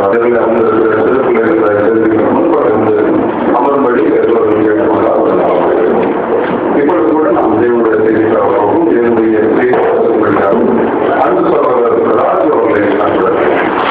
அதில் அந்த திருப்பில் இருக்கிற கேள்விகள் முன்பு வந்து அமரும்படி எல்லோரும் கேட்டுக்கொண்டால் இப்பொழுது கூட நாம் தேவனுடைய செய்தியாகவும் தேவனுடைய செய்தியாகவும் அன்பு சகோதரர் ராஜு அவர்களை காண்கிறோம்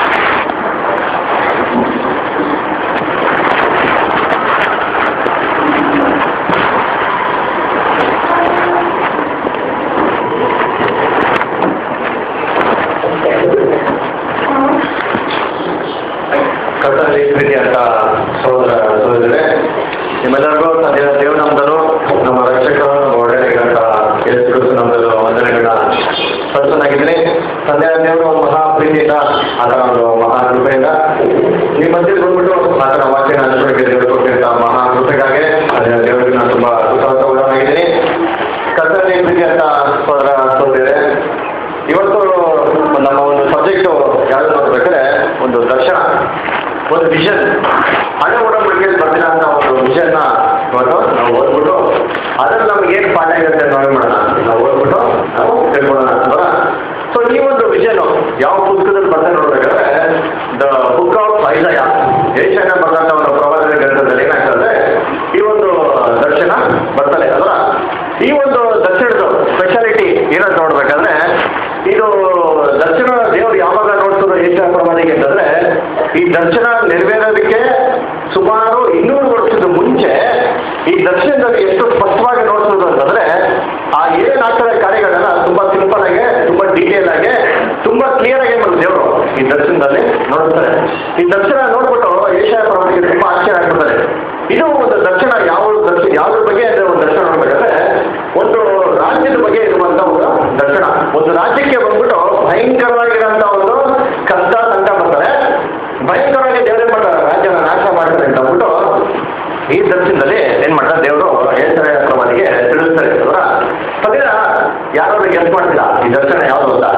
ಕರ್ತನಲ್ಲಿ ಪ್ರೀತಿಯಂತ ಸಹೋದರ ಸಹೋದರರೇ ನಿಮ್ಮೆಲ್ಲರಿಗೂ ತಂದೆಯ ದೇವನಾಮದಲ್ಲೂ ನಮ್ಮ ರಕ್ಷಕರು ನಮ್ಮ ಒಡೆಯರಿಗಂತ ಯೇಸು ಕ್ರಿಸ್ತು ನಾಮದಲ್ಲೂ ವಂದನೆಗಳನ್ನ ಸಲ್ಲಿಸನಾಗಿದ್ದೀನಿ ತಂದೆಯ ದೇವರು ಒಂದು ಮಹಾ ಪ್ರೀತಿಯಿಂದ ಆತನ ಒಂದು ಮಹಾ ಕೃಪೆಯಿಂದ ನಿಮ್ಮ ಮಧ್ಯೆ ಬಂದ್ಬಿಟ್ಟು ಆತನ ವಾಕ್ಯನ ಹಂಚೋಕೆ ದೇವರು ಕೊಟ್ಟಿದ್ದ ಮಹಾ ಕೃಪೆಗಾಗಿ ತಂದೆಯ ದೇವರಿಗೆ ನಾನು ತುಂಬಾ ಕೃತಜ್ಞನಾಗಿದ್ದೀನಿ ಕರ್ತನಲ್ಲಿ ಪ್ರೀತಿಯಂತ ಸಹೋದರ ಸಹೋದರರೇ ಇವತ್ತು ನಮ್ಮ ಒಂದು ಸಬ್ಜೆಕ್ಟು ಯಾವ್ದು ನೋಡ್ಬೇಕಾದ್ರೆ ಒಂದು ದರ್ಶನ ಒಂದು ವಿಷನ್ ಹಳೆ ಒಡಂಬಡಿಕೆಯಲ್ಲಿ ಬರ್ತಿಲ್ಲ ಅಂತ ಒಂದು ವಿಷನ್ನ ಇವತ್ತು ನಾವು ಓದ್ಬಿಟ್ಟು ಅದ್ರಲ್ಲಿ ನಮ್ಗೆ ಏನು ಪಾಠ ಇರುತ್ತೆ ನಾವೇ ಮಾಡೋಣ ನಾವು ಓದ್ಬಿಟ್ಟು ನಾವು ತಿಳ್ಕೊಳ್ಳೋಣ ಅಲ್ವಾ ಸೊ ಈ ಒಂದು ವಿಷನ್ ಯಾವ ಪುಸ್ತಕದಲ್ಲಿ ಬರ್ತಾ ನೋಡ್ಬೇಕಾದ್ರೆ ದ ಬುಕ್ ಆಫ್ ಐಸಯ ಏಷ್ಯಾನ ಬರೆದಂಥ ಒಂದು ಪ್ರವಾದನ ಗ್ರಂಥದಲ್ಲಿ ಏನಾಗ್ತದೆ ಈ ಒಂದು ದರ್ಶನ ಬರ್ತದೆ ಅಲ್ವಾ ಈ ಒಂದು ದರ್ಶನದ ಸ್ಪೆಷಾಲಿಟಿ ಏನಂತ ನೋಡ್ಬೇಕಾದ್ರೆ ಇದು ದರ್ಶನ ದೇವರು ಯಾವಾಗ ನೋಡ್ತದೋ ಏಷ್ಯಾ ಪ್ರಮಾಣಿಗೆ ಅಂತಂದ್ರೆ ಈ ದರ್ಶನ ನೆರವೇರೋದಕ್ಕೆ ಸುಮಾರು ಇನ್ನೂರು ವರ್ಷದ ಮುಂಚೆ ಈ ದರ್ಶನದಲ್ಲಿ ಎಷ್ಟು ಸ್ಪಷ್ಟವಾಗಿ ನೋಡ್ತದೆ ಅಂತಂದ್ರೆ ಆ ಏನಾಗ್ತದೆ ಕಾರ್ಯಗಳನ್ನ ತುಂಬಾ ಸಿಂಪಲ್ ಆಗಿ ತುಂಬಾ ಡೀಟೇಲ್ ಆಗಿ ತುಂಬಾ ಕ್ಲಿಯರ್ ಆಗಿ ನಮ್ಮ ದೇವರು ಈ ದರ್ಶನದಲ್ಲಿ ನೋಡ್ತಾರೆ ಈ ದರ್ಶನ ನೋಡ್ಬಿಟ್ಟು ಏಷ್ಯಾ ಪ್ರಮಾಣಿಗೆ ತುಂಬಾ ಆಶ್ಚರ್ಯ ಆಗ್ಬಿಡ್ತಾರೆ ಇದು ಒಂದು ದರ್ಶನ ಯಾವ ದರ್ಶನ ಯಾವ್ದ್ರ ಬಗ್ಗೆ ಅಂದ್ರೆ ಒಂದು ದರ್ಶನ ನೋಡ್ಬೇಕಾದ್ರೆ ಒಂದು ರಾಜ್ಯದ ಬಗ್ಗೆ ಇರುವಂತ ಒಂದು ದರ್ಶನ ಒಂದು ರಾಜ್ಯಕ್ಕೆ ಬಂದ್ಬಿಟ್ಟು ಭಯಂಕರವಾಗಿರೋಂಥ ಒಂದು ಕಷ್ಟ ಸಂಕಟ ಬರ್ತಾರೆ ಭಯಂಕರವಾಗಿ ದೇವರೇ ಮಾಡ್ತಾರೆ ರಾಜ್ಯನ ನಾಶ ಮಾಡ್ತಾರೆ ಅಂತ ಅಂದ್ಬಿಟ್ಟು ಈ ದರ್ಶನದಲ್ಲಿ ಏನ್ ಮಾಡ್ತಾರೆ ದೇವರು ಏಸರ ಪ್ರಮಾಣಿಗೆ ತಿಳಿಸ್ತಾರೆ ಅಲ್ವಾ ಅದೇ ಯಾರು ಗೆಸ್ ಮಾಡ್ತೀರಾ ಈ ದರ್ಶನ ಯಾವುದು ಅಂತ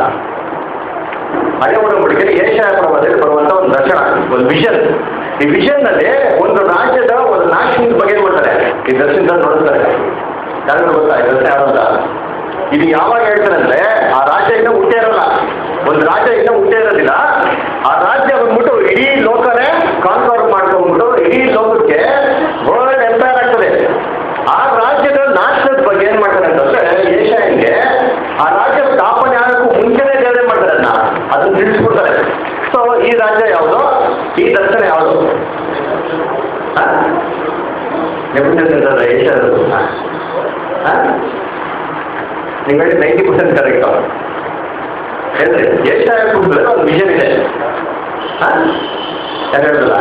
ಹಳೆ ಒಡಂಬಡಿಕೆಯಲ್ಲಿ ಏಷ್ಯಾ ಪ್ರವಾದದಲ್ಲಿ ಬರುವಂತ ಒಂದು ದರ್ಶನ ಒಂದು ವಿಷನ್ ಈ ವಿಷನ್ ನಲ್ಲಿ ಒಂದು ರಾಜ್ಯದ ಒಂದು ನಾಶನದ ಬಗ್ಗೆ ಏನ್ ಮಾಡ್ತಾರೆ ಈ ದರ್ಶನದಲ್ಲಿ ನೋಡ್ತಾರೆ ಯಾರು ಗೊತ್ತಾ ಈ ದರ್ಶನ ಯಾರು ಅಂತ ಇದು ಯಾವಾಗ ಹೇಳ್ತಾರೆ ಅಂದ್ರೆ ಆ ರಾಜ್ಯ ಇನ್ನೂ ಹುಟ್ಟೇ ಇರಲ್ಲ ಒಂದು ರಾಜ್ಯ ಇನ್ನೂ ಹುಟ್ಟೇ ಇರೋದಿಲ್ಲ ಆ ರಾಜ್ಯ ಬಂದ್ಬಿಟ್ಟು ಇಡೀ ಲೋಕನೇ ಕಾನ್ಫರ್ ಮಾಡ್ಕೊಂಡ್ಬಿಟ್ಟು ಇಡೀ ಲೋಕಕ್ಕೆ ವರ್ಲ್ಡ್ ಎಂಪೈರ್ ಆಗ್ತದೆ ಆ ರಾಜ್ಯದ ನಾಶನದ ಬಗ್ಗೆ ಏನ್ ಮಾಡ್ತಾರೆ ಅಂತಂದ್ರೆ ಏಷ್ಯಾನ್ಗೆ ಆ ರಾಜ್ಯ ಸ್ಥಾಪನೆ ಆಗೋಕ್ಕೂ ಮುಂಚೆನೇ ದೇವರೇ ಮಾಡ್ತಾರೆ ಅದನ್ನ ಅದನ್ನ ತಿಳಿಸ್ಕೊಡ್ತಾರೆ ಸೊ ಈ ರಾಜ್ಯ ಯಾವುದು ಈ ದರ್ಶನ ಯಾವುದು ನೆಪುಣರು ಏಷ್ಯಾದ ನೀವು ಹೇಳಿ ನೈಂಟಿ ಪರ್ಸೆಂಟ್ ಕರೆಕ್ಟ್ ಹೇಳ್ರಿ ಏಷ್ಯಾಯ ಪುಸ್ತಕದಲ್ಲಿ ಒಂದು ವಿಷನ್ ಇದೆ ಹಾಂ ಯಾರು ಹೇಳಿಲ್ಲ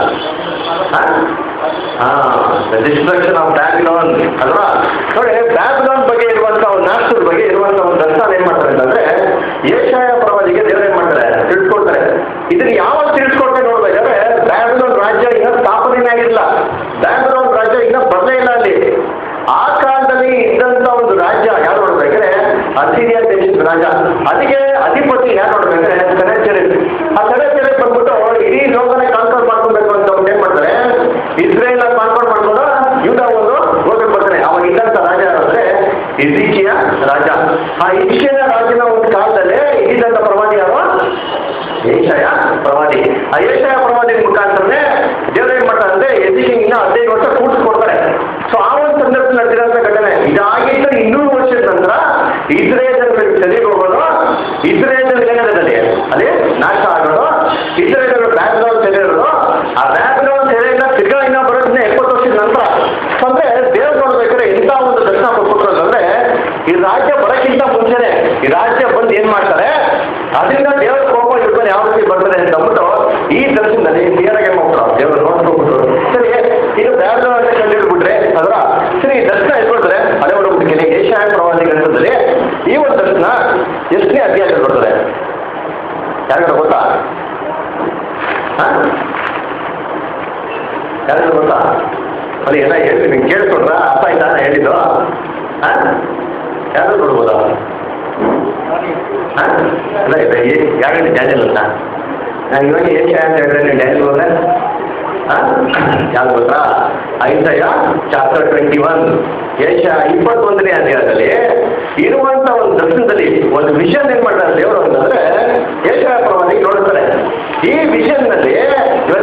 ಡಿಸ್ಟ್ರಕ್ಷನ್ ಆಫ್ ಬ್ಯಾಬಿಲಾನ್ ಅಲ್ವಾ ನೋಡಿ ಬ್ಯಾಬಿಲಾನ್ ಬಗ್ಗೆ ಇರುವಂತ ಒಂದು ನಾಷ್ಟದ ಬಗ್ಗೆ ಇರುವಂತ ಒಂದು ದರ್ಶನ ಏನ್ ಮಾಡ್ತಾರೆ ಅಂತಂದ್ರೆ ಏಷಾಯ ಪ್ರವಾದಿಗೆ ದೇವರು ಏನ್ ಮಾಡ್ತಾರೆ ತಿಳ್ಸ್ಕೊಡ್ತಾರೆ ಇದನ್ನ ಯಾವಾಗ ತಿಳ್ಸ್ಕೊಡ್ತಾರೆ ನೋಡ್ಬೇಕಾದ್ರೆ ಬ್ಯಾಬಿಲಾನ್ ರಾಜ್ಯ ಇನ್ನ ಸ್ಥಾಪನೆ ಆಗಿಲ್ಲ ಬ್ಯಾಬಿಲಾನ್ ರಾಜ್ಯ ಇನ್ನ ಬರಲೇ ಇಲ್ಲ ಅಲ್ಲಿ ಆ ಕಾಲದಲ್ಲಿ ಇದ್ದಂತ ಒಂದು ರಾಜ್ಯ ಯಾರು ನೋಡ್ಬೇಕಾದ್ರೆ ಅಸಿರಿಯಾ ದೇಶದ ರಾಜ ಅದಕ್ಕೆ ಅಧಿಪತಿ ಯಾರು ನೋಡ್ಬೇಕಾದ್ರೆ ಸೆನೆಚರಿ ಆ ಸೆನೆಚರಿ ಬಂದ್ಬಿಟ್ಟು ಇಡೀ ಲೋಕನೇ ಕಾನ್ಫರ್ ಮಾಡ್ಕೊಬೇಕು ಅಂತ ಅವ್ರು ಏನ್ ಮಾಡ್ತಾರೆ ಇಸ್ರೇಲ್ ಕಾನ್ಫರ್ ಮಾಡ್ಕೊಂಡು ಯೂದ ಒಂದು ಹೋಗಕ್ಕೆ ಬರ್ತಾನೆ ಅವಾಗ ಇದ್ದಂತ ರಾಜ ಯಾರು ಅಂದ್ರೆ ಇಜಿಕಿಯ ರಾಜ ಆ ಇಜಿಕಿಯ ರಾಜನ ಒಂದು ಕಾಲದಲ್ಲಿ ಇದ್ದಂತ ಪ್ರವಾದಿ ಯಾರು ಏಷಯ ಪ್ರವಾದಿ ಆ ಏಷಯ ಪ್ರವಾದಿ ಮುಖಾಂತರನೇ ದೇವರು ಏನ್ ಮಾಡ್ತಾರೆ ಅಂದ್ರೆ ಎಜಿಕಿಂಗ್ ಹದಿನೈದು ವರ್ಷ ಕೂಡಿಸ್ಕೊಡ್ತಾರೆ ಸೊ ಆ ಒಂದು ಸಂದರ್ಭದಲ್ಲಿ ನಡೆದಿರೋಂಥ ಘಟನೆ ಇದಾಗಿದ್ದು ಇನ್ನೂರು ವರ್ಷದ ನಂತರ ಇಸ್ರೇಲ್ ಸರಿಗೆ ಹೋಗೋದು ಇಸ್ರೇಲ್ ಏನಿದೆ ಅದೇ ನಾಶ ಆಗೋದು ಇಸ್ರೇಲ್ ಬ್ಯಾಕ್ಗ್ರೌಂಡ್ ಸೆರೆ ಇರೋದು ಆ ಬ್ಯಾಕ್ಗ್ರೌಂಡ್ ಸೆರೆಯಿಂದ ತಿರ್ಗಾ ಇನ್ನ ಬರೋದನ್ನ ಎಪ್ಪತ್ತು ವರ್ಷದ ನಂತರ ಸೊ ಅಂದ್ರೆ ದೇವ್ರು ನೋಡ್ಬೇಕಾದ್ರೆ ಎಂತ ಒಂದು ದರ್ಶನ ಕೊಟ್ಬಿಟ್ರು ಅಂತಂದ್ರೆ ಈ ರಾಜ್ಯ ಬರೋಕ್ಕಿಂತ ಮುಂಚೆನೆ ಈ ರಾಜ್ಯ ಬಂದು ಏನ್ ಮಾಡ್ತಾರೆ ಅದರಿಂದ ದೇವರ ಕೋಪ ಯುದ್ಧ ಯಾವ ರೀತಿ ಬರ್ತದೆ ಅಂತ ಅಂದ್ಬಿಟ್ಟು ಈ ದರ್ಶನದಲ್ಲಿ ಕ್ಲಿಯರ್ ಆಗಿ ಮಾಡ್ಬಿಟ್ರು ದೇವರು ನೋಡ್ಕೊಬಿಟ್ರು ಸರಿ ಇದು ಬ್ಯಾಕ್ಗ್ರೌಂಡ್ ಅಂತ ಕಂಡಿಡ್ಬಿಟ್ರೆ ಅದರ ಸರಿ ಈ ದರ್ಶನ ಎತ್ಕೊಳ್ತಾರೆ ಅದೇ ಹೊರಬಿಟ್ಟಿಗೆ ಏಷ್ಯಾ ಪ್ರವಾದಿ ಗ್ರಂಥದಲ್ಲಿ ಈ ಒಂದು ದರ್ಶನ ಎಷ್ಟನೇ ಅಧ್ಯಾಯ ಬರ್ತದೆ ಯಾರಿಗಾರ ಗೊತ್ತಾ ಯಾರಿಗಾರ ಗೊತ್ತಾ ಅದು ಎಲ್ಲ ಹೇಳಿ ನೀವು ಕೇಳಿಸ್ಕೊಂಡ್ರ ಅರ್ಥ ಆಯ್ತಾ ನಾನು ಹೇಳಿದ್ದು ಹಾಂ ಯಾರು ಕೊಡ್ಬೋದಾ ಹಾಂ ಇಲ್ಲ ಇಲ್ಲ ಯಾರು ಹೇಳಿ ಡ್ಯಾನಿಯಲ್ ಅಂತ ನಾನು ಇವಾಗ ಏನು ಅಂತ ಹೇಳಿದ್ರೆ ನೀವು ಡ್ಯಾನಿಯಲ್ ಹೋದ್ರೆ ಹಾಂ ಯಾರು ಗೊತ್ತಾ ಐಸಯ ಚಾಪ್ಟರ್ ಟ್ವೆಂಟಿ ಒನ್ ಏಷ ಇಪ್ಪತ್ತೊಂದನೇ ಅಧ್ಯಾಯದಲ್ಲಿ ಇರುವಂತ ಒಂದು ದರ್ಶನದಲ್ಲಿ ಒಂದು ವಿಷನ್ ಏನ್ ಮಾಡ್ತಾರೆ ದೇವರು ಅಂತಂದ್ರೆ ಏಷ ಪ್ರವಾದಿ ನೋಡುತ್ತಾರೆ ಈ ವಿಷನ್ ನಲ್ಲಿ ಇವಾಗ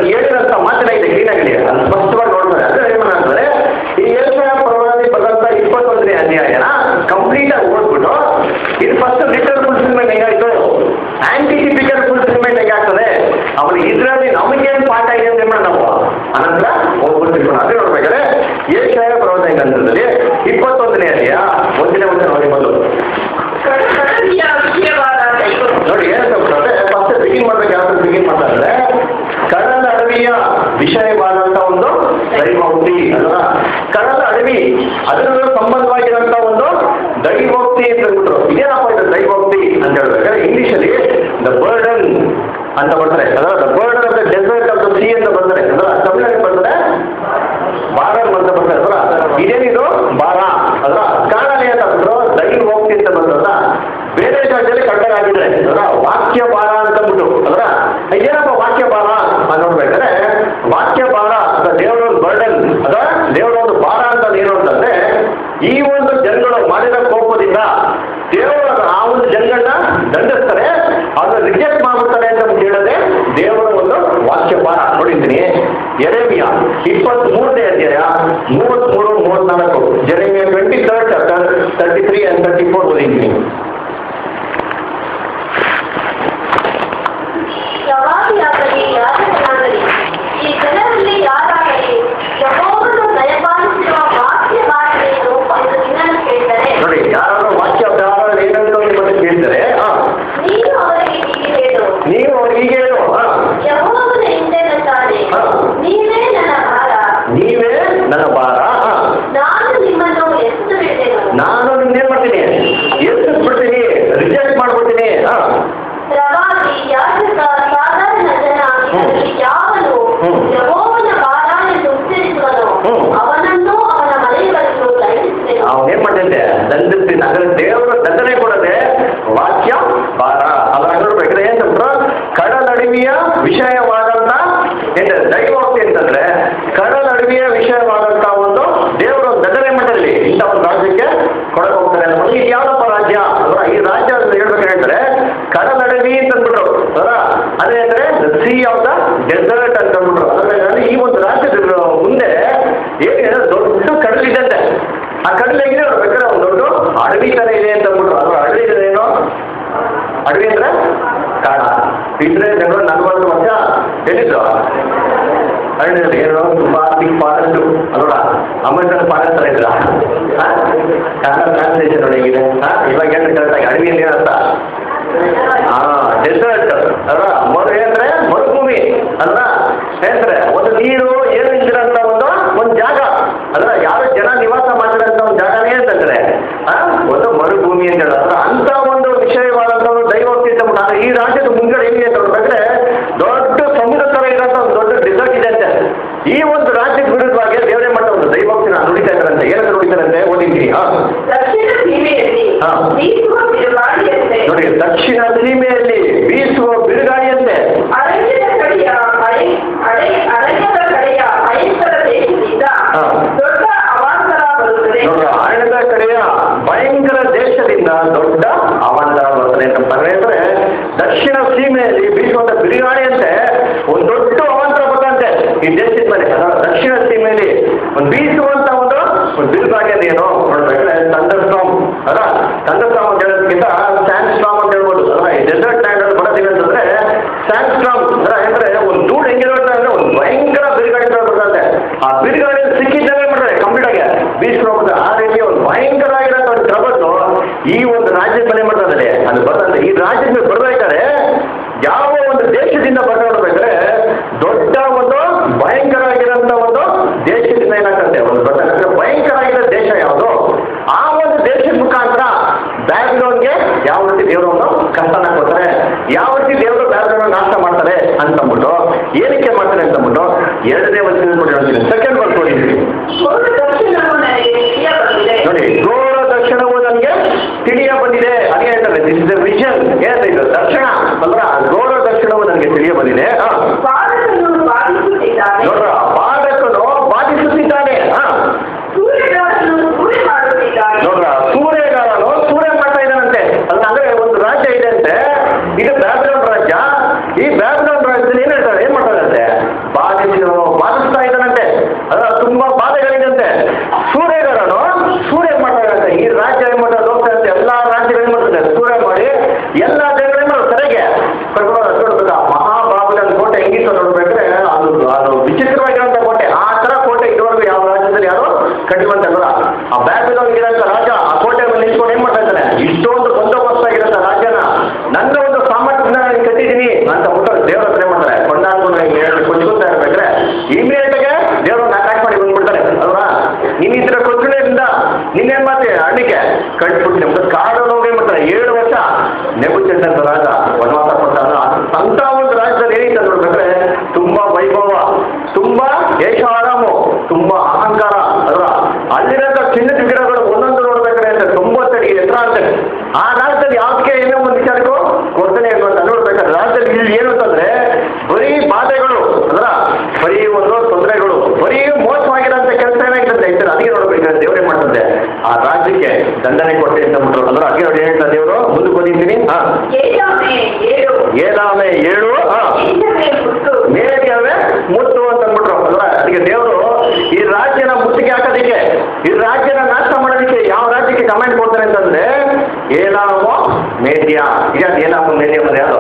ಆಂಟಿಸಿಪಿಕಲ್ ಫುಲ್ಫಿಲ್ಮೆಂಟ್ ಹೇಗೆ ಆಗ್ತದೆ ಆಮೇಲೆ ಇದರಲ್ಲಿ ನಮಗೇನು ಪಾಠ ಇದೆ ಅಂತ ಮಾಡೋಣ ನಾವು ಅನಂತರ ಹೋಗ್ಬಿಟ್ಟು ತಿಳ್ಕೊಂಡು ಅದೇ ನೋಡ್ಬೇಕಾದ್ರೆ ಏಷ್ಯಾಯ ಪರ್ವತ ಗ್ರಂಥದಲ್ಲಿ ಇಪ್ಪತ್ತೊಂದನೇ ಅಧ್ಯಾಯ ಒಂದನೇ ವಚನ ನೋಡಿ ಮೊದಲು ಕಡಲಿಯ ವಿಷಯವಾದ ದೈವ ನೋಡಿ ಏನಂತ ಬಿಟ್ಟರೆ ಫಸ್ಟ್ ಬಿಗಿನ್ ಮಾಡ್ಬೇಕು ಯಾವ ಬಿಗಿನ್ ಮಾಡ್ತಾರೆ ಕಡಲ ಅಡವಿಯ ವಿಷಯವಾದಂತ ಒಂದು ದೈವೋಕ್ತಿ ಅಲ್ವಾ ಕಡಲ ಅಡವಿ ಅದರ ಸಂಬಂಧವಾಗಿರಂತ ಒಂದು ದೈವೋಕ್ತಿ ಅಂತ ಹೇಳ್ಬಿಟ್ರು ಇದೇನಪ್ಪ ಇದು ದೈವೋಕ್ತಿ ಅಂತ ಹೇಳ್ಬೇಕಾದ್ರೆ ಇಂಗ್ಲಿಷಲ್ಲಿ ದ ಬರ್ಡನ್ ಅಂತ ಬರ್ತಾರೆ ಅದರ the burden of the desert of the sea ಅಂತ ಬರ್ತಾರೆ ಅದರ ತಮಿಳಲ್ಲಿ ಬರ್ತಾರೆ ಬಾರನ್ ಅಂತ ಬರ್ತಾರೆ ಅದರ ಇದೇನಿದು ಬಾರ ಅದರ ಕಾರಣನೇ ಅಂತ ಬಿಟ್ರು ದೈವೋಕ್ತಿ ಅಂತ ಬರ್ತದ ಬೇರೆ ಜಾಗದಲ್ಲಿ ಕಟ್ಟಲಾಗಿದ್ರೆ ಅದರ ವಾಕ್ಯ ಭಾರ ಅಂತ ಬಿಟ್ಟು ಅದರ ಏನಪ್ಪ ವಾಕ್ಯ ಭಾರ ಅಂತ ನೋಡ್ಬೇಕಾದ್ರೆ ವಾಕ್ಯ ಭಾರ ಅಥವಾ ದೇವರ ಒಂದು ಬರ್ಡನ್ ಅಥವಾ ದೇವರ ಒಂದು ಭಾರ ಅಂತ ಏನು ಅಂತಂದ್ರೆ ಈ ಒಂದು ಜನಗಳು ಮಾಡಿದ ಕೋಪದಿಂದ ದೇವರು ಆ ಒಂದು ಜನಗಳನ್ನ ದಂಡಿಸ್ತಾರೆ ಅದನ್ನ ರಿಜೆಕ್ಟ್ ಮಾಡ್ಬಿಡ್ತಾರೆ ಅಂತ ಹೇಳದೆ ದೇವರ ಒಂದು ವಾಕ್ಯ ಭಾರ ನೋಡಿದ್ದೀನಿ ಎರೆಮಿಯ ಇಪ್ಪತ್ತ್ ಮೂರನೇ ಅಧ್ಯಾಯ ಮೂವತ್ಮೂರು ಮೂವತ್ನಾಲ್ಕು Jeremiah twenty third chapter thirty three and thirty four ಓದಿದ್ದೀನಿ ಪ್ರವಾದಿಯಾಗಲಿ ಯಾಜಕನಾಗಲಿ ಈ ಜನರಲ್ಲಿ ಯಾರಾಗಲಿ ಯಹೋವನು ದಯಪಾಲಿಸಿರುವ ವಾಕ್ಯ ಭಾಷೆಯನ್ನು ಒಂದು ದಿನನ್ನು ಕೇಳಿದರೆ ನೋಡಿ ಯಾರಾದ್ರೂ ವಾಕ್ಯ ಭಾರ ಏನಂತ ನಿಮ್ಮನ್ನು ಕೇಳ್ತಾರೆ ಹಾ ನೀನು ಅವರಿಗೆ ಹೀಗೆ ಹೇಳು ನೀವು ಅವ್ರಿಗೆ ಹೀಗೆ ಹೇಳು ಹಾ ಯಹೋವನ ಹಿಂದೆನ್ನುತ್ತಾನೆ ಹಾ. ನೀವೇ ನನ್ನ ಭಾರ ನೀವೇ ನನ್ನ ಭಾರ ಹಾ ನಾನು ನಿಮ್ಮನ್ನು ಎತ್ತು ಬಿಟ್ಟೆನು ನಾನು ನಿಮ್ದೇನ್ ಮಾಡ್ತೀನಿ ಎತ್ತಿಸ್ ಬಿಡ್ತೀನಿ ರಿಜೆಕ್ಟ್ ಮಾಡ್ಬಿಡ್ತೀನಿ ಹಾ ಪ್ರವಾದಿ ಯಾಜಕ ಸಾಧಾರಣ ಜನ ಇದರಲ್ಲಿ ಯಾವನು ಹ್ಮ್. ಯಹೋವನ ಭಾರ ಎಂದು ಉಚ್ಚರಿಸುವನು ಹ್ಮ್. ಅವನನ್ನು ಅವನ ಮನೆಯವರನ್ನು ದಂಡಿಸಿದೆನು ಅವನು ಏನ್ ಮಾಡ್ತಿದ್ದೆ ದಂಡಿಸ್ತೀನಿ ಹಾಗಾದ್ರೆ ದೇವರ ದಂಡನೆ ಕೊಡದೆ ವಾಕ್ಯ ಭಾರ ಅದ್ರ ನೋಡ್ಬೇಕಾದ್ರೆ ಏನ್ ಬಿಟ್ರು ಕಡಲಡವಿಯ ವಿಷಯವಾದಂತ ಏನ್ ದೈವೋಕ್ತಿ ಅಂತಂದ್ರೆ ಕಡಲಡವಿಯ ವಿಷಯವಾದಂತ ಒಂದು ದೇವರು ದಂಡನೆ ಮಟ್ಟದಲ್ಲಿ ಇಂಥ ಒಂದು ರಾಜ್ಯಕ್ಕೆ ಕೊಡಕ್ ಹೋಗ್ತಾರೆ ಅಂತ ಇದು ಯಾವ್ದಪ್ಪ ರಾಜ್ಯ ಅಲ್ವಾ? ಈ ರಾಜ್ಯ ಅಂತ ಹೇಳ್ಬೇಕು ಹೇಳ್ತಾರೆ ಕಡಲಡವಿ ಅಂತ ಅಂದ್ಬಿಟ್ರು ಅಲ್ವಾ? ಅದೇ ಅಂದ್ರೆ ಸಿ ಆಫ್ ದ ಡೆಸರ್ಟ್ ಅಂತ ಅಂದ್ಬಿಟ್ರು ಅದ್ರ ಈ ಒಂದು ರಾಜ್ಯದ ಮುಂದೆ ಏನು ದೊಡ್ಡ ಕಡಲಿದೆ ಆ ಕಡಲು ಹೇಗಿದೆ ಬೇಕಾದ್ರೆ ಒಂದು ದೊಡ್ಡ ಅಡವಿ ತರ ಇದೆ ಅಂತ ಅಂದ್ಬಿಟ್ರು ಅದು ಅಡವಿ ಇದೆ ಏನು ಅಡವಿ ಅಂದ್ರೆ ಕಾಡ ಇದ್ರೆ ಜನರು ನಲ್ವತ್ತು ವರ್ಷ ಹೇಳಿದ್ರು ಅರಣ್ಯದಲ್ಲಿ ಏನು ತುಂಬಾ ಬಿಗ್ ಫಾರೆಸ್ಟ್ ಅಲ್ವಾ ಅಮೆರಿಕನ್ ಫಾರೆಸ್ಟ್ ತರ ಇದ್ರ ಕನ್ನಡ ಟ್ರಾನ್ಸ್ಲೇಷನ್ ನೋಡಿ ಹೇಗಿದೆ ಹಾ ಇವಾಗ ಏನು ಕರೆಕ್ಟಾಗಿ ಅಡವಿಯಲ್ಲಿ ಏನಂತ ಹಾ ಡೆಸರ್ಟ್ ಅಲ್ವಾ ಮೊದಲು ಏನಂದ್ರೆ ಮರುಭೂಮಿ ಅಲ್ವಾ ಹೇಳ್ತಾರೆ ಒಂದು ನೀರು ಏನು ಇದ್ದಿರಂತ ಒಂದು ಒಂದು ಜಾಗ ಅದ್ರ ಯಾವ ಜನ ನಿವಾಸ ಮಾಡಿರಂತ ಒಂದು ಜಾಗನೇ ಅಂತಂದ್ರೆ ಆ ಒಂದು ಮರುಭೂಮಿ ಅಂತ ಹೇಳೋದು ಅಂತ ಒಂದು ವಿಷಯವಾದಂತ ಒಂದು ದೈವೋಕ್ತಿ ಅಂತ ಬಿಟ್ಟು ಆದ್ರೆ ಈ ರಾಜ್ಯದ ಮುಂಗಡೆ ಹೆಂಗೆ ಅಂತ ನೋಡ್ಬೇಕಾದ್ರೆ ದೊಡ್ಡ ಸಮುದ್ರ ತರ ಇರೋಂಥ ಒಂದು ದೊಡ್ಡ ಡಿಸರ್ಟ್ ಇದೆ ಅಂತೆ ಈ ಒಂದು ರಾಜ್ಯದ ವಿರುದ್ಧವಾಗಿ ದೇವರೇ ಮಾಡೋ ಒಂದು ದೈವೋಕ್ತಿನ ನುಡಿತಾ ಇದ್ದಾರಂತೆ ಏನಂತ ನುಡಿತಾರಂತೆ ಓದಿದ್ದೀನಿ ಹಾ ದಕ್ಷಿಣ ಸೀಮೆಯಲ್ಲಿ ಹಾ. ಬೀಸುವ ಬಿರುಗಾಳಿಯಂತೆ ನೋಡಿ ದಕ್ಷಿಣ ಸೀಮೆಯಲ್ಲಿ ಬೀಸುವ ಬಿರುಗಾಳಿಯಂತೆ ಅರಣ್ಯದ ಕಡೆಯ ಭಯ ಅಡೆ ಅರಣ್ಯದ ಕಡೆಯ ಭಯಂಕರ ದೇಶದಿಂದ ಹಾ. ದೊಡ್ಡ ಅವಾಂತರ ಬರುತ್ತದೆ ನೋಡ್ರ ಅರಣ್ಯದ ಕಡೆಯ ಭಯಂಕರ ದೇಶದಿಂದ ದೊಡ್ಡ ಅವಾಂತರ ಬರ್ತದೆ ಅಂತ ಹೇಳಿದ್ರೆ ದಕ್ಷಿಣ ಸೀಮೆಯಲ್ಲಿ ಬೀಸುವಂತ ಬಿರುಗಾಳಿಯಂತೆ ಒಂದು ದೊಡ್ಡ ಅವಾಂತರ ಬರ್ತಂತೆ ಈ ದೇಶದ ಮೇಲೆ ಅದರ ದಕ್ಷಿಣ ಸೀಮೆಯಲ್ಲಿ ಒಂದು ಬೀಸುವಂತ ಒಂದು ಒಂದು ಬಿರುಗಾಳಿ ಅಂದ್ರೆ ಏನು ನೋಡ್ಬೇಕಾದ್ರೆ ಥಂಡರ್ ಸ್ಟಾಮ್ ಅಲ್ಲ ಥಂಡರ್ ಸ್ಟಾಮ್ ಅಂತ ಹೇಳೋದಕ್ಕಿಂತ ಸ್ಯಾಂಡ್ ಸ್ಟಾಮ್ ಅಂತ ಹೇಳ್ಬೋದು ಅಲ್ಲ ಈ ಡೆಸರ್ಟ್ ಲ್ಯಾಂಡ್ ಅಲ್ಲಿ ಬರೋದಿಲ್ಲ ಅಂತಂದ್ರೆ ಸ್ಯಾಂಡ್ ಸ್ಟಾಮ್ ಅಂದ್ರೆ ಅಂದ್ರೆ ಒಂದು ಧೂಳು ಹೆಂಗಿರುತ್ತೆ ಅಂದ್ರೆ ಒಂದು ಭಯಂಕರ ಬಿರುಗಾಳಿ ತರ ಬರ್ತಂತೆ ಆ ಬಿರುಗಾಳಿ ಸಿಕ್ಕಿದ್ದಾಗೆ ಮಾಡ್ತಾರೆ ಕಂಪ್ಲೀಟ್ ಆಗಿ ಬೀಸ್ಕೊಂಡು ಹೋಗ್ತದೆ ಆ ರೀತಿ ಒಂದು ಭಯಂಕರ ಆಗಿರೋ ಒಂದು ಟ್ರಬಲ್ಲು ಈ ಒಂದು ರಾಜ್ಯದ ಮೇಲೆ ಮಾಡ್ತದೆ ಅದು ಬರ್ತದೆ ಈ ರಾಜ್ಯದ ಮೇಲೆ ಬರ್ಬೇಕಾದ್ರೆ ಯಾವ ಒಂದು ದೇಶದಿಂದ ಬರ್ಬೇಕಾದ್ರೆ ದೊಡ್ಡ ಒಂದು ಭಯಂಕರ ಆಗಿರೋಂಥ ಒಂದು ದೇಶದಿಂದ ಏನಾಗ್ತದೆ ಒಂದು ಬರ್ತಾರೆ ಭಯಂಕರ ಆಗಿರೋ ದೇಶ ಯಾವುದು ಆ ಒಂದು ದೇಶದ ಮುಖಾಂತರ ಬ್ಯಾಬಿಲೋನ್ಗೆ ಯಾವ ರೀತಿ ದೇವರು ಒಂದು ಕಷ್ಟನ ಕೊಡ್ತಾರೆ ಯಾವ ರೀತಿ ದೇವರು ಬ್ಯಾಬಿಲೋನ್ ನಾಶ ಮಾಡ್ತಾರೆ ಅಂತಂದ್ಬಿಟ್ಟು ಏನಕ್ಕೆ ಮಾಡ್ತಾರೆ ಅಂತಂದ್ಬಿಟ್ಟು ಎರಡನೇ ವರ್ಷದಿಂದ ಹೇಳ್ತೀನಿ ಸೆಕೆಂಡ್ ವರ್ಸ್ ಓದಿದ್ವಿ ಘೋರ ದಕ್ಷಿಣವು ನನಗೆ ತಿಳಿಯ ಬಂದಿದೆ ನೋಡಿ ಘೋರ ದರ್ಶನವು ನನಗೆ ತಿಳಿಯ ಬಂದಿದೆ ಅದೇ ಹೇಳ್ತಾರೆ ದಿಸ್ ಇಸ್ ವಿಷನ್ ಏನಂತ ಇದು ದರ್ಶನ ಅಲ್ರ ಘೋರ ದರ್ಶನವು ನನಗೆ ತಿಳಿಯ ಬಂದಿದೆ ಹಾ ಪಾದಕನು ಬಾಧಿಸುತ್ತಿದ್ದಾನೆ ನೋಡ್ರ ಬಾಧಕನು ಬಾಧಿಸುತ್ತಿದ್ದಾನೆ ಹಾ ಸೂರ್ಯಗಳನ್ನು ಸೂರ್ಯ ಮಾಡುತ್ತಿದ್ದಾನೆ ನೋಡ್ರ ಸೂರ್ಯಗಾರನು ಸೂರ್ಯ ಮಾಡ್ತಾ ಇದ್ದಾನಂತೆ ಅಲ್ಲ ಅಂದ್ರೆ ಒಂದು ರಾಜ್ಯ ಇದೆ ಅಂತೆ ಇದು ಬ್ಯಾಬಿಲೋನ್ ರಾಜ್ಯ ಈ ಬ್ಯಾಬಿಲೋನ್ ರಾಜ್ಯದಲ್ಲಿ ಏನ್ ಹೇಳ್ತಾರೆ ಏನ್ ಮಾಡ್ತಾರಂತೆ ಬಾಧಿಸಿ ಬಾಧಿಸ್ತಾ ಇದ್ದಾನಂತೆ ಅದ ತುಂಬಾ ಬಾಧೆಗಳಿದಂತೆ ಸೂರ್ಯಗಾರನು ಸೂರ್ಯ ಮಾಡ್ತಾ ಇದ್ದಾನಂತೆ ಈ ರಾಜ್ಯ ಏನ್ ಮಾಡ್ತಾರೆ ಹೋಗ್ತಾ ಇರುತ್ತೆ ಎಲ್ಲಾ ರಾಜ್ಯಗಳು ಏನ್ ಮಾಡ್ತಾರೆ ಸೂರ್ಯ ಮಾಡಿ ಎಲ್ಲಾ ಜನಗಳು ಏನ್ ಮಾಡ್ತಾರೆ ಸರಿಯಾಗಿ ಏಲಾಮೆ ಏಳು ಹಾ ಈಚನೆ ಮುತ್ತು ಮೇಲ್ಗವೇ ಮುತ್ತು ಅಂತ ಅಂದ್ಬಿಟ್ರು ಅಲ್ವಾ ಅದಕ್ಕೆ ದೇವರು ಈ ರಾಜ್ಯನ ಮುತ್ತಿಗೆ ಹಾಕೋದಕ್ಕೆ ಈ ರಾಜ್ಯನ ನಾಶ ಮಾಡೋದಕ್ಕೆ ಯಾವ ರಾಜ್ಯಕ್ಕೆ ಕಮೆಂಟ್ ಕೊಡ್ತಾರೆ ಅಂತಂದ್ರೆ ಏಲಾಮೋ ಮೇದ್ಯ ಈಗ ಏಲಾಮೋ ಮೇದ್ಯ ಅಂದ್ರೆ ಯಾರು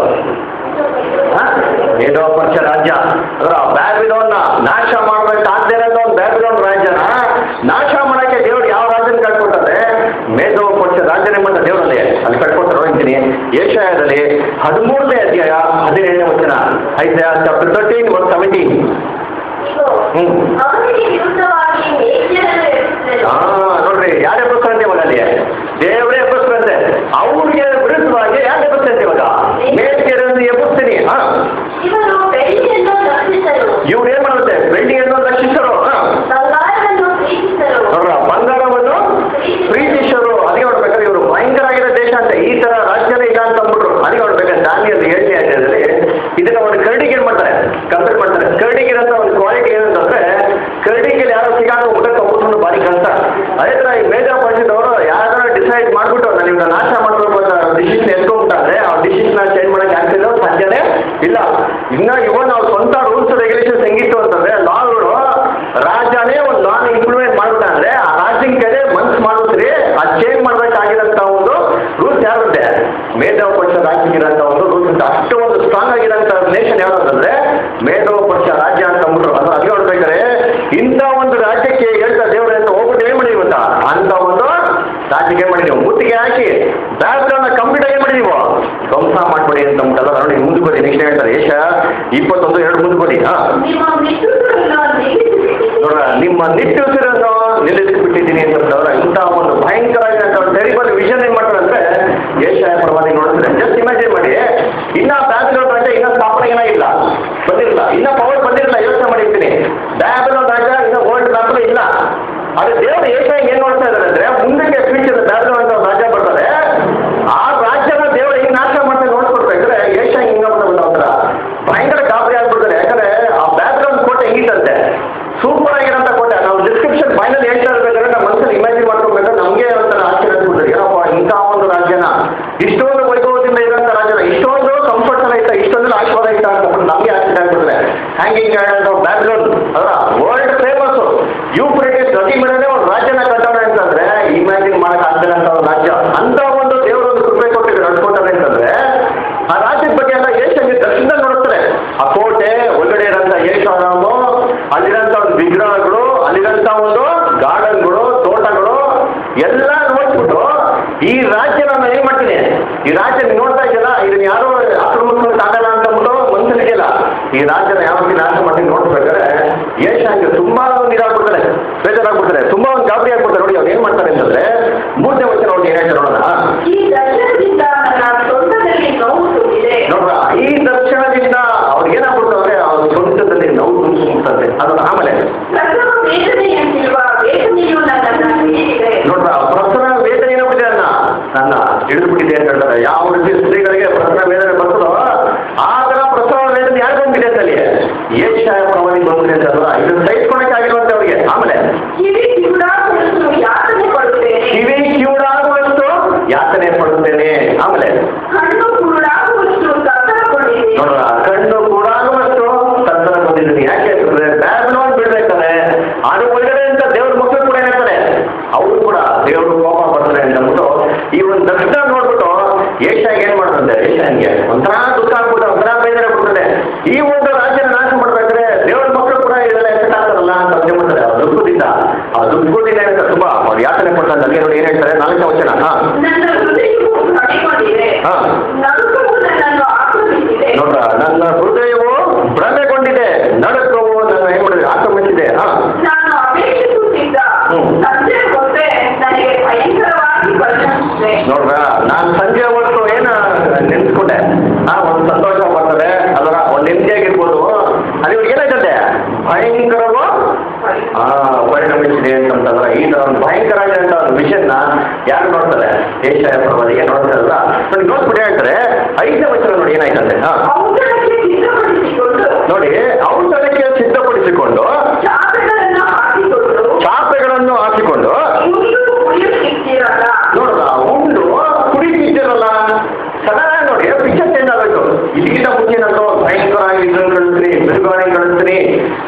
ಮೇಧೋ ಪಕ್ಷ ರಾಜ್ಯ ಅದರ ಬ್ಯಾಬಿಲೋನ್ನ ನಾಶ ಮಾಡ್ಬೇಕಾಗ್ದೇ ಇರೋದು ಒಂದು ಬ್ಯಾಬಿಲೋನ್ ರಾಜ್ಯನ ನಾಶ ಮಾಡಕ್ಕೆ ದೇವ್ರು ಯಾವ ರಾಜ್ಯನ ಕಟ್ಕೊಟ್ಟಾರೆ ಮೇಧೋ ಪಕ್ಷ ರಾಜ್ಯನೇ ಬಂದ ದೇವರಲ್ಲಿ ಅಲ್ಲಿ ಕಟ್ಕೊಟ್ರು ಅಂತೀನಿ ಏಷಾಯದಲ್ಲಿ ಹದಿಮೂರನೇ ಅಧ್ಯಾಯ ಹದಿನೇಳನೇ ವಚನ ಐದಾ ಚಾಪ್ಟರ್ ತರ್ಟೀನ್ ಒನ್ ಸೆವೆಂಟೀನ್ ಇಗೋ, ಹ್ಮ್. ಅವನಿಗೆ ವಿರುದ್ಧವಾಗಿ ಮೇದ್ಯರನ್ನು ಎಬ್ಬಿಸಿದನು. ಹಾ ನೋಡ್ರಿ ಯಾರು ಎಬ್ಬಿಸ್ತಾರಂತೆ ಇವಾಗ ಅಲ್ಲಿ ದೇವರೇ ಎಬ್ಬಿಸ್ತಾರಂತೆ ಅವ್ರಿಗೆ ವಿರುದ್ಧವಾಗಿ ಯಾರು ಎಬ್ಬಿಸ್ತಾರಂತೆ ಇವಾಗ ಮೇಲ್ಗೆರನ್ನು ಎಬ್ಬಿಸ್ತೀನಿ ಹಾ ಇವನು ಬೆಳ್ಳಿಯನ್ನು ರಕ್ಷಿಸಲು ಇವ್ರು ಏನ್ ಮಾಡುತ್ತೆ ಬೆಳ್ಳಿಯನ್ನು ರಕ್ಷಿಸರು ಹಾ ಬಂಗಾರವನ್ನು ಪ್ರೀತಿಸಲು ನೋಡ್ರ ಬಂಗಾರವನ್ನು ಪ್ರೀತಿಸರು ಅದಕ್ಕೆ ನೋಡ್ಬೇಕಾದ್ರೆ ಇವರು ಭಯಂಕರ ಆಗಿರೋ ದೇಶ ಅಂತ ಈ ತರ ರಾಜ್ಯನೇ ಇಲ್ಲ ಅಂತ ಅಂದ್ಬಿಟ್ರು ಅದಕ್ಕೆ ನೋಡ್ಬೇಕಾದ್ರೆ ದಾನಿಯಲ್ಲಿ ಏಳನೇ ಅಧ್ಯಾಯದಲ್ಲಿ ಇದನ್ನ ಒಂದು ಕರಡಿಗೆ ಏನ್ ಮಾಡ್ತಾರೆ ಕಂಪೇರ್ ಮಾಡ್ತಾರೆ ಕರಡಿಗೆ ಇರೋಂಥ ಒಂದು ಕ್ವಾಲಿಟಿ ಏನಂತಂದ್ರೆ ಕರಡಿಗೆ ಯಾರೋ ಸಿಗಾಕ ಊಟ ತಗೊಂಡು ಬಾರಿ ಕಷ್ಟ ಅದೇ ತರ ಈ ಮೇಜರ್ ಪಕ್ಷದವರು ಯಾರಾದ್ರೂ ಡಿಸೈಡ್ ಮಾಡ್ಬಿಟ್ಟು ನಾನು ಇವ್ನ ನಾಶ ಮಾಡಬೇಕು ಅಂತ ಡಿಸಿಷನ್ ಎತ್ಕೊಂಡ್ಬಿಟ್ಟಾದ್ರೆ ಆ ಡಿಸಿಷನ್ ಚೇಂಜ್ ಮಾಡಕ್ಕೆ ಆಗ್ತಿಲ್ಲ ಸಾಧ್ಯನೇ ಇಲ್ಲ ಇನ್ನ ಇವನ್ ಅವ್ರ ಸ್ವಂತ ರೂಲ್ಸ್ ರೆಗ್ಯುಲೇಷನ್ಸ್ ಹೆಂಗಿತ್ತು ಅಂತಂದ್ರೆ ಲಾಗಳು ರಾಜ್ಯನೇ ಒಂದು ಲಾನ್ ಇಂಪ್ಲಿಮೆಂಟ್ ಮಾಡ್ಬಿಟ್ಟ ಅಂದ್ರೆ ಆ ರಾಜ್ಯದ ಕಡೆ ಮನ್ಸು ಮಾಡಿದ್ರಿ ಅದು ಚೇಂಜ್ ಮಾಡ್ಬೇಕಾಗಿರೋಂಥ ಒಂದು ರೂಲ್ಸ್ ಯಾರುತ್ತೆ ಮೇಧವ ಪಕ್ಷ ರಾಜ್ಯಕ್ಕಿರೋಂಥ ಒಂದು ರೂಲ್ಸ್ ಅಂತ ಅಷ್ಟು ಒಂದು ಸ್ಟ್ರಾಂಗ್ ಆಗಿರೋಂಥ ನೇಷನ್ ಯಾವ್ದು ಅಂತಂದ್ರೆ ಮೇಧವ ಪಕ್ಷ ರಾಜ್ಯ ಅಂತ ಅಂದ್ಬಿಟ್ರು ಅದು ಅದೇ ನೋಡ್ಬೇಕಾದ್ರೆ ಇಂಥ ಒಂದು ರಾಜ್ಯಕ್ಕೆ ಹೇಳ್ತಾ ದೇವರ ಅಂತ ಹೋಗ್ಬಿಟ್ಟು ಏನ್ ಮಾಡಿ ಗೊತ್ತಾ ಅಂತ ಒಂದು ರಾಜ್ಯಕ್ಕೆ ಏನ್ ಮಾಡಿ ನೀವು ಮುತ್ತಿಗೆ ಹಾಕಿ ಬ್ಯಾಗ್ರೌಂಡ್ ಕಂಪ್ಲೀಟ್ ಏನ್ ಮಾಡಿ ನೀವು ಧ್ವಂಸ ಮಾಡ್ಬೇಡಿ ಅಂತ ಅಂದ್ಬಿಟ್ಟಲ್ಲ ನೋಡಿ ಮುಂದೆ ಬನ್ನಿ ನೆಕ್ಸ್ಟ್ ಹೇಳ್ತಾರೆ ಏಷ ಇಪ್ಪತ್ತೊಂದು ಎರಡು ಮುಂದೆ ಬನ್ನಿ ಹಾ ನಿಮ್ಮ ಮಿತ್ರರನ್ನು ನಿಲ್ಲಿಸಿಬಿಟ್ಟಿದ್ದೀರಿ. ನೋಡ್ರ ನಿಮ್ಮ ನಿಟ್ಟುಸಿರನ್ನು ನಿಲ್ಲಿಸಿಬಿಟ್ಟಿದ್ದೀನಿ ಅಂತಂದ್ರೆ ಇಂಥ ಒಂದು ಭಯಂಕರ ಟೆರಿಬಲ್ ವಿಷನ್ ಏನ್ ಮಾಡ್ತಾರೆ ಅಂದ್ರೆ ಏಷಾಯ ಪ್ರವಾದಿ ನೋಡಿದ್ರೆ ಜಸ್ಟ್ ಇಮ್ಯಾಜಿನ್ ಮಾಡಿ ಇನ್ನ ಬ್ಯಾಬಿಲೋನ್ ರಾಜ್ಯ ಇನ್ನ ಸ್ಥಾಪನೆ ಏನೋ ಇಲ್ಲ ಬಂದಿರಲ್ಲ ಇನ್ನ ಪವರ್ ಬಂದಿರಲ್ಲ ಯೋಚನೆ ಮಾಡಿರ್ತೀನಿ ಬ್ಯಾಬಿಲೋನ್ ರಾಜ್ಯ ಇನ್ನ ವರ್ಲ್ಡ್ ಮ್ಯಾಪ್ ಇಲ್ಲ ಅದು ದೇವರು ಏಷಾಯ ಏನ್ ನೋಡ್ತಾ ಇದ್ದಾರೆ ಅಂದ್ರೆ ಮುಂದಕ್ಕೆ ಫ್ಯೂಚರ್ ಬ್ಯಾಬಿಲೋನ್ ಅಂತ ಒಂದು ರಾಜ್ಯ ಬರ್ತದೆ ಆ ರಾಜ್ಯನ ದೇವರು ಹಿಂಗ್ ನಾಶ ಮಾಡ್ತಾ ನೋಡ್ಕೊಡ್ಬೇಕಾದ್ರೆ ಏಷಾಯ ಹಿಂಗ ಬಂದ ಒಂಥರ ಭಯಂಕರ ಗಾಬರಿ ಆಗ್ಬಿಡ್ತಾರೆ ಯಾಕಂದ್ರೆ ಆ ಬ್ಯಾಕ್ಗ್ರೌಂಡ್ ಕೋಟೆ ಹೆಂಗಿತ್ತಂತೆ ಸೂಪರ್ ಆಗಿರೋಂಥ ಕೋಟೆ ನಾವು ಡಿಸ್ಕ್ರಿಪ್ಷನ್ ಫೈನಲ್ ಹೇಳ್ತಾ ಇರ್ಬೇಕಾದ್ರೆ ನಮ್ಮ ಮನಸ್ಸಲ್ಲಿ ಇಮ್ಯಾಜಿನ್ ಮಾಡ್ಕೊಬೇಕಾದ್ರೆ ನಮಗೆ ಒಂಥರ ಆಶ್ಚರ್ಯ ಆಗ್ಬಿಡ್ತಾರೆ ಏನಪ್ಪ ಇಂಥ ಒಂದು ರಾಜ್ಯನ ಇಷ್ಟೊಂದು ವೈಭವದಿಂದ ಇರೋಂಥ ರಾಜ್ಯನ ಇಷ್ಟೊಂದು ಕಂಫರ್ಟ್ ಎಲ್ಲ ಇತ್ತ ಇಷ್ಟೊಂದು ಆಶೀರ್ವಾದ ಇತ್ತ ಅಂತ ಅಂದ್ಬಿಟ್ಟು ನಮಗೆ ಆಶ್ಚರ್ಯ ಆಗ್ಬಿಡ್ತಾರೆ ಹ್ಯಾಂಗಿಂಗ್ ಬ್ಯಾಕ್ಗ್ರೌಂಡ್ ಅದರ ವರ್ಲ್ಡ್ ಫೇಮಸ್ ಯೂಪ್ರೇಟಿಸ್ ನದಿ ಮೇಲೆನೇ ಒಂದು ರಾಜ್ಯನ ಕಟ್ಟೋಣ ಅಂತಂದ್ರೆ ಇಮ್ಯಾಜಿನ್ ಮಾಡಕ್ ಆಗ್ತಿಲ್ಲ ಅಂತ ಒಂದು ರಾಜ್ಯ ಅಂತ ಒಂದು ದೇವರು ಒಂದು ಕೃಪೆ ಕೊಟ್ಟಿದ್ರು ನಡ್ಕೊತಾರೆ ಅಂತಂದ್ರೆ ಆ ರಾಜ್ಯದ ಬಗ್ಗೆ ಎಲ್ಲ ಏಷ್ಯಾಗೆ ದರ್ಶನ ನೋಡ್ತಾರೆ ಆ ಕೋಟೆ ಒಳಗಡೆ ಇರೋಂಥ ಏಷಾರಾಮು ಅಲ್ಲಿರೋಂಥ ಒಂದು ವಿಗ್ರಹಗಳು ಅಲ್ಲಿರೋಂಥ ಒಂದು ಗಾರ್ಡನ್ಗಳು ತೋಟಗಳು ಎಲ್ಲ ನೋಡ್ಬಿಟ್ಟು ಈ ರಾಜ್ಯ ನಾನು ಏನ್ ಮಾಡ್ತೀನಿ ಈ ರಾಜ್ಯ ನೀನ್ ನೋಡ್ತಾ ಇದೆಯಲ್ಲ ಇದನ್ನ ಯಾರು ಆಕ್ರಮಿಸ್ಕೊಂಡು ಆಗಲ್ಲ ಅಂತ ಅಂದ್ಬಿಟ್ಟು ಮನ್ಸಲ್ಲಿಗೆಲ್ಲ ಈ ರಾಜ್ಯನ ಯಾವ ರೀತಿ ನಾಶ ಮಾಡ್ತೀನಿ ನೋಡ್ಬೇಕಾದ್ರೆ ಏಷ್ಯಾಗೆ ತುಂಬಾ ಒಂದು ಇದಾಗ್ಬಿಡ್ತಾರೆ ಬೇಜಾರಾಗ್ಬಿಡ್ತಾರೆ ತುಂಬಾ ಒಂದು ಗಾಬರಿ ಆಗ್ಬಿಡ್ತಾರೆ ನೋಡಿ ಅವ್ರು ಏನ್ ಮಾಡ್ತಾರೆ ಅಂತಂದ್ರೆ ಮೂರನೇ ವಚನ ನೋಡಿ ಏನ್ ಹೇಳ್ತಾರೆ ನೋಡೋಣ ಈ ದರ್ಶನದಿಂದ ನನ್ನ ಸೊಂಟದಲ್ಲಿ ನೋವು ತುಂಬಿದೆ ನೋಡ್ರ ಈ ದರ್ಶನದಿಂದ ಅವ್ರಿಗೆ ಏನಾಗ್ಬಿಡ್ತು ಅಂದ್ರೆ ಅವ್ರ ಸ್ವಂತದಲ್ಲಿ ನೋವು ತುಂಬಿಸ್ಬಿಡ್ತಂತೆ ಅದನ್ನ ಆಮೇಲೆ ಪ್ರಸವ ವೇದನೆಯಂತಿರುವ ವೇದನೆಯು ನನ್ನನ್ನು ಹಿಡಿದಿದೆ ನೋಡ್ರ ಪ್ರಸನ್ನ ವೇದನೆ ಏನಾಗ್ಬಿಟ್ಟಿದೆ ಅನ್ನ ನನ್ನ ಹಿಡಿದುಬಿಟ್ಟಿದೆ ಅಂತ ಹೇಳ್ತಾರೆ ಯಾವ ರೀತಿ ಸ್ತ್ರೀಗಳಿಗೆ ಪ್ರಸನ್ನ ವೇದನೆ ಬರ್ತದೋ ಆ ತರ ಪ್ರಸವ ವೇದನೆ ಯಾರು ಬಂದಿದೆ ಅಂತ ಅಲ್ಲಿ ಏಷ್ಯಾಯ ಪ್ರವಾದಿ ಬಂದಿದೆ ಅಂತಲ್ವ ಇದು ಸಹಿಸ್ಕೊಳಕ್ಕಾಗಿರುವಂತೆ ಅವ್ರಿಗೆ ಆಮೇಲೆ ಕಿವಿ ಕಿವುಡಾಗುವಷ್ಟು ಯಾತನೆ ಪಡುತ್ತೇನೆ ಕಿವಿ ಕಿವುಡಾಗುವಷ್ಟು ಯಾತನೆ ಪಡುತ್ತೇನೆ ಆಮೇಲೆ ಕಣ್ಣು ಕುರುಡಾಗುವಷ್ಟು ಕತ್ತಲಗೊಂಡಿದೆ ನೋಡ್ರ ಕಣ್ಣು ಕೂಡ ಆಗುವಷ್ಟು ತಂತ್ರ ಬಂದಿದ್ದೀನಿ ಯಾಕೆ ಅಂತಂದ್ರೆ ಬ್ಯಾಬ್ಲೋನ್ ಬಿಡ್ಬೇಕಾದ್ರೆ ಅದು ಒಳಗಡೆ ಅಂತ ದೇವ್ರ ಮಕ್ಕಳು ಕೂಡ ಏನಾಗ್ತಾರೆ ಅವರು ಕೂಡ ದೇವರು ಕೋಪ ಬರ್ತಾರೆ ಅಂತ ಅಂದ್ಬಿಟ್ಟು ಈ ಒಂದು ದರ್ಶನ ನೋಡ್ಬಿಟ್ಟು ಏಷ್ಯಾಗೆ ಏನ್ ಮಾಡ್ತಂತೆ ಏಷ್ಯಾನ್ಗೆ ಒಂಥರ ದುಃಖ ಆಗ್ಬಿಟ್ಟು ಒಂಥರ ಬೇಜಾರ ಬಿಡ್ತದೆ ಈ ಒಂದು ರಾಜ್ಯನ ನಾಶ ಮಾಡ್ಬೇಕಾದ್ರೆ ದೇವ್ರ ಮಕ್ಕಳು ಕೂಡ ಇದೆಲ್ಲ ಎಫೆಕ್ಟ್ ಆಗ್ತಾರಲ್ಲ ಅಂತ ಅರ್ಥ ಮಾಡ್ತಾರೆ ಆ ದುಃಖದಿಂದ ಆ ದುಃಖದಿಂದ ಏನಂತ ತುಂಬಾ ಅವ್ರು ಯಾತನೆ ಕೊಡ್ತಾರೆ ನನಗೆ ನೋಡಿ ಏನ್ ಹೇಳ್ತಾರೆ ನಾಲ್ಕನೇ ವಚನ ಹಾ ನನ್ನ ಹೃದಯವು ಕಡಿಕೊಂಡಿದೆ ಹಾ. ನಡುಕವು ನನ್ನನ್ನು ಆಕ್ರಮಿಸಿದೆ ನೋಡ್ರ ನನ್ನ ಹೃದಯವು ಭ್ರಮೆಗೊಂಡಿದೆ ನಡುಕವು ನನ್ನ ಏನ್ ಮಾಡಿದೆ ಆಕ್ರಮಿಸಿದೆ ಹಾ ನಾನು ಅಪೇಕ್ಷಿಸುತ್ತಿದ್ದ ಹ್ಮ್. ಸಂಜೆ ಹೊತ್ತೆ ನನಗೆ ಭಯಂಕರವಾಗಿ ಪರಿಣಮಿಸಿದೆ ನೋಡ್ರ ನಾನು ಸಂಜೆ ಹೊತ್ತು ಏನ ನೆನ್ಸ್ಕೊಂಡೆ ಹಾ ಒಂದು ಸಂತೋಷ ಬರ್ತದೆ ಅದರ ಒಂದು ನೆಮ್ಮದಿಯಾಗಿರ್ಬೋದು ಅದು ಇವ್ರಿಗೆ ಏನಾಯ್ತದೆ ಭಯಂಕರವು ಆ ಪರಿಣಮಿಸಿದೆ ಅಂತಂದ್ರೆ ಈ ತರ ಒಂದು ಭಯಂಕರ ಆಗಿರೋಂಥ ಒಂದು ವಿಷಯನ ಯಾರು ನೋಡ್ತಾರೆ ದೇಶ ಪ್ರವಾದಿಗೆ ನೋಡ್ತಾರಲ್ಲ ನೋಡಿ ನೋಡ್ಬಿಟ್ಟು ಹೇಳ್ತಾರೆ ಐದನೇ ವಚನ ನೋಡಿ ಏನಾಯ್ತಂತೆ ಹಾ ಔಷಧಕ್ಕೆ ಸಿದ್ಧಪಡಿಸಿಕೊಂಡು ನೋಡಿ ಔಷಧಕ್ಕೆ ಸಿದ್ಧಪಡಿಸಿಕೊಂಡು ಚಾಪೆಗಳನ್ನು ಹಾಕಿಕೊಂಡು ಚಾಪೆಗಳನ್ನು ಹಾಕಿಕೊಂಡು ಉಂಡು ಕುಡಿಯುತ್ತಿದ್ದೀರಲ್ಲ ನೋಡ್ರ ಉಂಡು ಕುಡಿತಿದ್ದೀರಲ್ಲ ಸದಾ ನೋಡಿ ಪಿಕ್ಚರ್ ಚೇಂಜ್ ಆಗಬೇಕು ಇಲ್ಲಿ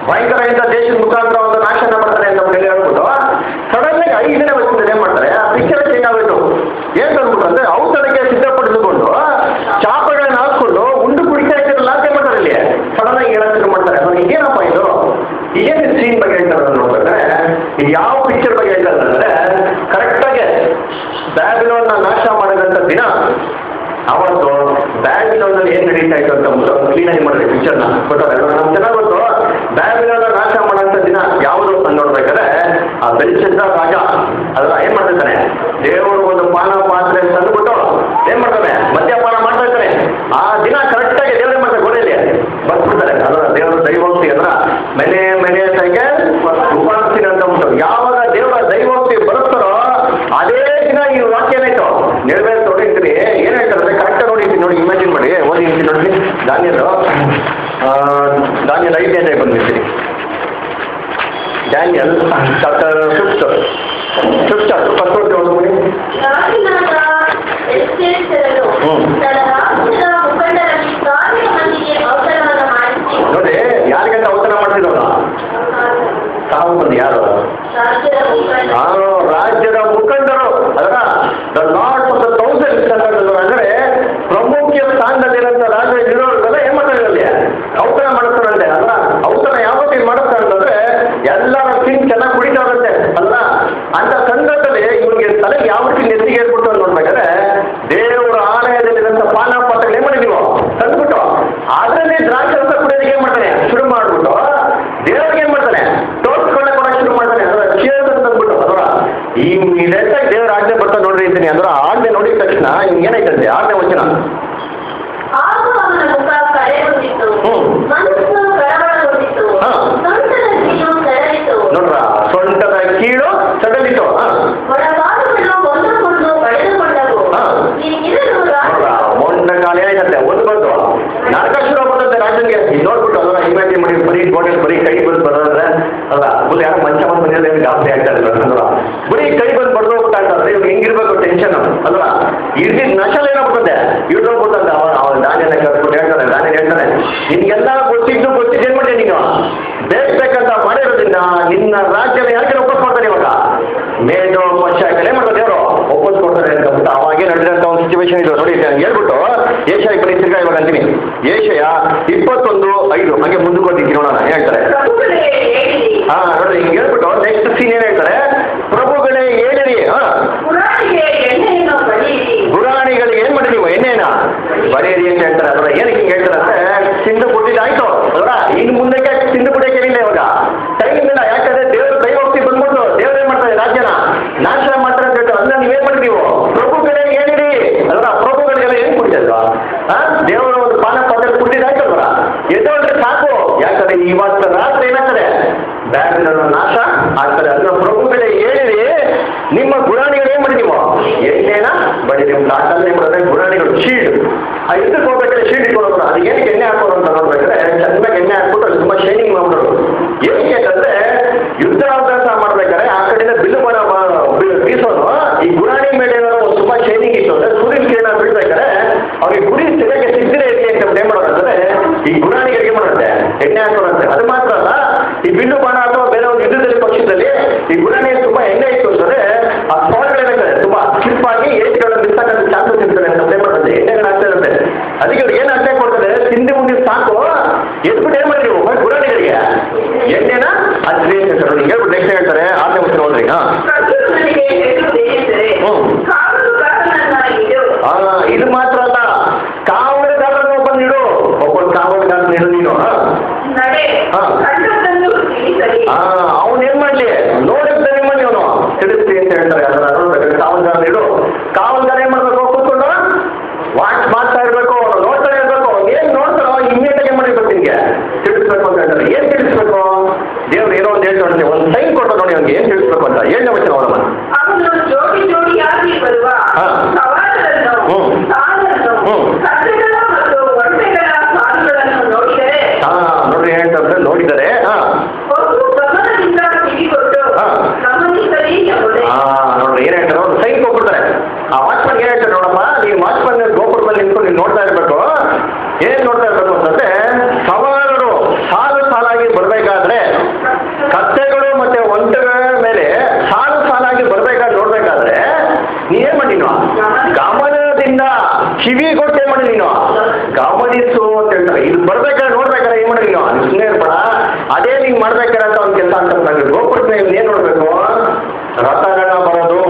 ಭಯಂಕರ ಇಂಥ ದೇಶದ ಮುಖಾಂತರ ಒಂದು ನಾಶನ ಮಾಡ್ತಾರೆ ಅಂತ ಹೇಳಿ ಹೇಳ್ಬಿಟ್ಟು ಸಡನ್ ಆಗಿ ಐದನೇ ವರ್ಷದಲ್ಲಿ ಏನ್ ಮಾಡ್ತಾರೆ ಆ ಪಿಕ್ಚರ್ ಚೇಂಜ್ ಆಗೋಯ್ತು ಏನ್ ತಂದ್ಬಿಟ್ಟು ಅಂದ್ರೆ ಔಷಧಕ್ಕೆ ಸಿದ್ಧಪಡಿಸಿಕೊಂಡು ಚಾಪಗಳನ್ನ ಹಾಕೊಂಡು ಉಂಡು ಕುಡಿತಾ ಇದ್ದಿರಲ್ಲ ಅಂತ ಏನ್ ಮಾಡ್ತಾರೆ ಇಲ್ಲಿ ಸಡನ್ ಆಗಿ ಹೇಳಕ್ ಶುರು ಮಾಡ್ತಾರೆ ಅವ್ರಿಗೆ ಏನಪ್ಪ ಇದು ಏನ್ ಸೀನ್ ಬಗ್ಗೆ ಹೇಳ್ತಾರೆ ನೋಡ್ಬೇಕಾದ್ರೆ ಇದು ಯಾವ ಪಿಕ್ಚರ್ ಬಗ್ಗೆ ಹೇಳ್ತಾರೆ ಅಂದ್ರೆ ಕರೆಕ್ಟಾಗಿ ಬ್ಯಾಬಿಲೋನ್ನ ನಾಶ ಮಾಡಿದಂಥ ದಿನ ಅವತ್ತು ಬ್ಯಾಬಿಲೋನಲ್ಲಿ ಏನ್ ನಡೀತಾ ಇತ್ತು ಅಂತ ಕ್ಲೀನಾಗಿ ಮಾಡಿದ್ರೆ ಪಿಕ್ಚರ್ನ ಗೊತ್ತಾಗ ನಮ್ಗೆ ಚೆನ್ನಾಗಿ ಗೊತ್ತು ಬ್ಯಾಬಿಲೋನ ನಾಶ ಮಾಡೋಂಥ ದಿನ ಯಾವುದು ಅಂತ ನೋಡ್ಬೇಕಾದ್ರೆ ಆ ಬೆಲ್ಚಂದ್ರ ರಾಜ ಅದರ ಏನ್ ಮಾಡ್ತಿರ್ತಾನೆ ದೇವರು ಒಂದು ಪಾನ ಪಾತ್ರೆ ತಂದ್ಬಿಟ್ಟು ಏನ್ ಮಾಡ್ತಾನೆ ಮದ್ಯಪಾನ ಮಾಡ್ತಾ ಇರ್ತಾನೆ ಆ ದಿನ ಕರೆಕ್ಟಾಗಿ ದೇವರೇ ಮಾಡ್ತಾರೆ ಗೋಡೆಯಲ್ಲಿ ಬರ್ಬಿಡ್ತಾರೆ ಅದರ ದೇವರ ದೈವೋಕ್ತಿ ಅದರ ಮನೆ ಮನೆ ಸೈಕಲ್ ಉಪಾಸ್ತಿನ ಅಂತ ಉಂಟು ಯಾವಾಗ ದೇವರ ದೈವೋಕ್ತಿ ಬರುತ್ತಾರೋ ಅದೇ ದಿನ ಈ ವಾಕ್ಯ ಏನಾಯ್ತು ನೆರವೇರ್ ನೋಡಿರ್ತೀನಿ ಏನ್ ಹೇಳ್ತಾರೆ ಕರೆಕ್ಟ್ ನೋಡಿ ನೋಡಿ ಇಮ್ಯಾಜಿನ್ ಮಾಡಿ ಓದಿ ನೋಡಿ ದಾನಿಯಲ್ ದಾನಿಯಲ್ ಐದನೇ ಬಂದಿರ್ತೀನಿ Daniel chapter fifth fifth chapter first ಓದಿ ಒಂದು ಮುನಿ ರಾಜನಾದ ಎಸ್ತೇರನು ಹ್ಮ್. ತನ್ನ ರಾಜ್ಯದ ಮುಖಂಡರಲ್ಲಿ ಸಾವಿರ ಮಂದಿಗೆ ಔತಣವನ್ನು ಮಾಡಿಸಿ ನೋಡಿ ಯಾರಿಗಂತ ಔತಣ ಮಾಡ್ತಿರೋಣ ತಾವು ಮಂದಿ ಯಾರು ರಾಜ್ಯದ ಮುಖಂಡ ಆ ರಾಜ್ಯದ ಮುಖಂಡರು ಅದರ the lord of the thousand ಅಂದ್ರೆ ಪ್ರಮುಖ ಸ್ಥಾನದಲ್ಲಿರೋಂಥ ರಾಜ ಇರೋರೆಲ್ಲ ಏನ್ ಮಾಡ್ತಾರೆ ಅಲ್ಲಿ ಔತಣ ಮಾಡ್ತಾರಂತೆ ಅಲ್ಲ ಔತಣ ಯಾವತ್ತು ಏನ್ ಮಾಡುತ್ತಾರೆ ಅಂತಂದ್ರೆ ಎಲ್ಲರ ತಿಂಗ್ ಚೆನ್ನಾಗಿ ಕುಡಿತಾ ಇರುತ್ತೆ ಅಲ್ಲ ಅಂತ ಸಂದರ್ಭದಲ್ಲಿ ಇವ್ರಿಗೆ ತಲೆಗೆ ಯಾವ ರೀತಿ ನೆತ್ತಿಗೆ ಏರ್ಬಿಟ್ಟು ಅಂತ ನೋಡ್ಬೇಕಾದ್ರೆ ದೇವರ ಆಲಯದಲ್ಲಿರೋಂಥ ಪಾನ ಪಾತ್ರಗಳು ಏನ್ ಮಾಡಿ ನೀವು ತಂದ್ಬಿಟ್ಟು ಅದರಲ್ಲಿ ದ್ರಾಕ್ಷಿ ರಸ ಕುಡಿಯೋದಕ್ಕೆ ಏನ್ ಮಾಡ್ತಾನೆ ಶುರು ಮಾಡ್ಬಿಟ್ಟು ದೇವರಿಗೆ ಏನ್ ಮಾಡ್ತಾನೆ ತೋರ್ಸ್ಕೊಂಡೆ ಕೊಡಕ್ಕೆ ಶುರು ಮಾಡ್ತಾನೆ ಅದರ ಚೇರ್ ಅಂತ ಅಂದ್ಬಿಟ್ಟು ಅದರ ಈ ಲೆಟ್ಟಾಗಿ ದೇವರ ಆಜ್ಞೆ ಬರ್ತಾ ನೋಡ್ರಿ ಇದ್ದೀನಿ ಅದರ ಆಜ್ಞೆ ನೋಡಿದ ತಕ್ಷಣ ಹಿಂಗೆ ಏನಾಯ್ತಂತೆ ಆಜ್ಞೆ ವಚನ ಆಗ ಅವನ ಮುಖ ಕಳೆಗೊಂಡಿತು ಹ್ಮ್. ಮನಸ್ಸು ಕಳವಳಗೊಂಡಿತು ಹಾ. ಸೊಂಟದ ಕೀಳು ಸೆಳೆಯಿತು ನೋಡ್ರ ಸೊಂಟದ ಕೀಳು ಸಡಲಿತು ಹಾ ಒಳಭಾಗಗಳು ಒಂದಕ್ಕೊಂದು ಬಳೆದುಕೊಂಡವು ಹಾ. ಹೀಗಿರಲು ನೋಡ್ರ ರಾಜ ಮೊಂಡ ಕಾಲ ಏನಾಯ್ತಂತೆ ಒಂದು ಬಂತು ನರಕ ಶುರು ಆಗ್ಬಿಡುತ್ತೆ ರಾಜನ್ಗೆ ಇದು ನೋಡ್ಬಿಟ್ಟು ಅದನ್ನ ಇಮ್ಯಾಜಿನ್ ಮಾಡಿ ಬರೀ ಗೋಡೆ ಬರೀ ಕೈ ಬಂದು ಬರೋದ್ರೆ ಅಲ್ಲ ಬುದ್ಧಿ ಯಾರು ಮಂಚ ಬಂದು ಬಂದಿಲ್ಲ ಏನು ಜಾಸ್ತಿ ಆಗ್ತಾ ಇಲ್ಲ ಅಲ್ವಾ ಬರೀ ಕೈ ಬಂದು ಬಡ್ದು ಹೋಗ್ಬಿಟ್ಟ ಅಂತಂದ್ರೆ ಇವ್ರು ಹೆಂಗಿರ್ಬೇಕು ಟೆನ್ಷನ್ ಅಲ್ವಾ ಇಡೀ ನಶಲ ಏನಾಗ್ಬಿಡುತ್ತೆ ಇವ್ರು ಹೋಗ್ಬಿಟ್ಟಂತೆ ಅವ ಅವ ದಾನಿಯನ್ನ ಕರ್ಸ್ಬಿಟ್ಟು ಹೇಳ್ತಾನೆ ದಾನಿಯನ್ ಹೇಳ್ತಾನೆ ನಿನ್ಗೆಲ್ಲ ಗೊತ್ತಿದ್ದು ಗೊತ್ತಿದ್ದು ಏನ್ ಮಾಡಿದೆ ನೀನು ಬೇಕು ಬೇಕಂತ ಮಾಡಿರೋದ್ರಿಂದ ನಿನ್ನ ರಾಜ್ಯನ ಯಾರಿಗೆ ವಾಪಸ್ ಮಾಡ್ತಾನೆ ಇವಾಗ ಮೇದು ಪಶ್ಚ ಏನ್ ಮಾಡ್ತಾರೆ ದೇವರು ವಾಪಸ್ ಕೊಡ್ತಾರೆ ಅಂತ ಬಿಟ್ಟು ಅವಾಗೇ ನಡೆದಂತ ಒಂದು ಸಿಚುವೇಶನ್ ಇದು ನೋಡಿ ನಾನು ಹೇಳ್ಬಿಟ್ಟು ಏಷ್ಯಾ ಬರೀ ತಿರ್ಗಾ ಇವಾಗ ಅಂತೀನಿ ಏಷ್ಯ ಇಪ್ಪತ್ತೊಂದು ಐದು ಹಂಗೆ ಮುಂದಕ್ಕೆ ಹೋಗ್ತೀನಿ ನೋಡೋಣ ಏನ್ ಹೇಳ್ತಾರೆ ಪ್ರಭುಗಳೇ ಹೇಳಿರಿ ಹಾ ನೋಡಿ ಹಿಂಗೆ ಹೇಳ್ಬಿಟ್ಟು ನೆಕ್ಸ್ಟ್ ಸೀನ್ ಏನ್ ಹೇಳ್ತಾರೆ ಪ್ರಭುಗಳೇ ಹೇಳಿರಿ ಹಾ ಪುರಾಣಿಗೆ ಎಣ್ಣೆಯನ್ನು ಬಡಿಯಿರಿ ಗುರಾಣಿಗಳಿಗೆ ಏನ್ ಮಾಡಿ ನೀವು ಎಣ್ಣೆನ ಬರೆಯಿರಿ ಅಂತ ಹೇಳ್ತಾರೆ ಅದರ ಏನಕ್ಕೆ ಹಿಂಗೆ ಹೇಳ್ತಾರೆ ಅಂದ್ರೆ ತಿಂದು ಬಿಟ್ಟಿದ್ದಾಯ್ತು ಅದರ ಇನ್ನು ಮುಂದಕ್ಕೆ ತಿಂದು ಬಿಡಕ್ಕೆ ಏನಿಲ್ಲ ಇವಾಗ ಟೈಮ್ ಇಲ್ಲ ಯಾಕಂದ್ರೆ ದೇವ್ರ ದೈವೋಕ್ತಿ ಬಂದ್ಬಿಟ್ಟು ದೇವ್ರು ಏನ್ ಮಾಡ್ತಾರೆ ರಾಜ್ಯನ ನಾಶ ಮಾಡ್ತಾರೆ ಅಂತ ಹೇಳ್ತಾರೆ ಅದನ್ನ ನೀವೇನ್ ಮಾಡಿ ನೀವು ಪ್ರಭುಗಳೇ ಹೇಳಿರಿ ಅದರ ಪ್ರಭುಗಳಿಗೆಲ್ಲ ಏನ್ ಕುಡಿದಲ್ವಾ ಹಾ ದೇವರ ಒಂದು ಪಾನ ಪಾತ್ರ ಕುಡಿದಾಯ್ತಲ್ವರ ಎದ್ದೋದ್ರೆ ಸಾಕು ಯಾಕಂದ್ರೆ ಇವತ್ತು ರಾತ್ರಿ ಏನಾಗ್ತದೆ ಬ್ಯಾಬಿಲೋನ ನಾಶ ಆಗ್ತದೆ ಅದನ್ನ ಪ್ರಭುಗಳೇ ಹೇಳಿರಿ ನಿಮ್ಮ ಗುರಾಣಿಗಳು ಏನ್ ಮಾಡಿ ನೀವು ಎಣ್ಣೆನ ಬಡಿ ನಿಮ್ಮ ಲಾಟಲ್ಲಿ ಮಾಡಿದ್ರೆ ಗುರಾಣಿಗಳು ಶೀಲ್ಡ್ ಆ ಇದಕ್ಕೆ ಹೋಗ್ಬೇಕಾದ್ರೆ ಶೀಲ್ಡ್ ಇಟ್ಕೊಳ್ಳೋದು ಅದಕ್ಕೆ ಏನಕ್ಕೆ ಎಣ್ಣೆ ಹಾಕೋರು ಅಂತ ನೋಡ್ಬೇಕಾದ್ರೆ ಚೆನ್ನಾಗಿ ಎಣ್ಣೆ ಹಾಕ್ಬಿಟ್ಟು ಅದು ತುಂಬಾ ಶೈನಿಂಗ್ ಮಾಡ್ಬಿಡೋದು ಏನಕ್ಕೆ ಅಂತಂದ್ರೆ ಯುದ್ಧ ಅಭ್ಯಾಸ ಮಾಡ್ಬೇಕಾದ್ರೆ ಆ ಕಡೆಯಿಂದ ಬಿಲ್ಲು ಬರ ಬೀಸೋನು ಈ ಗುರಾಣಿ ಮೇಲೆ ಏನಾದ್ರು ಒಂದು ತುಂಬಾ ಶೈನಿಂಗ್ ಇತ್ತು ಅಂದ್ರೆ ಸೂರ್ಯನ ಕಿರಣ ಬೀಳ್ಬೇಕಾದ್ರೆ ಅವ್ರಿಗೆ ಗುರಿ ಸರಿಯಾಗಿ ಸಿಗದೇ ಇರಲಿ ಅಂತ ಏನ್ ಮಾಡೋದಂದ್ರೆ ಈ ಗುರಾಣಿಗಳಿಗೆ ಮಾಡುತ್ತೆ ಎಣ್ಣೆ ಹಾಕೋರಂತೆ ಅದು ಮಾತ್ರ ಅಲ್ಲ ಈ ಬಿಲ್ಲು ಬಾಣ ಅಥವಾ ಬೇರೆ ಒಂದು ಯುದ್ಧದಲ್ಲಿ ಪಕ್ಷದಲ್ಲಿ ಈ ಗುರಾಣಿ ತುಂಬಾ ಎಣ್ಣೆ ಇತ್ತು ಅಂತಂದ್ರೆ ಆ ಸ್ಪಾಟ್ಗಳೇನಾಗ್ತದೆ ತುಂಬಾ ಸ್ಲಿಪ್ ಆಗಿ ಏಜ್ಗಳನ್ನು ನಿಲ್ಸಕ್ಕಂತ ಚಾನ್ಸಸ್ ಇರ್ತದೆ ಅಂತ ಏನ್ ಮಾಡ್ತದೆ ಎಣ್ಣೆಗಳು ಆಗ್ತಾ ಇರುತ್ತೆ ಅದಕ್ಕೆ ಅವ್ರಿಗೆ ಏನ್ ಅರ್ಥ ಕೊಡ್ತದೆ ತಿಂದು ಮುಂದಿನ ಸಾಕು ಎದ್ಬಿಟ್ಟು ಏನ್ ಮಾಡಿ ನೀವು ಗುರಾಣಿಗಳಿಗೆ ಎಣ್ಣೆನ ಹಚ್ರಿ ಅಂತ ಹೇಳ್ತಾರೆ ಹಿಂಗೆ ಹೇಳ್ಬಿಟ್ಟು ನೆಕ್ಸ್ಟ್ ಹೇಳ್ತಾರೆ ಆರನೇ ಮುಖ್ಯ ನೋಡ್ರಿ ಹಾ ಪ್ರಭುಗಳಿಗೆ ಹೇಳುವುದೇನೆಂದರೆ ಹ್ಮ್. ಕಾವಲುಗಾರನನ್ನ ಇಡು ಆ, ಇದು ಮಾತ್ರ ಅಲ್ಲ ಕಾವಲುಗಾರನ ಒಬ್ಬನ ಇಡು ಒಬ್ಬ ಕಾವಲುಗಾರನ ಇಡು ನೀನು ಹಾ. ನಡೆ ಹಾ. ಕಂಡದ್ದನ್ನು ತಿಳಿಸಲಿ ಆ, ಅವ್ನ್ ಏನ್ ಮಾಡ್ಲಿ ನೋಡಿದ್ರೆ ಏನ್ ಮಾಡ್ಲಿ ಅವನು ತಿಳಿಸ್ಲಿ ಅಂತ ಹೇಳ್ತಾರೆ ಅದನ್ನ ನೋಡ್ಬೇಕು ಕಾವಲ್ಗಾರನ ಇಡು ಕಾವಲ್ಗಾರ ಏನ್ ಮಾಡ್ಬೇಕು ಕೂತ್ಕೊಂಡು ವಾಚ್ ಮಾಡ್ತಾ ಇರ್ಬೇಕು ಅವ್ನು ನೋಡ್ತಾನೆ ಇರ್ಬೇಕು ಅವ್ನು ಏನ್ ನೋಡ್ತಾರೋ ಇಮ್ಮಿಡಿಯೇಟ್ ಏನ್ ಮಾಡಿರ್ಬೇಕು ನಿನ್ಗೆ ತಿಳಿಸ್ಬೇಕು ಅಂತ ಹೇಳ್ತಾರೆ ಏನ್ ತಿಳಿಸ್ಬೇಕು ದೇವ್ರು ಏನೋ ಒಂದು ಹೇಳ್ತಾರೆ ಒಂದು ಸೈನ್ ಕೊಟ್ಟು ನೋಡಿ ಅವ್ನಿಗೆ ಏನ್ ತಿಳಿಸ್ಬೇಕು ಅಂತ ಏಳನೇ ವಚನ ನೋಡಮ್ಮ ಅವನು ಜೋಡಿ ಜೋಡಿಯಾಗಿ ಬರುವ ಹಾ. ಸವಾರರನ್ನು ಹ್ಮ್. ಸಾಲನ್ನು ಹ್ಮ್. ಕತ್ತೆಗಳ ಮತ್ತು ಒಂಟೆಗಳ ಸಾಲುಗಳನ್ನು ನೋಡಿದರೆ ಹಾ ನೋಡ್ರಿ ಹೇಳ್ತಾರೆ ನೋಡಿದರೆ ಹಾ ಬಹು ಗಮನದಿಂದ ಕಿವಿಗೊಟ್ಟು ಹಾ. ಗಮನಿಸಲಿ ಎಂಬುದೇ ಆ, ನೋಡ್ರಿ ಏನ್ ಹೇಳ್ತಾರೆ ಒಂದು ಸೈನ್ ಕೊಟ್ಬಿಡ್ತಾರೆ ಆ ವಾಚ್ಮನ್ ಏನ್ ಹೇಳ್ತಾರೆ ನೋಡಪ್ಪ ನೀವು ವಾಚ್ಮನ್ ಗೋಪುರ ಮೇಲೆ ನಿಂತ್ಕೊಂಡು ನೀವು ನೋಡ್ತಾ ಇರ್ಬೇಕು ಏನ್ ನೋಡ್ತಾ ಇರ್ಬೇಕು ಅಂತಂದ್ರೆ ಸವಾರರು ಸಾಲು ಸಾಲಾಗಿ ಬರ್ಬೇಕಾದ್ರೆ ಇದು ಬರ್ಬೇಕಾದ್ರೆ ನೋಡ್ಬೇಕಾದ್ರೆ ಏನ್ ಮಾಡಿ ನೀವು ಸುಮ್ಮನೆ ಇರ್ಬೇಡ ಅದೇ ನಿಂಗೆ ಮಾಡ್ಬೇಕಾರೆ ಅಂತ ಒಂದು ಕೆಲಸ ಅಂತ ನಂಗೆ ಗೋಪುರದ ಮೇಲೆ ಏನ್ ನೋಡ್ಬೇಕು ರಥಗಳನ್ನ ಬರೋದು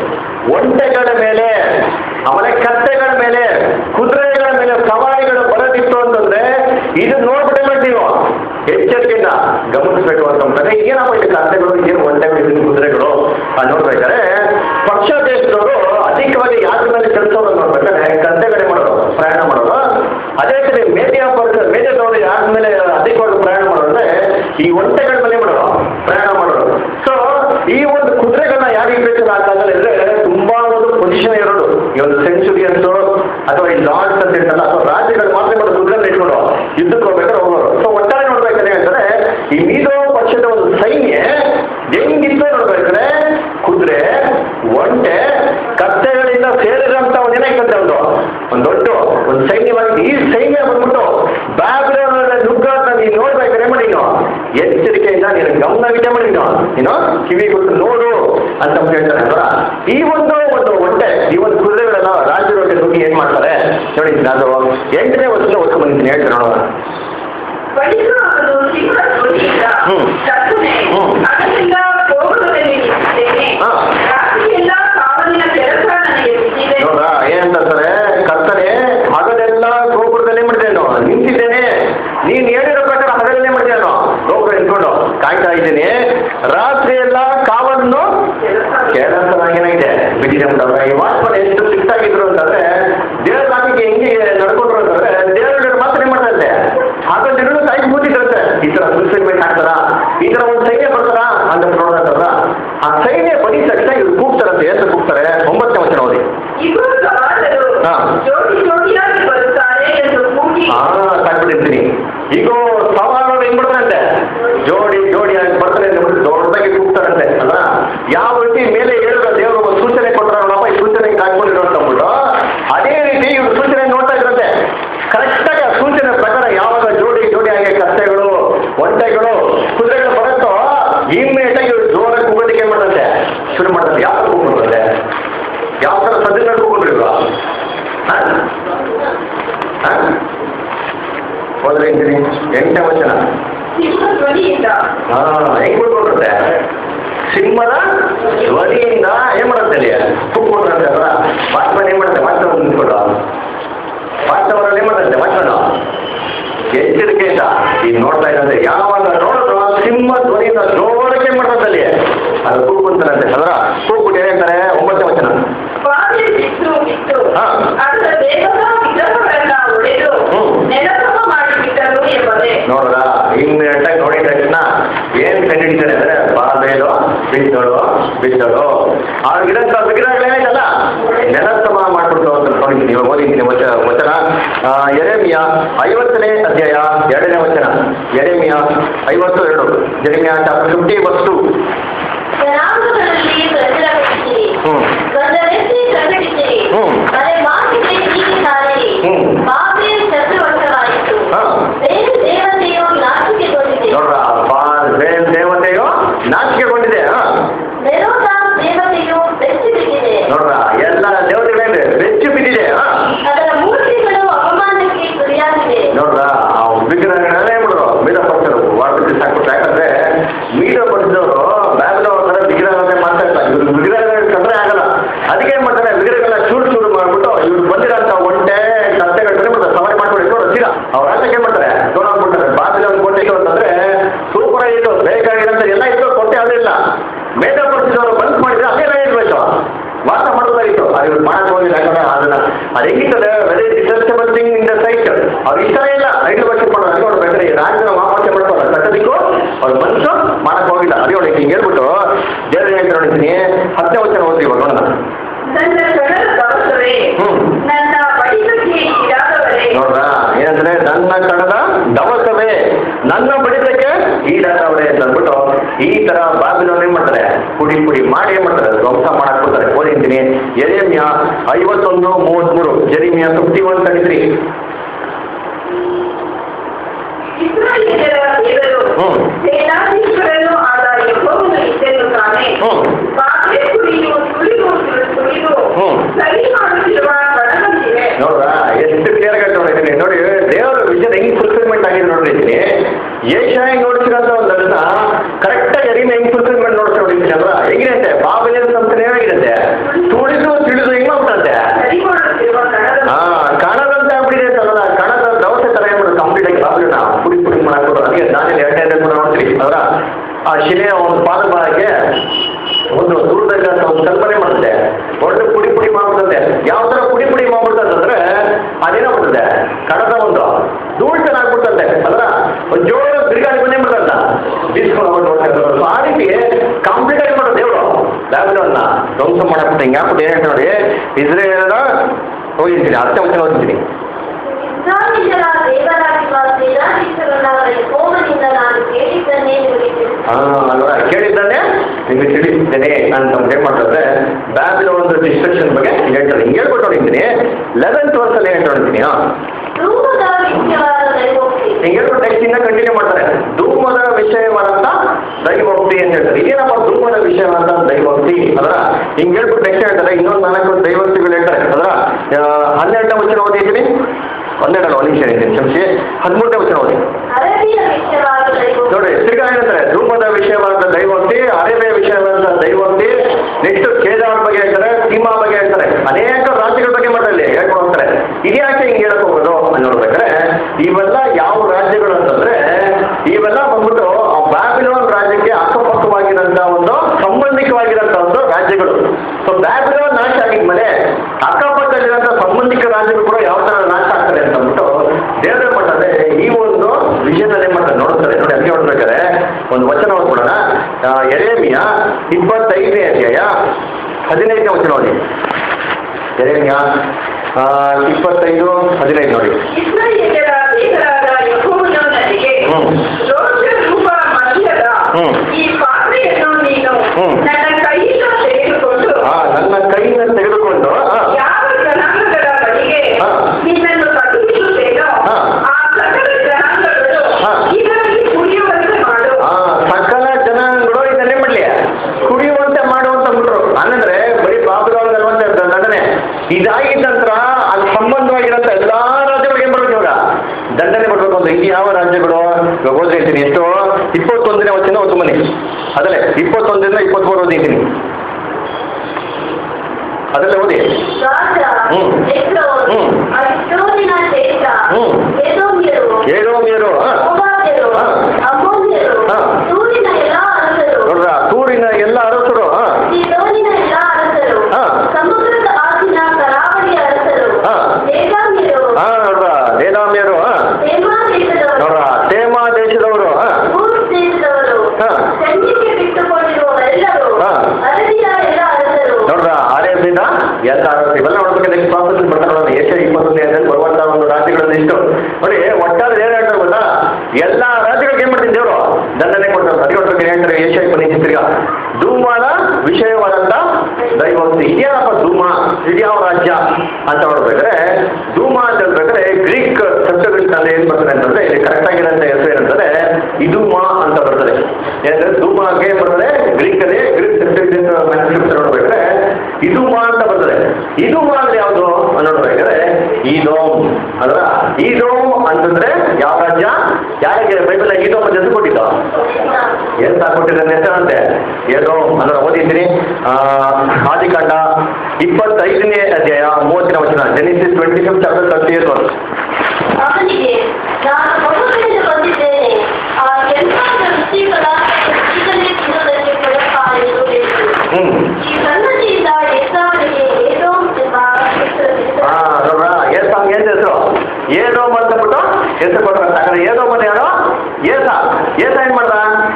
ಒಂಟೆಗಳ ಮೇಲೆ ಆಮೇಲೆ ಕತ್ತೆಗಳ ಮೇಲೆ ಕುದುರೆಗಳ ಮೇಲೆ ಸವಾರಿಗಳು ಬರೋದಿತ್ತು ಅಂತಂದ್ರೆ ಇದು ನೋಡ್ಬಿಟ್ಟೆ ಮಾಡಿ ನೀವು ಎಚ್ಚರಿಕೆಯಿಂದ ಗಮನಿಸಬೇಕು ಅಂತ ಅಂತಾರೆ ಏನಪ್ಪ ಇದು ಕತ್ತೆಗಳು ಏನು ಒಂಟೆಗಳು ಇದು ಕುದುರೆಗಳು ಅಂತ ನೋಡ್ಬೇಕಾದ್ರೆ ಪಕ್ಷ ದೇಶದವರು ಅಧಿಕವಾಗಿ ಯಾರ ಮೇಲೆ ಕೆಲಸವನ್ನು ನೋಡ್ಬೇಕಾದ್ರೆ ಕತ್ತೆಗಳೇ ಮಾಡೋದು ಪ್ರಯಾಣ ಮಾಡೋದು ಅದೇ ಕಡೆ ಮೇದಿಯಾ ಪರ್ಗ ಮೇದಿಯದವರು ಯಾರ ಮೇಲೆ ಅಧಿಕವಾಗಿ ಪ್ರಯಾಣ ಮಾಡೋದಂದ್ರೆ ಈ ಒಂಟೆಗಳ ಮೇಲೆ ಮಾಡೋದು ಪ್ರಯಾಣ ಮಾಡೋದು ಸೊ ಈ ಒಂದು ಕುದುರೆಗಳನ್ನ ಯಾರಿಗೆ ಬೇಕಾದ್ರೆ ಆ ಕಾಲದಲ್ಲಿ ಅಂದ್ರೆ ತುಂಬಾ ಒಂದು ಪೊಸಿಷನ್ ಇರೋದು ಈ ಒಂದು ಸೆಂಚುರಿಯನ್ಸ್ ಅಥವಾ ಈ ಲಾರ್ಡ್ಸ್ ಅಂತ ಇರ್ತಲ್ಲ ಅಥವಾ ರಾಜ್ಯಗಳು ಮಾತ್ರ ಮಾಡೋದು ಕುದುರೆ ಇಟ್ಕೊಂಡು ಯುದ್ಧಕ್ಕೆ ಹೋಗ್ಬೇಕಾದ್ರೆ ಹೋಗೋರು ಸೊ ಒಟ್ಟಾರೆ ನೋಡ್ಬೇಕಾದ್ರೆ ಅಂದ್ರೆ ಈ ಮೀದೋ ಪಕ್ಷದ ಒಂದು ಸೈನ್ಯ ಹೆಂಗಿತ್ತು ನೋಡ್ಬೇಕಾದ್ರೆ ಕುದುರೆ ಒಂಟೆ ಕತ್ತೆಗಳಿಂದ ಸೇರಿದಂತ ಒಂದು ಏನಾಗ್ತದೆ ಒಂದು ಒಂದು ದೊಡ್ಡ ಒಂದು ಸೈನ್ಯವಾಗಿ ಈ ಸೈನ್ಯ ಬಂದ್ಬಿಟ್ಟು ಬ್ಯಾಬ್ಲೋನ್ ನುಗ್ಗಾಟ ನೀನು ನೋಡ್ಬೇಕಾದ್ರೆ ಮಾಡಿ ನೀನು ಎಚ್ಚರಿಕೆಯಿಂದ ನೀನು ಗಮನವಿದೆ ಮಾಡಿ ನೀನು ನೀನು ಕಿವಿ ಕೊಟ್ಟು ನೋಡು ಅಂತ ಹೇಳ್ತಾರೆ ಅಲ್ವಾ ಈ ಒಂದು ಒಂದು ಒಂಟೆ ಈ ಒಂದು ಕುದುರೆಗಳೆಲ್ಲ ರಾಜ್ಯದ ಒಟ್ಟೆ ನುಗ್ಗಿ ಏನ್ ಮಾಡ್ತಾರೆ ನೋಡಿ ನಾನು ಎಂಟನೇ ವರ್ಷದ ಓದ್ಕೊಂಡ್ ಬಂದಿದ್ದೀನಿ ಹೇಳ್ತಾರೆ ನೋಡೋಣ ಬಳಿಕ ಅವನು ಸಿಂಹ ಧ್ವನಿಯಿಂದ ಹ್ಮ್. ಕರ್ತನೇ, ಹ್ಮ್. ಅದರಿಂದ ಹೋಗುವುದರಲ್ಲಿ ನಿಂತಿದ್ದೇನೆ. ಹಾ. ರಾತ್ರಿಯೆಲ್ಲ ಕಾವಲಿನ ಕೆಲಸ ನನಗೆ ಬಿದ್ದಿದೆ. ನೋಡ್ರಾ ಏನಂತಾರೆ ಕರ್ತನೆ ಹಗಲೆಲ್ಲ ಗೋಪುರದಲ್ಲೇ ಮಾಡಿದ್ದೇನು ನಿಂತಿದ್ದೇನೆ ನೀನ್ ಹೇಳಿರೋ ಪ್ರಕಾರ ಹಗಲಲ್ಲೇ ಮಾಡಿದ್ದೇನು ಗೋಪುರ ನಿಂತ್ಕೊಂಡು ಕಾಯ್ತಾ ಇದ್ದೀನಿ ರಾತ್ರಿ ಎಲ್ಲ ಕಾವನ್ನು ಕೆಲಸ ಏನಾಗಿದೆ ಬಿದ್ದಿದೆ ಅಂತಂದ್ರೆ ಈ ವಾಚ್ಮನ್ ಎಷ್ಟು ಸಿಕ್ಸ್ ಆಗಿದ್ರು ಅಂತಂದ್ರೆ ದೇವ್ರ ಲಾಕಿಗೆ ಹೆಂಗೆ ನಡ್ಕೊಂಡ್ರು ಅಂತಂದ್ರೆ ದೇವ್ರ ಮಾತ್ರ ಏನ್ ಮಾಡ್ತಾರೆ ಹಾಗೊಂದು ಎರಡು ಕಾಯ್ದು ಕೂತಿದ್ರಂತೆ ಈ ತರ ಸುಲ್ಸೆಗ್ಮೆಂಟ್ ಹಾಕ್ತಾರ ಈ ತರ ಒಂದು ಸೈನ್ಯ ಬರ್ತಾರ ಅಂತ ನೋಡೋದಂತಾರಲ್ಲ ಆ ಸೈನ್ಯ ಬರೀ ತಕ್ಷಣ ಇವ್ರು ಕೂಗ್ತಾರಂತೆ ಎಷ್ಟು ಕೂಗ್ತಾರೆ ಒಂಬತ್ತನೇ ವಚನ ಓದಿ ಇಬ್ಬರು ಸವಾರರು ಹಾ. ಜೋಡಿ ಜೋಡಿಯಾಗಿ ಬರುತ್ತಾರೆ ಎಂದು ಕೂಗಿ ಹಾ ಸಾಕ್ಬಿಟ್ಟಿರ್ತೀನಿ ಈಗ ಸವಾಲು ಹೆಂಗ್ ಬರ್ತಾರಂತೆ ಜೋಡಿ ಜೋಡಿಯಾಗಿ ಬರ್ತಾರೆ ಅಂತ ಹೇಳ್ಬಿಟ್ಟು ದೊಡ್ಡದಾಗಿ ಕೂಗ್ತಾರಂತೆ ಅಲ್ಲ ಯಾವ ರೀತಿ ಮೇಲೆ ಹೇಳಿದ ದೇವರು ಒಂದು ಸೂಚನೆ ಕೊಟ್ಟರ ನೋಡಪ್ಪ ಈ ಸೂಚನೆ ಕಾಯ್ಕೊಂಡಿರೋ ಅಂತ ಅಂದ್ಬಿಟ್ಟು ಅದೇ ರೀತಿ ಇವ್ರು ಸೂಚನೆ ನೋಡ್ತಾ ಇದ್ರಂತೆ ಕರೆಕ್ಟಾಗಿ ಆ ಸೂಚನೆ ಪ್ರಕಾರ ಯಾವಾಗ ಜೋಡಿ ಜೋಡಿಯಾಗಿ ಕತ್ತೆಗಳು ಒಂಟೆಗಳು ಕುದುರೆಗಳು ಬರುತ್ತೋ ಇಮ್ಮಿಡಿಯೇಟಾಗಿ ಇವ್ರು ಜೋರಾಗಿ ಕೂಗೋದಕ್ಕೆ ಏನ್ ಮಾಡ್ತಂತೆ ಶುರು ಮಾಡ್ತಾರೆ ಯಾವ ಕೂಗ್ಬಿಡ್ತಾರೆ ಯಾವ ಥರ ಸದ್ಯ ಕೂಗ್ಬಿಟ್ರಿಲ್ವಾ ಹಾಂ ಹಾಂ ಹೋದ್ರೆ ಎಂಟಿನಿ ಎಂಟನೇ ವಚನ ಸಿಂಹ ಧ್ವನಿಯಿಂದ ಹಾ ಹೆಂಗ್ ಬಿಟ್ಕೊಟ್ರೆ ಸಿಂಹದ ಧ್ವನಿಯಿಂದ ಏನ್ ಮಾಡುತ್ತೆ ಅಲ್ಲಿ ಕೂತ್ಕೊಂಡ್ರಂತೆ ಅಲ್ಲ ವಾಚ್ಮನ್ ಏನ್ ಮಾಡುತ್ತೆ ವಾಚ್ಮನ್ ನಿಂತ್ಕೊಂಡು ವಾಸ್ತವರಲ್ಲಿ ಏನ್ ಮಾಡುತ್ತೆ ವಾಚ್ಮನ್ ಎಚ್ಚರಿಕೆಯಿಂದ ಈಗ ನೋಡ್ತಾ ಇದ್ದಾರೆ ಯಾವಾಗ ನೋಡಿದ್ರು ಸಿಂಹ ಧ್ವನಿಯಿಂದ ಜೋರಕ್ಕೆ ಏನ್ ಮಾಡ್ತದೆ ಅಲ್ಲಿ ಅದು ಕೂಗ್ಕೊಂತಾರಂತೆ ಅದರ ಕೂಗ್ಬಿಟ್ಟು ಏನ್ ಹೇಳ್ತಾರೆ ಒಂಬತ್ತನೇ ವಚನ ಬಾವಿ ಬಿದ್ದು ಬಿದ್ದು ಹಾ. ಅದರ ದೇಹದ ವಿಗ್ರಹಗಳನ್ನ ಒಡೆದು ಹ್ಮ್. ನೆಲಸಮ ಮಾಡಿಬಿಟ್ಟರು ಎಂಬುದೇ ನೋಡ್ರ ಇಮ್ಮಿಡಿಯೇಟಾಗಿ ನೋಡಿದ ತಕ್ಷಣ ಏನ್ ಕಂಡುಹಿಡಿತಾರೆ ಅಂದ್ರೆ ಬಾಬೇಲು ಬಿದ್ದಳು ಬಿದ್ದಳು ಅವ್ರಿಗಿರಂತ ವಿಗ್ರಹಗಳೇನೈತಲ್ಲ ನೆಲ ಸಮ ಮಾಡ್ಬಿಟ್ಟು ಅಂತ ನೋಡಿದ್ದೀನಿ ಇವಾಗ ಓದಿದ್ದೀನಿ ವಚನ ವಚನ ಆ, ಎರೆಮಿಯ ಐವತ್ತನೇ ಅಧ್ಯಾಯ ಎರಡನೇ ವಚನ ಎರೆಮಿಯ ಐವತ್ತು ಎರಡು ಜೆರೆಮಿಯ ಚಾಪ್ಟರ್ ಫಿಫ್ಟಿ ವಸ್ತು ಜನಾಂಗಗಳಲ್ಲಿ ಪ್ರಜಲಪಡಿಸಿರಿ ಹ್ಮ್ ಗಂಧವೆತ್ತಿ ಪ್ರಕಟಿಸಿರಿ ಹ್ಮ್. ಅರೆ ಮಾತಿಗೆ ಹೀಗೆ ಸಾರಿರಿ ಹ್ಮ್. ಬಾಬೆಲ್ ಚಕ್ರವರ್ಷವಾಯಿತು ಹಾ. ಬೇರೆ ದೇವತೆಯು ನಾಚಿಕೆಗೊಂಡಿದೆ ನೋಡ್ರ ಬಾ- ಬೇಲ್ ದೇವತೆಯು ನಾಚಿಕೆಗೊಂಡಿದೆ ಹಾ ನೆರೋದ ದೇವತೆಯು ಬೆಚ್ಚಿ ಬಿದ್ದಿದೆ ನೋಡ್ರ ಎಲ್ಲ ದೇವತೆಗಳೇ ಬೆಚ್ಚು ಬಿದ್ದಿದೆ ಹಾ ಅದರ ಮೂರ್ತಿಗಳು ಅಪಮಾನಕ್ಕೆ ಗುರಿಯಾಗಿವೆ ನೋಡ್ರ ಆ ವಿಗ್ರಹಗಳನ್ನೇ ಬಿಡ್ರು ಮೀಡ ಪಡಿಸೋರು ವಾರ್ತೆ ಸಾಕ್ಬಿಟ್ಟು ಯಾಕಂದ್ರೆ ಮೀಡ ಪಡಿಸಿದವರು ಬ್ಯಾಗ್ನ ತರ ವಿಗ್ರಹಗಳನ್ನೇ ಮಾಡ್ತಾ ಇರ್ತಾರೆ ಇವ್ರು ವಿಗ್ರಹಗಳು ಕಂಡ್ರೆ ಆಗಲ್ಲ ಅದಕ್ಕೆ ಏನ್ ಮಾಡ್ತಾರೆ ವಿಗ್ರಹಗಳನ್ನ ಚೂರು ಚೂರು ಮಾಡ್ಬಿಟ್ಟು ಇವ್ರು ಬಂದಿರೋಂಥ ಒಂಟೆ ಕತ್ತೆಗಳ ಮೇಲೆ ಮಾಡ್ತಾರೆ ಸವಾರಿ ಮಾಡ್ಕೊಂಡು ನೋಡು ಸೀರಾ ಅವ್ರ ಆಟಕ್ಕೆ ಏನ್ ಮಾಡ್ತಾರೆ ತೋರಾಕ್ಬಿಡ್ತಾರೆ ಬಾಗಿಲ ಒಂದು ಕೋಟೆ ಅಂತಂದ್ರೆ ಸೂಪರ್ ಆಗಿತ್ತು ಬೇಕಾಗಿರೋಂಥ ಎಲ್ಲ ಇತ್ತು ಕೋಟೆ ಅದಿಲ್ಲ ಮೇಡ ಪಡಿಸಿದವರು ಬಂದ್ ಮಾಡಿದ್ರೆ ಅದೇನ ಇರ್ಬೇಕು ವಾಸ ಮಾಡೋದಾಗಿತ್ತು ಅದು ಇವ್ರು ಮಾಡಕ್ ಹೋಗಿಲ್ಲ ಯಾಕಂದ್ರೆ ಅದನ್ನ ಅದು ಹೆಂಗಿರ್ತದೆ very detestable thing in the sight ಅವ್ರು ಇಷ್ಟನೇ ಇಲ್ಲ ಐದು ವರ್ಷ ಮಾಡೋದು ಅದೇ ನೋಡ್ಬೇಕಾದ್ರೆ ಈ ರಾಜ್ಯನ ವಾಪಸ್ ಮಾಡ್ತಾರೆ ಕಟ್ಟೋದಿಕ್ಕೂ ಅವ್ರ ಮನಸ್ಸು ಮಾಡಕ್ ಹೋಗಿಲ್ಲ ಅದೇ ನೋಡಿ ಹಿಂಗೆ ಹೇಳ್ಬಿಟ್ಟು ದೇವ್ರ ಹೇಳ್ತಾ ನೋಡಿದ್ದೀನಿ ಹತ್ತನೇ ವಚನ ಓದಿ ಇವಾಗ ನೋಡೋಣ ನನ್ನ ಕಡಲ ದವಸವೇ ಹ್ಮ್. ನನ್ನ ಬಡಿತಕ್ಕೆ ಈಡಾದವರೇ ನೋಡ್ರ ಏನಂದ್ರೆ ನನ್ನ ಕಡದ ದವಸವೇ ನನ್ನ ಬಡಿತಕ್ಕೆ ಈಡಾದವರೇ ಅಂತ ಅಂದ್ಬಿಟ್ಟು ಈ ತರ ಬಾಬಿಲೋನ್ ಏನ್ ಮಾಡ್ತಾರೆ ಪುಡಿ ಪುಡಿ ಮಾಡಿ ಏನ್ ಮಾಡ್ತಾರೆ ಧ್ವಂಸ ಮಾಡಕ್ ಕೊಡ್ತಾರೆ ಓದಿದ್ದೀನಿ ಎರೆಮಿಯ ಐವತ್ತೊಂದು ಮೂವತ್ಮೂರು Jeremiah fifty one thirty three ಇಸ್ರಾಯೇಲರ ದೇವರು ಹ್ಮ್. ಸೇನಾಧೀಶ್ವರನು ಆದ ಯೆಹೋವನು ಇದ್ದೆನ್ನುತ್ತಾನೆ ಹ್ಮ್. ಬಾಕೆ ಕುರಿಯು ಸುಳಿದು ಸುಳಿದು ಹ್ಮ್. ಸರಿ ಮಾಡುತ್ತಿರುವ ಕಣವಂತಿವೆ ನೋಡ್ರ ಎಷ್ಟು ಕ್ಲಿಯರ್ ಆಗಿ ನೋಡಿದ್ದೀನಿ ನೋಡಿ ದೇವರ ವಿಷಯ ಹೆಂಗ್ ಫುಲ್ಫಿಲ್ ಆ ಶಿಲೆಯ ಒಂದು ಪಾದಭಾಗಕ್ಕೆ ಒಂದು ದೂರದಲ್ಲಿ ಅಂತ ಒಂದು ಕಲ್ಪನೆ ಮಾಡುತ್ತೆ ಒಳ್ಳೆ ಪುಡಿ ಪುಡಿ ಮಾಡ್ಬಿಡುತ್ತೆ ಯಾವ ಥರ ಪುಡಿ ಪುಡಿ ಮಾಡ್ಬಿಡ್ತದೆ ಅಂದ್ರೆ ಅದೇನಾಗ್ಬಿಡುತ್ತೆ ಕಡದ ಒಂದು ಧೂಳು ಚೆನ್ನಾಗ್ಬಿಡ್ತಂತೆ ಅದ್ರ ಒಂದು ಜೋರ ಬಿರುಗಾಳಿ ಬಂದೇ ಬಿಡ್ತಂತ ಬೀಸ್ಕೊಂಡು ಹೋಗ್ಬಿಟ್ಟು ಸೊ ಆ ರೀತಿ ಕಂಪ್ಲೀಟ್ ಆಗಿ ಮಾಡೋದು ದೇವರು ಬ್ಯಾಬಿಲೋನ್ನ ಧ್ವಂಸ ಮಾಡಕ್ಕೆ ಹಿಂಗೆ ಹಾಕ್ಬಿಟ್ಟು ಏನು ಹೇಳ್ತಾರೆ ನೋಡಿ ಇಸ್ರೇಲ ಹೋಗಿದ್ದೀನಿ ಹತ್ತೆ ವರ್ಷ ಓದಿದ್ದೀನಿ ಇಸ್ರಾಯೇಲರ ದೇವರಾಗಿರುವ ಸೇನಾಧೀಶರನ್ನಾದ ಯೆಹೋವನಿಂದ ನಾನು ಕೇಳಿದ್ದನ್ನೇ ನಿಮಗೆ ತಿಳಿಸುತ್ತೇನೆ. ಆ, ಅಲ್ವಾ ಕೇಳಿದ್ದಾನೆ ನಿಮಗೆ ತಿಳಿಸಿದ್ದೇನೆ ಅಂತ ಏನ್ ಮಾಡ್ತಾರೆ ಬ್ಯಾಬಿಲ ಒಂದು ಡಿಸ್ಟ್ರಕ್ಷನ್ ಬಗ್ಗೆ ಹೇಳ್ತಾರೆ ಹಿಂಗೆ ಹೇಳ್ಬಿಟ್ಟು ನೋಡಿದ್ದೀನಿ ಲೆವೆಂತ್ ವರ್ಷಲ್ಲಿ ಹೇಳ್ಕೊಂಡಿದ್ದೀನಿ ಧೂಮದ ವಿಷಯವಾದ ದೈವೋಕ್ತಿ ಹಿಂಗೆ ಹೇಳ್ಬಿಟ್ಟು ನೆಕ್ಸ್ಟ್ ಇಂದ ಕಂಟಿನ್ಯೂ ಮಾಡ್ತಾರೆ ಧೂಮದ ವಿಷಯವಾದಂತ ದೈವೋಕ್ತಿ ಅಂತ ಹೇಳ್ತಾರೆ ಇದೇನಪ್ಪ ಧೂಮದ ವಿಷಯವಾದಂತ ದೈವೋಕ್ತಿ ಅದರ ಹಿಂಗೆ ಹೇಳ್ಬಿಟ್ಟು ನೆಕ್ಸ್ಟ್ ಹೇಳ್ತಾರೆ ಇನ್ನೊಂದು ನಾಲ್ಕು ದೈವೋಕ್ತಿಗಳು ಹೇಳ್ತಾರೆ ಅದರ ಹನ್ನೆರಡನೇ ವಚನ ಓದಿದ್ದೀನಿ ಹನ್ನೆರಡಲ್ಲ ಒಂದು ನಿಮಿಷ ಹೇಳ್ತೀನಿ ಕ್ಷಮಿಸಿ ಹದಿಮೂರನೇ ವಚನ ಓದಿ ಅರಬಿಯ ವಿಷಯವಾದ ದೈವೋಕ್ತಿ ನೋಡಿ ತಿರ್ಗಾ ಹೇಳ್ತಾರೆ ಧೂಮದ ವಿಷಯವಾದ ದೈವೋಕ್ತಿ ಅರೇಬಿಯ ವಿಷಯವಾದ ದೈವೋಕ್ತಿ ನೆಕ್ಸ್ಟ್ ಕೇದಾರ್ ಬಗ್ಗೆ ಹೇಳ್ತಾರೆ ಸೀಮಾ ಬಗ್ಗೆ ಹೇಳ್ತಾರೆ ಅನೇಕ ರಾಜ್ಯಗಳ ಬಗ್ಗೆ ಮಾತಾಡಲಿ ಹೇಳ್ಕೊಂಡು ಹೋಗ್ತಾರೆ ಇದ್ಯಾಕೆ ಹಿಂಗೆ ಹೇಳಕ್ ಹೋಗೋದು ಅಂತ ನೋಡ್ಬೇಕಾದ್ರೆ ಇವೆಲ್ಲ ಯಾವ ರಾಜ್ಯಗಳು ಅಂತಂದ್ರೆ ಇವೆಲ್ಲ ಬಂದ್ಬಿಟ್ಟು ಆ ಬ್ಯಾಬಿಲೋನ್ ರಾಜ್ಯಕ್ಕೆ ಅಕ್ಕಪಕ್ಕವಾಗಿರೋಂಥ ಒಂದು ಸಂಬಂಧಿಕವಾಗಿರೋಂಥ ಒಂದು ರಾಜ್ಯಗಳು ಸೊ ಬ್ಯಾಬಿಲೋನ್ ನಾಶ ಆಗಿದ್ಮೇಲೆ ಅಕ್ಕಪಕ್ಕದಲ್ಲಿರೋಂಥ ಸಂಬಂಧಿಕ ರಾಜ್ಯಗಳು ಕೂಡ ಯಾವ ತರ ನಾಶ ಆಗ್ತಾರೆ ಅಂತ ಅಂದ್ಬಿಟ್ಟು ದೇವ್ರ ಮಾಡ್ತಾರೆ ಈ ಒಂದು ವಿಷಯದಲ್ಲಿ ಮಾಡ್ತಾರೆ ನೋಡ್ತಾರೆ ನೋಡಿ ಅದಕ್ಕೆ ನೋಡ್ಬೇಕಾದ್ರೆ ಒಂದು ವಚನ ಓದ್ಬಿಡೋಣ ಆ, ಎರೇಮಿಯ ಇಪ್ಪತ್ತೈದನೇ ಅಧ್ಯಾಯ ಹದಿನೈದನೇ ವಚನ ಓದಿ ಎರೇಮಿಯ ಆ, ಇಪ್ಪತ್ತೈದು ಹದಿನೈದು ನೋಡಿ ಇಸ್ರಾಯೇಲರ ದೇವರಾದ ಯೆಹೋವನು ನನಗೆ ಹ್ಮ್. ರೋಷ ರೂಪ ಮಧ್ಯದ ಹ್ಮ್. ಈ ಪಾತ್ರೆಯನ್ನು ನೀನು ಹ್ಮ್. ನನ್ನ ಕೈಯಿಂದ ತೆಗೆದುಕೊಂಡು ಆ, ನನ್ನ ಕೈಯಿಂದ ತೆಗೆದುಕೊಂಡು ಆ, ಯಾವ ಜನಾಂಗಗಳ ಬಳಿಗೆ ಹಾ. ನಿನ್ನನ್ನು ಕಳುಹಿಸುತ್ತೇನೋ ಹಾ. ಆ ಸಕಲ ಜನಾಂಗಗಳು ಹಾ. ಇದರಲ್ಲಿ ಕುಡಿಯುವಂತೆ ಮಾಡು ಆ, ಸಕಲ ಜನಾಂಗಗಳು ಇದನ್ನೇ ಮಾಡ್ಲಿ ಕುಡಿಯುವಂತೆ ಮಾಡುವಂತ ಬಿಟ್ರು ಅಂದ್ರೆ ಬರೀ ಬಾಬುಗಳಲ್ವಂತ ದಂಡನೆ ಇದಾಗಿದ್ದ ನಂತರ ಅಲ್ಲಿ ಸಂಬಂಧವಾಗಿರೋಂಥ ಎಲ್ಲಾ ರಾಜ್ಯಗಳಿಗೆ ಏನ್ ಬರ್ಬೇಕು ಇವಾಗ ದಂಡನೆ ಬರ್ಬೇಕು ಅಂದ್ರೆ ಇಲ್ಲಿ ಯಾವ ರಾಜ್ಯಗಳು ಇವಾಗ ಓದಿ ಹೇಳ್ತೀನಿ ಎಷ್ಟು ಇಪ್ಪತ್ತೊಂದನೇ ವಚನ ಒಂದು ಮನೆ ಅದಲ್ಲೇ ಇಪ್ಪತ್ತೊಂದರಿಂದ ಇಪ್ಪತ್ಮೂರು ಓದಿದ್ದೀನಿ ಅದಲ್ಲೇ ಓದಿ ರಾಜ ಹ್ಮ್. ಎಕ್ರೋನ್ ಹ್ಮ್. ಅಷ್ಟೋದಿನ ಶೇಷ ಹ್ಮ್. ಎದೋಮ್ಯರು ಏರೋ ಮೀರು ಆ, ಮೋವಾಬ್ಯರು ಹಾ. ಅಮ್ಮೋನ್ಯರು ಹಾ. ಸೂರಿನ ಎಲ್ಲಾ ಅರಸರು ನೋಡ್ರ ತೂರಿನ ಎಲ್ಲ ಅರಸರು ಆ, ಸಿದೋನಿನ ಎಲ್ಲಾ ಅರಸರು ಹಾ. ಸಮುದ್ರದ ಆಚಿನ ಕರಾವಳಿಯ ಅರಸರು ಹಾ. ದೇಶಾಮ್ಯರು ಆ, ನೋಡ್ರ ನೇದಾಮ್ಯರು ಆ, ಸೇಮಾ ದೇಶದವರು ನೋಡ್ರ ತೇಮಾ ದೇಶದವರು ಆ, ಭೂತ್ ದೇಶದವರು ಹಾ. ಸೈನ್ಯಕ್ಕೆ ಬಿಟ್ಟುಕೊಂಡಿರುವವರೆಲ್ಲರೂ ಹಾ. ಅರಬಿಯ ಎಲ್ಲ ಅರಸರು ನೋಡ್ರ ಆರ್ಯದಿಂದ ಎಲ್ಲ ಅರಸರು ಇವೆಲ್ಲ ನೋಡ್ಬೇಕು ನೆಕ್ಸ್ಟ್ ಪ್ರಾಸೆಸ್ ಬರ್ತಾರೆ ನೋಡೋಣ ಏಷ್ಯಾ ಇಪ್ಪತ್ತೊಂದನೇ ಅಧ್ಯಾಯದಲ್ಲಿ ಬರುವಂತ ಒಂದು ರಾಜ್ಯಗಳಲ್ಲಿ ಇಷ್ಟು ನೋಡಿ ಒಟ್ಟಾರೆ ಏನ್ ಹೇಳ್ತಾರೆ ಗೊತ್ತಾ ಎಲ್ಲ ರಾಜ್ಯಗಳಿಗೆ ಏನ್ ಮಾಡ್ತೀನಿ ದೇವರು ದಂಡನೆ ಕೊಡ್ತಾರೆ ಅದಕ್ಕೆ ನೋಡ್ಬೇಕು ಏನ್ ಹೇಳ್ತಾರೆ ಏಷ್ಯಾ ಇಪ್ಪತ್ತೈದು ತಿರ್ಗಾ ಧೂಮಾನ ವಿಷಯವಾದಂತ ದೈವೋಕ್ತಿ ಇದ್ಯಾವಪ್ಪ ಧೂಮ ಇದ್ಯಾವ ರಾಜ್ಯ ಅಂತ ನೋಡ್ಬೇಕಾದ್ರೆ ಧೂಮ ಅಂತ ಹೇಳ್ಬೇಕಾದ್ರೆ ಗ್ರೀಕ್ ಶಬ್ದಗಳಿಂದ ಏನ್ ಬರ್ತದೆ ಅಂತಂದ್ರೆ ಇಲ್ಲಿ ಕರೆಕ್ಟ್ ಆಗಿರೋಂಥ ಹೆಸರು ಏನಂತಂದ್ರೆ ಇದುಮ ಅಂತ ಬರ್ತದೆ ಏನಂದ್ರೆ ಧೂಮಕ್ಕೆ ಏನ್ ಬರ್ತದೆ ಗ್ರೀಕ್ ಅಲ್ಲಿ ಗ್ರೀಕ್ ಶಬ್ದದಿಂದ ಮ್ಯಾನುಸ್ಕ್ರಿಪ್ಟ್ ನೋಡ್ಬೇಕಾದ್ರೆ ಇದುಮ ಅಂತ ಬರ್ತದೆ ಇದುಮ ಅಂದ್ರೆ ಯಾವುದು ನೋಡ್ಬೇಕಾದ್ರೆ ಈದೋಮ್ ಅದ್ರ ಈದೋಮ್ ಅಂತಂದ್ರೆ ಯಾವ ರಾಜ್ಯ ಯಾರಿಗೆ ಬೈಬಲ್ ಈದೋಮ್ ಅಂತ ಹೆಸರು ಕೊಟ್ಟಿದ್ದು ಎಂತ ಕೊಟ್ಟಿದ್ದಾರೆ ಹೆಸರಂತೆ ಏನೋ ಅದರ ಓದಿದ್ದೀನಿ ಆ, ಆದಿಕಾಂಡ ಇಪ್ಪತ್ತೈದನೇ ಅಧ್ಯಾಯ ಮೂವತ್ತನೇ ವಚನ Genesis twenty fifth chapter thirty eight verse ಅವನಿಗೆ ನಾನು ಮಗುವಿನಿಂದ ಬಂದಿದ್ದೇನೆ ಆ ಕೆಂಪಾದ ರುಚಿಗಳ ಈಗಲೇ ತಿನ್ನುವುದಕ್ಕೆ ಕೊಡಪ್ಪ ಎಂದು ಹೇಳಿದರು ಹ್ಮ್ ಈ ಸನ್ನತಿಯಿಂದ ಏಸಾವನಿಗೆ ಏನೋ ಎಂಬ ಹೆಸರು ಹಾ ನೋಡ್ರ ಏಸ ಏನ್ ಹೆಸರು ಏನೋ ಅಂತಬಿಟ್ಟು ಹೆಸರು ಕೊಡ್ತಾರೆ ಯಾಕಂದ್ರೆ ಏನೋ ಮತ್ತೆ ಯಾರು ಏಸ ಏಸ ಏನ್ ಮಾಡ್ದ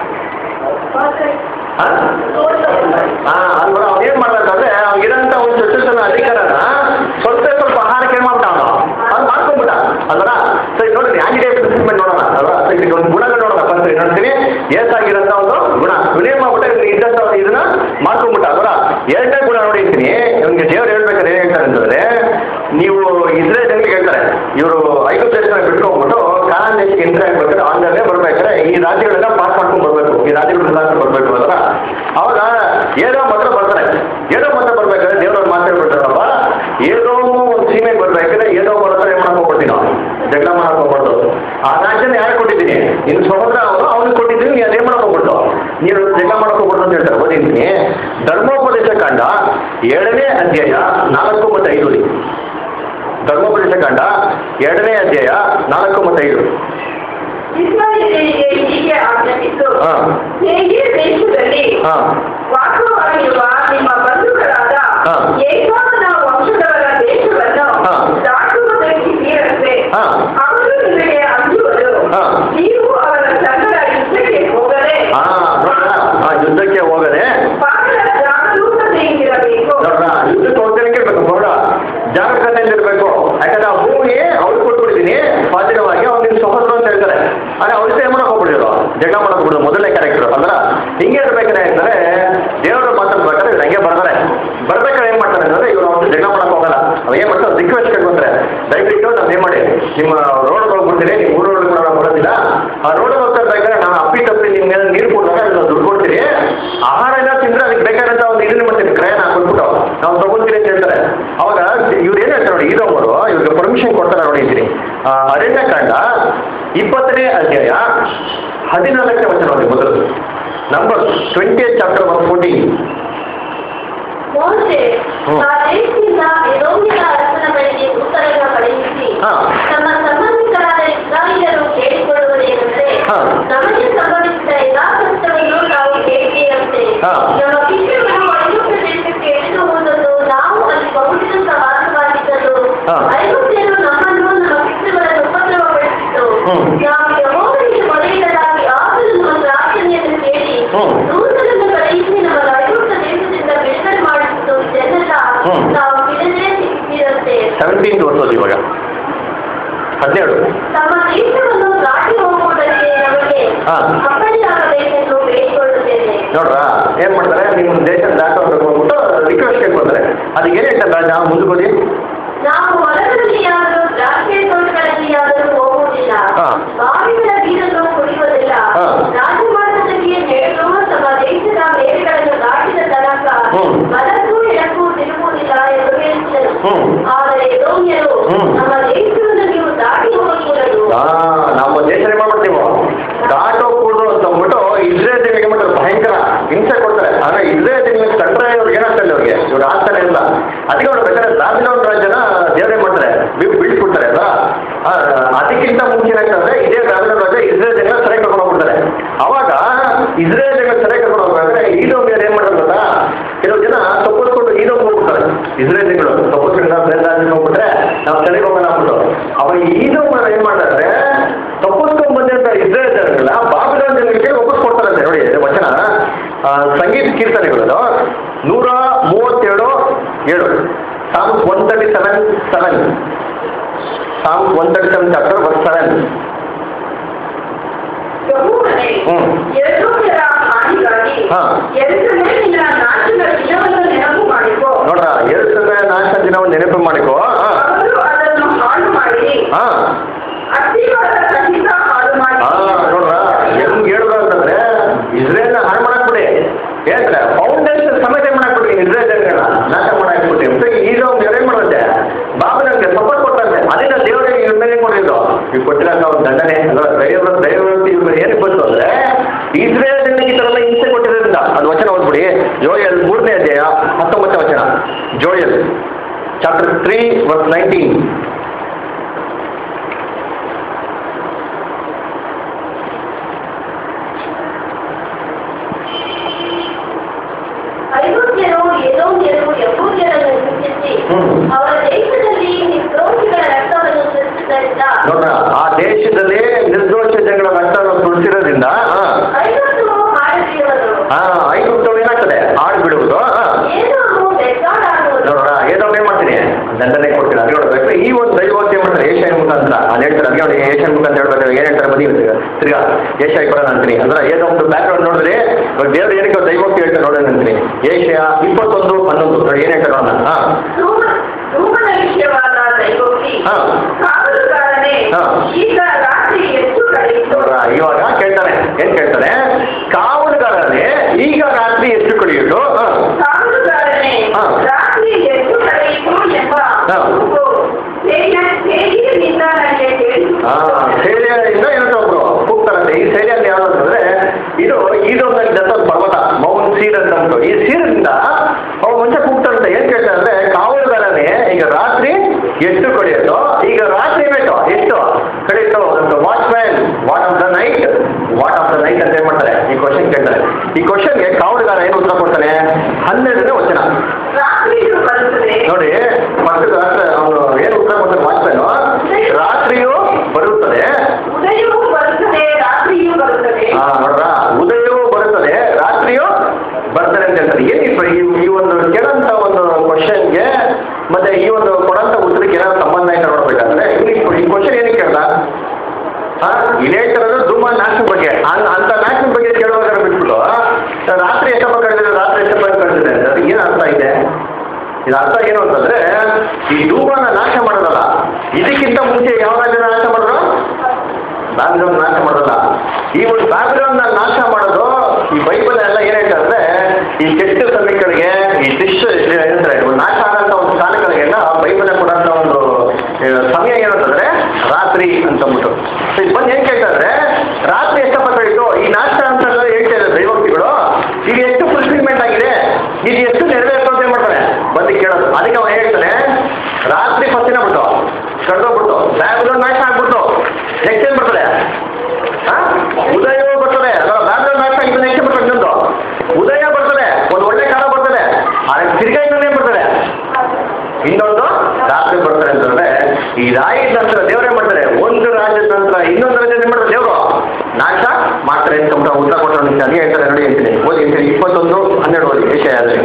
ಹಾ ಹಾ ಅಲ್ವಾ ಅವ್ನು ಏನ್ ಮಾಡ್ದ ಅಂತಂದ್ರೆ ಅವ್ನಿಗಿರಂತ ಒಂದು ಚತುರ್ಥನ ಅಧಿಕಾರನ ಸ್ವಲ್ಪ ಸ್ವಲ್ಪ ಆಹಾರಕ್ಕೆ ಏನ್ ಮಾಡ್ಬಿಟ್ಟ ಅವನು ಅವ್ನು ಮಾಡ್ಕೊಂಡ್ಬಿಟ್ಟ ಅಲ್ವಾ ಸರಿ ನೋಡಿ ಆಂಜನೇಯ ಪ್ರಿನ್ಸಿಪಲ್ ನೋಡೋಣ ಅಲ್ವಾ ಸೊ ಇದಕ್ಕೆ ಒಂದು ಗುಣಗಳು ನೋಡೋಣ ಫಸ್ಟ್ ನೋಡ್ತೀನಿ ಏಸಾಗಿರಂತ ಒಂದು ಗುಣ ಇವನೇನ್ ಮಾಡ್ಬಿಟ್ಟ ಇವ್ನಿಗೆ ಇದ್ದಂತ ಒಂದು ಇದನ್ನ ಮಾಡ್ಕೊಂಡ್ಬಿಟ್ಟ ಅಲ್ವಾ ಎರಡನೇ ಗುಣ ನೋಡಿರ್ತೀನಿ ಇವ್ನಿಗೆ ದೇವ್ರು ಹೇಳ್ಬೇಕಾದ್ರೆ ಏನ್ ಹೇಳ್ತಾರೆ ಅಂತಂದ್ರೆ ನೀವು ಇದ್ರೆ ಜನರಿಗೆ ಹೇಳ್ತಾರೆ ಇವರು ಐದು ದೇಶನ ಬಿಟ್ಕೊಂಡ್ಬಿಟ್ಟು ಕಾನಾನ್ ದೇಶಕ್ಕೆ ಎಂಟ್ರಿ ಆಗ್ಬೇಕಾದ್ರೆ ಆಂಧ್ರಲ್ಲೇ ಬರ್ಬೇಕಾದ್ರೆ ಈ ರಾಜ್ಯಗಳೆಲ್ಲ ಪಾಸ್ ಮಾಡ್ಕೊಂಡು ಬರ್ಬೇಕು ಈ ರಾಜ್ಯಗಳನ್ನ ದಾಟ್ಕೊಂಡು ಬರ್ಬೇಕು ಅಲ್ವಾ ಅವಾಗ ಏನೋ ಮಾತ್ರ ಬರ್ತಾರೆ ಏನೋ ಮಾತ್ರ ಬರ್ಬೇಕಾದ್ರೆ ದೇವ್ರವ್ರು ಮಾತಾಡ್ಬಿಡ್ತಾರಪ್ಪ ಏನೋ ಒಂದು ಸೀಮೆಗೆ ಬರ್ಬೇಕಾದ್ರೆ ಏನೋ ಬರ್ತಾರೆ ಏನ್ ಮಾಡಕ್ ಹೋಗ್ಬಿಡ್ತೀನಿ ನಾವು ಜಗಳ ಮಾಡಕ್ ಹೋಗ್ಬಾರ್ದು ಆ ರಾಜ್ಯನ ಯಾರು ಕೊಟ್ಟಿದ್ದೀನಿ ಇನ್ನು ಸಮುದ್ರ ಅವನು ಅವ್ನಿಗೆ ಕೊಟ್ಟಿದ್ದೀನಿ ನೀನು ಅದೇ ಮಾಡಕ್ ಹೋಗ್ಬಿಡ್ತು ನೀನು ಜಗಳ ಮಾಡಕ್ ಹೋಗ್ಬಿಡ್ತು ಅಂತ ಹೇಳ್ತಾರೆ ಓದಿದ್ದೀನಿ ಧರ್ಮೋಪದೇಶ ಕಾಂಡ ಏಳನೇ ಅಧ್ಯಾಯ ನಾಲ್ಕು ಮತ್ತು ಐದು ಧರ್ಮೋಪದೇಶ ಕಾಂಡ ಎರಡನೇ ಅಧ್ಯಾಯ ನಾಲ್ಕು ಮತ್ತು ಐದು ಇಸ್ರಾಯೇಲಿಗೆ ಹೀಗೆ ಆಜ್ಞಾಪಿಸು ಹಾ ಹೇಗೆ ದೇಶದಲ್ಲಿ ಹಾ ವಾಸವಾಗಿರುವ ನಿಮ್ಮ ಬಂಧುಗಳಾದ ಹಾ. ಏಕಾಮನ ವಂಶದವರ ದೇಶವನ್ನು ಹಾ. ದಾಟುವುದಕ್ಕೆ ತೀರದೆ ಹಾ. ಅವರು ನಿಮಗೆ ಅಂಜುವರು ಹಾ. ನೀವು ಅವರ ಸಂಗಡ ಯುದ್ಧಕ್ಕೆ ಹೋಗದೆ ಹಾ ನೋಡ್ರಾ? ಆ ಯುದ್ಧಕ್ಕೆ ಹೋಗದೆ ಬಹಳ ಜಾಗರೂಕತೆಯಿಂದಿರಬೇಕು ನೋಡ್ರ ಯುದ್ಧಕ್ಕೆ ಹೋಗ್ತಾನೆ ಇರ್ಬೇಕು ಬರೋಡ ಜಾಗೃತತೆಯಿಂದಿರ್ಬೇಕು ಯಾಕಂದ್ರೆ ಆ ಭೂಮಿ ಅವ್ರಿಗೆ ಕೊಟ್ಬಿಟ್ಟಿದ್ದೀನಿ ಸ್ವಾಧೀನವಾಗಿ ಅವ್ರು ನಿಮ್ ಸಹೋದರ ಅಂತ ಹೇಳ್ತಾರೆ ಆದ್ರೆ ಅವ್ರ ಜೊತೆ ಏನ್ ಮಾಡಕ್ ಹೋಗ್ಬಿಡಿದ್ರು ಜಗಳ ಮಾಡಕ್ ಹೋಗ್ಬಿಡುದು ಮೊದಲನೇ ಕ್ಯಾರೆಕ್ಟರ್ ಅಂದ್ರ ಹಿಂಗೆ ಇರ್ಬೇಕಾದ್ರೆ ಹೇಳ್ತಾರೆ ದೇವರು ಮಾತಾಡ್ಬೇಕಾದ್ರೆ ಇವ್ರು ಹಂಗೆ ಬರ್ತಾರೆ ಬರ್ಬೇಕಾದ್ರೆ ಏನ್ ಮಾಡ್ತಾರೆ ಅಂದ್ರೆ ಇವ್ರು ಅವ್ರು ಜಗಳ ಮಾಡಕ್ ಹೋಗಲ್ಲ ಅವ್ ಏನ್ ಮಾಡ್ತಾರೆ ರಿಕ್ವೆಸ್ಟ್ ಕೇಳ್ಕೊಂತಾರೆ ದಯವಿಟ್ಟು ನಾನು ಏನ್ ಮಾಡಿ ನಿಮ್ಮ ರೋಡ್ಗಳು ಬಿಡ್ತೀನಿ ನಿಮ್ಮ ಊರುಗಳು ನಾವು ಬರೋದಿಲ್ಲ ಆ ರೋಡ್ ಹೋಗ್ತಾ ಇರ್ಬೇಕಾದ್ರೆ ನಾನು ಅಪ್ಪಿ ತಪ್ಪಿ ನಿಮ್ ಮೇಲೆ ನೀರು ಕೊಡುವಾಗ ಅದನ್ನ ದುಡ್ಡು ಕೊಡ್ತೀನಿ ಆಹಾರ ಎಲ್ಲ ತಿಂದ್ರೆ ಅದಕ್ಕೆ ಬೇಕಾದಂತ ಒಂದು ಇದನ್ನ ಮಾಡ್ತೀನಿ ಕ್ರಯ ನಾನು ಕೊಟ್ಬಿಟ್ಟು ನಾವು ತಗೊಂತೀನಿ ಅಂತ ಹೇಳ್ತಾರೆ ಅವಾಗ ಇವ್ರು ಏನ್ ಹೇಳ್ತಾರೆ ನೋಡಿ ಇದೊಬ್ಬರು ಇವ್ರಿಗೆ ಪರ್ಮಿಷನ್ ಕೊಡ್ತಾರೆ ನೋಡಿ ಇದ್ದೀನಿ ಅರಣ್ಯ ಕಾಂಡ ಇಪ್ಪತ್ತನೇ ಅಧ್ಯಾಯ ಹದಿನಾಲ್ಕನೇ ವಚನ ನೋಡಿ ಮೊದಲು number twenty chapter one fourteen ಮೋಶೆ ಹ್ಮ್. ಆ ದೇಶದಿಂದ ಎದೋಮ್ಯರ ಅರಸನ ಬಳಿಗೆ ಉತ್ತರವನ್ನು ಕಳುಹಿಸಿ ಹಾ. ತಮ್ಮ ಸಂಬಂಧಿಕರಾದ ಇಸ್ರಾಯೇಲರು ಕೇಳಿಕೊಳ್ಳುವುದೇನೆಂದರೆ ಹಾ. ನಮಗೆ ಸಂಭವಿಸಿದ ಎಲ್ಲಾ ಕಷ್ಟವನ್ನು ನಾವು ಕೇಳಿದಂತೆ ಹಾ. ನಮ್ಮ ಪಿತೃಗಳು ಐಗುಪ್ತ ದೇಶಕ್ಕೆ ಎಳೆದು ಹೋದದ್ದು ನಾವು ಅಲ್ಲಿ ಬಹುದಿನ ವಾಸವಾಗಿದ್ದದ್ದು ಹಾ. ಐಗುಪ್ತರು ನಮ್ಮನ್ನು ನಮ್ಮ ಪಿತೃಗಳನ್ನು ಉಪದ್ರವಪಡಿಸಿದ್ದು ಹ್ಮ್. ನಾವು ಯಹೋವನಿಗೆ ಮೊರೆಯಿಡಲಾಗಿ ಆತನು ನಮ್ಮ ಪ್ರಾರ್ಥನೆಯನ್ನು ಕೇಳಿ ಹ್ಮ್. ದೂತರನ್ನು ಕಳುಹಿಸಿ ನಮ್ಮ ಐಗುಪ್ತ ದೇಶದಿಂದ ಬಿಡುಗಡೆ ಮಾಡಿದ್ದು ಇದನ್ನೆಲ್ಲ ಹ್ಮ್. ನಾವು ಬಿಡದೆ ಸಿಕ್ಕಿರಂತೆ ಸೆವೆಂಟೀನ್ ವರ್ಷದ ಇವಾಗ ಹದಿನೇಳು ತಮ್ಮ ದೇಶವನ್ನು ದಾಟಿ ಹೋಗುವುದಕ್ಕೆ ನಮಗೆ ಹಾ. ಅಪ್ಪಣೆಯಾಗಬೇಕೆಂದು ಬೇಡಿಕೊಳ್ಳುತ್ತೇನೆ ನೋಡ್ರ ಏನ್ ಮಾಡ್ತಾರೆ ನಿಮ್ಮ ದೇಶ ದಾಟೋಗ್ಬೇಕು ಅಂದ್ಬಿಟ್ಟು ರಿಕ್ವೆಸ್ಟ್ ಕೇಳ್ಕೊಂತಾರೆ ಅದಕ್ಕೆ ಏನ್ ಹೇಳ್ತಾರೆ ರಾಜ ಮುಂದಕ್ಕೆ ಹೋಗಿ ನಾವು ಹೊಲಗಳಲ್ಲಿಯಾದರೂ ದ್ರಾಕ್ಷಿ ತೋಟಗಳಲ್ಲಿಯಾದರೂ ಹೋಗುವುದಿಲ್ಲ ಹಾ. ಬಾವಿಗಳ ನೀರನ್ನು ಕುಡಿಯುವುದಿಲ್ಲ ಹಾ. ರಾಜಮಾರ್ಗದಲ್ಲಿ ನಡೆದು ತಮ್ಮ ದೇಶದ ಮೇರೆಗಳನ್ನು ದಾಟಿದ ತನಕ ಹ್ಮ್. ಬಲಕ್ಕೂ ಎಡಕ್ಕೂ ತಿರುಗುವುದಿಲ್ಲ ಎಂದು ಹೇಳಿದರು ಹ್ಮ್. ಆದರೆ ಎದೋಮ್ಯರು ಹ್ಮ್. ನಮ್ಮ ದೇಶವನ್ನು ನೀವು ದಾಟಿ ಹೋಗಕೂಡದು ಆ, ನಮ್ಮ ದೇಶನೇ ಮಾಡ್ಬಿಡ್ತೀವಿ ದಾಟೋ ಕೂಡು ಅಂತ ಅಂದ್ಬಿಟ್ಟು ಇಸ್ರೇಲ್ ಜನಕ್ಕೆ ಮಾಡ್ತಾರೆ ಭಯಂಕರ ಹಿಂಸೆ ಕೊಡ್ತಾರೆ ಆದ್ರೆ ಇಸ್ರೇಲ್ ಜನಕ್ಕೆ ಕಂಡ್ರೆ ಇವ್ರಿಗೆ ಏನಾಗ್ತಲ್ಲ ಅವ್ರಿಗೆ ಇವ್ರು ಆಗ್ತಾನೆ ಇಲ್ಲ ಅದಕ್ಕೆ ಅವ್ರು ಬೇಕಾದ್ರೆ ಬಾಬಿಲೋನ್ ರಾಜ್ಯನ ದೇವರೇ ಮಾಡ್ತಾರೆ ಬಿಟ್ಟು ಬಿಡ್ಸ್ಬಿಡ್ತಾರೆ ಅಲ್ಲ ಆ, ಅದಕ್ಕಿಂತ ಮುಂಚೆ ಏನಾಗ್ತದೆ ಇದೇ ಬಾಬಿಲೋನ್ ರಾಜ್ಯ ಇಸ್ರೇಲ್ ಜನ ಸರಿ ಕರ್ಕೊಂಡು ಹೋಗ್ಬಿಡ್ತಾರೆ ಅವಾಗ ಇಸ್ರೇಲ್ ಜನ ಸರಿ ಕರ್ಕೊಂಡು ಹೋಗ್ಬೇಕಾದ್ರೆ ಈದೋಮ್ಯರು ಏನ್ ಮಾಡ್ತಾರೆ ಗೊತ್ತಾ ಕೆಲವು ಜನ ತಪ್ಪಿಸ್ಕೊಂಡು ಈದೋಮ್ ಹೋಗ್ಬಿಡ್ತಾರೆ ಇಸ್ರೇಲ್ ಜನಗಳು ತಪ್ಪಿಸ್ಕೊಂಡು ನಾವು ಬೇರೆ ರಾಜ್ಯಕ್ಕೆ ಹೋಗ್ಬಿಟ್ರೆ ನಾವು ಸರಿ ಹೋಗೋಣ ಅಂದ್ಬಿಟ್ಟು ಅವಾಗ ಈದೋಮ್ ಏನ್ ಮಾಡ್ತಾರೆ ತಪ್ಪಿಸ್ಕೊಂಡ್ ಬಂದಿರ್ತ ಇಸ್ರೇಲ್ ಜನಗಳನ್ನ ಬಾಬಿಲೋನ್ ಜನಗಳಿಗೆ ಒಪ್ಪಿಸ್ಕೊಡ್ತಾರಂತೆ ನೋಡಿ ಇದು ವಚನ ಆ, ಸಂಗೀತ ಕೀರ್ತನೆಗಳು ನೂರ ಮೂವತ್ತೇಳು ಏಳು song one thirty seven seven song one thirty seven chapter one seven ಯೆಹೋವನೇ, ಹ್ಮ್. ಎದೋಮ್ಯರ ಹಾನಿಗಾಗಿ ಹಾ. ಎರಡನೇ ನಿನ್ನ ನಾಶದ ದಿನವನ್ನು ನೆನಪು ಮಾಡಿಕೊ ನೋಡ್ರ ಎರಡು ಸಲ ನಾಶ ದಿನವನ್ನು ನೆನಪು ಮಾಡಿಕೋ ಹಾ ಅವರು ಅದನ್ನು ಹಾಳು ಮಾಡಿ ಹಾ ಅತಿವಾದ ಸಹಿತ ಹಾಳು ಮಾಡಿ ಹಾ ನೋಡ್ರ ಹೆಂಗ್ ಹೇಳಿದ್ರು ಅಂತಂದ್ರೆ ಇಸ್ರೇಲ್ನ ಹಾಳು ಮಾಡಕ್ಬಿಡಿ ಹೇಳ್ತಾರೆ ಫೌಂಡೇಶನ್ ಸಮೇತ ಮಾಡಕ್ಬಿಡಿ ಇಸ್ರೇಲ್ ಜನಗಳನ್ನ ನಾಶ ಮಾಡಾಕ್ಬಿಟ್ಟು ಮತ್ತೆ ಈಗ ಅವ್ನು ಏನ್ ಮಾಡುತ್ತೆ ಬಾಬುನಂಗೆ ಸಪೋರ್ಟ್ ಕೊಟ್ಟಂತೆ ಅದನ್ನ ದೇವರಿಗೆ ಇವ್ರ ಮೇಲೆ ಕೊಟ್ಟಿದ್ದು ಈಗ ಕೊಟ್ಟಿರಂತ ಅವ್ರ ದಂಡನೆ ಅಲ್ಲ ದೈವ ದೈವವ್ಯಕ್ತಿ ಇವ್ರ ಏನಕ್ಕೆ ಬಂತು ಅಂದ್ರೆ ಇಸ್ರೇಲ್ ಜನಕ್ಕೆ ಈ ತರ ಎಲ್ಲ ಹಿಂಸೆ ಕೊಟ್ಟಿರೋದ್ರಿಂದ ಅದು ವಚನ ಓದ್ಬಿಡಿ ಜೋಯಲ್ ಮೂರನೇ ಅಧ್ಯಾಯ ಹತ್ತೊಂಬತ್ತನೇ ವಚನ Joel chapter three verse nineteen ಐಗುಪ್ತ್ಯರು ಎದೋಮ್ಯರು ಯಹೂದ್ಯರನ್ನು ಹಿಂಸಿಸಿ ಹ್ಮ್. ಅವರ ದೇಶದಲ್ಲಿ ನಿರ್ದೋಷಿಗಳ ರಕ್ತವನ್ನು ಸುರಿಸಿದ್ದರಿಂದ ನೋಡ್ರ ಆ ದೇಶದಲ್ಲಿ ನಿರ್ದೋಷ ಜನಗಳ ರಕ್ತವನ್ನು ಸುರಿಸಿರೋದ್ರಿಂದ ಹಾ ಐಗುಪ್ತವು ಹಾಳಾಗಿರುವುದು ಹಾ ಐಗುಪ್ತವು ಏನಾಗ್ತದೆ ಆಡ್ ಬಿಡುವುದು ಹಾ. ಏದೋಮು ಬೆದ್ದಾಡಾಗುವುದು ನೋಡೋಣ ಏನೋ ಏನ್ ಮಾಡ್ತೀನಿ ದಂಡನೆ ಕೊಡ್ತೀನಿ ಅದು ನೋಡ್ಬೇಕು ಈ ಒಂದು ದೈವೋಕ್ತಿ ಏನ್ ಮಾಡ್ತಾರೆ ಏಷ್ಯನ್ ಮುಖಾಂತರ ಅಲ್ಲಿ ಹೇಳ್ತಾರೆ ಅದೇ ನೋಡಿ ಏಷ್ಯನ್ ಮುಖ ಅಂತ ಹೇಳ್ಬೇಕು ಏನ್ ಹೇಳ್ತಾರೆ ಬನ್ನಿ ಇವತ್ತು ತಿರ್ಗಾ ಏಷ್ಯಾ ಕೊಡೋಣ ಅಂತೀನಿ ಅಂದ್ರೆ ಏನೋ ಒಂದು ಬ್ಯಾಕ್ ಗ್ರೌಂಡ್ ನೋಡಿದ್ರೆ ಇವಾಗ ದೇವ್ರು ಏನಕ್ಕೆ ದೈವೋಕ್ತಿ ಹೇಳ್ತಾರೆ ನೋಡೋಣ ಅಂತೀನಿ ಏಷ್ಯಾ ಇಪ್ಪತ್ತೊಂದು ಹನ್ನೊಂದು ನೋಡಿ ಏನ್ ಹೇಳ್ತಾರೆ ನೋಡೋಣ ಹಾ ಧೂಮ ಧೂಮನ ವಿಷಯವಾದ ದೈವೋಕ್ತಿ ಹಾ. ಕಾವಲುಗಾರನೇ ಹಾ. ಈಗ ರಾತ್ರಿ ಎಷ್ಟು ಕಳೆಯಿತು ನೋಡ್ರ ಇವಾಗ ಕೇಳ್ತಾನೆ ಏನ್ ಕೇಳ್ತಾನೆ ಕಾವಲುಗಾರನೇ ಈಗ ರಾತ್ರಿ ಎಷ್ಟು ಕಳೆಯುವುದು ಹಾ ಕಾವಲುಗಾರನೇ ಹಾ. ರಾತ್ರಿ ಎಷ್ಟು ಕಳೆಯಿತು ಎಂಬ ಹಾ. ಕೂಗು ಸೇಯ- ಸೇಯಿನಿಂದ ನನಗೆ ಹಾ ಕೇಳಿಸಿತು. ಸೇರಿಯಿಂದ ಏನಂತ ಒಬ್ರು ಕೂಗ್ತಾರಂತೆ ಈ ಸೇರಿಯಲ್ಲಿ ಯಾವ್ದು ಅಂತಂದ್ರೆ ಇದು ಇದೊಂದು ದತ್ತ ಪರ್ವತ ಮೌಂಟ್ ಸೀರ್ ಅಂತ ಅಂದ್ಬಿಟ್ಟು ಈ ಸೀರಿಂದ ಅವ್ರು ಮುಂಚೆ ಕೂಗ್ತಾರಂತೆ ಏನ್ ಕೇಳ್ತಾರೆ ಅಂದ್ರೆ ಕಾವಲುಗಾರನೇ ಈಗ ರಾತ್ರಿ ಎಷ್ಟು ಕಳೆಯುತ್ತೋ ಈಗ ರಾತ್ರಿ ಬೇಕು ಎಷ್ಟು ಕಳೆಯುತ್ತೋ ಈ ಕ್ವಶನ್ಗೆ ಕಾವಲುಗಾರ ಏನು ಉತ್ತರ ಕೊಡ್ತಾನೆ ಹನ್ನೆರಡನೇ ವಚನ ರಾತ್ರಿಯು ಬರುತ್ತದೆ ನೋಡಿ ಫಸ್ಟ್ ಅವನು ಏನು ಉತ್ತರ ಕೊಡ್ತಾನೆ ವಾಚ್ಮನ್ ರಾತ್ರಿಯೂ ಬರುತ್ತದೆ ಉದಯವೂ ಬರುತ್ತದೆ ರಾತ್ರಿಯೂ ಬರುತ್ತದೆ ಆ, ನೋಡ್ರ ಉದಯವೂ ಬರುತ್ತದೆ ರಾತ್ರಿಯೂ ಬರ್ತಾರೆ ಅಂತ ಹೇಳ್ತಾರೆ ಏನಿತ್ತು ಈ ಈ ಒಂದು ಕೇಳಂತ ಒಂದು ಕ್ವಶನ್ಗೆ ಮತ್ತೆ ಈ ಒಂದು ಕೊಡಂತ ಉತ್ತರಕ್ಕೆ ಏನಾದ್ರು ಸಂಬಂಧ ಐತೆ ನೋಡ್ಬೇಕಾದ್ರೆ ಇವ್ನಿಗೆ ಈ ಕ್ವಶನ್ ಏನಕ್ಕೆ ಕೇಳ್ದ ಹಾ ಇಲೇಟರ್ ಧೂಮ ನಾಶನ ಬಗ್ಗೆ ಅನ್- ಅಂತ ನಾಶನ ಬಗ್ಗೆ ಕೇಳುವಾಗ ಬಿಟ್ಬಿಟ್ಟು ರಾತ್ರಿ ಎಷ್ಟಪ್ಪ ಕಳೆದಿದೆ ರಾತ್ರಿ ಎಷ್ಟಪ್ಪ ಕಳೆದಿದೆ ಅಂತ ಅದಕ್ಕೆ ಏನು ಅರ್ಥ ಇದೆ ಇದು ಅರ್ಥ ಏನು ಅಂತಂದ್ರೆ ಈ ಧೂಮನ ನಾಶ ಮಾಡೋದಲ್ಲ ಇದಕ್ಕಿಂತ ಮುಂಚೆ ಯಾವ ರಾಜ್ಯನ ನಾಶ ಮಾಡಿದ್ರು ಬ್ಯಾಬಿಲೋನ್ ನಾಶ ಮಾಡೋದಲ್ಲ ಈ ಒಂದು ಬ್ಯಾಬಿಲೋನ್ ನಾಶ ಮಾಡೋದು ಈ ಬೈಬಲ್ ಎಲ್ಲ ಏನ್ ಹೇಳ್ತಾರೆ ಅಂದ್ರೆ ಈ ಕೆಟ್ಟ ಸಮಯಗಳಿಗೆ ಈ ಶಿಷ್ಯ ಏನಂದ್ರೆ ಒಂದು ನಾಶ ಆಗಂತ ಒಂದು ಕಾಲಗಳಿಗೆಲ್ಲ ಬೈಬಲ್ ಕೊಡಂತ ಒಂದು ಆ, ಸಮಯ ಏನಂತಂದ್ರೆ ರಾತ್ರಿ ಅಂತ ಅಂದ್ಬಿಟ್ಟು ಸೊ ಇದು ಬಂದು ಏನ್ ಕೇಳ್ತಾರೆ ರಾತ್ರಿ ಎಷ್ಟಪ್ಪ ಕಳೀತು ಈ ನಾಶ ಅಂತ ಹೇಳ್ತಾ ಇದ್ದಾರೆ ದೈವಕ್ತಿಗಳು ಈಗ ಎಷ್ಟು ಫುಲ್ಫಿಲ್ಮೆಂಟ್ ಆಗಿದೆ ಇದು ಎಷ್ಟು ನೆರವೇರ್ತು ಅಂತ ಏನ್ ಮಾಡ್ತಾರೆ ಬಂದು ಕೇಳೋದು ಅದಕ್ಕೆ ಅವ್ನು ಹೇಳ್ತಾನೆ ರಾತ್ರಿ ಫಸ್ಟಿನ ಬಿಟ್ಟು ಕಳೆದೋಗ್ಬಿಟ್ಟು ಬ್ಯಾಬಿಲೋನ್ ನಾಶ ಆಗ್ಬಿಟ್ಟು ನೆಕ್ಸ್ಟ್ ಏನ್ ಬರ್ತದೆ ಆ? ಉದಯವೂ ಬರ್ತದೆ ಅಲ್ಲ ಬ್ಯಾಬಿಲೋನ್ ನಾಶ ಆಗಿದ್ದು ನೆಕ್ಸ್ಟ್ ಬರ್ತದೆ ಇನ್ನೊಂದು ಉದಯ ಬರ್ತದೆ ಒಂದು ಒಳ್ಳೆ ಕಾಲ ಬರ್ತದೆ ಅದಕ್ಕೆ ತಿರ್ಗಾ ಇನ್ನೊಂದೇನ್ ಬರ್ತದೆ ಇನ್ನೊಂದು ರಾತ್ರಿ ಬರ್ತಾರೆ ಅಂತಂದ್ರೆ ಈ ರಾಯಿದ ನಂತರ ದೇವರೇ ಮಾಡ್ತಾರೆ ಒಂದು ರಾಜ್ಯದ ನಂತರ ಇನ್ನೊಂದು ರಾಜ್ಯದ ಏನ್ ಮಾಡ್ತಾರೆ ದೇವರು ನಾಶ ಮಾಡ್ತಾರೆ ಅಂತ ಅಂದ್ಬಿಟ್ಟು ಉತ್ತರ ಕೊಟ್ಟರು ನಿಮಿಷ ಅದೇ ಹೇಳ್ತಾರೆ ನೋಡಿ ಹೇಳ್ತೀನಿ ಓದಿ ಹೇಳ್ತೀನಿ ಇಪ್ಪತ್ತೊಂದು ಹನ್ನೆರಡು ಓದಿ ವಿಷಯ ಆದ್ರೆ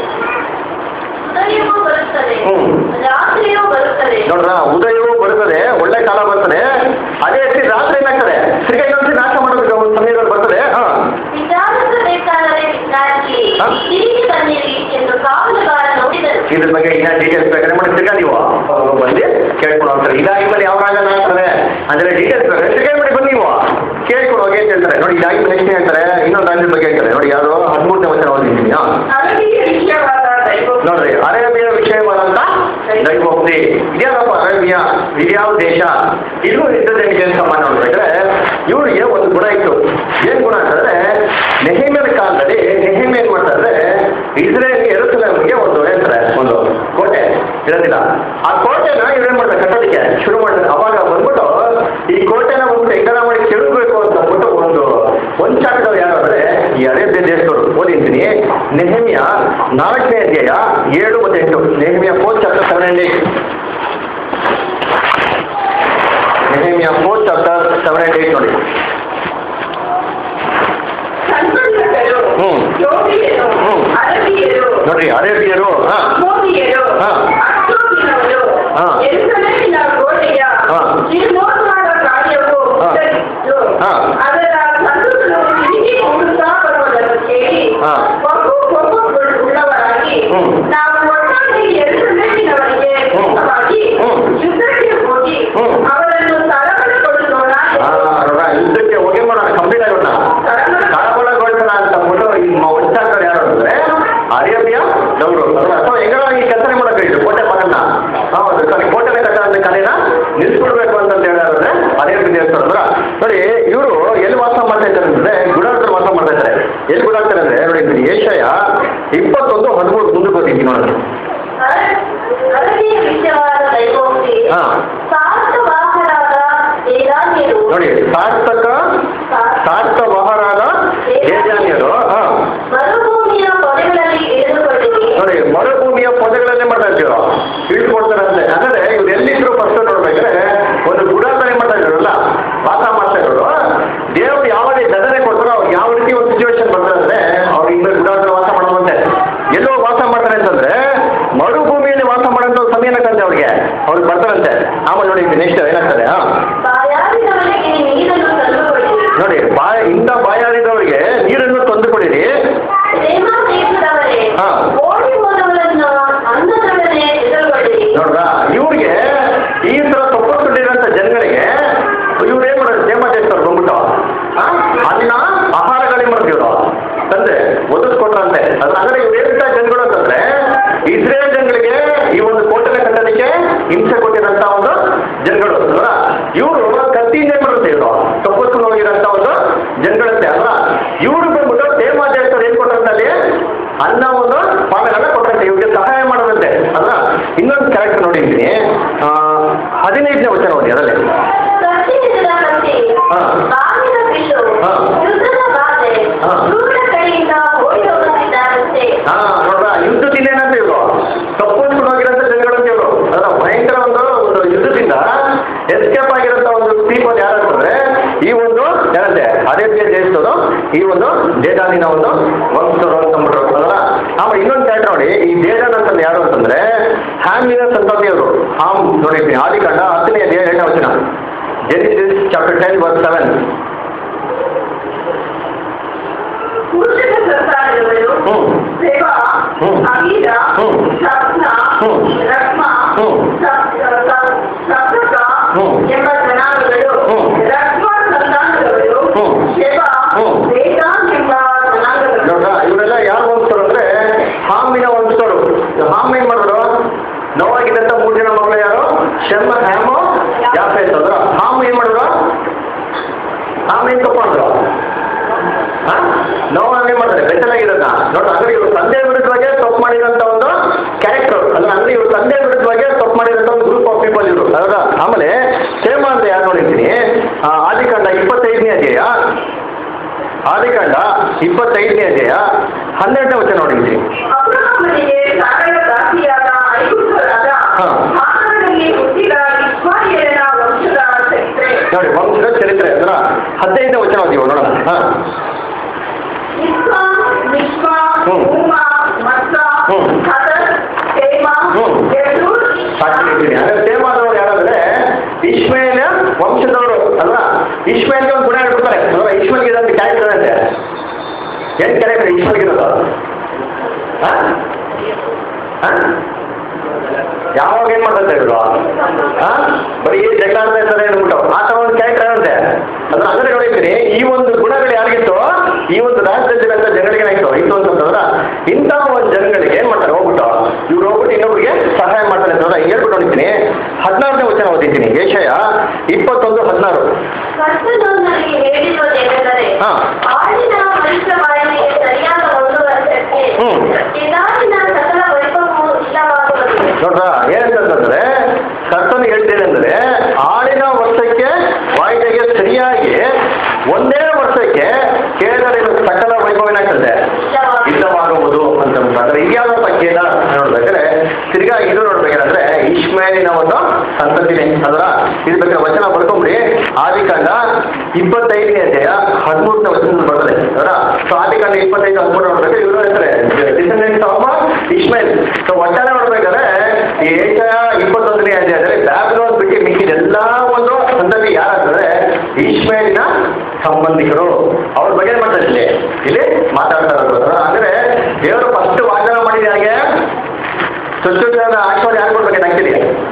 ಉದಯವೂ ಬರುತ್ತದೆ ಹ್ಮ್. ರಾತ್ರಿಯೂ ಬರುತ್ತದೆ ನೋಡ್ರ ಉದಯವೂ ಬರುತ್ತದೆ ಒಳ್ಳೆ ಕಾಲ ಬರ್ತದೆ ಅದೇ ರೀತಿ ರಾತ್ರಿ ಏನಾಗ್ತದೆ ತಿರ್ಗಾ ಇನ್ನೊಂದು ನಾಶ ಮಾಡೋದಕ್ಕೆ ಒಂದು ಸಮಯದಲ್ಲಿ ಬರ್ತದೆ ಹಾ ವಿಚಾರಿಸಬೇಕಾದರೆ ವಿಚಾರಿಸಿ ಹ? ತಿರುಗಿ ಬನ್ನಿರಿ ಎಂದು ಕಾವಲುಗಾರ ನೋಡಿದರು ಇದ್ರ ಬಗ್ಗೆ ಇನ್ನ ಡೀಟೇಲ್ಸ್ ಬೇಕಾದ್ರೆ ಮಾಡಿ ತಿರ್ಗಾ ನೀವು ಬಂದು ಕೇಳ್ಕೊಂಡು ಹೋಗ್ತಾರೆ ಇದಾಗಿ ಮೇಲೆ ಯಾವ ರಾಜ ಆಗ್ತಾರೆ ಅಂದ್ರೆ ಡೀಟೇಲ್ಸ್ ಬೇಕಾದ್ರೆ ತಿರ್ಗಾ ಮಾಡಿ ಬನ್ನಿ ನೀವು ಕೇಳ್ಕೊಂಡು ಹೋಗಿ ಅಂತ ಹೇಳ್ತಾರೆ ನೋಡಿ ಇದಾಗಿ ನೆಕ್ಸ್ಟ್ ಹೇಳ್ತಾರೆ ಇನ್ನೊಂದು ರಾಜ್ಯದ ಬಗ್ಗೆ ಹೇಳ್ತಾರೆ ನೋಡಿ ಯಾರು ಹದಿಮೂರನೇ ವಚನ ಓದಿದ್ದೀನಿ ಹಾ ಅರಬಿಯ ವಿಷಯವಾದ ದೈವ ನೋಡ್ರಿ ಅರೇಬಿಯ ವಿಷಯವಾದಂತ ದೈವೋಕ್ತಿ ಇದ್ಯಾರಪ್ಪ ಅರೇಬಿಯಾ ಇದ್ಯಾವ ದೇಶ ಇದು ಇದ್ದದೇನಿಗೆ ಅಂತ ಸಮಾನ ನೋಡ್ಬೇಕಾದ್ರೆ ಇವರಿಗೆ ಒಂದು ಗುಣ ಇತ್ತು ಏನ್ ಗುಣ ಅಂತಂದ್ರೆ ನೆಹಿಮನ ಕಾಲದಲ್ಲಿ ನೆಹಿಮ ಏನ್ ಮಾಡ್ತಾರೆ ಇಸ್ರೇಲ್ ಎರಸಲೇಮ್ಗೆ ಒಂದು ಹೇಳ್ತಾರೆ ಒಂದು ಕೋಟೆ ಇರೋದಿಲ್ಲ ಆ ಕೋಟೆನ ಇವ್ರೇನ್ ಮಾಡ್ತಾರೆ ಕಟ್ಟೋದಕ್ಕೆ ಶುರು ಮಾಡ್ತಾರೆ ಅವಾಗ ಬಂದ್ಬಿಟ್ಟು ಈ ಕೋಟೆನ ಬಂದ್ಬಿಟ್ಟು ಹೆಂಗಾರ ಮಾಡಿ ಕೆಡಬೇಕು ಅಂತ ಅಂದ್ಬಿಟ್ಟು ಒಂದು ಒಂದ್ ಚಾಟದವ್ರು ಯಾರು ಅಂದ್ರೆ ಈ ಅರೇಬಿಯ ದೇಶದವರು ಓದಿದ್ದೀನಿ ನೆಹಮಿಯ ನಾಲ್ಕನೇ ಅಧ್ಯಾಯ ಏಳು ಮತ್ತೆ ಎಂಟು Nehemiah four chapter seven and eight Nehemiah four chapter seven and eight ನೋಡಿ ಸಂತೋಷಕರು ಹ್ಮ್. ಯೋಗಿಯರು ಹ್ಮ್. ಅರಬಿಯರು ನೋಡ್ರಿ ಅರೇಬಿಯರು ಹಾ ಮೋದಿಯರು ಹಾ. ಅಷ್ಟೋಕಿನವರು ಹಾ. ಎರುಸಲೇಮಿನ ಗೋಡೆಯ ಹಾ. ಜೀರ್ಣೋದ್ಧಾರ ಕಾರ್ಯವು ಹಾ. ಉತ್ತರಿಸಿತು. ಹಾ. ಅದರ ಸಂತೋಷರು ತಿರುಗಿ ಕೂಡುತ್ತಾ ಬರುವುದನ್ನು ಕೇಳಿ ಹಾ. ಬಹು ಕೋಪವುಳ್ಳವರಾಗಿ ಹ್ಮ್. ನಾವು ಒಟ್ಟಾಗಿ ಎರುಸಲೇಮಿನವರಿಗೆ ಹ್ಮ್. ವಿರುದ್ಧವಾಗಿ ಹ್ಮ್. ಯುದ್ಧಕ್ಕೆ ಹೋಗಿ ಹ್ಮ್. ಅವರನ್ನು ತರಬಡಗೊಳಿಸೋಣ ಆ, ನೋಡ್ರ, ಯುದ್ಧಕ್ಕೆ ಹೋಗಿ ಮಾಡೋಣ ಕಂಪ್ಲೀಟ್ ಆಗೋಣ ಕಳವಳಗೊಳ್ಸೋಣ ಅಂತ ಅಂದ್ಬಿಟ್ಟು ಈ ಒಟ್ಟಾಗ್ತಾರೆ ಯಾರು ಅಂದ್ರೆ ಅರೇಬಿಯಾ ದವರು ಅಥವಾ ಹೆಂಗಾರ ಈ ಕೆಲಸ ಮಾಡಕ್ಕೆ ಇದು ಕೋಟೆ ಮಗನ್ನ ಹೌದು ಸರಿ ಕೋಟೆನೇ ಕಟ್ಟಂತ ಕಲೆನ ನಿಲ್ಸ್ಕೊಡ್ಬೇಕು ಅಂತ ಹೇಳಾದ್ರೆ ಅರೇಬಿಯ ದೇವಸ್ಥಾನ ಅಂದ್ರ ನೋಡಿ ಇವರು ಎಲ್ಲಿ ವಾಸ ಮಾಡ್ತಾ ಇದ್ದಾರೆ ಅಂದ್ರೆ ಗುಡಾಳ್ತಾರೆ ವಾಸ ಮಾಡ್ತಾ ಇದ್ದಾರೆ ಎಲ್ಲಿ ಗುಡಾಳ್ತಾರೆ ಅಂದ್ರೆ ನೋಡಿ ಇದು ಏಷಯ ಇಪ್ಪತ್ತೊಂದು ಹದಿಮೂರು ಮುಂದಕ್ಕೆ ಹೋಗಿದ್ದೀನಿ ನೋಡಿ ಅರಬಿಯ ವಿಷಯವಾದ ದೈವೋಕ್ತಿ ಹಾ. ಸಾರ್ಥವಾಹರಾದ ವೇದಾನ್ಯರು ನೋಡಿ ಸಾರ್ಥಕ ಸಾರ್ಥವಾಹರಾದ ಏಜಾನ್ಯರು ಹಾ ಮರುಭೂಮಿಯ ಕೊನೆಗಳಲ್ಲಿ ಇಳಿದುಕೊಂಡಿರಿ ನೋಡಿ ಮರುಭೂಮಿಯ ಪೊದೆಗಳನ್ನೇ ಮಾಡ್ತಾ ಇರ್ತೀವ ಇಳ್ಕೊಡ್ತಾರಂತೆ ಅಂದ್ರೆ ಇವ್ರು ಎಲ್ಲಿದ್ರು ಫಸ್ಟ್ ನೋಡ್ಬೇಕಾದ್ರೆ ಒಂದು ಗುಡಾಂತರ ಮಾಡ್ತಾ ಇದ್ದಾರಲ್ಲ ವಾಸ ಮಾಡ್ತಾ ಇರೋರು ದೇವ್ರು ಯಾವಾಗ ಜನರೇ ಕೊಡ್ತಾರೋ ಅವ್ರು ಯಾವ ರೀತಿ ಒಂದು ಸಿಚುವೇಶನ್ ಬರ್ತಾರೆ ಅಂದ್ರೆ ಅವ್ರು ಇನ್ನು ಗುಡಾಂತರ ವಾಸ ಮಾಡುವಂತೆ ಎಲ್ಲೋ ವಾಸ ಮಾಡ್ತಾರೆ ಅಂತಂದ್ರೆ ಮರುಭೂಮಿಯಲ್ಲಿ ವಾಸ ಮಾಡೋಂಥ ಒಂದು ಸಮಯ ಏನಾಗ್ತಂತೆ ಅವ್ರಿಗೆ ಅವ್ರಿಗೆ ಬರ್ತಾರಂತೆ ಆಮೇಲೆ ನೋಡಿ ನೆಕ್ಸ್ಟ್ ಏನಾಗ್ತದೆ ಹಾ ಬಾಯಾರಿದವನಿಗೆ ನೀರನ್ನು ತಂದುಕೊಡಿರಿ ನೋಡಿ ಬಾಯ ಇಂಥ ಬಾಯಾರಿದವರಿಗೆ ನೀರನ್ನು ತಂದು ಕೊಡಿರಿ ಪ್ರೇಮ ದೇಶದವರೇ ಹಾ. ಓಡಿ ಹೋದವರನ್ನು ಅನ್ನದೊಡನೆ ಎದುರುಗೊಳ್ಳಿರಿ ನೋಡ್ರ ಇವ್ರಿಗೆ ಈ ತರ ತಪ್ಪಿಕೊಂಡಿರೋಂಥ ಜನಗಳಿಗೆ ಇವ್ರು ಏನ್ ಮಾಡೋದು ನೇಮ ದೇಶದವ್ರು ಬಂದ್ಬಿಟ್ಟು ಆ? ಅನ್ನ ಆಹಾರಗಳೇ ಮಾಡ್ತೀವಿ ಇವ್ರು ತಂದೆ ಒದಗಿಸ್ಕೊಟ್ರಂತೆ ಅದ್ರ ಅಂದ್ರೆ ಇವ್ರು ಏನಂತ ಜನಗಳು ಅಂತಂದ್ರೆ ಇಸ್ರೇಲ್ ಜನಗಳಿಗೆ ಈ ಒಂದು ಕೋಟೆನ ಕಟ್ಟೋದಕ್ಕೆ ಹಿಂಸೆ ಕೊಟ್ಟಿರೋಂಥ ಒಂದು ಜನಗಳು ಅಲ್ವಾ ಇವರು ಕತ್ತಿಯಿಂದ ಏನ್ ಮಾಡುತ್ತೆ ಇವರು ತಪ್ಪಿಸ್ಕೊಂಡು ಹೋಗಿರೋಂಥ ಒಂದು ಜನಗಳಂತೆ ಅಲ್ವಾ ಇವರು ಬಂದ್ಬಿಟ್ಟು ದೇವ ದೇಶದವ್ರು ಏನ್ ಕೊಟ್ಟರಂತೆ ಅಲ್ಲಿ ಅನ್ನ ಒಂದು ಪಾನಗಳನ್ನ ಕೊಟ್ಟಂತೆ ಇವ್ರಿಗೆ ಸಹಾಯ ಮಾಡೋದಂತೆ ಅಲ್ಲ ಇನ್ನೊಂದು ಕ್ಯಾರೆಕ್ಟರ್ ನೋಡಿದ್ದೀನಿ ಆ, ಹದಿನೈದನೇ ವಚನ ಓದಿ ಅದರಲ್ಲಿ ಕತ್ತಿಯಿಂದ ಕತ್ತಿ ಹಾ. ಬಾಗಿನ ಬಿಲ್ಲು ಹಾ. ಯುದ್ಧದ ಬಾಧೆ ಹಾ. ಕ್ರೂರ ಕೈ ಈ ಒಂದು ದೇದಾನಿನ ಒಂದು ವಂಶರು ಅಂತ ಅಂದ್ಬಿಟ್ರು ಅದರ ಆಮೇಲೆ ಇನ್ನೊಂದು ಕ್ಯಾರೆಕ್ಟರ್ ನೋಡಿ ಈ ದೇದಾನ್ ಅಂತಂದ್ರೆ ಯಾರು ಅಂತಂದ್ರೆ ಹ್ಯಾಮಿನ ಸಂತತಿಯವರು ಹಾಮ್ ನೋಡಿರ್ತೀನಿ ಆದಿಕಾಂಡ ಹತ್ತನೇ ಅಧ್ಯಾಯ ಎರಡನೇ ವಚನ Genesis chapter ten verse seven ಪುರುಷನ ಸಂತಾನದವರು ಹ್ಮ್. ಸೇವಾ ಹ್ಮ್. ಅಮೀರ ಹ್ಮ್. ಸಪ್ನ ಹ್ಮ್. ರಕ್ಮ ಹ್ಮ್. ಸಪ್- ಸಪ್- ಸಪ್ತಕ ಹ್ಮ್. ಎಂಬ ಜನಾಂಗಗಳು ಹ್ಮ್. ರಕ್ಮ ಸಂತಾನದವರು ಹ್ಮ್. ಸೇವಾ ಹ್ಮ್. ವೇದಾಂತ್ ಎಂಬ ಜನಾಂಗಗಳು ನೋಡ್ರ ಇವರೆಲ್ಲ ಯಾರು ವಂಶರು ಅಂದ್ರೆ ಹಾಮಿನ ವಂಶರು ಹಾಮ್ ಏನ್ ಮಾಡಿದ್ರು ನೋವಾಗಿದ್ದಂತ ಮೂರು ಜನ ಮಕ್ಕಳು ಯಾರು ಶರ್ಮ ಹ್ಯಾಮು ಯಾಫೇತ್ ಅಂದ್ರ ಹಾಮ್ ಏನ್ ಮಾಡಿದ್ರು ಹಾಮ್ ಏನ್ ತಪ್ಪು ಮಾಡಿದ್ರು ನೋವನ್ನೇ ಮಾಡ್ತಾರೆ ಬೆಚ್ಚಲಾಗಿರೋದ ನೋಡ್ರಿ ಅಂದ್ರೆ ಇವ್ರು ತಂದೆ ವಿರುದ್ಧವಾಗಿ ತಪ್ಪು ಮಾಡಿದಂತ ಒಂದು ಕ್ಯಾರೆಕ್ಟರ್ ಅಲ್ಲ ಅಂದ್ರೆ ಇವ್ರು ತಂದೆ ವಿರುದ್ಧವಾಗಿ ತಪ್ಪು ಮಾಡಿದಂತ ಒಂದು ಗ್ರೂಪ್ ಆಫ್ ಪೀಪಲ್ ಇವರು ಹೌದಾ ಆಮೇಲೆ ಸೇಮ ಅಂತ ಯಾರು ನೋಡಿರ್ತೀನಿ ಆ, ಆದಿಕಾಂಡ ಇಪ್ಪತ್ತೈದನೇ ಅಧ್ಯಾಯ ಆದಿಕಾಂಡ ಇಪ್ಪತ್ತೈದನೇ ಅಧ್ಯಾಯ ಹನ್ನೆರಡನೇ ವಚನ ನೋಡಿರ್ತೀನಿ ಅಬ್ರಹಾಮನಿಗೆ ಸಾರಳ ದಾಸಿಯಾದ ಐಗುಪ್ತರಾದ ಹಾ. ಹಾಸನದಲ್ಲಿ ಹುಟ್ಟಿದ ಇಸ್ಮಾಯಿಲನ ವಂಶದ ಚರಿತ್ರೆ ನೋಡಿ ವಂಶದ ಚರಿತ್ರೆ ಅದರ ಹದಿನೈದನೇ ವಚನ ಓದಿವ ನೋಡೋಣ ಹಾ ಇಸ್ಮಾ ನಿಷ್ಮಾ ಹ್ಮ್. ಉಮಾ ಮತ್ಸ ಹ್ಮ್. ಹದರ್ ತೇಮ ಹ್ಮ್. ಯೆಹೂದ್, ಸಾಕಿರ್ತೀನಿ ಅಂದ್ರೆ ಸೇಮಾದವರು ಯಾರಂದ್ರೆ ಇಶ್ಮೇಲ ವಂಶದವರು ಅಲ್ವಾ ಇಶ್ಮೇಲ್ಗೆ ಒಂದು ಗುಣ ಹೇಳ್ಬಿಡ್ತಾರೆ ಅಲ್ವಾ ಇಶ್ಮೇಲ್ಗೆ ಇದೊಂದು ಕ್ಯಾರೆಕ್ಟರ್ ಅಂತೆ ಏನ್ ಕ್ಯಾರೆಕ್ಟರ್ ಇಶ್ಮೇಲ್ಗೆ ಇರೋದು ಹಾ? ಹಾ? ಯಾವಾಗ ಏನ್ ಮಾಡ್ತಾರೆ ಇವರು ಹಾ ಬರೀ ಜಗಳ ಆಡ್ತಾ ಇರ್ತಾರೆ ಅಂದ್ಬಿಟ್ಟು ಆ ಥರ ಒಂದು ಕ್ಯಾರೆಕ್ಟರ್ ಅಂತೆ ಅದ್ರ ಅಂದ್ರೆ ನೋಡಿದ್ದೀನಿ ಈ ಒಂದು ಗುಣಗಳು ಯಾರಿಗಿತ್ತು ಈ ಒಂದು ರಾಜ್ಯದಲ್ಲಿರಂತ ಜನಗಳಿಗೆ ಏನಾಯ್ತು ಇತ್ತು ಅಂತಂದ್ರ ಇಂಥ ಒಂದು ಜನಗಳಿಗೆ ಏನ್ ಮಾಡ್ತಾರೆ ಹೋಗ್ಬಿಟ್ಟು ಇವ್ರು ಹೋಗ್ಬಿಟ್ಟು ಇನ್ನೊಬ್ರಿಗೆ ಸಹಾಯ ಮಾಡ್ತಾರೆ ಅಂತಂದ್ರೆ ಹಿಂಗ್ ಹೇಳ್ಬಿಟ್ಟು ನೋಡಿದ್ದೀನಿ ಹದಿನಾರನೇ ವಚನ ಓದಿದ್ದೀನಿ ಏಷಯ ಇಪ್ಪತ್ತೊಂದು ಹದಿನಾರು ಕರ್ತನು ನನಗೆ ಹೇಳಿರುವುದೇನೆಂದರೆ ಹಾ. ಆಳಿನ ಮನುಷ್ಯ ಬಾಯಿಗೆ ಸರಿಯಾದ ಒಂದು ವರ್ಷಕ್ಕೆ ಹ್ಮ್. ಇದಾಗಿನ ಸಕಲ ವೈಭವವು ಇಲ್ಲವಾಗುವುದು ನೋಡ್ರ ಏನಂತಂದ್ರೆ ಕರ್ತನು ಹೇಳ್ತೇನೆಂದ್ರೆ ಆಳಿನ ವರ್ಷಕ್ಕೆ ವಾಯಿದೆಗೆ ಸರಿಯಾಗಿ ಒಂದೇ ವರ್ಷಕ್ಕೆ ಕೇರಳಿನ ಸಕಲ ವೈಭವ ಏನಾಗ್ತದೆ ಇಲ್ಲವಾಗುವುದು ಅಂತ ಅಂದ್ರೆ ಇದ್ಯಾವುದಪ್ಪ ಕೇಳ ನೋಡ್ಬೇಕಾದ್ರೆ ತಿರ್ಗಾ ಇದು ನೋಡ್ಬೇಕಾದ್ರೆ ಇಶ್ಮೇಲಿನ ಒಂದು ಸಂತತಿನೇ ಅದರ ಇದು ಬೇಕಾದ್ರೆ ವಚನ ಬರ್ಕೊಂಬಿಡಿ ಆದಿಕಾಂಡ ಇಪ್ಪತ್ತೈದನೇ ಅಧ್ಯಾಯ ಹದಿಮೂರನೇ ವಚನ ಬರ್ತದೆ ಅದರ ಸೊ ಆದಿಕಾಂಡ ಇಪ್ಪತ್ತೈದು ಹದಿಮೂರು ನೋಡ್ಬೇಕಾದ್ರೆ ಇವರು ಹೇಳ್ತಾರೆ ಡಿಸೆಂಡೆಂಟ್ಸ್ ಆಫ್ ಇಸ್ಮೇಲ್ ಸೊ ಒಟ್ಟಾರೆ ನೋಡ್ಬೇಕಾದ್ರೆ ಈ ಏಷ ಇಪ್ಪತ್ತೊಂದನೇ ಅಧ್ಯಾಯದಲ್ಲಿ ಬ್ಯಾಬಿಲೋನ್ ಬಿಟ್ಟು ಮಿಕ್ಕಿದ ಒಂದು ಸಂತತಿ ಯಾರಂತಂದ್ರೆ ಇಸ್ಮೇಲಿನ ಸಂಬಂಧಿಕರು ಅವ್ರ ಬಗ್ಗೆ ಏನ್ ಮಾಡ್ತಾರೆ ಇಲ್ಲಿ ಇಲ್ಲಿ ಮಾತಾಡ್ತಾ ಇರೋದು ಅಂದ್ರೆ ದೇವರು ಫಸ್ಟ್ ವಾಗ್ದಾನ ಮಾಡಿದ ಹಾಗೆ ಚೊಚ್ಚುಗಳ ಆಶೀರ್ವಾದ ಯಾರು ಕೊಡ್ಬೇಕು ಆಕ್ಚುಲಿ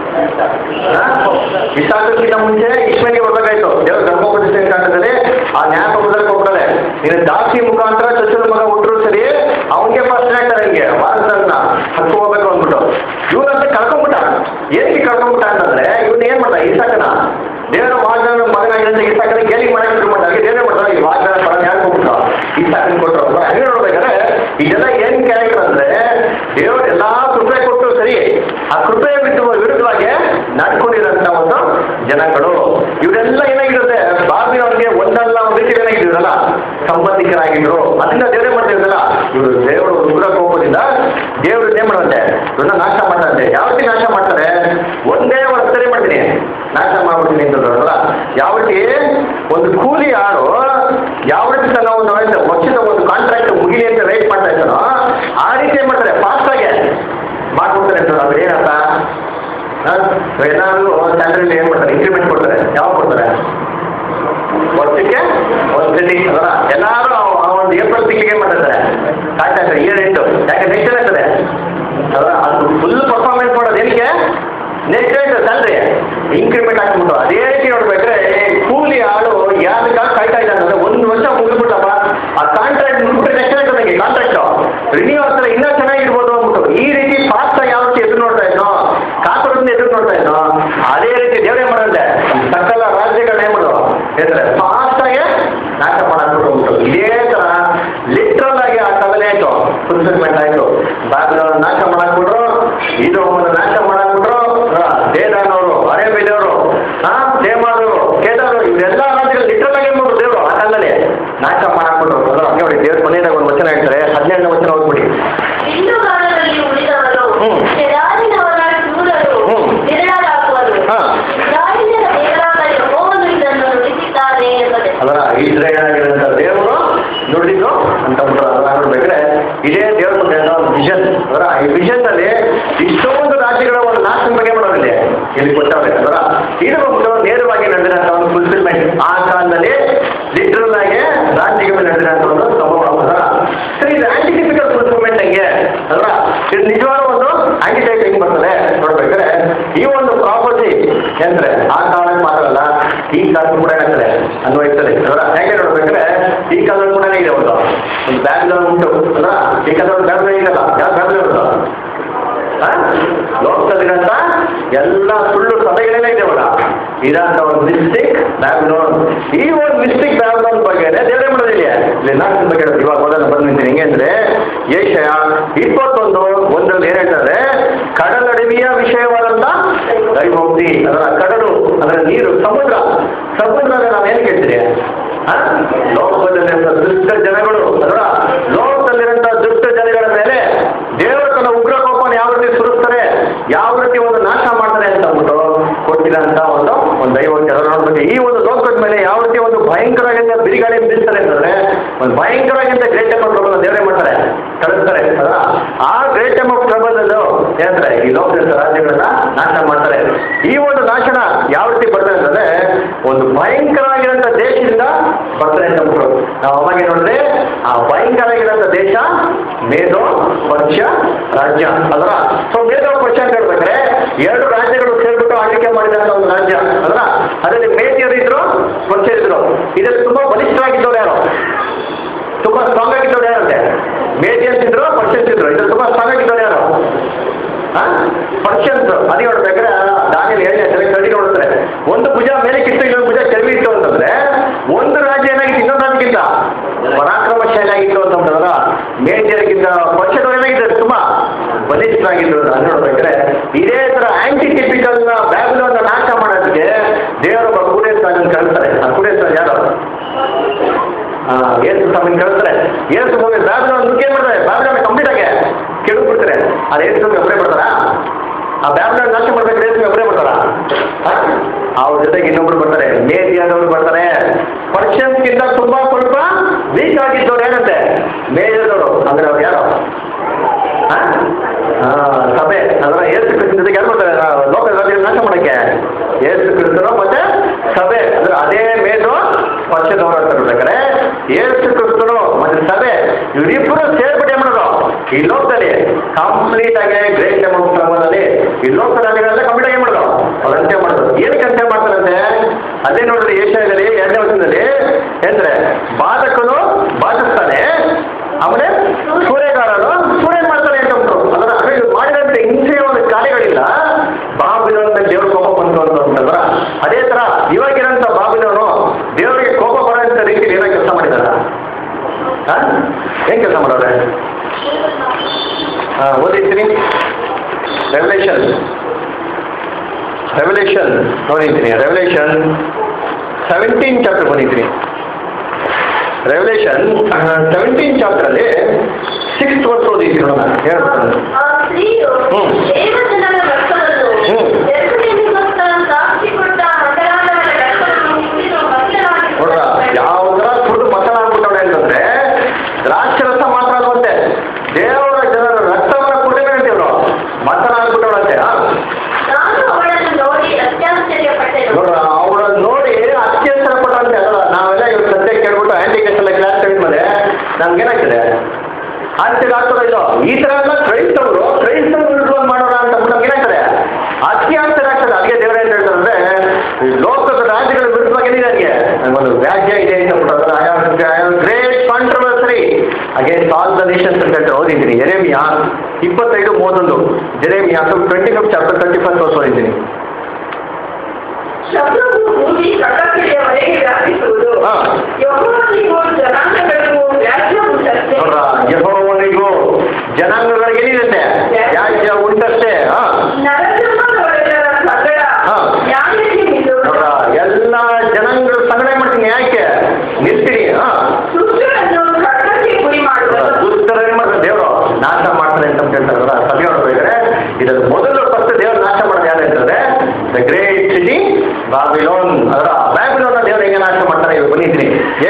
ಇಷ್ಟಾಗಕ್ಕಿಂತ ಮುಂಚೆ ಇಸ್ಮೇಲ್ಗೆ ಬರ್ಬೇಕಾಯ್ತು ದೇವ್ರ ಧರ್ಮೋಪದೇಶ ಕಾಂಡದಲ್ಲಿ ಆ ನ್ಯಾಯಪತ್ರದಲ್ಲಿ ಕೊಡ್ತಾರೆ ಇನ್ನು ದಾಸಿ ಮುಖಾಂತರ ಚೊಚ್ಚಲ ಮಗ ಹುಟ್ಟರು ಸರಿ ಅವನಿಗೆ ಫಸ್ಟ್ ಆಗ್ತಾರೆ ಹಿಂಗೆ ವಾರದನ್ನ ಹತ್ತು ಹೋಗ್ಬೇಕು ಅಂದ್ಬಿಟ್ಟು ಇವ್ರಂತ ಕಳ್ಕೊಂಬಿಟ್ಟ ಏನಕ್ಕೆ ಕಳ್ಕೊಂಬಿಟ್ಟ ಅಂತಂದ್ರೆ ಇವ್ನ ಏನ್ ಮಾಡ್ದ ಇಸಾಕನ ದೇವರ ವಾಗ್ದಾನ ಮಗನಾಗಿರಂತ ಇಸಾಕನ ಗೇಲಿ ಮಾಡಕ್ಕೆ ಶುರು ಮಾಡ್ತಾರೆ ದೇವರೇ ಮಾಡ್ತಾರೆ ಈ ವಾಗ್ದಾನ ಫಲ ಯಾರು ಕೊಟ್ಬಿಟ್ಟ ಇಸಾಕನ್ ಕೊಟ್ಟರು ಅಲ್ವಾ ಹೆಂಗೆ ನೋಡ್ಬೇಕಾದ್ರೆ ಇದೆಲ್ಲ ಏನ್ ಕ್ಯಾರೆಕ್ಟರ್ ಅಂದ್ರೆ ದೇವರು ಎಲ್ಲಾ ಕೃಪೆ ಕೊಟ್ಟು ಸರಿ ಆ ಕೃಪೆ ವಿರುದ್ಧ ವಿರುದ್ಧವಾಗಿ ನಡ್ಕೊಂಡಿರೋಂಥ ಒಂದು ಜನಗಳು ಇವರೆಲ್ಲ ಏನಾಗಿರುತ್ತೆ ಬಾಬಿನವ್ರಿಗೆ ಒಂದಲ್ಲ ಒಂದು ರೀತಿ ಏನಾಗಿದ್ರಲ್ಲ ಸಂಬಂಧಿಕರಾಗಿದ್ರು ಅದರಿಂದ ದೇವರೇ ಮಾಡ್ತಿದ್ರಲ್ಲ ಇವರು ದೇವರು ಉಗ್ರ ಕೋಪದಿಂದ ದೇವರು ಏನ್ ಮಾಡುವಂತೆ ಇವ್ರನ್ನ ನಾಶ ಮಾಡ್ತಾರೆ ಯಾವ ರೀತಿ ನಾಶ ಮಾಡ್ತಾರೆ ಒಂದೇ ವರ್ಷದಲ್ಲಿ ಮಾಡ್ತೀನಿ ನಾಶ ಮಾಡ್ಬಿಡ್ತೀನಿ ಅಂತಂದ್ರಲ್ಲ ಯಾವ ರೀತಿ ಒಂದು ಕೂಲಿ ಆಳು ಯಾವ ರೀತಿ ತನ್ನ ಒಂದು ಅವನ ವರ್ಷದ ಒಂದು ಕಾಂಟ್ರಾಕ್ಟ್ ಮುಗಿಲಿ ಅಂತ ವೇಟ್ ಮಾಡ್ತಾ ಇದ್ದಾನೋ ಆ ರೀತಿ ಏನ್ ಮಾಡ್ತಾರೆ ಫಾಸ್ಟ್ ಆಗಿ ಮಾಡ್ಬಿಡ್ತಾರೆ ಅಂತ ಅವ್ರು ಏನಂತ ಏನಾದ್ರು ಸ್ಯಾಲ್ರಿಲಿ ಏನ್ ಮಾಡ್ತಾರೆ ಇನ್ಕ್ರಿಮೆಂಟ್ ಕೊಡ್ತಾರೆ ಯಾವಾಗ ಕೊಡ್ತಾರೆ ವರ್ಷಕ್ಕೆ ಒಂದು ಸತಿ ಅದರ ಎಲ್ಲಾರು ಆ ಒಂದು ಏಪ್ರಿಲ್ ತಿಂಗಳಿಗೆ ಏನ್ ಮಾಡ್ತಾರೆ ಕಾಯ್ತಾ ಇರ್ತಾರೆ ಇಯರ್ ಎಂಟು ಯಾಕೆ ನೆಕ್ಸ್ಟ್ ಏನಾಗ್ತದೆ ಅದರ ಅದು ಫುಲ್ ಪರ್ಫಾರ್ಮೆನ್ಸ್ ಮಾಡೋದು ಏನಕ್ಕೆ ನೆಕ್ಸ್ಟ್ ಏಟ್ ಸ್ಯಾಲ್ರಿ ಇನ್ಕ್ರಿಮೆಂಟ್ ಹಾಕ್ಬಿಟ್ಟು ಅದೇ ರೀತಿ ನೋಡ್ಬೇಕ್ರೆ ಕೂಲಿ ಆಳು ಯಾವ್ದಕ್ಕಾಗ ಕಾಯ್ತಾ ಇದ್ದಾನೆ ಅಂದ್ರೆ ಒಂದು ವರ್ಷ ಮುಗಿದ್ಬಿಟ್ಟಪ್ಪ ಆ ಕಾಂಟ್ರಾಕ್ಟ್ ಮುಗಿಬಿಟ್ರೆ ನೆಕ್ಸ್ಟ್ ಏನಾಗ್ತದೆ ನನಗೆ ಕಾಂಟ್ರಾಕ್ಟ್ ರಿನ್ಯೂ ಆಗ್ತಾರೆ ಇನ್ನೂ ಚೆನ್ನಾಗಿರ್ಬೋದು ಅಂದ್ಬಿಟ್ಟು ಈ ರೀತಿ ಫಾಸ್ಟ್ ಆಗಿ ಯಾವ ರೀತಿ ಎದುರು ನೋಡ್ತಾ ಇದ್ನೋ ಕಾತುರದಿಂದ ಎದುರು ನೋಡ್ತಾ ಇದ್ನೋ ಅದೇ ರೀತಿ ದೇವರೇ ಮಾಡಂತೆ ಸಕಲ ರಾಜ್ಯಗಳನ್ನ ಏನ್ ಮಾಡೋದು ಹೇಳ್ತಾರೆ ಫಾಸ್ಟ್ ಆಗಿ ನಾಶ ಮಾಡಾಕ್ಬಿಟ್ಟು ಹೋಗ್ಬಿಟ್ಟು ಇದೇ ತರ ಲಿಟ್ರಲ್ ಆಗಿ ಆ ಕದಲೆ ಆಯ್ತು ಫುಲ್ಫಿಲ್ಮೆಂಟ್ ಆಯ್ತು ಬಾಗಿಲವ್ರನ್ನ ನಾಶ ಮಾಡಾಕ್ಬಿಟ್ರು ಇದು ನಾಶ ಮಾಡಾಕ್ಬಿಟ್ರು ದೇದಾನವರು ಅರೇಬಿದವರು ಹಾ ದೇಮಾದವರು ಕೇದಾರರು ಇವರೆಲ್ಲ ರಾಜ್ಯಗಳು ಲಿಟ್ರಲ್ ಆಗಿ ಏನ್ ಮಾಡ್ರು ದೇವರು ಆ ಕಾಲದಲ್ಲಿ ನಾಶ ಮಾಡಾಕ್ಬಿಟ್ರು ಅದರ ನೋಡಿ ದೇವ್ರ ಮನೆಯಾಗ ಒಂದು ವಚನ ಹೇಳ್ತಾರೆ ಹದಿನೆಂಟನೇ ವಚನ ಹೋಗ್ಬಿಡಿ ಹಿಂದೂಗಾಲದಲ್ಲಿ ಉಳಿದವರು ಹ್ಮ್. ಕೆದಾರಿನವರ ಶೂರರು ಹ್ಮ್. ನಿರಳಾಗುವರು ಹಾ. ಇಸ್ರಾಯೇಲ್ಯರ ದೇವರಾದ ಯೆಹೋವನು ಇದನ್ನು ನುಡಿದಿದ್ದಾನೆ ಎಂಬುದೇ ಅದರ ಇಸ್ರೇಲ್ ಆಗಿರೋಂಥ ದೇವರು ಉಳಿದಿದ್ದು ಅಂತ ಅಂದ್ಬಿಟ್ಟು ಅದನ್ನ ನೋಡ್ಬೇಕಾದ್ರೆ ಇದೇ ದೇವ್ರ ಮುಂದೆ ಏನೋ ಒಂದು ವಿಷನ್ ಅವರ ಈ ವಿಷನ್ ಅಲ್ಲಿ ಇಷ್ಟೊಂದು ರಾಜ್ಯಗಳ ಒಂದು ನಾಶನ ಬಗ್ಗೆ ಮಾಡೋದಿಲ್ಲ ಇಲ್ಲಿ ಕೊಟ್ಟವ್ರೆ ಅದರ ಇದು ಒಂದು ನೇರವಾಗಿ ನಡೆದಿರೋಂಥ ಒಂದು ಫುಲ್ಫಿಲ್ಮೆಂಟ್ ಆ ಕಾಲದಲ್ಲಿ ಲಿಟ್ರಲ್ ಆಗಿ ರಾಜ್ಯಗಳ ನಡೆದಿರೋಂಥ ಒಂದು ಸಂಭವ ಅದರ ಸರಿ ಇದು ಆಂಟಿಟಿಪಿಕಲ್ ಫುಲ್ಫಿಲ್ಮೆಂಟ್ ಹೆಂಗೆ ಅಲ್ವಾ ಇದು ನಿಜವಾದ ಒಂದು ಆಂಟಿಟೈಪ್ ಹೆಂಗ್ ಬರ್ತದೆ ನೋಡ್ಬೇಕಾದ್ರೆ ಈ ಒಂದು ಪ್ರಾಪರ್ಟಿ ಅಂದ್ರೆ ಆ ಕಾಲಕ್ಕೆ ಮಾತ್ರ ಅಲ್ಲ ಈ ಕಾಲಕ್ಕೂ ಕೂಡ ಏನಾಗ್ತದೆ ಅನ್ವಯಿಸ್ತದೆ ಅಲ್ವಾ ಹೇಗೆ ನೋಡ್ಬೇಕಾದ್ರೆ ಈ ಕಾಲದಲ್ಲಿ ಕೂಡ ಇದೆ ಒಂದು ಒಂದು ಬ್ಯಾಗ್ರೌಂಡ್ ಉಂಟು ಅಲ್ವಾ ಈ ಕಾಲದಲ್ಲಿ ಬ್ಯಾಗ್ರೌಂಡ್ ಇದೆಯಲ್ಲ ಯಾವ ಬ್ಯಾಗ್ರೌಂಡ್ ಉಂಟು ಆ? ಲೋಕದಲ್ಲಿರಂತ ಎಲ್ಲ ಸುಳ್ಳು ಸಭೆಗಳೆಲ್ಲ ಇದೆವಲ್ಲ ಇದಂತ ಒಂದು ಮಿಸ್ಟೇಕ್ ಬ್ಯಾಬ್ಲೋನ್ ಈ ಒಂದು ಮಿಸ್ಟೇಕ್ ಬ್ಯಾಬ್ಲೋನ್ ಬಗ್ಗೆ ದೇವರೇ ಮಾಡೋದಿಲ್ಲ ಇಲ್ಲಿ ನಾಲ್ಕು ಬಗ್ಗೆ ಹೇಳೋದು. ಇವಾಗ ಮೊದಲು ಬಂದು ನಿಂತೀನಿ ಹೆಂಗೆ ಅಂದ್ರೆ ಏಷ್ಯ ಇಪ್ಪತ್ತೊಂದು ಒಂದರಲ್ಲಿ ಏನ್ ಹೇಳ್ತಾರೆ ಕಡಲಡವಿಯ ವಿಷಯವಾದಂತ ದೈವೋಕ್ತಿ ಅದರ ಕಡಲು ಅದರ ನೀರು ಸಮುದ್ರ ಸಮುದ್ರದ ನಾವು ಏನು ಕೇಳ್ತೀರಿ ಆ? ಲೋಕದಲ್ಲಿರುವಂತ ದುಷ್ಟ ಜನಗಳು ಅದರ ಲೋಕದಲ್ಲಿರುವಂತ ದುಷ್ಟ ಜನಗಳ ಮೇಲೆ ದೇವರು ತನ್ನ ಉಗ್ರ ಕೋಪವನ್ನು ಯಾವ ರೀತಿ ಸುರಿಸ್ತಾರೆ ಯಾವ ರೀತಿ ಒಂದು ನಾಶ ಮಾಡ್ತಾರೆ ಅಂತ ಅಂದ್ಬಿಟ್ಟು ಕೊಟ್ಟಿರೋಂಥ ಒಂದು ಒಂದು ದೈವಕ್ಕೆ ಅದರ ನೋಡ್ಬೇಕು ಈ ಒಂದು ಲೋಕದ ಮೇಲೆ ಯಾವ ರೀತಿ ಒಂದು ಭಯಂಕರವಾಗಿಂದ ಬಿರಿಗಾಳಿ ಬೀಳ್ತಾರೆ ಅಂತಂದ್ರೆ ಒಂದು ಭಯಂಕರವಾಗಿಂದ ಗ್ರೇಟ್ ಎಮ್ ಆಫ್ ಟ್ರಬಲ್ ದೇವರೇ ಮಾಡ್ತಾರೆ ಕಳಿಸ್ತಾರೆ ಅಲ್ವಾ? ಆ ಗ್ರೇಟ್ ಎಮ್ ಆಫ್ ಟ್ರಬಲ್ ಅಲ್ಲೂ ಏನಂತಾರೆ ಈ ಲೋಕದ ರಾಜ್ಯಗಳನ್ನ ನಾಶ ಮಾಡ್ತಾರೆ ಈ ಒಂದು ನಾಶನ ಯಾವ ರೀತಿ ಬರ್ತದೆ ಅಂತಂದ್ರೆ ಒಂದು ಭಯಂಕರವಾಗಿರೋಂಥ ದೇಶದಿಂದ ಬರ್ತಾರೆ ಅಂತ ಅಂದ್ಬಿಟ್ಟು ನಾವು ಅವಾಗ ನೋಡಿದ್ರೆ ಆ ಭಯಂಕರ ಆಗಿರೋಂಥ ದೇಶ ಮೇಧೋ ಪರ್ಷಿಯ ರಾಜ್ಯ ಅಲ್ರ ಸೊ ಮೇಧೋ ಪರ್ಷಿಯ ಅಂತ ಹೇಳ್ಬೇಕಾದ್ರೆ ಎರಡು ರಾಜ್ಯಗಳು ಸೇರ್ಬಿಟ್ಟು ಆಳ್ವಿಕೆ ಮಾಡಿದಂತ ಒಂದು ರಾಜ್ಯ ಅಲ್ರ ಅದರಲ್ಲಿ ಮೇಧಿಯರು ಇದ್ರು ಪರ್ಷಿಯರು ಇದ್ರು ಇದರಲ್ಲಿ ತುಂಬಾ ಬಲಿಷ್ಠರಾಗಿದ್ದವ್ರು ಯಾರು ತುಂಬಾ ಸ್ಟ್ರಾಂಗ್ ಆಗಿದ್ದವ್ರು ಯಾರಂತೆ ಮೇಧಿಯನ್ಸ್ ಇದ್ರು ಪರ್ಷಿಯನ್ಸ್ ಇದ್ರು ಇದ್ರಲ್ಲಿ ತುಂಬಾ ಸ್ಟ್ರಾಂಗ್ ಆಗಿದ್ದವ್ರು ಯಾರು ಪರ್ಷನ್ಸ್ ಅದೇ ನೋಡ್ಬೇಕಾದ್ರೆ ದಾನಿಯಲ್ಲಿ ಹೇಳಿ ಸರಿ ಕಡಿ ನೋಡ್ತಾರೆ ಒಂದು ಭುಜ ಮೇಲೆ ಕಿತ್ತು ಇನ್ನೊಂದು ಭುಜ ಕೆಳಗೆ ಇತ್ತು ಅಂತಂದ್ರೆ ಒಂದು ರಾಜ್ಯ ಏನಾಗಿತ್ತು ಇನ್ನೊಂದು ರಾಜ್ಯಕ್ಕಿಂತ ಪರಾಕ್ರಮಶಾಲಿ ಆಗಿತ್ತು ಅಂತಂದ್ರೆ ಮೇಜರ್ಗಿಂತ ಪಕ್ಷದವ್ರು ಏನಾಗಿದ್ದಾರೆ ತುಂಬಾ ಬಲಿಷ್ಠರಾಗಿದ್ರು ಅಂತ ನೋಡ್ಬೇಕಾದ್ರೆ ಇದೇ ತರ ಆಂಟಿ ಟಿಪಿಕಲ್ ಬ್ಯಾಬಿಲೋನ್ನ ನಾಶ ಮಾಡೋದಕ್ಕೆ ದೇವರೊಬ್ಬ ಕೂಡೇಶ್ವರನ್ ಕಳಿಸ್ತಾರೆ ಆ ಕೂಡೇಶ್ವರ ಯಾರು ಆ, ಏಸು ಸ್ವಾಮಿನ ಕಳಿಸ್ತಾರೆ ಏಸು ಸ್ವಾಮಿ ಬ್ಯಾಬಿಲೋನ್ ನುಗ್ಗೇ ಮಾಡ್ತಾರೆ ಬ್ಯಾಬಿಲೋನ್ ಕಂಪ್ಲೀಟ್ ಆಗಿ ಕೆಳಗೆ ಬಿಡ್ತಾರೆ ಅದು ಏಸು ಸ್ವಾಮಿ ಒಬ್ಬರೇ ಬರ್ತಾರಾ ಆ ಬ್ಯಾಬಿಲೋನ್ ನಾಶ ಮಾಡ್ಬೇಕು ಏಸು ಒಬ್ಬರೇ ಬರ್ತಾರಾ ಆ? ಅವ್ರ ಜೊತೆಗೆ ಇನ್ನೊಬ್ರು ಬರ್ತಾರೆ ಮೇದಿಯಾದವ್ರು ಬರ್ತಾರೆ ಪರ್ಷನ್ಸ್ಗಿಂತ ತುಂಬಾ ಸ್ವಲ್ಪ ವೀಕ್ ಆಗಿದ್ದವ್ರು ಏನಂತೆ ಮೇಜದವರು ಅಂದ್ರೆ ಅವ್ರು ಯಾರು ಆ? ಆ, ಸಭೆ ಅದರ ಏಸು ಕ್ರಿಸ್ತನ ಜೊತೆಗೆ ಯಾರು ಬರ್ತಾರೆ ಆ, ಲೋಕ ರಾಜ್ಯ ನಾಶ ಮಾಡಕ್ಕೆ ಏಸು ಕ್ರಿಸ್ತರು ಮತ್ತೆ ಸಭೆ ಅಂದ್ರೆ ಅದೇ ಮೇದು ಪಕ್ಷದವರು ಅಂತ ಹೇಳ್ಬೇಕಾರೆ ಏಸು ಕ್ರಿಸ್ತನು ಮತ್ತೆ ಸಭೆ ಇವರಿಬ್ಬರು ಸೇರ್ಬಿಟ್ಟು ಏನ್ ಮಾಡೋದು ಈ ಲೋಕದಲ್ಲಿ ಕಂಪ್ಲೀಟ್ ಆಗಿ ಗ್ರೇಟ್ ಅಮೌಂಟ್ ಕ್ರಮದಲ್ಲಿ ಈ ಲೋಕ ರಾಜ್ಯಗಳೆಲ್ಲ ಕಂಪ್ಲೀಟ್ ಆಗಿ ಮಾಡೋದು ಅವ್ರು ಅಂತ್ಯ ಮಾಡೋದು ಏನಕ್ಕೆ ಅಂತ್ಯ ಮಾಡ್ತಾರಂತೆ ಅದೇ ನೋಡಿದ್ರೆ ಏಷ್ಯಾದಲ್ಲಿ ಎರಡನೇ ವರ್ಷದಲ್ಲಿ ಅಂದ್ರೆ ಬಾಧಕನು ಬಾಧಿಸ್ತಾನೆ ಆಮೇಲೆ ಸೂರ್ಯಗಾರನು ಸೂರ್ಯ ಮಾಡ್ತಾನೆ ಅಂತ ಉಂಟು ಅದರ ಹಾಗೆ ಇವ್ರು ಮಾಡಿದಂತೆ ಹಿಂಸೆಯ ಒಂದು ಕಾರ್ಯಗಳಿಲ್ಲ ಬಾಬಿಲೋನ್ ದೇವ್ರ ಕೋಪ ಬಂತು ಅಂತ ಅಂತಂದ್ರ ಅದೇ ತರ ಇವಾಗಿರೋಂಥ ಬಾಬಿಲೋನು ದೇವರಿಗೆ ಕೋಪ ಬರೋಂಥ ರೀತಿಯಲ್ಲಿ ಏನೋ ಕೆಲಸ ಮಾಡಿದಾರ ಏನ್ ಕೆಲಸ ಮಾಡೋರೆ ಹಾ ಓದಿರ್ತೀನಿ ರೆವಲ್ಯೂಷನ್ ರೆವಲ್ಯೂಷನ್ ನೋಡಿರ್ತೀನಿ ರೆವಲ್ಯೂಷನ್ ಸೆವೆಂಟೀನ್ ಚಾಪ್ಟರ್ ಬಂದಿದ್ದೀನಿ ರೆವಲ್ಯೂಷನ್ ಸೆವೆಂಟೀನ್ ಚಾಪ್ಟರ್ ಅಲ್ಲಿ ಸಿಕ್ಸ್ ವರ್ಷ ಓದಿದ್ದೀನಿ ನೋಡೋಣ ಹೇಳ್ತಾರೆ ಆ ಸ್ತ್ರೀಯು ಹ್ಮ್. ದೇವಜನರ ರಕ್ತವನ್ನು ಹ್ಮ್. ಯೆರೂಸಲೇಮಿಗೋಸ್ಕರ ಸಾಕ್ಷಿ ಕೊಟ್ಟ ಮಂಡಲಾಂಗದ ರಕ್ತವನ್ನು ಕುಡಿದು ಮತ್ತನಾಗಿ ನೋಡ್ರ ಯಾವ ತರ ಕುಡಿದು ಮಸಾಲ ಆಗ್ಬಿಟ್ಟವಳೆ ಅಂತಂದ್ರೆ ದ್ರಾಕ್ಷರಸ ಮಾತ್ರ ಅಲ್ವಂತೆ ದೇವರ ಜನರ ರಕ್ತವನ್ನ ಕುಡಿಬೇಕಂತೆ ಇವರು ಮಸಾಲ ಆಗ್ಬಿಟ್ಟವಳಂತೆ ಆ? ನಾನು ಅವಳನ್ನು ನೋಡಿ ಅತ್ಯಾಶ್ಚರ್ಯಪಟ್ಟೆನು ನೋಡ್ರ ಅವಳನ್ನ ನೋಡಿ ಅತ್ಯಂತರ ಪಟ್ಟಂತೆ ಅಲ್ಲ ನಾವೆಲ್ಲ ಇವ್ರ ಸದ್ಯ ಕೇಳ್ಬಿಟ್ಟು ಹ್ಯಾಂಡಿಕೇಸ್ ಎಲ್ಲ ಕ್ಲಾಸ್ ತೆಗೆದ್ಮೇಲೆ ನಮ್ಗೇನಾಗ್ತದೆ ಆಶ್ಚರ್ಯ ಆಗ್ತದ ಇಲ್ಲ ಈ ತರ ಎಲ್ಲ ಕ್ರೈಸ್ತವರು ಕ್ರೈಸ್ತವರು ವಿರುದ್ಧ ಮಾಡೋಣ ಅಂತ ನಮ್ಗೆ ಏನಾಗ್ತದೆ ಅತಿ ಆಶ್ಚರ್ಯ ಆಗ್ತದೆ ಅದಕ್ಕೆ ದೇವರ ಏನ್ ಹೇಳ್ತಾರೆ ಅಂದ್ರೆ ಈ ಲೋಕದ ರಾಜ್ಯಗಳ ವಿರುದ್ಧವಾಗಿ ಏನಿದೆ ನನಗೆ ಒಂದು ವ್ಯಾಜ್ಯ ಇದೆ ಅಂತ great controversy against all the nations ಅಂತ ಹೇಳ್ತಾರೆ ಓದಿದ್ದೀನಿ ಎರೆಮಿಯಾ ಇಪ್ಪತ್ತೈದು ಮೂವತ್ತೊಂದು Jeremiah twenty fifth chapter thirty first verse ಓದಿದ್ದೀನಿ ಶಬ್ದವು ಭೂಮಿ ಕಟ್ಟಕಡೆಯವರೆಗೆ ವ್ಯಾಪಿಸುವುದು ಹಾ. ಯಹೋವನಿಗೂ ಜನಾಂಗಗಳಿಗೂ ವ್ಯಾಜ್ಯ ಉಂಟಷ್ಟೇ ನೋಡ್ರ ಯಹೋವನಿಗೂ ಜನಾಂಗಗಳಿಗೆ ಏನಿದೆ ಯಾಜ್ಯ ಉಂಟಷ್ಟೇ ಹಾ ನರಜನ್ಮದವರೆಲ್ಲರ ಸಂಗಡ ಹಾ. ನ್ಯಾಯಕ್ಕೆ ನಿಲ್ಲುವುದು ನೋಡ್ರ ಎಲ್ಲ ಜನಾಂಗಗಳ ಸಂಗಡ ಮಾಡ್ತೀನಿ ಯಾಕೆ ನಿಲ್ತೀನಿ ಹಾ ದುಷ್ಟರನ್ನು ಖಡ್ಗಕ್ಕೆ ಗುರಿ ಮಾಡುವುದು ದುಷ್ಟರ ಏನ್ ಮಾಡ್ತಾರೆ ದೇವರು ನಾಶ ಮಾಡ್ತಾರೆ ಅಂತ ಹೇಳ್ತಾರಲ್ಲ ಸಭೆ ನೋಡ್ಬೇಕಾದ್ರೆ ಇದರ ಮೊದಲು ಫಸ್ಟ್ ದೇವರು ನಾಶ ಮಾಡೋದು ಯಾರು ಅಂತಂದ್ರೆ ದ ಗ್ರೇಟ್ ಸಿಟಿ ಬಾಬಿಲೋನ್ ಅದರ ಬ್ಯಾಬಿಲೋನ್ ದೇವರು ಹೆಂಗೆ ನಾಶ ಮಾಡ್ತಾರೆ ಇವಾಗ ಬಂದಿದ್ದೀನಿ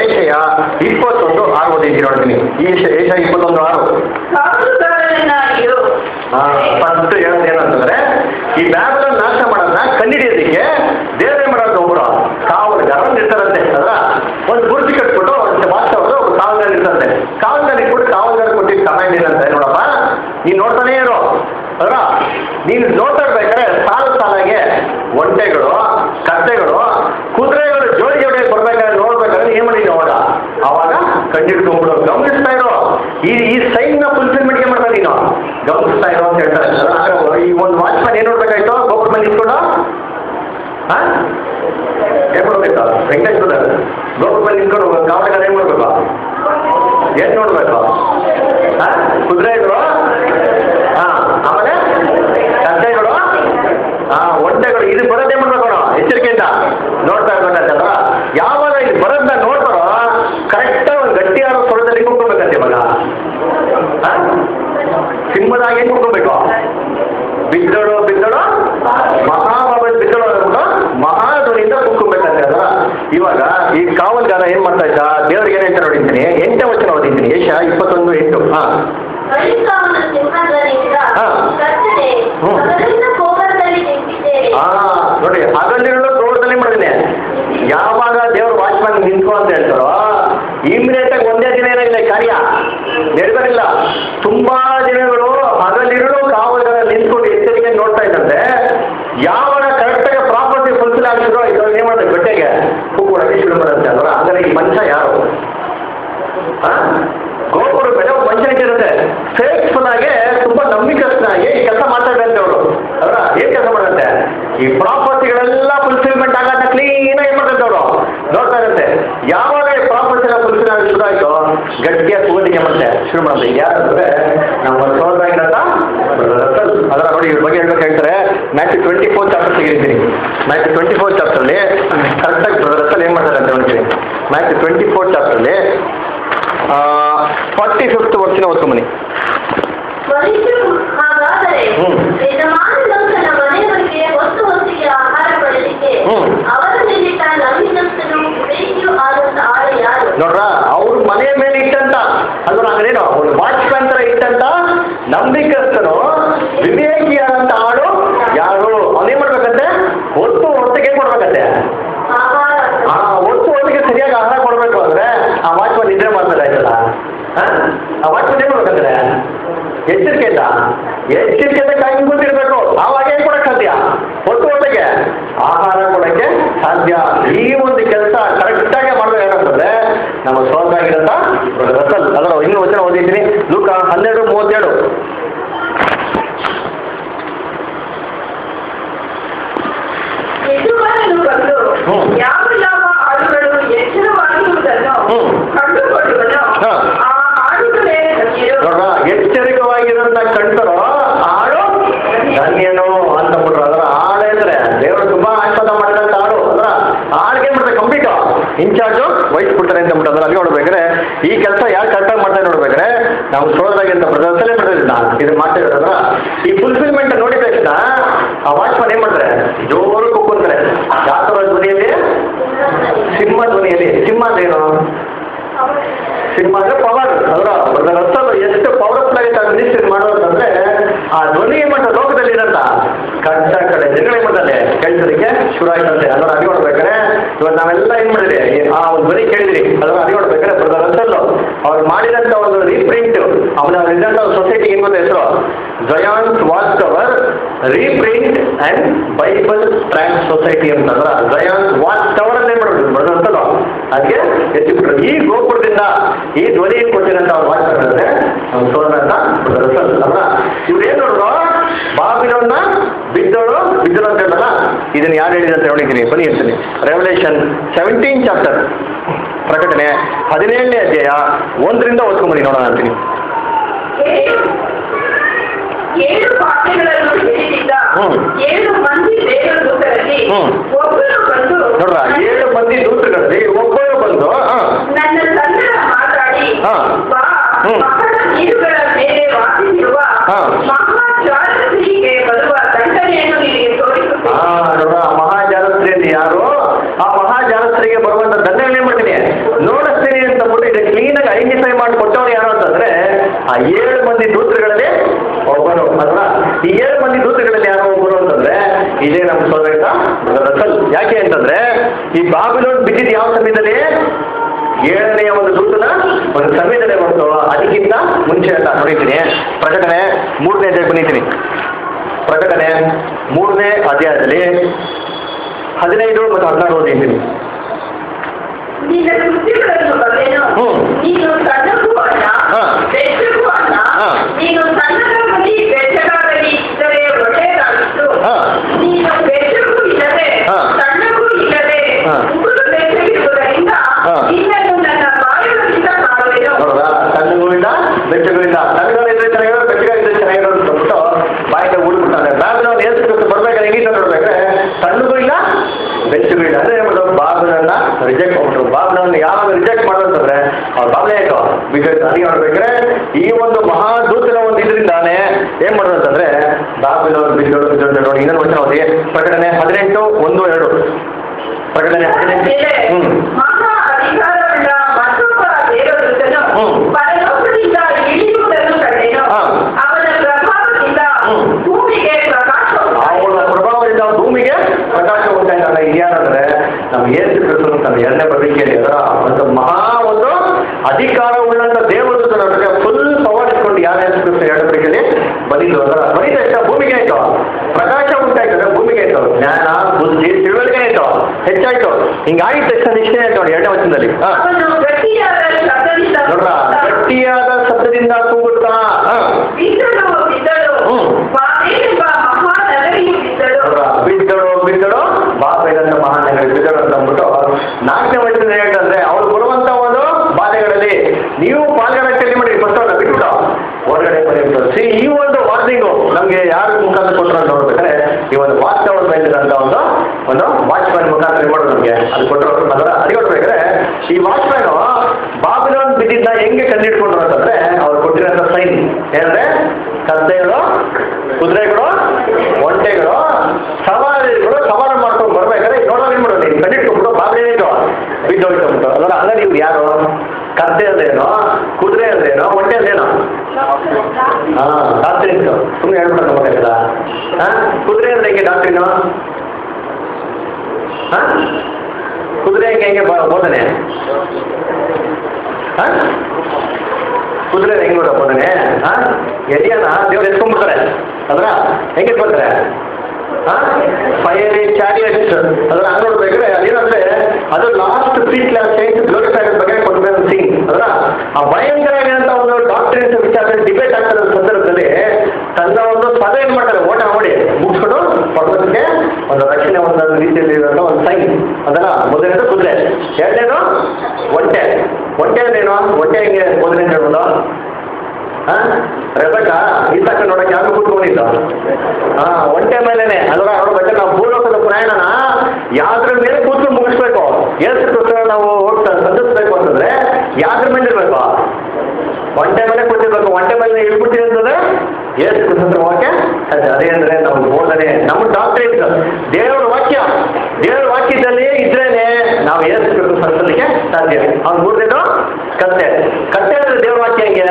ಈ ಏಷ ಇಪ್ಪತ್ತೊಂದು ಆರು ಕಾವಲುಗಾರನಾಗಿರು ಫಸ್ಟ್ ಹೇಳೋದು ಏನಂತಂದ್ರೆ ಈ ಬ್ಯಾಬಿಲನ್ ನಾಶ ಮಾಡೋದನ್ನ ಕಂಡಿಡಿಯೋದಕ್ಕೆ ದೇವರೇ ಮಾಡೋದು ಒಬ್ರು ಕಾವಲುಗಾರ ಇರ್ತಾರಂತೆ ಅದ್ರ ಒಂದು ಗುರುತು ಕಟ್ಬಿಟ್ಟು ಒಂದು ವಾಸ್ತವರು ಒಬ್ಬ ಕಾವಲುಗಾರ ಇರ್ತಾರಂತೆ ಕಾವಲುಗಾರ ಇಟ್ಬಿಟ್ಟು ಕಾವಲುಗಾರ ಕೊಟ್ಟಿದ್ದು ಕಮೆಂಟ್ ಏನಂತೆ ನೋಡಪ್ಪ ನೀನ್ ನೋಡ್ತಾನೇ ಇರೋ ಅದ್ರ ನೀನು ನೋಡ್ತಾ ಇರ್ಬೇಕಾದ್ರೆ ಸಾಲು ಸಾಲಾಗೆ ಒಂಟೆಗಳು ಕತ್ತೆಗಳು ಕುದುರೆಗಳು ಜೋಡಿ ಜೋಡಿ ಬರ್ಬೇಕಾದ್ರೆ ನೋಡ್ಬೇಕಾದ್ರೆ ಏನ್ ಮಾಡಿದ್ವಿ ಅವಾಗ ಅವಾಗ ಕಂಡಿಡ್ಕೊಂಡ್ಬಿಡು ಗಮನಿಸ್ತಾ ಇರೋ ಈ ಈ ಸೈನ್ ನ ಫುಲ್ಫಿಲ್ಮೆಂಟ್ ಗೆ ಮಾಡ್ತಾ ನೀನು ಗಮನಿಸ್ತಾ ಇರೋ ಅಂತ ಹೇಳ್ತಾರೆ ಅದ್ರ ಹಾಗಾದ್ರೆ ಈ ಒಂದು ವಾಚ್ಮನ್ ಏನ್ ನೋಡ್ಬೇಕಾಯ್ತು ಗೋಪುರ ಮೇಲೆ ನಿಂತ್ಕೊಂಡು ಹಾ ಏನ್ ಮಾಡ್ಬೇಕು ವೆಂಕಟೇಶ್ವರ ಗೋಪುರ ಮೇಲೆ ನಿಂತ್ಕೊಂಡು ಕಾವಲಗಾರ ಏನ್ ಮಾಡ್ಬೇಕು ಏನ್ ನೋಡ್ಬೇಕು ಹಾ ಕುದುರೆಗಳು ಹಾ ಆಮೇಲೆ ಕತ್ತೆಗಳು ಹಾ ಒಂಟೆಗಳು ಇದು ಬರೋದೇ ಮಾಡ್ಬೇಕು ನಾವು ಎಚ್ಚರಿಕೆಯಿಂದ ನೋಡ್ತಾ ಇರ್ಬೇಕಂತಂದ್ರ ಯಾವಾಗ ಇದು ಬರೋದನ್ನ ನೋಡ್ತಾರೋ ಕರೆಕ್ಟಾಗಿ ಒಂದು ಗಟ್ಟಿಯಾದ ಸ್ವರದಲ್ಲಿ ಕುತ್ಕೋಬೇಕಂತೆ ಇವಾಗ ಹಾ? ಸಿಂಹದಾಗಿ ಏನ್ ಕುತ್ಕೋಬೇಕು ಬಿದ್ದಳು ಬಿದ್ದಳು ಮಹಾಬಾಬನ್ ಬಿದ್ದಳು ಅಂದ್ಬಿಟ್ಟು ಮಹಾಧ್ವನಿಯಿಂದ ಕುತ್ಕೋಬೇಕಂತೆ ಅದರ ಇವಾಗ ಈ ಕಾವಲ್ಗಾರ ಏನ್ ಮಾಡ್ತಾ ಇದ್ದ ದೇವ್ರಿಗೆ ಏನ್ ಹೇಳ್ತಾ ನೋಡಿದ್ದೀನಿ ಎಂಟನೇ ವಚನ ಓದಿದ್ದೀನಿ ಏಷ ಇಪ್ಪತ್ತೊಂದು ಎಂಟು ಹಾ ಬಳಿಕವನು ಸಿಂಹಧ್ವನಿಯಿಂದ ಹಾ. ಕರ್ತನೆ ಹ್ಮ್. ಅವರಿಂದ ಕೋಪದಲ್ಲಿ ನಿಂತಿದ್ದೇನೆ ಆ ನೋಡಿ ಹಗಲಿರುಳು ಕ್ರೋಧದಲ್ಲಿ ಮಾಡಿದ್ದೀನಿ ಯಾವಾಗ ದೇವ್ರ ವಾಚ್ಮನ್ ನಿಂತ್ಕೊ ಅಂತ ಹೇಳ್ತಾರೋ ಇಮಿಡಿಯೇಟ್ ಆಗಿ ಒಂದೇ ದಿನ ಏನಾಗಿದೆ ಕಾರ್ಯ ನೆರವೇರಿಲ್ಲ ತುಂಬಾ ದಿನಗಳು ಹಗಲಿರುಳು ಕಾವಲುಗಾರ ನಿಂತ್ಕೊಂಡು ಎಚ್ಚರಿಕೆ ನೋಡ್ತಾ ಇದ್ದಂತೆ ಯಾವಾಗ ಕರೆಕ್ಟಾಗಿ ಪ್ರಾಪರ್ಟಿ ಫುಲ್ಫಿಲ್ ಆಗ್ತಿರೋ ಇದು ಏನ್ ಮಾಡಿದೆ ಗಟ್ಟೆಗೆ ಕೂಡಕ್ಕೆ ಶುರು ಮಾಡುತ್ತೆ ಅಲ್ವಾ ಅಂದ್ರೆ ಈ ಮನುಷ್ಯ ಯಾರು ಆ? ಗೋಪುರ ಮೇಲೆ ಒಬ್ಬ ಮನುಷ್ಯನಿಗೆ ಇರುತ್ತೆ ಫೇಕ್ಫುಲ್ ಆಗಿ ತುಂಬಾ ನಂಬಿಕಸ್ಥನಾಗಿ ಈ ಕೆಲಸ ಮಾಡ್ತಾ ಇದ್ದಾರೆ ಅವರು ಅವರ ಏನ್ ಕೆಲಸ ಮಾಡುತ್ತೆ ಈ ಪ್ರಾಪರ್ಟಿಗಳೆಲ್ಲ ಫುಲ್ಫಿಲ್ಮೆಂಟ್ ಆಗತ್ತ ಕ್ಲೀನ್ ಆಗಿ ಮಾಡ್ತಾರೆ ಅವರು ನೋಡ್ತಾ ಇರುತ್ತೆ ಯಾವಾಗ ಈ ಪ್ರಾಪರ್ಟಿ ಎಲ್ಲ ಫುಲ್ಫಿಲ್ ಆಗಿ ಶುರು ಆಯ್ತು ಗಟ್ಟಿಯ ಕೂಲಿಗೆ ಮತ್ತೆ ಶುರು ಮಾಡುತ್ತೆ ಯಾರಂದ್ರೆ ನಮ್ಮ ಸೋದರಾಗಿರತ್ತ ಅದರ ನೋಡಿ ಇವ್ರ ಬಗ್ಗೆ ಹೇಳ್ಬೇಕು ಹೇಳ್ತಾರೆ ಮ್ಯಾಚ್ ಟ್ವೆಂಟಿ ಫೋರ್ ಚಾಪ್ಟರ್ ತೆಗಿದ್ದೀನಿ ಮ್ಯಾಚ್ ಟ್ವೆಂಟಿ ಫೋರ್ ಚಾಪ್ಟರ್ಲಿ ಕರೆಕ್ಟಾಗಿ ರಸಲ್ ಏನ್ ಮಾಡ್ತಾರೆ ಅಂತ ನೋಡ್ತೀನಿ ಮ್ಯಾಚ್ ಟ್ವೆಂಟಿ ಫೋರ್ ಚಾಪ್ಟರ್ಲಿ ಫಾರ್ಟಿ ಫಿಫ್ತ್ ವರ್ಷನ ಓದ್ಕೊಂಬನಿ ಮನುಷ್ಯರು ಹಾಗಾದರೆ ಹ್ಮ್. ಯಜಮಾನನೊಂದನ ಮನೆಯವರಿಗೆ ಹೊತ್ತು ಹೊತ್ತಿಗೆ ಆಹಾರ ಪಡೆಯಲಿಕ್ಕೆ ಹ್ಮ್. ಅವರ ಮೇಲಿಟ್ಟ ನಂಬಿಕಸ್ಥನು ವಿವೇಕಿಯೂ ಆದಂತ ಆಳ ಯಾರು ನೋಡ್ರ ಅವ್ರ ಮನೆಯ ಮೇಲೆ ಇಟ್ಟಂತ ಅಲ್ವಾ ಹಂಗೇನು ಒಂದು ವಾಚ್ಮ್ಯಾನ್ ತರ ಇಟ್ಟಂತ ನಂಬಿಕಸ್ಥನು ವಿವೇಕಿಯಾದಂತ ಆಳು ಯಾರು ಅವನೇನ್ ಮಾಡ್ಬೇಕಂತೆ ಹೊತ್ತು ಹೊತ್ತಿಗೆ ಏನ್ ಮಾಡ್ಬೇಕಂತೆ ಆಹಾರ ಆ ಹೊತ್ತು ಹೊತ್ತಿಗೆ ಸರಿಯಾಗಿ ಆಹಾರ ಕೊಡ್ಬೇಕು ಅಂದ್ರೆ ಆ ವಾಚ್ಮನ್ ನಿದ್ರೆ ಮಾಡ್ಬೇಕಾಯ್ತಲ್ಲ ಆ? ಆ ವಾಚ್ಮನ್ ಏನ್ ಮಾಡ್ಬೇಕಂದ್ರೆ ಎಚ್ಚರಿಕೆಯಿಂದ ಎಚ್ಚರಿಕೆಯಿಂದ ಕಾಯಿ ಕೂತಿರ್ಬೇಕು ಆವಾಗ ಏನ್ ಕೊಡಕ್ ಸಾಧ್ಯ ಹೊತ್ತು ಹೊತ್ತಿಗೆ ಆಹಾರ ಕೊಡಕ್ಕೆ ಸಾಧ್ಯ ಈ ಒಂದು ಕೆಲಸ ಕರೆಕ್ಟ್ ಆಗಿ ಮಾಡ್ಬೇಕಂತಂದ್ರೆ ನಮ್ಮ ಸ್ವಂತಾಗಿರಂತ ರಸಲ್ ಅದರ ಇನ್ನು ವಚನ ಓದಿದ್ದೀನಿ ಲೂಕ ಹನ್ನೆರಡು ಮೂವತ್ತೇಳು ಯಜಮಾನನು ಬಂದು ಹ್ಮ್. ಯಾವ ಯಾವ ಆಡುಗಳು ಎಚ್ಚರವಾಗಿರುವುದನ್ನು ಹ್ಮ್. ಕಂಡುಕೊಳ್ಳುವನು ಹಾ. ಆ ಆಡುಗಳೇ ಧನ್ಯರು. ನೋಡ್ರ ಎಚ್ಚರಿಕವಾಗಿರೋಂಥ ಕಂಡರು ಆಡು ಧನ್ಯನು ಅಂತ ಬಿಟ್ರು ಅದರ ಆಡು ಅಂದ್ರೆ ದೇವರು ತುಂಬಾ ಆಶೀರ್ವಾದ ಮಾಡಿದಂತ ಆಡು ಅದರ ಆಡ್ಗೆ ಮಾಡ್ತಾರೆ ಕಂಪ್ಲೀಟ್ ಇನ್ಚಾರ್ಜು ವಹಿಸ್ಬಿಡ್ತಾರೆ ಅಂತ ಬಿಟ್ಟು ಅದ್ರ ಅಲ್ಲಿ ನೋಡ್ಬೇಕಾದ್ರೆ ಈ ಕೆಲಸ ಯಾರು ಕರೆಕ್ಟಾಗಿ ಮಾಡ್ತಾರೆ ನೋಡ್ಬೇಕಾದ್ರೆ ನಾವು ಸೋದರಾಗಿಂತ ಪ್ರದರ್ಶನ ಮಾಡಿದ್ದ ಇದು ಮಾಡ್ತಿರೋದ್ರ ಈ ಫುಲ್ಫಿಲ್ಮೆಂಟ್ ನೋಡಿದ ತಕ್ಷಣ ಆ ವಾಚ್ಮನ್ ಏನ್ ಮಾಡ್ತಾರೆ ಜೋರು ಕುಕ್ಕುಂತಾರೆ ಯಾವ ಧ್ವನಿಯಲ್ಲಿ ಸಿಂಹ ಧ್ವನಿಯಲ್ಲಿ ಸಿಂಹ ಅಂದ್ರೇನು ಸಿಂಹ ಅಂದ್ರೆ ಪವರ್ ಅದರ ಅದರ ರಸಲು ಎಷ್ಟು ಪವರ್ಫುಲ್ ಆಗಿ ತಾನು ಮಿನಿಸ್ಟ್ರಿ ಮಾಡೋದಂದ್ರೆ ಆ ಧ್ವನಿ ಮಟ್ಟ ಲೋಕದಲ್ಲಿ ಇರತ್ತ ಕಟ್ಟ ಕಡೆ ಜನಗಳ ಮಟ್ಟದಲ್ಲಿ ಕೇಳಿಸೋದಕ್ಕೆ ಶುರು ಆಯ್ತಂತೆ ಅದರ ಅಡಿ ಹೊಡ್ಬೇಕಾದ್ರೆ ಇವತ್ತು ನಾವೆಲ್ಲ ಏನ್ ಮಾಡಿದ್ರಿ ಆ ಒಂದು ಧ್ವನಿ ಕೇಳಿದ್ರಿ ಅದರ ಅಡಿ ಹೊಡ್ಬೇಕಾದ್ರೆ ಬ್ರದರ್ ರಸಲ್ಲು ಅವ್ರು ಮಾಡಿದಂತ ಒಂದು ರೀಪ್ರಿಂಟ್ ಅವನ ಇದ್ದಂತ ಸೊಸೈಟಿ ಏನ್ ಗೊತ್ತ ಹೆಸರು Zion's watch tower reprint and Bible tract society ಅಂತಂದ್ರ ಜಯಾನ್ಸ್ ವಾಚ್ ಟವರ್ ಅಂತ ಏನ್ ಮಾಡೋದು ಬ್ರದರ್ ರಸಲ್ಲು ಅದಕ್ಕೆ ಎತ್ತಿಬಿಟ್ರು ಈ ಗೋಪುರದಿಂದ ಈ ಧ್ವನಿ ಕೊಟ್ಟಿರಂತ ಅವ್ರು ವಾಚ್ ಮಾಡಿದ್ರೆ ನಮ್ಮ ಸೋದರ ಅಂತ ರಸಲ್ ಅಲ್ಲ ಇವ್ರು ಏನ್ ನೋಡಿದ್ರು ಬಾಬಿಲೋನ್ನ ಬಿದ್ದೋಳು ಬಿದ್ದಳು ಅಂತ ಹೇಳಲ್ಲ ಇದನ್ನ ಯಾರು ಹೇಳಿದ್ರು ಅಂತ ನೋಡಿದ್ದೀನಿ ಬನ್ನಿ ಹೇಳ್ತೀನಿ ರೆವಲ್ಯೂಷನ್ ಸೆವೆಂಟೀನ್ ಚಾಪ್ಟರ್ ಪ್ರಕಟಣೆ ಹದಿನೇಳನೇ ಅಧ್ಯಾಯ ಒಂದರಿಂದ ಓದ್ಕೊಂಬನಿ ನೋಡೋಣ ಅಂತೀನಿ ಏಳು ಏಳು ವಾಕ್ಯಗಳನ್ನು ಹೇಳಿದ್ದ ಹ್ಮ್. ಏಳು ಮಂದಿ ದೇವದೂತರಲ್ಲಿ ಹ್ಮ್. ಒಬ್ಬರು ಬಂದು ನೋಡ್ರ ಏಳು ಮಂದಿ ದೂತರಲ್ಲಿ ಒಬ್ಬರು ಬಂದು ಹಾ ನನ್ನ ಕನ್ನಡ ಮಾತಾಡಿ ಹಾ. ಬಾ ಹ್ಮ್. ಮಕ್ಕಳ ನೀರುಗಳ ಮೇಲೆ ವಾಸಿಸಿರುವ ಹಾ. ಮಹಾಚಾರರಿಗೆ ಬರುವ ದಂಡನೆಯನ್ನು ನಿನಗೆ ಆ ತೋರಿಸುತ್ತೇನೆ ನೋಡ್ರ ಆ ಮಹಾಜಾಲಸ್ತ್ರೀಯಲ್ಲಿ ಯಾರು ಆ ಮಹಾಜಾಲಸ್ತ್ರೀಗೆ ಬರುವಂತ ದಂಡನೆ ಮಾಡ್ತೀನಿ ನೋಡಿಸ್ತೀನಿ ಅಂತ ಬಿಟ್ಟು ಇದು ಕ್ಲೀನಾಗಿ ಐಡೆಂಟಿಫೈ ಮಾಡಿ ಕೊಟ್ಟವ್ರು ಯಾರು ಆ ಏಳು ಮಂದಿ ದೂತರುಗಳಲ್ಲಿ ಒಬ್ಬರು ಅಲ್ವಾ ಈ ಏಳು ಮಂದಿ ದೂತರುಗಳಲ್ಲಿ ಯಾರೋ ಒಬ್ಬರು ಅಂತಂದ್ರೆ ಇದೇ ನಮ್ಮ ಸೋದರ ರಸಲ್ ಯಾಕೆ ಅಂತಂದ್ರೆ ಈ ಬಾಬಿಲೋನ್ ಬಿದ್ದಿದ್ದು ಯಾವ ಸಮಯದಲ್ಲಿ ಏಳನೆಯ ಒಂದು ದೂತನ ಒಂದು ಸಮಯದಲ್ಲಿ ಬಂತು ಅದಕ್ಕಿಂತ ಮುಂಚೆ ಅಂತ ನೋಡಿದ್ದೀನಿ ಪ್ರಕಟಣೆ ಮೂರನೇ ಅಧ್ಯಾಯ ಬಂದಿದ್ದೀನಿ ಪ್ರಕಟಣೆ ಮೂರನೇ ಅಧ್ಯಾಯದಲ್ಲಿ ಹದಿನೈದು ಮತ್ತು ಹದಿನಾರು ಓದಿದ್ದೀನಿ ನಿನ್ನ ಕೃತ್ಯಗಳನ್ನು ಬಲ್ಲೆನು ಹ್ಮ್. ನೀನು ಸಣ್ಣಗೂ ಅಲ್ಲ ಹಾ. ಬೆಚ್ಚಗೂ ಅಲ್ಲ ಹಾ. ನೀನು ಸಣ್ಣದಾಗಲಿ ಬೆಚ್ಚಗಾಗಲಿ ಇದ್ದರೆ ಒಳ್ಳೆಯದಾಗಿತ್ತು ಹಾ. ನೀನು ಬೆಚ್ಚಗೂ ಇಲ್ಲದೆ ಹಾ. ಸಣ್ಣಗೂ ಇಲ್ಲದೆ ಹಾ. ಉಗುರು ಬೆಚ್ಚಗಿರುವುದರಿಂದ ಹಾ. ನಿನ್ನನ್ನು ನನ್ನ ಬಾಯಿಗಳಿಂದ ಮಾಡುವೆನು ನೋಡ್ರಾ ಕಣ್ಣುಗೂ ಇಲ್ಲ ಬೆಚ್ಚಗೂ ಇಲ್ಲ ಕಣ್ಣುಗಳು ಇದ್ರೆ ಚೆನ್ನಾಗಿರೋ ಬೆಚ್ಚಗಾಗಿದ್ರೆ ಚೆನ್ನಾಗಿರೋ ಅಂತ ಅಂದ್ಬಿಟ್ಟು ಬಾಯಿಗೆ ಉಳ್ಬಿಟ್ಟಾನೆ ಬ್ಯಾಬಿಲೋನ್ ಏಸು ಕ್ರಿಸ್ತು ಬರ್ಬೇಕಾದ್ರೆ ಹೆಂಗಿಲ್ಲ ನೋಡ್ಬೇಕಾದ್ರೆ ಕಣ್ಣುಗೂ ಇಲ್ಲ ಬೆಚ್ಚಗೂ ಇಲ್ಲ ಅಂದ್ರೆ ಏನ್ಬಿಟ್ಟು ಬಾಬುಲನ್ನ ರಿಜೆಕ್ಟ್ ಮಾಡ್ಬಿಟ್ರು ಬಾಬುಲನ್ನ ಯಾವಾಗ ರಿಜೆಕ್ಟ್ ಮಾಡೋದಂತಂದ್ರೆ ಅವ್ರು ಬಾಬಲೇ ಆಯ್ತು ಬಿಕಾಸ್ ಅದಕ್ಕೆ ನೋಡ್ಬೇಕಾದ್ರೆ ಈ ಒಂದು ಮಹಾದೂತನ ಒಂದು ಇದರಿಂದಾನೆ ಏನ್ ಮಾಡೋದು ಅಂತಂದ್ರೆ ಬಾಬುಲೋನ್ ಬಿದ್ದೋಳು ಬಿದ್ದೋಳು ನೋಡಿ ಇನ್ನೊಂದು ವಚನ ಓದಿ ಪ್ರಕಟಣೆ ಹದಿನೆಂಟು ಒಂದು ಎರಡು ಪ್ರಕಟಣೆ ಹದಿನೆಂಟು ಹ್ಮ್ ಮಹಾ ಅಧಿಕಾರವುಳ್ಳ ಮತ್ತೊಬ್ಬ ದೇವದೂತನು ಹ್ಮ್. ಪರಲೋಕದಿಂದ ಇಳಿಯುವುದನ್ನು ಕಂಡೆನು ಹಾ. ಅವನ ಪ್ರಭಾವದಿಂದ ಹ್ಮ್. ಭೂಮಿಗೆ ಪ್ರಕಾಶವು ಅವಳ ಪ್ರಭಾವದಿಂದ ಭೂಮಿಗೆ ಪ್ರಕಾಶ ಉಂಟಾಯ್ತಲ್ಲ ಇದ್ಯಾರಂದ್ರೆ ನಮ್ಮ ಏಸು ಕ್ರಿಸ್ತನು ತನ್ನ ಎರಡನೇ ಬರುವಿಕೆಯಲ್ಲಿ ಅದರ ಒಂದು ಮಹಾ ಒಂದು ಅಧಿಕಾರ ಉಳ್ಳಂತ ದೇವದೂತನ ಜೊತೆ ಫುಲ್ ಪವರ್ ಇಟ್ಕೊಂಡು ಯಾರ ಏಸು ಕ್ರಿಸ್ತ ಎರಡು ಬರಿಕೆಯಲ್ಲಿ ಬಂದಿದ್ದು ಅದರ ಬಂದಿದ್ದ ತಕ್ಷಣ ಭೂಮಿಗೆ ಆಯ್ತು ಪ್ರಕಾಶ ಉಂಟಾಯ್ತದೆ ಭೂಮಿಗೆ ಆಯ್ತು ಜ್ಞಾನ ಬುದ್ಧಿ ತಿಳುವಳಿಕೆ ಆಯ್ತು ಹೆಚ್ಚಾಯ್ತು ಹಿಂಗಾಗಿದ್ದ ತಕ್ಷಣ ನಿಶ್ಚಯ ಆಯ್ತು ನೋಡಿ ಎರಡನೇ ವಚನದಲ್ಲಿ ಹಾ ಅವನು ಗಟ್ಟಿಯಾದ ಶಬ್ದದಿಂದ ನೋಡ್ರ ಗಟ್ಟಿಯಾದ ಶಬ್ದದಿಂದ ಕೂಗುತ್ತಾ ಹಾ ಬಿದ್ದಳು ಬಿದ್ದಳು ಹ್ಮ್. ಬಾಬೇಲೆಂಬ ಮಹಾನಗರಿಯು ಬಿದ್ದಳು ನೋಡ್ರ, ಬಿದ್ದಳು ಬಿದ್ದಳು ಬಾಬೆದಂತ ಮಹಾನಗರ ಬಿದ್ದಳು ಅಂತ ಅಂದ್ಬಿಟ್ಟು ನಾಲ್ಕನೇ ವಯಸ್ಸಿನ ಹೇಳ್ತಂದ್ರೆ ಅವ್ರು ಬರುವಂತ ಒಂದು ಬಾಧೆಗಳಲ್ಲಿ ನೀವು ಪಾಲ್ಗೊಳ್ಳಕ್ಕೆ ಮಾಡಿ ಫಸ್ಟ್ ಅವ್ರನ್ನ ಬಿಟ್ಬಿಟ್ಟು ಹೊರಗಡೆ ಬರೀಬೇಕು ಸಿ ಈ ಒಂದು ವಾರ್ನಿಂಗು ನಮ್ಗೆ ಯಾರ ಮುಖಾಂತರ ಕೊಟ್ಟರು ಅಂತ ನೋಡ್ಬೇಕಾದ್ರೆ ಈ ಒಂದು ವಾಸ್ತವ ಅಂತ ಒಂದು ಒಂದು ವಾಚ್ಮ್ಯಾನ್ ಮುಖಾಂತರ ಏನ್ ಮಾಡೋದು ನಮ್ಗೆ ಅದು ಕೊಟ್ಟರು ಅದರ ಅದೇ ನೋಡ್ಬೇಕಾದ್ರೆ ಈ ವಾಚ್ಮ್ಯಾನ್ ಬಾಬಿಲೋನ್ ಬಿದ್ದಿದ್ದ ಹೆಂಗೆ ಕಂಡಿಡ್ಕೊಂಡ್ರು ಅಂತಂದ್ರೆ ಅವ್ರು ಕೊಟ್ಟಿರೋಂಥ ಸೈನ್ ಏನಂದ್ರೆ ಕತ್ತೆಗಳು ಕುದುರೆಗಳು ಒಂಟೆಗಳು ಸವಾರಿಗಳು ಸವಾರ ಮಾಡ್ಕೊಂಡು ಬರ್ಬೇಕಾದ್ರೆ ನೋಡೋದು ಏನ್ ಮಾಡೋದು ನೀವು ಕಂಡಿಟ್ಕೊಂಡ್ಬಿಟ್ಟು ಬಾಬಿಲೇ ಇದು ಬಿದ್ದೋಯ್ತು ಅಂದ್ಬಿಟ್ಟು ಅದರ ಹಂಗಾರೆ ಇವ್ರು ಯಾರು ಕತ್ತೆ ಅಂದ್ರೇನೋ ಕುದುರೆ ಅಂದ್ರೇನೋ ಒಂಟೆ ಅಂದ್ರೇನೋ ಹಾ ಡಾಕ್ಟ್ರಿನ್ ಸುಮ್ಮನೆ ಹೇಳ್ಬಿಟ್ಟು ನಮಗೆ ಹಾ ಕುದುರೆ ಅಂದ್ರೆ ಹೆಂಗೆ ಡಾಕ್ಟ್ರಿನು ಹಾ ಕುದುರೆ ಹೆಂಗೆ ಹೆಂಗೆ ಬ- ಬೋಧನೆ ಹಾ ಕುದುರೆ ಹೆಂಗೆ ಗೊತ್ತಾ ಬೋಧನೆ ಹಾ ಎದೆಯನ್ನ ದೇವ್ರು ಎತ್ಕೊಂಡ್ಬಿಡ್ತಾರೆ ಅದ್ರ ಹೆಂಗೆ ಎತ್ಕೊಳ್ತಾರೆ ಹಾ ಫೈರಿ ಚಾರಿಯಟ್ಸ್ ಅದರ ಹಂಗೆ ನೋಡ್ಬೇಕಾದ್ರೆ ಅದೇನಂದ್ರೆ ಅದು last three class signs glorified ಬಗ್ಗೆ ಕೊಟ್ಟಿರೋ ಸೀನ್ ಅದರ ಆ ಭಯಂಕರವಾಗಿರುವಂತ ಒಂದು ಡಾಕ್ಟರೇಟ್ ವಿಚಾರದಲ್ಲಿ ಡಿಬೇಟ್ ಆಗ್ತದೆ ಸಂದರ್ಭದಲ್ಲಿ ತನ್ನ ಒಂದು ಪದ ಏನ್ ಮಾಡ್ತಾರೆ ಓಟ ಮಾಡಿ ಮುಗಿಸ್ಕೊಂಡು ಪರ್ವತಕ್ಕೆ ಒಂದು ರಕ್ಷಣೆ ಒಂದು ರೀತಿಯಲ್ಲಿ ಇರುವಂತ ಒಂದು ಸೈನ್ ಅದನ್ನ ಮೊದಲನೇದು ಕುದುರೆ ಎರಡನೇದು ಒಂಟೆ ಒಂಟೆ ಅಂದ್ರೇನು ಒಂಟೆ ಹೆಂಗೆ ಮೊದಲನೇ ಅಂತ ಹೇಳ್ಬೋದು ಹಾ ರೆಬೆಕ ಈಸಾಕ ನೋಡಕ್ಕೆ ಯಾರು ಕೂತ್ಕೊಂಡಿಲ್ಲ ಹಾ ಒಂಟೆ ಮೇಲೇನೆ ಅದರ ನೋಡ್ಬೇಕು ನಾವು ಭೂಲೋಕದ ಪ್ರಯಾಣನ ಯಾವ್ದ್ರ ಮೇಲೆ ಕೂತ್ಕೊಂಡು ಮುಗಿಸ್ಬೇಕು ಏಸು ಕ್ರಿಸ್ತನ ನಾವು ಹೋಗ್ತಾ ಸಂಧಿಸ್ಬೇಕು ಅಂತಂದ್ರೆ ಯಾವ್ದ್ರ ಮೇಲೆ ಇರ್ಬೇಕು ಒಂಟೆ ಮೇಲೆ ಕೂತಿರ್ಬೇಕು ಒಂಟೆ ಮೇಲೆ ಇಳ್ಬಿಟ್ಟಿದೆ ಅಂತಂದ್ರೆ ಏಸು ಕ್ರಿಸ್ತನ ವಾಕ್ಯ ಅದೇ ಅದೇ ಅಂದ್ರೆ ನಮ್ಮ ಬೋಧನೆ ನಮ್ಮ ಡಾಕ್ಟ್ರೇಟ್ ದೇವರ ವಾಕ್ಯ ದೇವರ ವಾಕ್ಯದಲ್ಲಿ ಇದ್ರೇನೆ ನಾವು ಏಸು ಕ್ರಿಸ್ತ ಸಲ್ಲಿಸಲಿಕ್ಕೆ ಸಾಧ್ಯ ಅವ್ನು ಮೂರನೇದು ಕತ್ತೆ ಕತ್ತೆ ಅಂದ್ರೆ ದೇವರ ವಾಕ್ಯ ಹೆಂಗೆ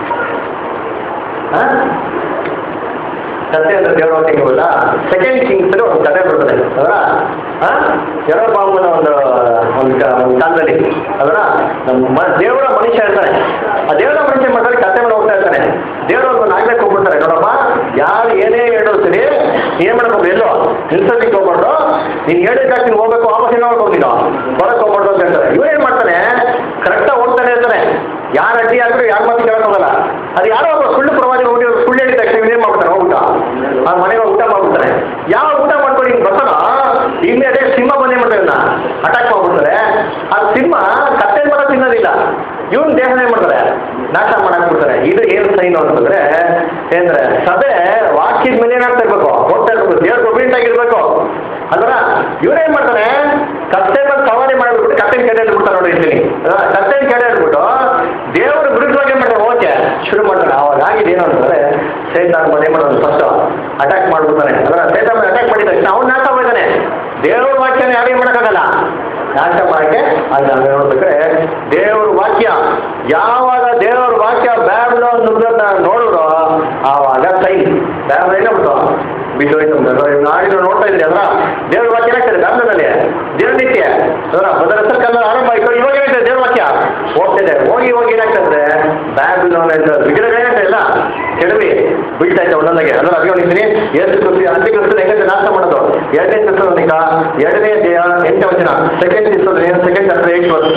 ಹಾ? ಕಥೆ ಅಂತ ದೇವರ ವಾಕ್ಯ ಗೊತ್ತಾ ಸೆಕೆಂಡ್ ಕಿಂಗ್ಸ್ ಒಂದು ಕಥೆ ಬರ್ತದೆ ಅದರ ಯಾರೋ ಬಾಂಬನ ಒಂದು ಒಂದು ಕ- ಒಂದು ಕಾಲದಲ್ಲಿ ಅದರ ನಮ್ಮ ಮ- ದೇವರ ಮನುಷ್ಯ ಇರ್ತಾನೆ ಆ ದೇವರ ಮನುಷ್ಯ ಮಾಡ್ತಾರೆ ಕಥೆ ಮೇಲೆ ಹೋಗ್ತಾ ಇರ್ತಾನೆ ದೇವರ ಒಂದು ನಾಲ್ಕಕ್ಕೆ ಹೋಗ್ಬಿಡ್ತಾರೆ ನೋಡಪ್ಪ ಯಾರು ಏನೇ ಹೇಳೋದು ಸರಿ ಏನ್ ಮಾಡಬೇಕು ಎಲ್ಲೋ ನಿಲ್ಸೋದಿಕ್ಕೆ ಹೋಗ್ಬಾರ್ದು ನೀನು ಹೇಳಿದಾಗ ನೀನು ಹೋಗ್ಬೇಕು ವಾಪಸ್ ಏನೋ ಹೋಗ್ಬೇಕು ನೀನು ಹೊರಗೆ ಹೋಗ್ಬಾರ್ದು ಅಂತ ಹೇಳ್ತಾರೆ ಇವ್ರು ಏನ್ ಮಾಡ್ತಾನೆ ಕರೆಕ್ಟಾಗಿ ಹೋಗ್ತಾನೆ ಇರ್ತಾನೆ ಯಾರು ಅಡ್ಡಿ ಆದ್ರೂ ಯಾರ ಮಾತು ಕೇಳಕ್ ಹೋಗಲ್ಲ ಅದು ಯಾರೋ ಒಬ್ಬ ಸುಳ್ಳು ಪ್ರವಾದಿ ಹೋಗಿ ಅವ್ರು ಸುಳ್ಳು ಹೇಳಿದ ತಕ್ಷಣ ಏನ್ ಮಾಡ್ತಾರೆ ಊಟ ಆ ಮನೆಗೆ ಊಟ ಮಾಡ್ಬಿಡ್ತಾರೆ ಯಾವ ಊಟ ಮಾಡ್ಕೊಂಡು ಹಿಂಗ್ ಬರ್ತಾನ ಇನ್ನೇ ಅದೇ ಸಿಂಹ ಬಂದೇ ಮಾಡ್ತಾರೆ ಇವ್ನ ಅಟ್ಯಾಕ್ ಮಾಡ್ಬಿಡ್ತಾರೆ ಆ ಸಿಂಹ ಕತ್ತೆ ಕೂಡ ತಿನ್ನೋದಿಲ್ಲ ಇವನ್ ದೇಹನೇ ಮಾಡ್ತಾರೆ ನಾಶ ಮಾಡಕ್ ಬಿಡ್ತಾರೆ ಇದು ಏನ್ ಸೈನ್ ಅಂತಂದ್ರೆ ಏನಂದ್ರೆ ಸಭೆ ವಾಕ್ಯದ ಮೇಲೆ ಏನಾಗ್ತಾ ಇರ್ಬೇಕು ಹೋಗ್ತಾ ಇರ್ಬೇಕು ದೇವ್ರ ಒಬ್ಬಿಂಟ್ ಆಗಿರ್ಬೇಕು ಅಲ್ವಾ ಇವ್ರೇನ್ ಮಾಡ್ತಾನೆ ಕತ್ತೆ ಮೇಲೆ ಸವಾರಿ ಮಾಡ್ಬಿಟ್ಟು ಕತ್ತೆನ ಕೆಡೆ ಬಿಡ್ತಾರೆ ನೋಡಿ ಇಲ್ಲಿ ಕತ್ತೆನ ಕೆಡೆ ಇಟ್ಬಿಟ್ಟು ದೇವರ ವಿರುದ್ಧವಾಗಿ ಏನ್ ಮಾಡ್ತಾರೆ ಓಕೆ ಶುರು ಮಾಡ್ತಾರೆ ಅವಾಗ ಆಗಿದೆ ಏನು ಅಂತಂದ್ರೆ ಸೈತಾನ್ ಬಂದು ಏನ್ ಮಾಡೋದು ಫಸ್ಟ್ ಅಟ್ಯಾಕ್ ಮಾಡ್ಬಿಡ್ತಾನೆ ಅದರ ಸೈತಾನ್ ಅಟ್ಯಾಕ್ ಮಾಡಿದ ತಕ್ಷಣ ಅವ್ನು ನಾಶ ಹೋಗ್ತಾನೆ ದೇವ್ರ ವಾಕ್ಯನ ಯಾರು ಏನ್ ಮಾಡೋಕ್ಕಾಗಲ್ಲ ನಾಶ ಮಾಡಕ್ಕೆ ಅದು ನಾವು ನೋಡ್ಬೇಕಾದ್ರೆ ದೇವ್ರ ವಾಕ್ಯ ಯಾವಾಗ ದೇವ್ರ ವಾಕ್ಯ ಬ್ಯಾಬ್ಲೋನ್ ನುಗ್ಗನ್ನ ನೋಡಿದ್ರು ಆವಾಗ ಸೈನ್ ಬೇರೆ ಏನಾಗ್ಬಿಟ್ಟು ಬಿದ್ದೋಯ್ತು ನಾಡಿನ ನೋಡ್ತಾ ಇದ್ರಿ ಅದ್ರ ದೇವ್ರ ವಾಕ್ಯ ಏನಾಗ್ತದೆ ಬ್ಯಾಬ್ಲನಲ್ಲಿ ದೇವ್ರ ನಿತ್ಯ ಅದರ ಅದರ ಹೆಸರು ಕನ್ನಡ ಆರಂಭ ಆಯ್ತು ಇವಾಗ ಏನಾಗ್ತದೆ ದೇವ್ರ ವಾಕ್ಯ ಹೋಗ್ತಿದೆ ಹೋಗಿ ಹೋಗಿ ಏನಾಗ್ತದೆ ಬ್ಯಾಬ್ಲೋನ್ ಅಂತ ವಿಗ್ರಹ ಏನಾಗ್ತದೆ ಇಲ್ಲ ಕೆಡವಿ ಬೀಳ್ತಾ ಇದ್ದೆ ಒಂದೊಂದಾಗೆ ಅದರ ಅಭಿಮಾನಿಸ್ತೀನಿ ಎಷ್ಟು ಕೃಷಿ ಅಂತ್ಯಕ್ರಿಸ್ತು ಹೆಂಗಂತ ನಾಶ ಮಾಡೋದು ಎರಡನೇ ಕ್ರಿಸ್ತನಿಕ ಎರಡನೇ ದೇಹ ಎಂಟು ವಚನ ಸೆಕೆಂಡ್ ಕ್ರಿಸ್ತೋನಿಯನ್ second chapter eight verse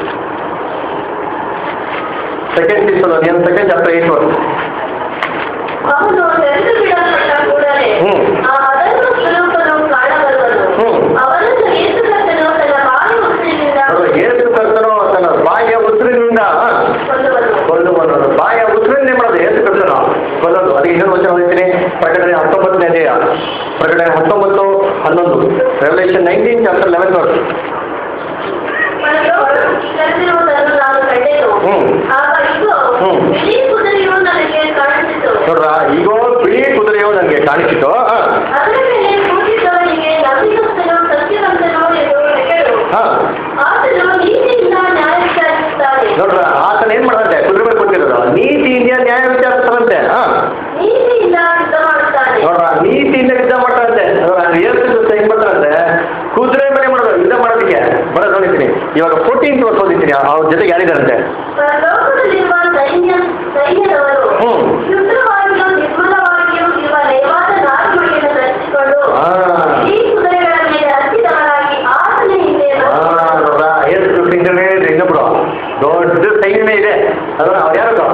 second ಕ್ರಿಸ್ತೋನಿಯನ್ ಸೆಕೆಂಡ್ ಚಾಪ್ಟರ್ ಏಟ್ ವರ್ಸ್ ಅವನು ತೆರೆದು ಬಿಡಲ್ಪಟ್ಟ ಕೂಡಲೇ ಹ್ಮ್. ಆ ಅದನ್ನು ಸ್ವರೂಪನು ಕಾಣಬರುವನು ಹ್ಮ್. ಅವನನ್ನು ಯೇಸುಕ್ರಿಸ್ತನು ತನ್ನ ಬಾಯಿ ಉಸಿರಿನಿಂದ ನೋಡು, ಏಸು ಕರ್ತನು ತನ್ನ ಬಾಯಿಯ ಉಸಿರಿನಿಂದ ಕೊಲ್ಲುವನು ಕೊಲ್ಲುವನು ಬಾಯಿಯ ಉಸಿರಿನಿಂದ ಮಾಡೋದು ಏಸು ಕರ್ತನು ಕೊಲ್ಲೋದು ಅದಕ್ಕೆ ಇನ್ನೊಂದು ವಚನ ಓದ್ತೀನಿ ಪ್ರಕಟಣೆ ಹತ್ತೊಂಬತ್ತನೇ ಅಧ್ಯಾಯ ಪ್ರಕಟಣೆ ಹತ್ತೊಂಬತ್ತು ಹನ್ನೊಂದು revolution nineteen chapter eleven verse ಕರೆದಿರುವುದನ್ನು ನಾನು ಕಂಡೆನು ಹ್ಮ್. ಆಗ ಇಗೋ ಹ್ಮ್. ಬಿಳಿ ಕುದುರೆಯು ನನಗೆ ಕಾಣಿಸಿತು ನೋಡ್ರ ಈಗ ಬಿಳಿ ಕುದುರೆಯು ನನಗೆ ಕಾಣಿಸಿತು ಆ, ಅದರ ಮೇಲೆ ಕೂತಿದ್ದವನಿಗೆ ನಂಬಿಕಸ್ಥನು ಸತ್ಯವಂತನು ಎಂದು ಹೆಸರು ಆ. ಆತನು ನೀತಿಯಿಂದ ನ್ಯಾಯ ವಿಚಾರಿಸುತ್ತಾನೆ ನೋಡ್ರ ಆತನ ಏನ್ ಮಾಡಂತೆ ಕುದುರೆ ಮೇಲೆ ಕೂತಿರೋದು ನೀತಿಯಿಂದ ನ್ಯಾಯ ವಿಚಾರಿಸ್ತಾರಂತೆ ಹಾ ನೀತಿಯಿಂದ ಯುದ್ಧ ಮಾಡುತ್ತಾನೆ ನೋಡ್ರ ನೀತಿಯಿಂದ ಯುದ್ಧ ಮಾಡ್ತಾರಂತೆ ನೋಡ್ರ ಏಸು ಕ್ರಿಸ್ತ ಹೆಂಗ್ ಬರ್ತಾರಂತೆ ಕುದುರೆ ಮೇಲೆ ಮಾಡೋದು ಯುದ್ಧ ಮಾಡೋದಕ್ಕೆ ಬರೋದು ನೋಡಿದ್ದೀನಿ ಇವಾಗ ಫೋರ್ಟೀನ್ ವರ್ಷ ಓದಿದ್ದೀನಿ ಅವ್ರ ಜೊತೆಗೆ ಯಾರಿದಾರಂತೆ ಪರಲೋಕದಲ್ಲಿರುವ ಸೈನ್ಯ ಸೈನ್ಯದವರು ಹ್ಮ್. ಶುದ್ಧವಾಗಿಯೂ ನಿರ್ಮಲವಾಗಿಯೂ ಇರುವ ನಯವಾದ ನಾಲ್ಕುಗಳನ್ನು ಧರಿಸಿಕೊಂಡು ಆ. ಈ ಕುದುರೆಗಳ ಮೇಲೆ ಹತ್ತಿದವರಾಗಿ ಆತನ ಹಿಂದೆ ಆ, ಬಂದರು. ನೋಡ್ರ ಏಸು ಕ್ರಿಸ್ತ ಹಿಂಗನೇ ಇದೆ ಹಿಂಗ ಬಿಡು ದೊಡ್ಡ ಸೈನ್ಯನೇ ಇದೆ ಅದನ್ನ ಅವ್ರು ಯಾರು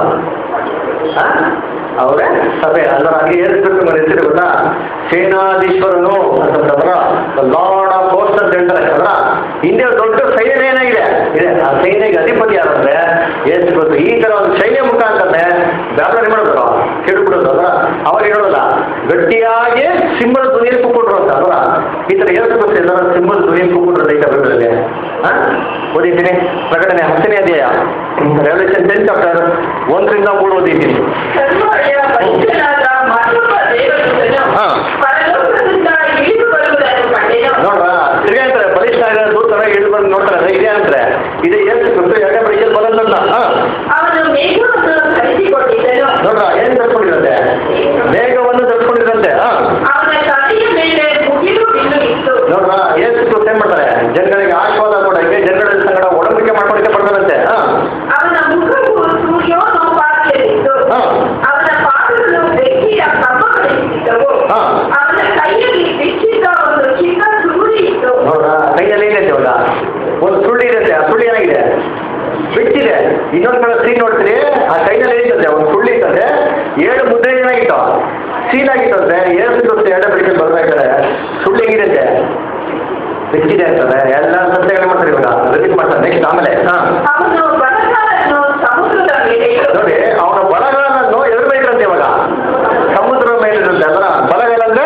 ಅವರೇ ಸಭೆ ಅದರ ಹಾಗೆ ಏಸು ಕ್ರಿಸ್ತ ನನ್ನ ಹೆಸರು ಗೊತ್ತಾ ಸೇನಾಧೀಶ್ವರನು ಅಂತಂದ್ರ ಲಾರ್ಡ್ ಆಫ್ ಹೋಸ್ಟ್ ಅಂತ ಹೇಳ್ತಾರೆ ಅದರ ಹಿಂದೆ ಒಂದು ದೊಡ್ಡ ಸೈನ್ಯ ಏನಾಗಿದೆ ಇದೆ ಆ ಸೈನ್ಯಗೆ ಅಧಿಪತಿ ಯಾರಂದ್ರೆ ಏಸು ಕ್ರಿಸ್ತ ಈ ತರ ಒಂದು ಸೈನ್ಯ ಮುಖಾಂತರನೇ ಬ್ಯಾಬ್ಲರ್ ಮಾಡೋದು ಕೆಡುಬಿಡೋದು ಅದರ ಅವಾಗ ಹೇಳೋದಲ್ಲ ಗಟ್ಟಿಯಾಗಿ ಸಿಂಬಲ್ ಧ್ವನಿಯಲ್ಲಿ ಕೂತ್ಕೊಂಡ್ರು ಅಂತ ಅದರ ಈ ತರ ಏಸು ಕ್ರಿಸ್ತ ಎಲ್ಲರ ಸಿಂಬಲ್ ಧ್ವನಿಯಲ್ಲಿ ಕೂತ್ಕೊಂಡ್ರು ರೈತ ಬೈಬಲಲ್ಲಿ ಹಾ ಓದಿದ್ದೀನಿ ಪ್ರಕಟಣೆ ಹತ್ತನೇ ಅಧ್ಯಾಯ ರೆವಲ್ಯೂಷನ್ ಟೆನ್ ಚಾಪ್ಟರ್ ಒಂದರಿಂದ ಮೂರು ಓದಿದ್ದೀನಿ ಸರ್ವೊಡೆಯ ಪರಿಶುದ್ಧನಾದ ಮತ್ತೊಬ್ಬ ದೇವದೂತನು ಹಾ. ಪರಲೋಕದಿಂದ ಇಳಿದು ಬರುವುದನ್ನು ಕಂಡೆನು ನೋಡ್ರ ತಿರ್ಗಾ ಅಂತಾರೆ ಬಲಿಷ್ಠ ಆಗ ದೂರ ಇಳಿದು ಬಂದು ನೋಡ್ತಾರೆ ಇದೇ ಅಂತಾರೆ ಇದೇ ಏಸು ಕ್ರಿಸ್ತ ಎರಡನೇ ಬಳಿಯಲ್ಲಿ ಬರೋದನ್ನ ಹಾ ಅವನು ಮೇಘವನ್ನು ಧರಿಸಿಕೊಂಡಿದ್ದನು ನೋಡ್ರ ಏನ್ ತರ್ಕೊಂಡಿರಂತೆ ಮೇಘವನ್ನು ತರ್ಕೊಂಡಿರಂತೆ ಹಾ ಅವನ ತಲೆಯ ಮೇಲೆ ಮುಗಿಲು ಬಿಲ್ಲು ಇತ್ತು ನೋಡ್ರ ಏಸು ಕ್ರಿಸ್ತ ಏನ್ ಮಾಡ್ತಾರೆ ಜನಗಳಿಗೆ ಆಶೀರ್ವಾದ ಕೊಡಕ್ಕೆ ಜನಗಳ ಸಂಗಡ ಒಡಂಬಡಿಕೆ ಮಾಡ್ಕೊಳಕ್ಕೆ ಬರ್ತಾರಂತೆ ಹಾ ಅವನ ಮುಖವು ಸೂರ್ಯೋನೋಪಾದಿಯಲ್ಲಿತ್ತು ಹಾ. ಅವನ ಪಾದಗಳು ಬೆಂಕಿಯ ಕಂಬಗಳಿದ್ದವು ಹಾ. ಅವನ ಕೈಯಲ್ಲಿ ಬಿಚ್ಚಿದ್ದ ಒಂದು ಚಿಕ್ಕ ಸುರುಳಿ ಇತ್ತು ನೋಡ್ರ ಕೈಯಲ್ಲಿ ಏನೈತೆ ಇವಾಗ ಒಂದು ಸುಳ್ಳು ಇದೆ ಆ ಸುಳ್ಳು ಏನಾಗಿದೆ ಬಿಟ್ಟಿದೆ ಇನ್ನೊಂದು ಕಡೆ ಸೀನ್ ನೋಡ್ತೀರಿ ಆ ಕೈನಲ್ಲಿ ಏನಿದೆ ಒಂದು ಸುಳ್ಳು ಇರ್ತದೆ ಏಳು ಮುದ್ರೆ ಏನಾಗಿತ್ತು ಸೀಲ್ ಆಗಿತ್ತಂತೆ ಏಳು ಸಿಗುತ್ತೆ ಎರಡೇ ಬೆಳಿಗ್ಗೆ ಬರ್ಬೇಕಾದ್ರೆ ಸುಳ್ಳು ಹೆಂಗಿರುತ್ತೆ ಬಿಚ್ಚಿದೆ ಅಂತಂದ್ರೆ ಎಲ್ಲ ಸತ್ಯಗಳು ಮಾಡ್ತಾರೆ ಇವಾಗ ರಿಪೀಟ್ ಮಾಡ್ತಾರೆ ನೆಕ್ಸ್ಟ್ ಆಮೇಲೆ ಹಾ ಅವನು ಬರಗಾಲನ್ನು ಸಮುದ್ರದ ಮೇಲೆ ಇಟ್ಟು ನೋಡಿ ಅವನ ಬಲಗಾಲನ್ನು ಎದುರು ಮೇಲಿರಂತೆ ಇವಾಗ ಸಮುದ್ರದ ಮೇಲಿರುತ್ತೆ ಅದರ ಬಲಗಾಲ ಅಂದ್ರೆ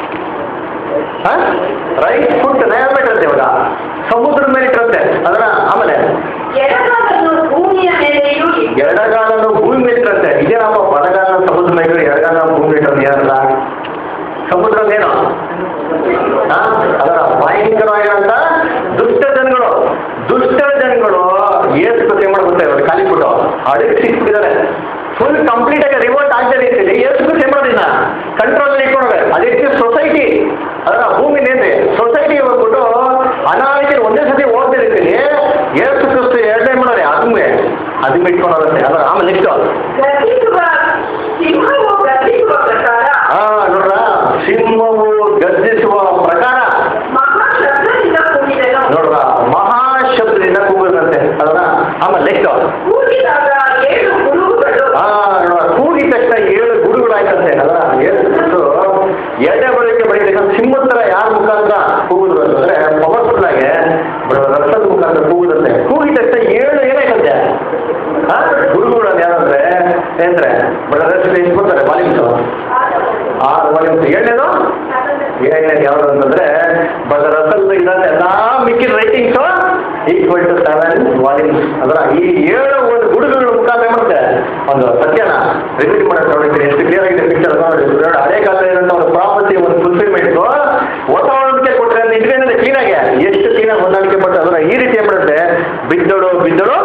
ರೈಟ್ ಫುಟ್ ನೇರ ಮೇಲಿರುತ್ತೆ ಇವಾಗ ಸಮುದ್ರದ ಮೇಲೆ ಇಟ್ಟಿರುತ್ತೆ ಅದರ ಆಮೇಲೆ ಎಡಗಾಲನ್ನು ಭೂಮಿಯ ಮೇಲೆಯೂ ಇಟ್ಟು ಎಡಗಾಲನ್ನು ಭೂಮಿ ಮೇಲೆ ಇಟ್ಟಿರುತ್ತೆ ಇದೇನಪ್ಪ ಬಲಗಾಲ ಸಮುದ್ರ ಮೇಲೆ ಎಡಗಾಲ ಭೂಮಿ ಮೇಲೆ ಇಟ್ಟಿರೋದು ಏನಲ್ಲ ಸಮುದ್ರದೇನು ಹಾ? ಅದರ ಭಯಂಕರವಾಗಿರಂತ ದುಷ್ಟ ಜನಗಳು ದುಷ್ಟ ಜನಗಳು ಏಸು ಕಥೆ ಮಾಡ್ಬಿಡ್ತಾರೆ ಅವ್ರು ಖಾಲಿ ಬಿಟ್ಟು ಅಡಿಗೆ ಸಿಕ್ಬಿಟ್ಟಿದ್ದಾರೆ ಫುಲ್ ಕಂಪ್ಲೀಟ್ ಆಗಿ ರಿವೋಲ್ಟ್ ಆಗ್ತಾ ರೀತಿಯಲ್ಲಿ ಏಸು ಕಥೆ ಮಾಡೋದಿಲ್ಲ ಕಂಟ್ರೋಲ್ ಇಟ್ಕೊಂಡ್ರೆ ಅದಕ್ಕೆ ಸೊಸೈಟಿ ಅದರ ಭೂಮಿ ನೇತೆ ಸೊಸೈಟಿ ಹೋಗ್ಬಿಟ್ಟು ಅನಾರೋಗ್ಯ ಒಂದೇ ಸತಿ ಹೋಗ್ತಾ ಇರ್ತೀನಿ ಏಸು ಕ್ರಿಸ್ತು ಎರಡನೇ ಮಾಡೋರೆ ಅದನ್ನೇ ಅದನ್ನ ಇಟ್ಕೊಂಡೋಗುತ್ತೆ ಅದರ ಆಮೇಲೆ ನೆಕ್ಸ್ಟ್ ಗರ್ಜಿಸುವ ಸಿಂಹವು ಗರ್ಜಿಸುವ ಪ್ರಕಾರ ಹಾ ನೋಡ್ರ ಸಿಂಹವು ಗರ್ಜಿಸುವ ಪ್ರಕಾರ ಮಹಾ ಶಬ್ದದಿಂದ ಕೂಡಿದನು ನೋಡ್ರ ಮಹಾಶಬ್ದದಿಂದ ಕೂಗುದಂತೆ ಅದರ ಆಮೇಲೆ ನೆಕ್ಸ್ಟ್ ಕೂಗಿದಾಗ ಏಳು ಗುರುಗಳು ಹಾ ನೋಡ್ರ ಕೂಗಿದ ತಕ್ಷಣ ಏಳು ಗುರುಗಳಾಯ್ತಂತೆ ಅದರ ಎಷ್ಟು ಎಡೆ ಬಳಿಕೆ ಬಳಿಕ ಸಿಂಹದ ಥರ ಯಾರ ಮುಖಾಂತರ ಕೂಗುದ್ರು ಅಂತಂದ್ರೆ ಪವರ್ಫುಲ್ ಆಗಿ ರಕ್ತದ ಮುಖಾಂತರ ಕೂಗುದಂತೆ ಕೂಗಿದ ತಕ್ಷಣ ಏಳು ಏನಾಯ್ತಂತೆ ಹಾ ಗುರುಗಳು ಯಾರಂದ್ರೆ ಏನ್ರೆ ಬಡ ರಸ್ತೆ ಎಷ್ಟು ಬರ್ತಾರೆ ವಾಲಿಮ್ಸು ಆರು ವಾಲಿಮ್ಸ್ ಏಳನೇದು ಏಳನೇದು ಯಾವ್ದು ಅಂತಂದ್ರೆ ಬಡ ರಸಲ್ ಇದಂತೆ ಎಲ್ಲಾ ಮಿಕ್ಕಿದ writings equal to seven volumes ಅದರ ಈ ಏಳು ಒಂದು ಗುಡುಗುಗಳ ಮುಖಾಂತರ ಏನ್ ಮಾಡುತ್ತೆ ಒಂದು ಸತ್ಯನ ರಿಪೀಟ್ ಮಾಡಕ್ಕೆ ನೋಡಿದ್ರೆ ಎಷ್ಟು ಕ್ಲಿಯರ್ ಆಗಿದೆ ಪಿಕ್ಚರ್ ನೋಡಿ ನೋಡಿ ಹಳೆ ಕಾಲದಲ್ಲಿ ಇರೋಂಥ ಒಂದು ಪ್ರಾಪರ್ಟಿ ಒಂದು ಫುಲ್ಫಿಲ್ಮೆಂಟ್ ಹೊಸ ಹೊಂದಾಣಿಕೆ ಕೊಟ್ಟರೆ ಅಂದ್ರೆ ಇದ್ರೇನಿದೆ ಕ್ಲೀನಾಗಿ ಎಷ್ಟು ಕ್ಲೀನಾಗಿ ಹೊಂದಾಣಿಕೆ ಕೊಟ್ಟರೆ ಅದರ ಈ ರೀತಿ ಏನ್ ಮಾಡುತ್ತೆ ಬಿದ್ದಳು ಬಿದ್ದಳು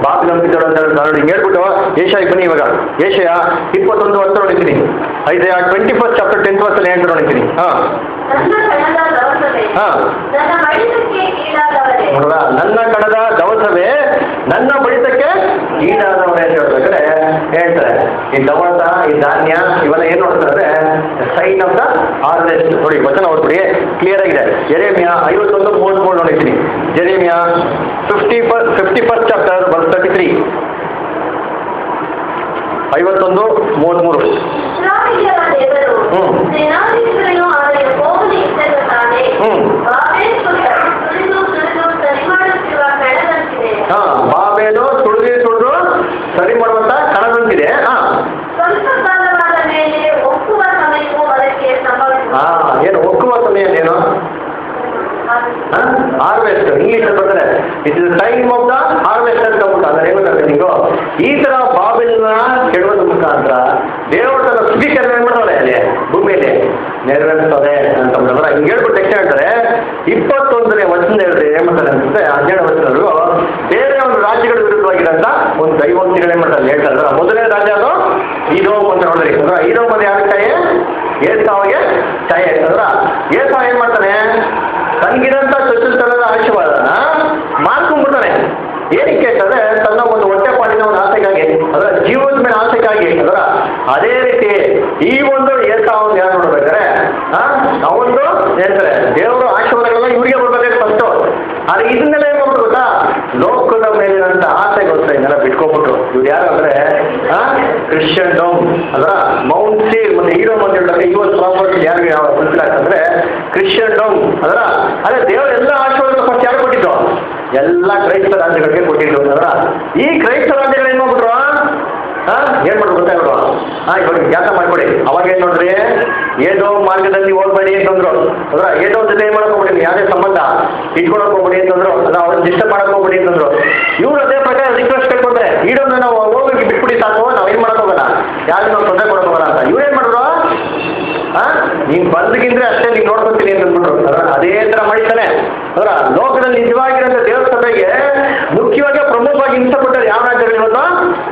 ಬಾಬು ನಂಬಿದ್ರು ಅಂತ ನೋಡಿ ಹಿಂಗೆ ಹೇಳ್ಬಿಟ್ಟು ಏಷ್ಯಾಗೆ ಬನ್ನಿ ಇವಾಗ ಏಷ್ಯ ಇಪ್ಪತ್ತೊಂದು ವರ್ಷ ನೋಡಿದ್ದೀನಿ ಐದು ಟ್ವೆಂಟಿ ಫಸ್ಟ್ ಚಾಪ್ಟರ್ ಟೆಂತ್ ವರ್ಷಲ್ಲಿ ಏನು ನೋಡಿದ್ದೀನಿ ಹಾಂ ನನ್ನ ಕಣದ ದವಸವೇ ಹಾ. ನನ್ನ ಬಡಿತಕ್ಕೆ ಈಡಾದವರೇ ನೋಡ್ರ ನನ್ನ ಕಣದ ದವಸವೇ ನನ್ನ ಬಡಿತಕ್ಕೆ ಈಡಾದವರೇ ಅಂತ ಹೇಳ್ಬೇಕಾದ್ರೆ ಹೇಳ್ತಾರೆ ಈ ದವಸ ಈ ಧಾನ್ಯ ಇವೆಲ್ಲ ಏನ್ ನೋಡ್ತಾರೆ ಸೈನ್ ಆಫ್ ದ ಹಾರ್ವೆಸ್ಟ್ ನೋಡಿ ವಚನ ಓದ್ಬಿಡಿ ಕ್ಲಿಯರ್ ಆಗಿದೆ ಜೆರೇಮಿಯ ಐವತ್ತೊಂದು ಮೂವತ್ಮೂರು ನೋಡಿದ್ದೀನಿ Jeremiah fifty first fifty first chapter ಬರ್ ತರ್ಟಿ ತ್ರೀ ಐವತ್ತೊಂದು ಮೂವತ್ಮೂರು ಇಸ್ರಾಯೇಲರ ದೇವರು ಹ್ಮ್. ಸೇನಾಧೀಶರನ್ನು ಆದ ಯೆಹೋವನು ಇಂತೆನ್ನುತ್ತಾನೆ. ಹ್ಮ್. ಬಾಬೆಲ್ ಸುಳಿದು ಸುಳಿದು ಸುಳಿದು ಸರಿ ಮಾಡುತ್ತಿರುವ ಕಣದಂತಿದೆ ಹಾ ಬಾಬೇನು ತುಳಿದು ತುಳಿದು ಸರಿ ಮಾಡುವಂತ ಕಣದಂತಿದೆ ಹಾ ಸ್ವಲ್ಪ ಕಾಲವಾದ ಮೇಲೆ ಒಪ್ಪುವ ಸಮಯವು ಅದಕ್ಕೆ ಸಂಭವಿಸಿತು ಹಾ ಏನು ಒಕ್ಕುವ ಸಮಯ ಏನು ಹಾರ್ವೆಸ್ಟ್ ಇಂಗ್ಲಿಷ್ ಬರ್ತಾರೆ it is time of the harvest ಅಂತ ಅಂದ್ಬಿಟ್ಟು ಅಂದ್ರೆ ಏನು ಗೊತ್ತಾಗ್ತದೆ ನೀವು ಈ ತರ ಬಾಬಿಲ್ನ ಕೆಡುವುದ್ರ ಮುಖಾಂತರ ದೇವರು ತನ್ನ ಸ್ವೀಕರಣ ಏನ್ ಮಾಡೋರೆ ಅಲ್ಲಿ ಭೂಮಿಯಲ್ಲಿ ನೆರವೇರಿಸ್ತದೆ ಅಂತ ಅಂದ್ಬಿಟ್ಟು ಹಿಂಗೆ ಹೇಳ್ಬಿಟ್ಟು ನೆಕ್ಸ್ಟ್ ಹೇಳ್ತಾರೆ ಇಪ್ಪತ್ತೊಂದನೇ ವರ್ಷದ ಹೇಳಿದ್ರೆ ಏನ್ ಮಾಡ್ತಾರೆ ಅಂತಂದ್ರೆ ಹನ್ನೆರಡು ವರ್ಷದವರು ಬೇರೆ ಒಂದು ರಾಜ್ಯಗಳ ವಿರುದ್ಧವಾಗಿರಂತ ಒಂದು ದೈವಂತಿಗಳು ಏನ್ ಮಾಡ್ತಾರೆ ಹೇಳ್ತಾರೆ ಅಂದ್ರೆ ಮೊದಲನೇ ರಾಜ್ಯ ಅದು ಈದೋಮ್ ಅಂತ ನೋಡ್ರಿ ಅಂದ್ರೆ ಈದೋಮ್ ಅಂದ್ರೆ ಯಾರ ಛಾಯೆ ಏಸಾವಿಗೆ ಛಾಯೆ ಅಂದ್ರ ಏಸಾವ ಏನ್ ಮಾಡ್ತಾನೆ ತನಗಿರಂತ ಚತುರ್ಥರದ ಆಶೀರ್ವಾದನ ಮಾಡ್ಕೊಂಡ್ಬಿಡ್ತಾನೆ ಏನಕ್ಕೆ ಅಂತಂದ್ರೆ ತನ್ನ ಒಂದು ಹೊಟ್ಟೆಪಾಡಿನ ಒಂದು ಆಸೆಗಾಗಿ ಅದರ ಜೀವನದ ಮೇಲೆ ಆಸೆಗಾಗಿ ಅದರ ಅದೇ ರೀತಿ ಈ ಒಂದು ಏಸಾವನ್ನು ಯಾರು ನೋಡ್ಬೇಕಾರೆ ಅವೊಂದು ಹೇಳ್ತಾರೆ ದೇವರು ಆಶೀರ್ವಾದಗಳೆಲ್ಲ ಇವರಿಗೆ ಬರ್ಬೇಕು ಫಸ್ಟು ಆದ್ರೆ ಇದನ್ನೆಲ್ಲ ಏನ್ ಮಾಡ್ಬಿಟ್ಟು ಗೊತ್ತಾ ಲೋಕದ ಮೇಲಿನಂತ ಆಸೆಗೋಸ್ಕರ ಇದನ್ನೆಲ್ಲ ಬಿಟ್ಕೊಬಿಟ್ರು ಇವ್ರು ಯಾರು ಅಂದ್ರೆ ಕ್ರಿಶ್ಚಿಯನ್ ಡೋಮ್ ಅದರ ಮೌಂಟ್ ಸೀರ್ ಮತ್ತೆ ಹೀರೋ ಅಂತ ಹೇಳಿದಾಗ ಇವತ್ತು ಪ್ರಾಪರ್ಟಿ ಯಾರಿಗೆ ಯಾವ ಅಂದ್ರೆ ಕ್ರಿಶ್ಚಿಯನ್ ಡೋಮ್ ಅದರ ಅದೇ ದೇವರ ಎಲ್ಲ ಆಶೀರ್ವಾದಗಳು ಫಸ್ಟ್ ಯಾರು ಕೊಟ್ಟಿದ್ದು ಎಲ್ಲ ಕ್ರೈಸ್ತ ರಾಜ್ಯಗಳಿಗೆ ಕೊಟ್ಟಿದ್ದು ಅದರ ಈ ಕ್ರೈಸ್ತ ರಾಜ್ಯಗಳು ಏನ್ ಮಾಡ್ಬಿಟ್ರು ಹಾ ಏನ್ ಮಾಡ್ಬೇಕು ಗೊತ್ತಾಗ್ಬಿಡುವ ಹಾ ಇವಾಗ ಜ್ಞಾತ ಮಾಡ್ಕೊಡಿ ಅವಾಗ ಏನ್ ನೋಡ್ರಿ ಏದೋ ಮಾರ್ಗದಲ್ಲಿ ಹೋಗ್ಬೇಡಿ ಅಂತಂದ್ರು ಅದ್ರ ಏದೋ ಜೊತೆ ಏನ್ ಮಾಡಕ್ ಹೋಗ್ಬೇಡಿ ಯಾವುದೇ ಸಂಬಂಧ ಇಟ್ಕೊಳಕ್ ಹೋಗ್ಬೇಡಿ ಅಂತಂದ್ರು ಅದ್ರ ಅವ್ರನ್ನ ಡಿಸ್ಟರ್ಬ್ ಮಾಡಕ್ ಹೋಗ್ಬೇಡಿ ಅಂತಂದ್ರು ಇವ್ರು ಅದೇ ಪ್ರಕಾರ ರಿಕ್ವೆಸ್ಟ್ ಕೇಳ್ಕೊಂಡ್ರೆ ಈಡೊಂದು ನಾವು ಹೋಗಿ ಬಿಟ್ಬಿಡಿ ಸಾಕು ನಾವ್ ಏನ್ ಮಾಡಕ್ ಹೋಗೋಣ ಯಾರು ನಾವು ತೊಂದರೆ ಕೊಡಕ್ ಹೋಗೋಣ ಅಂತ ಇವ್ರು ಏನ್ ಮಾಡಿದ್ರು ಹಾ ನೀನ್ ಬಂದ್ಗಿಂದ್ರೆ ಅಷ್ಟೇ ನೀನ್ ನೋಡ್ಕೊತೀನಿ ಅಂತ ಅಂದ್ಬಿಟ್ರು ಅದ್ರ ಅದೇ ತರ ಮಾಡಿದ್ದಾನೆ ಅದರ ಲೋಕದಲ್ಲಿ ನಿಜವಾಗಿರೋಂಥ ದೇವ್ರ ಸಭೆಗೆ ಮುಖ್ಯವಾಗಿ ಪ್ರಮುಖವಾಗಿ ಹಿಂಸೆ ಕೊಟ್ಟರು ಯಾವ ರಾಜ್ಯಗಳು ಇವತ್ತು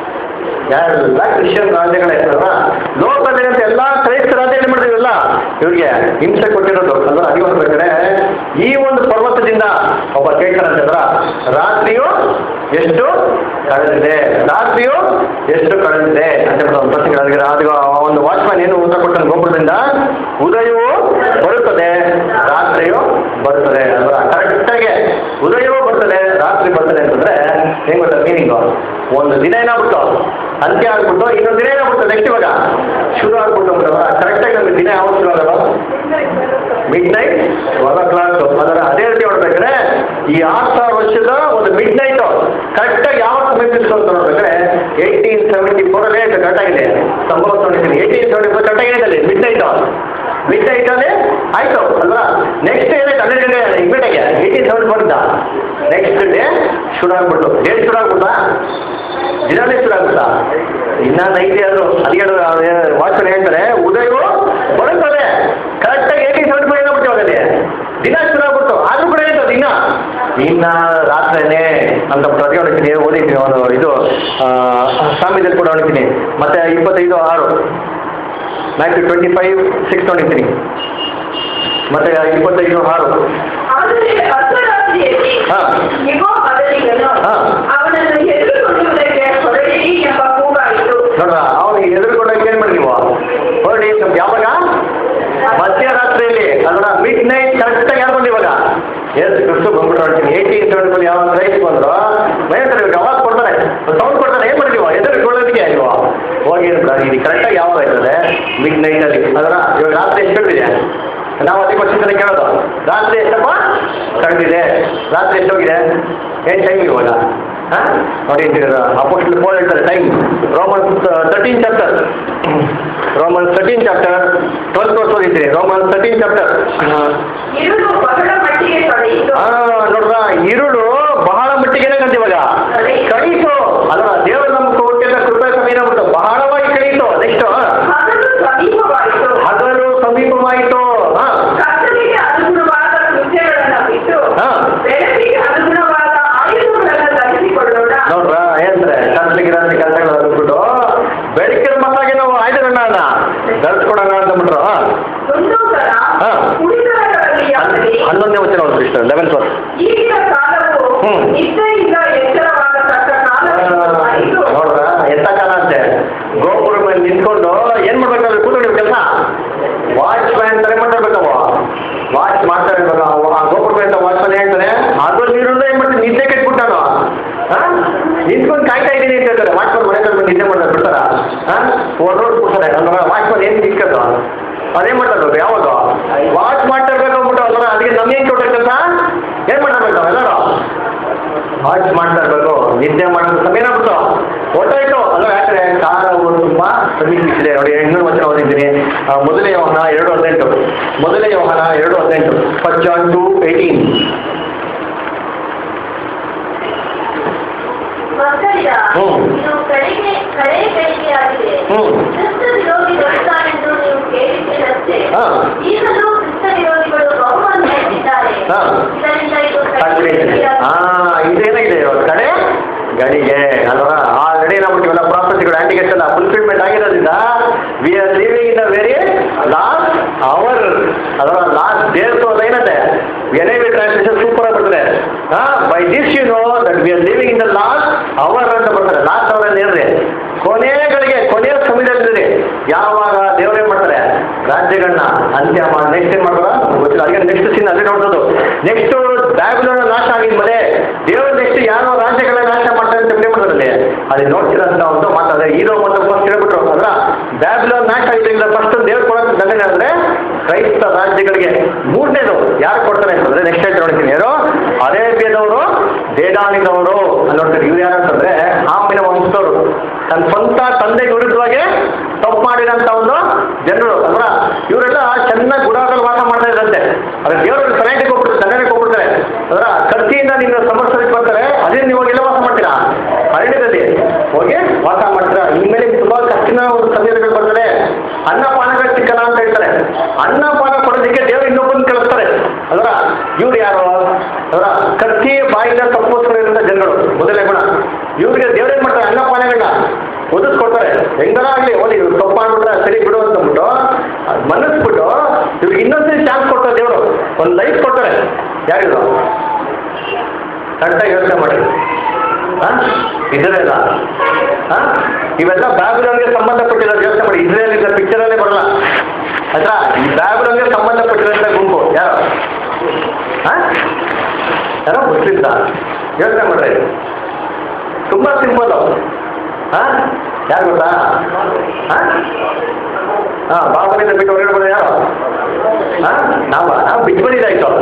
ಎಲ್ಲ ಕ್ರಿಶ್ಚಿಯನ್ ರಾಜ್ಯಗಳೇ ಅಲ್ವಾ ಲೋಕದಲ್ಲಿರುವಂತ ಎಲ್ಲಾ ಕ್ರೈಸ್ತ ರಾಜ್ಯಗಳು ಮಾಡಿದಿವಲ್ಲ ಇವ್ರಿಗೆ ಹಿಂಸೆ ಕೊಟ್ಟಿರೋದು ಅಲ್ವಾ ಅಡಿ ಮಾಡ್ಬೇಕಾದ್ರೆ ಈ ಒಂದು ಪರ್ವತದಿಂದ ಒಬ್ಬ ಕೇಳ್ತಾರಂತಂದ್ರ ರಾತ್ರಿಯು ಎಷ್ಟು ಕಳೆದಿದೆ ರಾತ್ರಿಯು ಎಷ್ಟು ಕಳೆದಿದೆ ಅಂತ ಹೇಳ್ಬಿಟ್ಟು ಒಂದು ಪ್ರಶ್ನೆ ಕೇಳಿದ್ರೆ ಅದು ಆ ಒಂದು ವಾಚ್ಮ್ಯಾನ್ ಏನು ಉತ್ತರ ಕೊಟ್ಟನು ಗೋಪುರದಿಂದ ಉದಯವು ಬರುತ್ತದೆ ರಾತ್ರಿಯು ಬರುತ್ತದೆ ಅಲ್ವಾ ಕರೆಕ್ಟಾಗಿ ಉದಯವೂ ಬರ್ತದೆ ರಾತ್ರಿ ಬರ್ತದೆ ಅಂತಂದ್ರೆ ಹೆಂಗ್ ಗೊತ್ತಾ ಮೀನಿಂಗು ಒಂದು ದಿನ ಏನಾಗ್ಬಿಟ್ಟು ಅಂತ್ಯ ಆಗ್ಬಿಟ್ಟು ಇನ್ನೊಂದು ದಿನ ಏನಾಗ್ಬಿಟ್ಟು ನೆಕ್ಸ್ಟ್ ಇವಾಗ ಶುರು ಆಗ್ಬಿಟ್ಟು ಕರೆಕ್ಟಾಗಿ ನಮಗೆ ದಿನ ಯಾವಾಗ ಶುರು ಆಗೋದು midnight twelve o'clock ಅದರ ಅದೇ ರೀತಿ ನೋಡ್ಬೇಕಾದ್ರೆ ಈ ಆರು ಸಾವಿರ ವರ್ಷದ ಒಂದು ಮಿಡ್ ನೈಟ್ ಕರೆಕ್ಟಾಗಿ ಯಾವ ಸಮಯ ಅಂತ ನೋಡ್ಬೇಕಾದ್ರೆ ಏಯ್ಟೀನ್ ಸೆವೆಂಟಿ ಫೋರಲ್ಲಿ ಕರೆಕ್ಟ್ ಆಗಿದೆ ಸಂಭವ ನೋಡಿದ್ದೀನಿ ಏಯ್ಟೀನ್ ಸೆವೆಂಟಿ ಫೋರ್ ಕರೆಕ್ಟ್ ಆಗಿದೆ ಅಲ್ಲಿ ಮಿಡ್ ನೈಟ್ ಮಿಡ್ ನೈಟ್ ಅಲ್ಲಿ ಆಯ್ತು ಅಲ್ವಾ ನೆಕ್ಸ್ಟ್ ಏನಾಯ್ತು ಹನ್ನೆರಡು ಗಂಟೆ ಇಮ್ಮಿಡಿಯಾಗೆ ಏಯ್ಟೀನ್ ಸೆವೆಂಟಿ ಫೋರ್ ಇಂದ ನೆಕ್ಸ್ಟ್ ಡೇ ಶುರು ಆಗ್ಬಿಟ್ಟು ಡೇಟ್ ಶುರು ಆಗ್ಬಿಡ್ತಾ ದಿನಾನೇ ಶುರು ಆಗ್ಬಿಡ್ತಾ ಇನ್ನ ನೈತೆ ಅದು ಅದಕ್ಕೆ ವಾಚನ ಹೇಳ್ತಾರೆ ಉದಯವು ಬರುತ್ತದೆ ಕರೆಕ್ಟಾಗಿ ಏಯ್ಟೀನ್ ಸೆವೆಂಟಿ ಫೋರ್ ಏನಾಗ್ಬಿಟ್ಟು ಅಲ್ಲಿ ದಿನ ಶುರು ಆಗ್ಬಿಟ್ಟು ಆದ್ರೂ ಕೂಡ ಏನಂತ ದಿನ ಇನ್ನ ರಾತ್ರಿನೇ ಅಂತ ಪ್ರತಿ ಹೊಡಿತೀನಿ ಓದಿದ್ದೀನಿ ಒಂದು ಇದು ಸಾಮ್ಯದಲ್ಲಿ ಕೂಡ ಹೊಡಿತೀನಿ ಮತ್ತೆ ಇಪ್ಪತ್ತೈದು ಆರು ನೈನ್ಟೀನ್ ಟ್ವೆಂಟಿ ಫೈವ್ ಸಿಕ್ಸ್ ಹೊಡಿತೀನಿ ಮತ್ತೆ ಇಪ್ಪತ್ತೈದು ಆರು ಆದರೆ ಅರ್ಧರಾತ್ರಿಯಲ್ಲಿ ಹಾ. ಇಗೋ ಬದಲಿಗನು ಹಾ. ಅವನನ್ನು ಎದುರುಗೊಳ್ಳುವುದಕ್ಕೆ ಹೊರಡಿರಿ ಎಂಬ ಕೂಗಾಯಿತು ನೋಡ್ರ ಅವನಿಗೆ ಎದುರುಕೊಂಡಾಗ ಏನ್ ಮಾಡಿ ನೀವು ಹೊರಡಿ ನಮ್ಗೆ ಯಾವಾಗ ಮಧ್ಯರಾತ್ರಿಯಲ್ಲಿ ಅದರ ಮಿಡ್ ನೈಟ್ ಕರೆಕ್ಟಾಗಿ ಯಾರು ಬಂದು ಇವಾಗ ಎಸ್ ಕ್ರಿಸ್ತು ಬಂದ್ಬಿಟ್ಟು ಹೊರಡ್ತೀನಿ ಏಯ್ಟೀನ್ ಸೆವೆಂಟಿ ಯಾವ ರೈಸ್ ಬಂದ್ರು ಮಹೇಂದ್ರ ಇವಾಗ ಅವಾಜ್ ಕೊಡ್ತಾನೆ ಸೌಂಡ್ ಕೊಡ್ತಾನೆ ಏನ್ ಮಾಡಿ ನೀವು ಎದುರುಕೊಳ್ಳೋದಕ್ಕೆ ನೀವು ಹೋಗಿ ಇದು ಕರೆಕ್ಟಾಗಿ ಯಾವಾಗ ಆಯ್ತದೆ ಮಿಡ್ ನೈಟಲ್ಲಿ ಅದರ ಇವಾಗ ರಾತ್ರಿ ಎಷ್ಟು ಕಳೆದಿದೆ ನಾವು ಅದೇ ಪಕ್ಷದಲ್ಲಿ ಕೇಳೋದು ರಾತ್ರಿ ಎಷ್ಟಪ್ಪ ಕಳೆದಿದೆ ರಾತ್ರಿ ಎಷ್ಟೋಗಿದೆ ಏನು ಟೈಮ್ ಇವಾಗ ಹಾಂ ನೋಡಿ ಅಪೋಸ್ಟಲ್ ಫೋರ್ ಹೇಳ್ತಾರೆ time Romans thirteen chapter Romans thirteen chapter twelfth verse ಓದಿದ್ದೀನಿ ರೋಮನ್ಸ್ ತರ್ಟೀನ್ ಚಾಪ್ಟರ್ ಇರುಳು ಬಹಳ ಮಟ್ಟಿಗೆ ತೊಳೆಯಿತು ನೋಡ್ರ ಇರುಳು ಬಹಳ ಮಟ್ಟಿಗೆ ಏನಾಗಂತ ಇವಾಗ ಕಳೀತು ಅಲ್ಲ ದೇವರು ನಮ್ಗೆ ಕೊಟ್ಟಿದ್ದ ಕೃಪೆ ಸಮಯ ಏನಾಗ್ಬಿಟ್ಟು ಬಹಳವಾಗಿ ಕಳೀತು ನೆಕ್ಸ್ಟ್ ಹಗಲು ಸಮೀಪವಾಯಿತು ಹಗಲು ಸಮೀಪವಾಯಿತು ಹಾಂ ಕತ್ತಲಿಗೆ ಅನುಗುಣವಾದ ಕೃತ್ಯಗಳನ್ನು ಬಿಟ್ಟು ಹಾ. ಬೆಳಕಿಗೆ ಅನುಗುಣವಾದ ಆಯುಧಗಳನ್ನು ಧರಿಸಿಕೊಳ್ಳೋಣ ನೋಡ್ರ ಲೆವೆಂತ್ ವರ್ಸ್ ಈಗಿನ ಕಾಲವು ಹ್ಮ್. ನಿದ್ದೆಯಿಂದ ಎಚ್ಚರವಾಗತಕ್ಕ ಕಾಲವೆಂದು ಅರಿತು ನೋಡ್ರ ಎಂತ ಕಾಲ ಅಂತೆ ಗೋಪುರ ಮೇಲೆ ನಿಂತ್ಕೊಂಡು ಏನ್ ಮಾಡ್ಬೇಕಾದ್ರೆ ಕೂತ್ಕೊಂಡು ಕೆಲಸ ವಾಚ್ ಮ್ಯಾನ್ ತರ ಮಾಡ್ಬೇಕವ ವಾಚ್ ಮಾಡ್ತಾ ಇರ್ಬೇಕು ಅವ ಆ ಗೋಪುರ ಮೇಲೆ ವಾಚ್ ಮ್ಯಾನ್ ಹೇಳ್ತಾನೆ ಅದು ನೀರುಳ್ಳ ಏನ್ ಮಾಡ್ತಾನೆ ನಿದ್ದೆ ಕೆಟ್ಬಿಟ್ಟಾನು ಹಾ ನಿಂತ್ಕೊಂಡು ಕಾಯ್ತಾ ಇದ್ದೀನಿ ಅಂತ ಹೇಳ್ತಾರೆ ವಾಚ್ ಮ್ಯಾನ್ ಮನೆ ಕಳ್ಕೊಂಡು ನಿದ್ದೆ ಮಾಡ್ತಾರೆ ಬಿಡ್ತಾರ ಹಾ ಫೋನ್ ರೋಡ್ ಕೊಡ್ತಾರೆ ಅಂದ್ರೆ ವಾಚ್ ಮ್ಯಾನ್ ಏನ್ ನಿಂತ್ಕೊಂಡು ಅದೇ ಮಾಡ್ತಾರೆ ಯಾವಾಗ ವಾಚ್ ಮಾಡ್ತಾ ಇರ್ಬೇಕು ಅಂದ್ಬಿಟ್ಟು ಅಲ್ರ ಅದಕ್ಕೆ ನಮ್ಗೇನ್ ಕೊಟ್ಟ ಕೆಲಸ ಏನ್ ಮಾಡ್ಬೇಕು ಎಲ್ಲರೂ ವಾಚ್ ಮಾಡ್ತಾ ಇರ್ಬೇಕು ನಿದ್ದೆ ಮಾಡೋದು ಸಮಯ ಏನಾಗ್ಬಿಟ್ಟು ಹೊಟ್ಟೋಯ್ತು ಅಲ್ಲ ಯಾಕಂದ್ರೆ ಕಾಲವು ತುಂಬಾ ಸಮೀಪಿಸಿದೆ ನೋಡಿ ಇನ್ನೊಂದು ವಚನ ಓದಿದ್ದೀನಿ ಆ, ಮೊದಲನೇ ಯೋಹನ ಎರಡು ಹದಿನೆಂಟು ಮೊದಲನೇ ಯೋಹನ ಎರಡು ಹದಿನೆಂಟು ಫಸ್ಟ್ ಜಾನ್ ಟು ಏಯ್ಟೀನ್ ಮಕ್ಕಳಿಗ ಹ್ಮ್. ಇದು ಕಡೆಗೆ ಕಡೆ ಗಳಿಗೆಯಾಗಿದೆ ಹ್ಮ್. ಕ್ರಿಸ್ತ ವಿರೋಧಿ ಬರುತ್ತಾನೆಂದು ನೀವು ಕೇಳಿದ್ದೀರಷ್ಟೇ ಹಾ. ಈಗಲೂ ಕ್ರಿಸ್ತ ವಿರೋಧಿಗಳು ಬಹುಮಂದಿ ಹೆಚ್ಚಿದ್ದಾರೆ ಹಾ. ಇದರಿಂದ ಇದು ಕಡೆ ಕಡೆ ಗಳಿಗೆಯಾಗಿದೆ. ಹಾ ಇದೇನಾಗಿದೆ ಇವತ್ತು ಕಡೆ ಗಡಿಗೆ ಅಲ್ವಾ ಆಲ್ರೆಡಿ ಏನಾಗ್ಬಿಟ್ಟಿವಲ್ಲ ಪ್ರಾಪರ್ಟಿಗಳು ಆಂಟಿಗೆಟ್ಸ್ ಎಲ್ಲ ಫುಲ್ಫಿಲ್ಮೆಂಟ್ ಆಗಿರೋದ್ರಿಂದ we are living in the very last hour ಅದರ ಲಾಸ್ಟ್ ಡೇಸ್ ಏನಂತೆ N I V translation super ಆಗಿ ಬರ್ತದೆ ಹಾ by this you know that we are living in the last hour ಅಂತ ಬರ್ತಾರೆ ಲಾಸ್ಟ್ ಅವರ್ ಅಲ್ಲಿ ಏನ್ರಿ ಕೊನೆಗಳಿಗೆ ಕೊನೆಯ ಸಮಯದಲ್ಲಿ ಯಾವಾಗ ದೇವರೇ ಮಾಡ್ತಾರೆ ರಾಜ್ಯಗಳನ್ನ ಅಂತ್ಯ ಮಾಡಿ ನೆಕ್ಸ್ಟ್ ಏನ್ ಮಾಡ್ತಾರ ಗೊತ್ತಿಲ್ಲ ಅದಕ್ಕೆ ನೆಕ್ಸ್ಟ್ ಸೀನ್ ಅಲ್ಲೇ ನೋಡ್ಬೋದು ನೆಕ್ಸ್ಟ್ ಬ್ಯಾಬಿಲೋನ ನಾಶ ಆಗಿದ್ಮೇಲೆ ದೇವರು ನೆಕ್ಸ್ಟ್ ಯಾವ ರಾಜ್ಯಗಳ ನಾಶ ಮಾಡ್ತಾರೆ ಅಂತ ಪ್ಲೇ ಮಾಡೋದ್ರಲ್ಲಿ ಅಲ್ಲಿ ನೋಡ್ತಿರೋಂಥ ಒಂದು ಮಾತಾದ್ರೆ ಹೀರೋ ಮತ್ತು ಫಸ್ಟ್ ಹೇಳ್ಬಿಟ್ರು ಅದ್ರ ಬ್ಯಾಬಿಲೋನ್ ನಾಶ ಆಗಿದ್ದರಿಂದ ಫಸ್ಟ್ ದೇವ್ರು ಕೊಡೋದು ದಂಡನೆ ಅಂದ್ರೆ ಕ್ರೈಸ್ತ ರಾಜ್ಯಗಳಿಗೆ ಮೂರನೇದು ಯಾರು ಕೊಡ್ತಾರೆ ಅಂತಂದ್ರೆ ನೆಕ್ಸ್ಟ್ ಹೇಳ್ತಾರೆ ನೋಡ್ತೀನಿ ಯಾರು ಅರೇಬಿಯದವರು ದೇದಾನಿದವರು ಅಲ್ಲಿ ನೋಡ್ತಾರೆ ಇವ್ರು ಯಾರು ಅಂತಂದ್ರೆ ಹಾಮಿನ ವಂಶದವರು ತನ್ನ ಸ್ವಂತ ತಂದೆಗೆ ವಿರುದ್ಧವಾಗಿ ತಪ್ಪು ಮಾಡಿರೋಂಥ ಒಂದು ಜನರು ಅಂದ್ರ ಇವರೆಲ್ಲ ಚೆನ್ನಾಗಿ ಗುಡಾದಲ್ಲಿ ವಾಸ ಮಾಡ್ತಾ ಇದ್ರಂತೆ ಅದ್ರ ದೇವರು ಸರಿಯಾಗಿ ಕೊಟ್ಬಿಡ್ತಾರೆ ದಂಡನೆ ಕೊಟ್ಬಿಡ್ತಾರೆ ಅದರ ಕತ್ತಿಯಿಂದ ನೀವು ಸಮರ್ಸಕ್ಕೆ ಬರ್ತಾರೆ ಅದೇ ನೀವು ಎಲ್ಲ ವಾಸ ಮಾಡ್ತೀರಾ ಅರಣ್ಯದಲ್ಲಿ ಹೋಗಿ ವಾಸ ಮಾಡ್ತೀರಾ ಇನ್ಮೇಲೆ ತುಂಬಾ ಕಷ್ಟಿನ ಒಂದು ಸಂದೇಶಗಳು ಬರ್ತದೆ ಅನ್ನಪಾನಗಳು ಸಿಕ್ಕಲ್ಲ ಅಂತ ಹೇಳ್ತಾರೆ ಅನ್ನಪಾನ ಕೊಡೋದಕ್ಕೆ ದೇವರು ಇನ್ನೊಬ್ಬನ ಕಳಿಸ್ತಾರೆ ಅದರ ಇವ್ರು ಯಾರು ಅದರ ಕತ್ತಿ ಬಾಯಿನ ತಪ್ಪೋಸ್ಕರ ಇರೋಂಥ ಜನಗಳು ಮೊದಲನೇ ಗುಣ ಇವ್ರಿಗೆ ದೇವ್ರು ಏನ್ ಮಾಡ್ತಾರೆ ಅನ್ನಪಾನಗಳನ್ನ ಒದಿಸ್ಕೊಡ್ತಾರೆ ಹೆಂಗನ ಆಗ್ಲಿ ಓದಿ ಇವ್ರು ತಪ್ಪು ಮಾಡ್ಬಿಟ್ರೆ ಸರಿ ಬಿಡು ಅಂತ ಅಂದ್ಬಿಟ್ಟು ಅದ್ ಮನಸ್ಬಿಟ್ಟು ಇವ್ರಿಗೆ ಇನ್ನೊಂದ್ಸರಿ ಚಾನ್ಸ್ ಕೊಡ್ತಾರೆ ದೇವರು ಒಂದು ಲೈಫ್ ಕೊಡ್ತಾರೆ ಯಾರಿದು ಕರೆಕ್ಟಾಗಿ ಯೋಚನೆ ಮಾಡಿ ಹಾಂ ಇಸ್ರೇಲ ಹಾಂ ಇವೆಲ್ಲ ಬ್ಯಾಬಿಲೋನ್ಗೆ ಸಂಬಂಧಪಟ್ಟಿರೋ ಯೋಚನೆ ಮಾಡಿ ಇಸ್ರೇಲ್ ಇಂದ ಪಿಕ್ಚರಲ್ಲೇ ಬರಲ್ಲ ಆಯ್ತಾ ಈ ಬ್ಯಾಬಿಲೋನ್ಗೆ ಸಂಬಂಧಪಟ್ಟಿರೋಂಥ ಗುಂಪು ಯಾರು ಹಾಂ ಯಾರೋ ಮುಸ್ಲಿಮ್ಸ ಯೋಚನೆ ಮಾಡ್ರಿ ತುಂಬ ಸಿಂಪಲ್ ಹಾಂ ಯಾರು ಗೊತ್ತಾ ಹಾಂ ಹಾಂ ಬಾಬುಲಿಂದ ಬಿಟ್ಟು ಹೊರಗಡೆ ಬರೋದು ಯಾರು ಹಾಂ ನಾವ ನಾವು ಬಿಟ್ಟು ಬಂದಿದ್ದಾಯ್ತು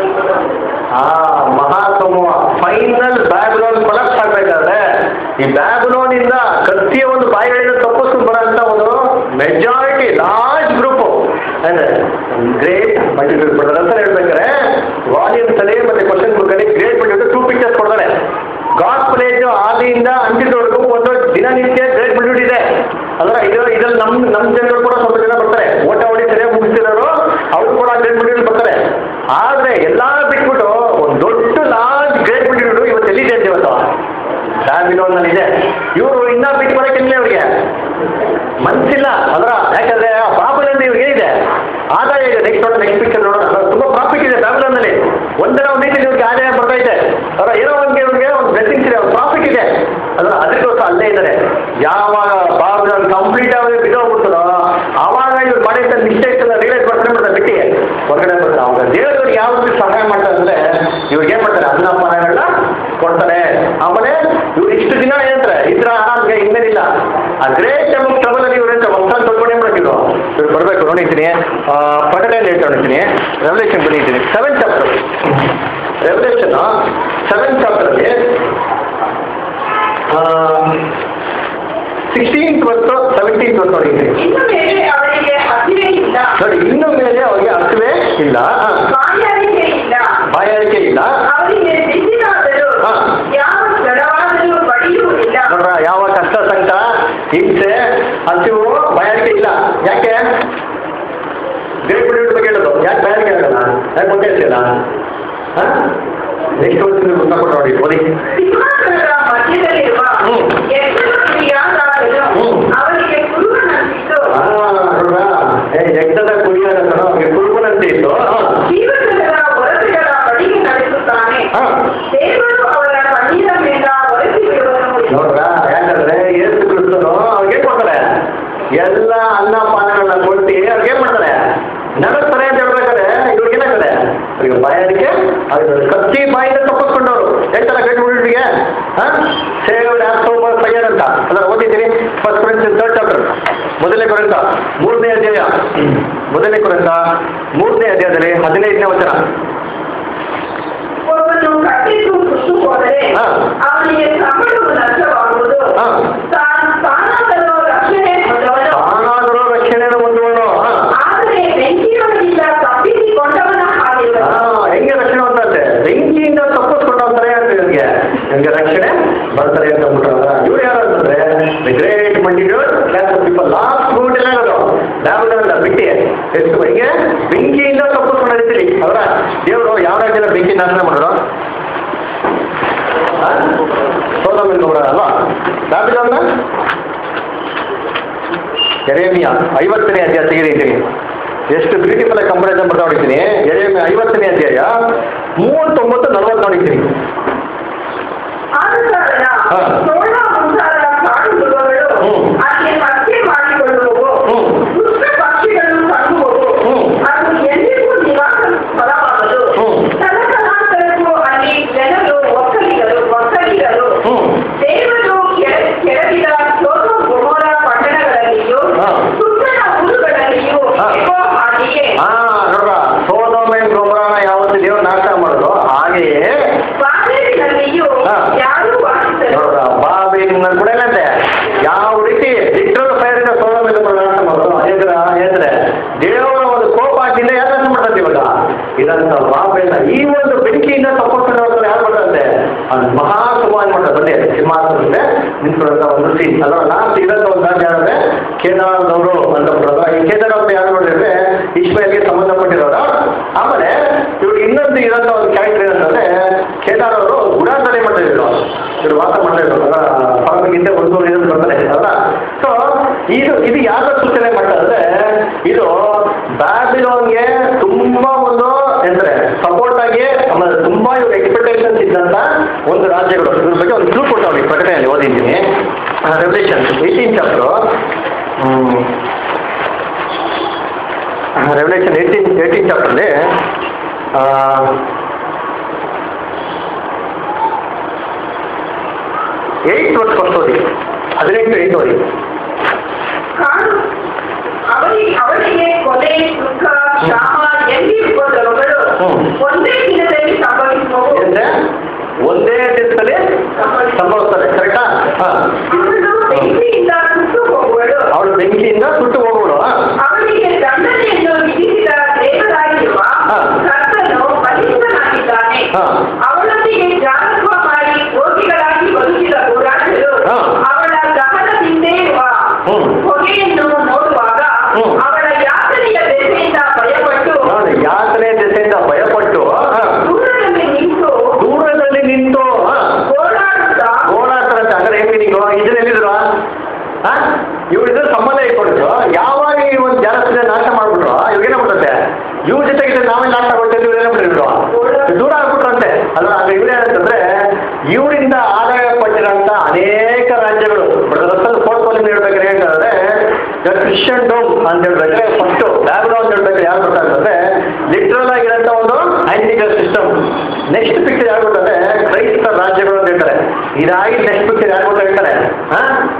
ಆ ಮಹಾಸಮೂಹ ಫೈನಲ್ ಬ್ಯಾಬಿಲೋನ್ ಕೊಲಾಪ್ಸ್ ಆಗ್ಬೇಕಾದ್ರೆ ಈ ಬ್ಯಾಬಿಲೋನಿಂದ ಕತ್ತಿಯ ಒಂದು ಬಾಯಿಗಳಿಂದ ತಪ್ಪಿಸ್ಕೊಂಡು ಬರೋಂಥ ಒಂದು ಮೆಜಾರಿಟಿ ಲಾರ್ಜ್ ಗ್ರೂಪ್ ಅಂದ್ರೆ ಗ್ರೇಟ್ ಮಲ್ಟಿಟ್ಯೂಡ್ ಕೊಡ್ತಾರೆ ಅಂತ ಹೇಳ್ಬೇಕಾದ್ರೆ ವಾಲ್ಯೂಮ್ಸ್ ಅಲ್ಲಿ ಮತ್ತೆ ಕ್ವಶನ್ ಬುಕ್ ಅಲ್ಲಿ ಗ್ರೇಟ್ ಮಲ್ಟಿಟ್ಯೂಡ್ ಟೂ ಪಿಕ್ಚರ್ಸ್ ಕೊಡ್ತಾರೆ ಗಾಸ್ಪಲ್ ಏಜ್ ಆದಿಯಿಂದ ಅಂಟಿದವರೆಗೂ ಒಂದು ದಿನನಿತ್ಯ ಗ್ರೇಟ್ ಮಲ್ಟಿಟ್ಯೂಡ್ ಇದೆ ಅಂದ್ರೆ ಇದು ಇದ್ರಲ್ಲಿ ನಮ್ ನಮ್ಮ ಜನರು ಕೂಡ ಸ್ವಲ್ಪ ಜನ ಬರ್ತಾರೆ ಓಟ ಹೊಡಿ ಸರಿಯಾಗಿ ಮುಗಿಸ್ತಿರೋರು ಅವ್ರು ಕೂಡ ಗ್ರೇಟ್ ಮಲ್ಟಿಟ್ಯೂಡ್ ಬರ್ತಾರೆ ಆದ್ರೆ ಎಲ್ಲಾ ಬಿಟ್ಬಿಟ್ಟು ಒಂದು ದೊಡ್ಡ ಲಾರ್ಜ್ ಗ್ರೇಟ್ ಮಲ್ಟಿಟ್ಯೂಡ್ ಇವತ್ತು ಎಲ್ಲಿದೆ ಅಂತ ಇವತ್ತು ಬ್ಯಾಬಿಲೋನ್ನಲ್ಲಿ ಇದೆ ಇವರು ಇನ್ನ ಬಿಟ್ಟು ಬರೋಕ್ಕಿಲ್ಲ ಅವ್ರಿಗೆ ಮನ್ಸಿಲ್ಲ ಅದರ ಯಾಕಂದ್ರೆ ಆ ಬಾಬುಲಲ್ಲಿ ಇವ್ರಿಗೆ ಏನಿದೆ ಆದಾಯ ಇದೆ ನೆಕ್ಸ್ಟ್ ನೋಡಿ ನೆಕ್ಸ್ಟ್ ಪಿಕ್ಚರ್ ನೋಡೋಣ ಅದ್ರಲ್ಲಿ ತುಂಬಾ ಪ್ರಾಫಿಟ್ ಇದೆ ಬ್ಯಾಬಿಲೋನ್ನಲ್ಲಿ ಒಂದರ ಒಂದು ರೀತಿ ಇವ್ರಿಗೆ ಆದಾಯ ಬರ್ತಾ ಇದೆ ಅದರ ಏನೋ ಒಂದು ಇವ್ರಿಗೆ ಒಂದು ಬ್ಲೆಸಿಂಗ್ಸ್ ಇದೆ ಒಂದು ಪ್ರಾಫಿಟ್ ಇದೆ ಅದರ ಅದಕ್ಕೋಸ್ಕರ ಅಲ್ಲೇ ಇದ್ದಾರೆ ಯಾವಾಗ ಬಾಬುಲನ್ ಕಂಪ್ಲೀಟ್ ಆಗಿ ಬಿದ್ದೋಗ್ಬಿಡ್ತದೋ ಆವಾಗ ಇವ್ರು ಮಾಡಿದ ಮಿಸ್ಟೇಕ್ಸ್ ಎಲ್ಲ ರಿಯಲೈಸ್ ಮಾಡ್ತಾರೆ ಬಿಡ್ತಾರೆ ಬಿಟ್ಟು ಹೊರಗಡೆ ಬರ್ತಾರೆ ಅವಾಗ ದೇವರು ಯಾವ ರೀತಿ ಸಹಾಯ ಮಾಡ್ತಾರೆ ಅಂದ್ರೆ ಇವ್ರಿಗೆ ಏನ್ ಮಾಡ್ತಾರೆ ಅನ್ನಪಾನಗಳನ್ನ ಕೊಡ್ತಾರೆ ಆಮೇಲೆ ಇವ್ರು ಇಷ್ಟು ದಿನ ಏನಂತಾರೆ ಇದ್ರ ಆರಾಮ್ಗೆ ಇನ್ಮೇಲಿಲ್ಲ ಆ ಗ್ರೇಟ್ ಟ್ರಬಲ್ ಅಲ್ಲಿ ಇವ್ರು ಏನಂತಾರೆ ಹೊಸ ತೊಳ್ಕೊಂಡು ಏನ್ ಮಾಡ್ತಿದ್ರು ಇವ್ರು ಬರ್ಬೇಕು ನೋಡಿದ್ದೀನಿ ಪ್ರಕಟಣೆ ಹೇಳ್ತಾ ನೋಡಿದ್ದೀನಿ ರೆವಲ್ಯೂಷನ್ ಬಂದಿದ್ದೀನಿ ಸೆವೆನ್ ಚಾಪ್ಟರ್ ರೆವಲ್ಯೂಷನ್ ಸೆವೆನ್ ಚಾಪ್ಟರ್ಗೆ ಸಿಕ್ಸ್ಟೀನ್ ವರ್ಸ್ ಸೆವೆಂಟೀನ್ ವರ್ಸ್ ನೋಡಿದ್ದೀನಿ ಇನ್ನು ಮೇಲೆ ಅವರಿಗೆ ಹಸಿವೆ ಇಲ್ಲ ನೋಡಿ ಇನ್ನು ಮೇಲೆ ಅವ್ರಿಗೆ ಅರ್ಥವೇ ಇಲ್ಲ ಆ, ಬಾಯಾರಿಕೆ ಇಲ್ಲ ಬಾಯಾರಿಕೆ ಇಲ್ಲ ಅವರಿಗೆ ಬಿಸಿಲಾದರೂ ಹಾ. ಯಾವ ಜಡವಾದರೂ ಬಡಿಯುವುದಿಲ್ಲ ನೋಡ್ರ ಯಾವ ಕಷ್ಟ ಸಂಕಟ ಹಿಂಸೆ ಹಸಿವು ಬಾಯಾರಿಕೆ ಇಲ್ಲ ಯಾಕೆ ಗ್ರೇಟ್ ಬಿಡಿ ಬಗ್ಗೆ ಹೇಳೋದು ಯಾಕೆ ಬಾಯಾರಿಕೆ ಆಗಲ್ಲ ಯಾಕೆ ಬಗ್ಗೆ ಹೇಳ್ತೀರಾ ನೆಕ್ಸ್ಟ್ ವರ್ಷ ಗೊತ್ತಾಗ್ಬಿಟ್ಟು ನೋಡಿ ಓದಿ ಸಿಂಹಾಸನದ ಮಧ್ಯದಲ್ಲಿರುವ ಹ್ಮ್. ಯಜ್ಞಪ್ರಿಯಾದಾತನು ಹ್ಮ್. ಅವರಿಗೆ ಕುರುಬನಂತಿದ್ದು ಆ, ನೋಡ್ರಾ? ಏ ಯಜ್ಞದ ಕುರಿಯಾದ ಅವ್ರಿಗೆ ಕುರುಬನಂತೆ ಇತ್ತು ಆ. ಜೀವನದ ಹೊರತೆಗಳ ಬಡಿಗೆ ನಡೆಸುವ ಥರ್ಡ್ ಚಾಪ್ಟರ್ ಮೊದಲನೇ ಕೊರಂತ ಮೂರನೇ ಅಧ್ಯಾಯ ಮೊದಲನೇ ಕೊರಂತ ಮೂರನೇ ಅಧ್ಯಾಯದಲ್ಲಿ ಹದಿನೈದನೇ ವಚನ ಒಬ್ಬನು ಕಟ್ಟಿದ್ದು ಸುಟ್ಟು ಹೋದರೆ ಹಾ. ಅವನಿಗೆ ಸಂಬಳವು ನಷ್ಟವಾಗುವುದು ಹಾ. ತಾನು ತಾನಾದರೂ ರಕ್ಷಣೆ ಹೊಂದವನು ತಾನಾದರೂ ರಕ್ಷಣೆಯನ್ನು ಹೊಂದುವನು ಹಾ. ಆದರೆ ಬೆಂಕಿಯೊಳಗಿಂದ ತಪ್ಪಿಸಿಕೊಂಡವನ ಹಾಗಿರುವನು ಆ, ಹೆಂಗೆ ರಕ್ಷಣೆ ಹೊಂದಂತೆ ಬೆಂಕಿಯಿಂದ ತಪ್ಪಿಸ್ಕೊಂಡಂತಾರೆ ಅಂತ ಇವ್ರಿಗೆ ಹೆಂಗೆ ರಕ್ಷಣೆ ಬರ್ತಾರೆ ಅಂತ ಅಂದ್ಬಿಟ್ರಲ್ಲ ಇವ್ರು ಯಾರು ಅಂತಂದ್ರೆ the great multitude class of people last fruit ಎಲ್ಲ ಇರೋದು ಲ್ಯಾಬ್ಗಳಲ್ಲ ಬಿಟ್ಟಿ ಎಷ್ಟು ಹೆಂಗೆ ಬೆಂಕಿಯಿಂದ ತಪ್ಪಿಸ್ಕೊಂಡ ರೀತಿಲಿ ಅವರ ದೇವರು ಯಾವ ರಾಜ್ಯದ ಬೆಂಕಿ ನಾಶನ ಮಾಡೋರು ಸೋದಮ್ ಗೊಬ್ಬರ ಅಲ್ವಾ ಲ್ಯಾಬ್ಗಳನ್ನ ಎರೇಮಿಯ ಐವತ್ತನೇ ಅಧ್ಯಾಯ ತೆಗೆದಿದ್ದೀನಿ ಎಷ್ಟು ಬ್ಯೂಟಿಫುಲ್ ಆಗಿ ಕಂಪಾರಿಸನ್ ಬರ್ತಾ ಹೊಡಿತೀನಿ ಎರೇಮಿಯ ಐವತ್ತನೇ ಅಧ್ಯಾಯ ಮೂವತ್ತೊಂಬತ್ತು ನಲವತ್ತು ನೋಡಿದ್ದೀನಿ ಆದ ಕಾರಣ ಹಾ. ಸೋಳ ಮುಂತಾದ ಕಾಡು ಮೃಗಗಳು ಹ್ಮ್. ಅಲ್ಲಿ ಹತ್ಯೆ ಮಾಡಿಕೊಳ್ಳುವವು ಹ್ಮ್. ದುಷ್ಟ ಪಕ್ಷಿಗಳು ತಂಗುವವು ಹ್ಮ್. ಅದು ಎಂದಿಗೂ ನಿವಾಸ ಫಲವಾಗದು ಹ್ಮ್. ತಲತಲಾಂತರಕ್ಕೂ ಅಲ್ಲಿ ಜನರು ಒಕ್ಕಲಿಗರು ಒಕ್ಕಲಿಗರು ಹ್ಮ್. ದೇವರು ಕೆಳ- ಕೆಳಗಿದ ಸೋಮ ಗುಮೋರ ಪಟ್ಟಣಗಳಲ್ಲಿಯೂ ಹಾ. ಸುತ್ತಣ ಊರುಗಳಲ್ಲಿಯೂ ಹಾ. ಹೇಗೋ ಹಾಗೆಯೇ ಹಾ ನೋಡ್ರ ಸೋದೋಮೆ ಗೊಬ್ಬರನ ಯಾವತ್ತು ದೇವ್ರು ನಾಶ ಮಾಡೋದು ಹಾಗೆಯೇ ಬಾಗಿಲಿನಲ್ಲಿಯೂ ಹಾ. ಯಾರೂ ವಾಸಿಸಲು ನೋಡ್ರ ಬಾಬಿನ ಕೂಡ ಏನಂತೆ ಯಾವ ರೀತಿ ಇಟ್ಟರು ಫೈರಿಂದ ಸೋದೋಮೆ ಗೊಬ್ಬರ ನಾಶ ಮಾಡೋದು ಎದ್ರ ಎದ್ರೆ ದೇವರ ಒಂದು ಕೋಪ ಹಾಕಿಂದ ಯಾರು ನಾಶ ಮಾಡ್ತಾರೆ ಇವಾಗ ಇದಂತ ಬಾಬೆಲ್ಲ ಈ ಒಂದು ಬೆಂಕಿಯಿಂದ ತಪ್ಪಿಸ್ಕೊಂಡು ಹೋಗ್ತಾರೆ ಯಾರು ಮಾಡ್ತಾರೆ ಅದು ಮಹಾ ಸುಮಾರು ಮಾಡ್ತಾರೆ ಬಂದೆ ಸಿಂಹಾಸನಕ್ಕೆ ನಿಂತ್ಕೊಳ್ಳೋಂಥ ಒಂದು ಸೀನ್ ಅಲ್ವಾ ಲಾಸ್ಟ್ ಇರೋಂಥ ಒಂದು ರಾಜ್ಯ ಅಂದ್ರೆ ಕೇದಾರದವರು ಅಂತ ಬಿಡೋದು ಈ ಕೇದಾರವ್ರು ಯಾರು ನೋಡಿದ್ರೆ ಇಸ್ಮೇಲ್ಗೆ ಸಂಬಂಧಪಟ್ಟಿರೋರು ಆಮೇಲೆ ಇವ್ರಿಗೆ ಇನ್ನೊಂದು ಇರೋಂಥ ಒಂದು ಕ್ಯಾರೆಕ್ಟರ್ ಏನಂತಂದ್ರೆ ಕೇದಾರ್ ಅವರು ಗುಡಾಂತನೇ ಮಾಡ್ತಿದ್ರು ಇವರು ವಾಸ ಮಾಡ್ತಿದ್ರು ಪರವಾಗಿಂದ ಒಂದು ಇದನ್ನು ಬರ್ತಾರೆ ಅಲ್ಲ ಸೊ ಇದು ಇದು ಯಾರ ಸೂಚನೆ ಮಾಡ್ತಾರೆ ಇದು ಬ್ಯಾಬಿಲೋನ್ಗೆ ತುಂಬಾ ಒಂದು ಅಂದ್ರೆ ಸಪೋರ್ಟ್ ಆಗಿ ಆಮೇಲೆ ತುಂಬಾ ಇವ್ರ ಎಕ್ಸ್ಪೆಕ್ಟೇಷನ್ಸ್ ಇದ್ದಂತ ಒಂದು ರಾಜ್ಯಗಳು ಇದ್ರ ಬಗ್ಗೆ ಒಂದು ಕ್ಲೂ ಕೊಡ್ತಾವೆ ಈ ಪ್ರಕಟಣೆಯಲ್ಲಿ ಓದಿದ್ದೀನಿ revolution eighteen chapter revolution eighteen eighteen ಚಾಪ್ಟರ್ಲಿ ಏಯ್ಟ್ ವರ್ಷ ಕೊಡ್ತೋದಿ ಹದಿನೆಂಟು ಎಂಟು ಓದಿ ಕಾಣು ಅವರಿಗೆ ಅವರಿಗೆ ಕೊಲೆ ದುಃಖ ಶ್ರಾಮ ಎಲ್ಲಿ ಉಪದ್ರವಗಳು ಹ್ಮ್. ಒಂದೇ ದಿನದಲ್ಲಿ ಸಂಭವಿಸುವವು ಅಂದ್ರೆ ಒಂದೇ ದಿವಸದಲ್ಲಿ ಸಂಭವಿಸ್ತಾರೆ ಕರೆಕ್ಟಾ ಹಾಂ ಅವಳು ಬೆಂಕಿಯಿಂದ ಸುಟ್ಟು ಹೋಗುವಳು ಅವಳು ಬೆಂಕಿಯಿಂದ ಸುಟ್ಟು ಹೋಗೋಳು ಅವಳಿಗೆ ದಂಡನೆಯನ್ನು ವಿಧಿಸಿದ ದೇವರಾಗಿರುವ ಹಾ. ಕರ್ತನು ಬಲಿಷ್ಠನಾಗಿದ್ದಾನೆ ಹಾ. ಅವಳೊಂದಿಗೆ ಜಾಗತ್ವ ಮಾಡಿ ರೋಗಿಗಳಾಗಿ ಬದುಕಿದ ಹೋರಾಟರು ಹಾ. ಅವಳ ದಹನದಿಂದೇ ಇರುವ ಹ್ಮ್. ಹೊಗೆಯನ್ನು ನೋಡುವಾಗ ಹ್ಮ್. ಅವಳ ಯಾತನೆಯ ದೆಸೆಯಿಂದ ಭಯಪಟ್ಟು ನೋಡಿ ಯಾತನೆ ದೆಸೆಯಿಂದ ಭಯಪಟ್ಟು ಹಾ, ದೂರದಲ್ಲಿ ನಿಂತು ದೂರದಲ್ಲಿ ನಿಂತು ಹಾ, ಹೋರಾಡುತ್ತಾ ಓಡಾಡ್ತಾರಂತೆ ಅಂದ್ರೆ ಏನ್ ಮೀನಿಂಗು ಇದನ್ನೆಲ್ಲಿದ್ರು ಹಾ ಇವ್ರ ಇದ್ರ ಸಂಬಂಧ ಇಟ್ಕೊಂಡಿದ್ರು ಯಾವಾಗ ಈ ಒಂದು ಜಾಸ್ತಿ ನಾಶ ಮಾಡ್ಬಿಟ್ರು ಇವ್ರಿಗೇನ ಬಿಡುತ್ತೆ ಇವ್ರ ಜೊತೆಗೆ ನಾವೇ ನಾಶ ಮಾಡ್ತಿದ್ವಿ ಇವ್ರೇನ ಬಿಟ್ಟಿದ್ರು ದೂರ ಆಗ್ಬಿಟ್ರಂತೆ ಅಲ್ಲ ಅಂದ್ರೆ ಇವ್ರೇನಂತಂದ್ರೆ ಇವರಿಂದ ಆದಾಯ ಪಟ್ಟಿರೋಂಥ ಅನೇಕ ರಾಜ್ಯಗಳು ರಸಲ್ ಫೋರ್ಟ್ ಹೇಳ್ಬೇಕಾದ್ರೆ ಹೇಳ್ತಾರೆ ಕ್ರಿಶ್ಚಿಯನ್ ಡೋಮ್ ಅಂತ ಹೇಳ್ಬೇಕಾದ್ರೆ ಫಸ್ಟು ಬ್ಯಾಬ್ಲೋ ಅಂತ ಹೇಳ್ಬೇಕಾದ್ರೆ ಯಾರು ಬರ್ತಾರೆ ಅಂತಂದ್ರೆ ಲಿಟ್ರಲ್ ಆಗಿರೋಂಥ ಒಂದು ಆಂಟಿಕಲ್ ಸಿಸ್ಟಮ್ ನೆಕ್ಸ್ಟ್ ಪಿಕ್ಚರ್ ಯಾರು ಗೊತ್ತಂದ್ರೆ ಕ್ರೈಸ್ತ ರಾಜ್ಯಗಳು ಅಂತ ಹೇಳ್ತಾರೆ ಇದಾಗಿ ನೆಕ್ಸ್ಟ್ ಪಿಕ್ಚರ್ ಯಾರು ಗೊತ್ತಾ ಹೇಳ್ತಾರೆ ಹಾ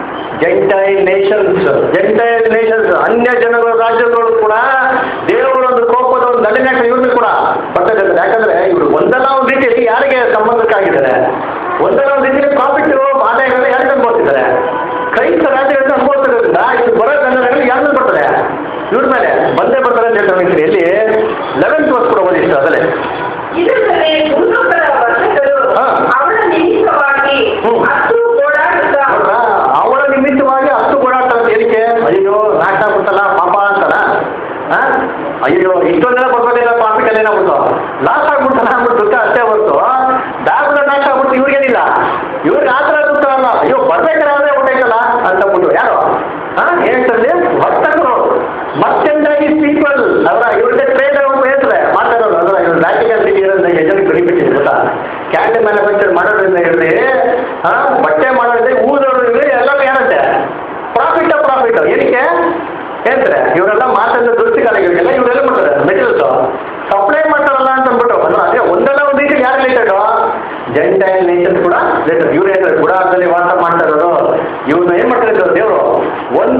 ಜೆಂಟೈಲ್ ನೇಷನ್ಸ್ ಜೆಂಟೈಲ್ ನೇಷನ್ಸ್ ಅನ್ಯ ಜನಗಳ ರಾಜ್ಯಗಳು ಕೂಡ ದೇವರ ಒಂದು ಕೋಪದ ಒಂದು ದಂಡನೆ ಇವ್ರದ್ದು ಕೂಡ ಬರ್ತದೆ ಅಂತ. ಯಾಕಂದ್ರೆ ಇವರು ಒಂದಲ್ಲ ಒಂದು ರೀತಿಯಲ್ಲಿ ಯಾರಿಗೆ ಸಂಬಂಧಕ್ಕಾಗಿದ್ದಾರೆ ಒಂದಲ್ಲ ಒಂದು ರೀತಿಯಲ್ಲಿ ಪ್ರಾಫಿಟ್ ಆದಾಯಗಳನ್ನ ಯಾರಿಗೆ ಅನುಭವಿಸಿದ್ದಾರೆ ಕ್ರೈಸ್ತ ರಾಜ್ಯಗಳಿಂದ ಅನುಭವಿಸಿರೋದ್ರಿಂದ ಇವ್ರು ಬರೋ ದಂಡನೆಗಳು ಯಾರು ಬರ್ತದೆ ಇವ್ರ ಮೇಲೆ ಬಂದೇ ಬರ್ತಾರೆ ಅಂತ ಹೇಳ್ತಾರೆ ಎಲ್ಲಿ ಲೆವೆಂತ್ ವರ್ಷ ಕೂಡ ಓದಿ ಅದಲ್ಲೇ ಇದಲ್ಲದೆ ಭೂಲೋಕದ ವರ್ಷಗಳು ಹಾ. ಅವಳ ನಿಮಿತ್ತವಾಗಿ ಹ್ಮ್. ಹತ್ತು ಓಡಾಡುತ್ತಾ ಹೌದಾ? ಅವಳ ನಿಮಿತ್ತವಾಗಿ ಅಷ್ಟು ಓಡಾಡ್ತಾರೆ ಏನಕ್ಕೆ ಅಯ್ಯೋ ನಾಶ ಆಗ್ಬಿಡ್ತಲ್ಲ ಪಾಪ ಅಂತಲ್ಲ ಆ? ಅಯ್ಯೋ ಇಷ್ಟೊಂದೆಲ್ಲ ಬರ್ಬೋದಿಲ್ಲ ಪ್ರಾಫಿಟ್ ಎಲ್ಲ ಏನಾಗ್ಬಿಡ್ತು ಲಾಸ್ ಆಗ್ಬಿಡ್ತಲ್ಲ ಅಂದ್ಬಿಟ್ಟು ದುಃಖ ಅಷ್ಟೇ ಹೊರ್ತು ಬ್ಯಾಗ್ಲ ನಾಶ ಆಗ್ಬಿಡ್ತು ಇವ್ರಿಗೇನಿಲ್ಲ ಇವ್ರಿಗೆ ಆ ಥರ ದುಃಖ ಅಲ್ಲ ಅಯ್ಯೋ ಬರ್ಬೇಕಾದ್ರೆ ಹೊಟ್ಟೈತಲ್ಲ ಅಂತ ಅಂದ್ಬಿಟ್ಟು ಯಾರು ಹಾ ಹೇಳ್ತಾರೆ ವರ್ತಕರು ಮತ್ತೆಂದಾಗಿ ಪೀಪಲ್ ಅವರ ಇವ್ರದ್ದೇ ಟ್ರೇಡ್ ಹೇಳ್ತಾರೆ ಮಾತಾಡೋದು ಅದರ ಇವ್ರ ಲ್ಯಾಟಿಕಲ್ ಸಿಟಿ ಇರೋದ್ರಿಂದ ಜನಕ್ಕೆ ಬೆನಿಫಿಟ್ ಇದೆ ಗೊತ್ತಾ ಕ್ಯಾಂಡಲ್ ಮ್ಯಾನುಫ್ಯಾಕ್ಚರ್ ಮಾಡೋದ್ರಿಂದ ಇರಲಿ ಹಾ ಬಟ್ಟೆ ಮಾಡೋದ್ರಿಂದ ಊದೋದ್ರಿಂದ ಎಲ್ಲರೂ ಏನಂತೆ ಪ್ರಾಫಿಟ್ ಪ್ರಾಫಿಟ್ ಏನಕ್ಕೆ ಹೇಳ್ತಾರೆ ಇವರೆಲ್ಲ ಮಾತಾಡಿದ ದೃಷ್ಟಿಕಾಲಿಗಳಿಗೆಲ್ಲ ಇವರೆಲ್ಲ ಮಾಡ್ತಾರೆ ಮೆಟೀರಿಯಲ್ಸ್ ಸಪ್ಲೈ ಮಾಡ್ತಾರಲ್ಲ ಅಂತ ಅಂದ್ಬಿಟ್ಟು ಅಲ್ವಾ ಅದೇ ಒಂದಲ್ಲ ಒಂದು ರೀತಿ ಯಾರು ರಿಲೇಟೆಡ್ ಜೆಂಟೈಲ್ ನೇಷನ್ ಕೂಡ ರಿಲೇಟೆಡ್ ಇವ್ರು ಹೇಳ್ತಾರೆ ಗುಡಾರದಲ್ಲಿ ವಾಸ ಮಾಡ್ತಾ ಇರೋದು ಇವ್ರನ್ನ ಏನ್ ಮಾಡ್ತಾರೆ ದೇವರು ಒಂದು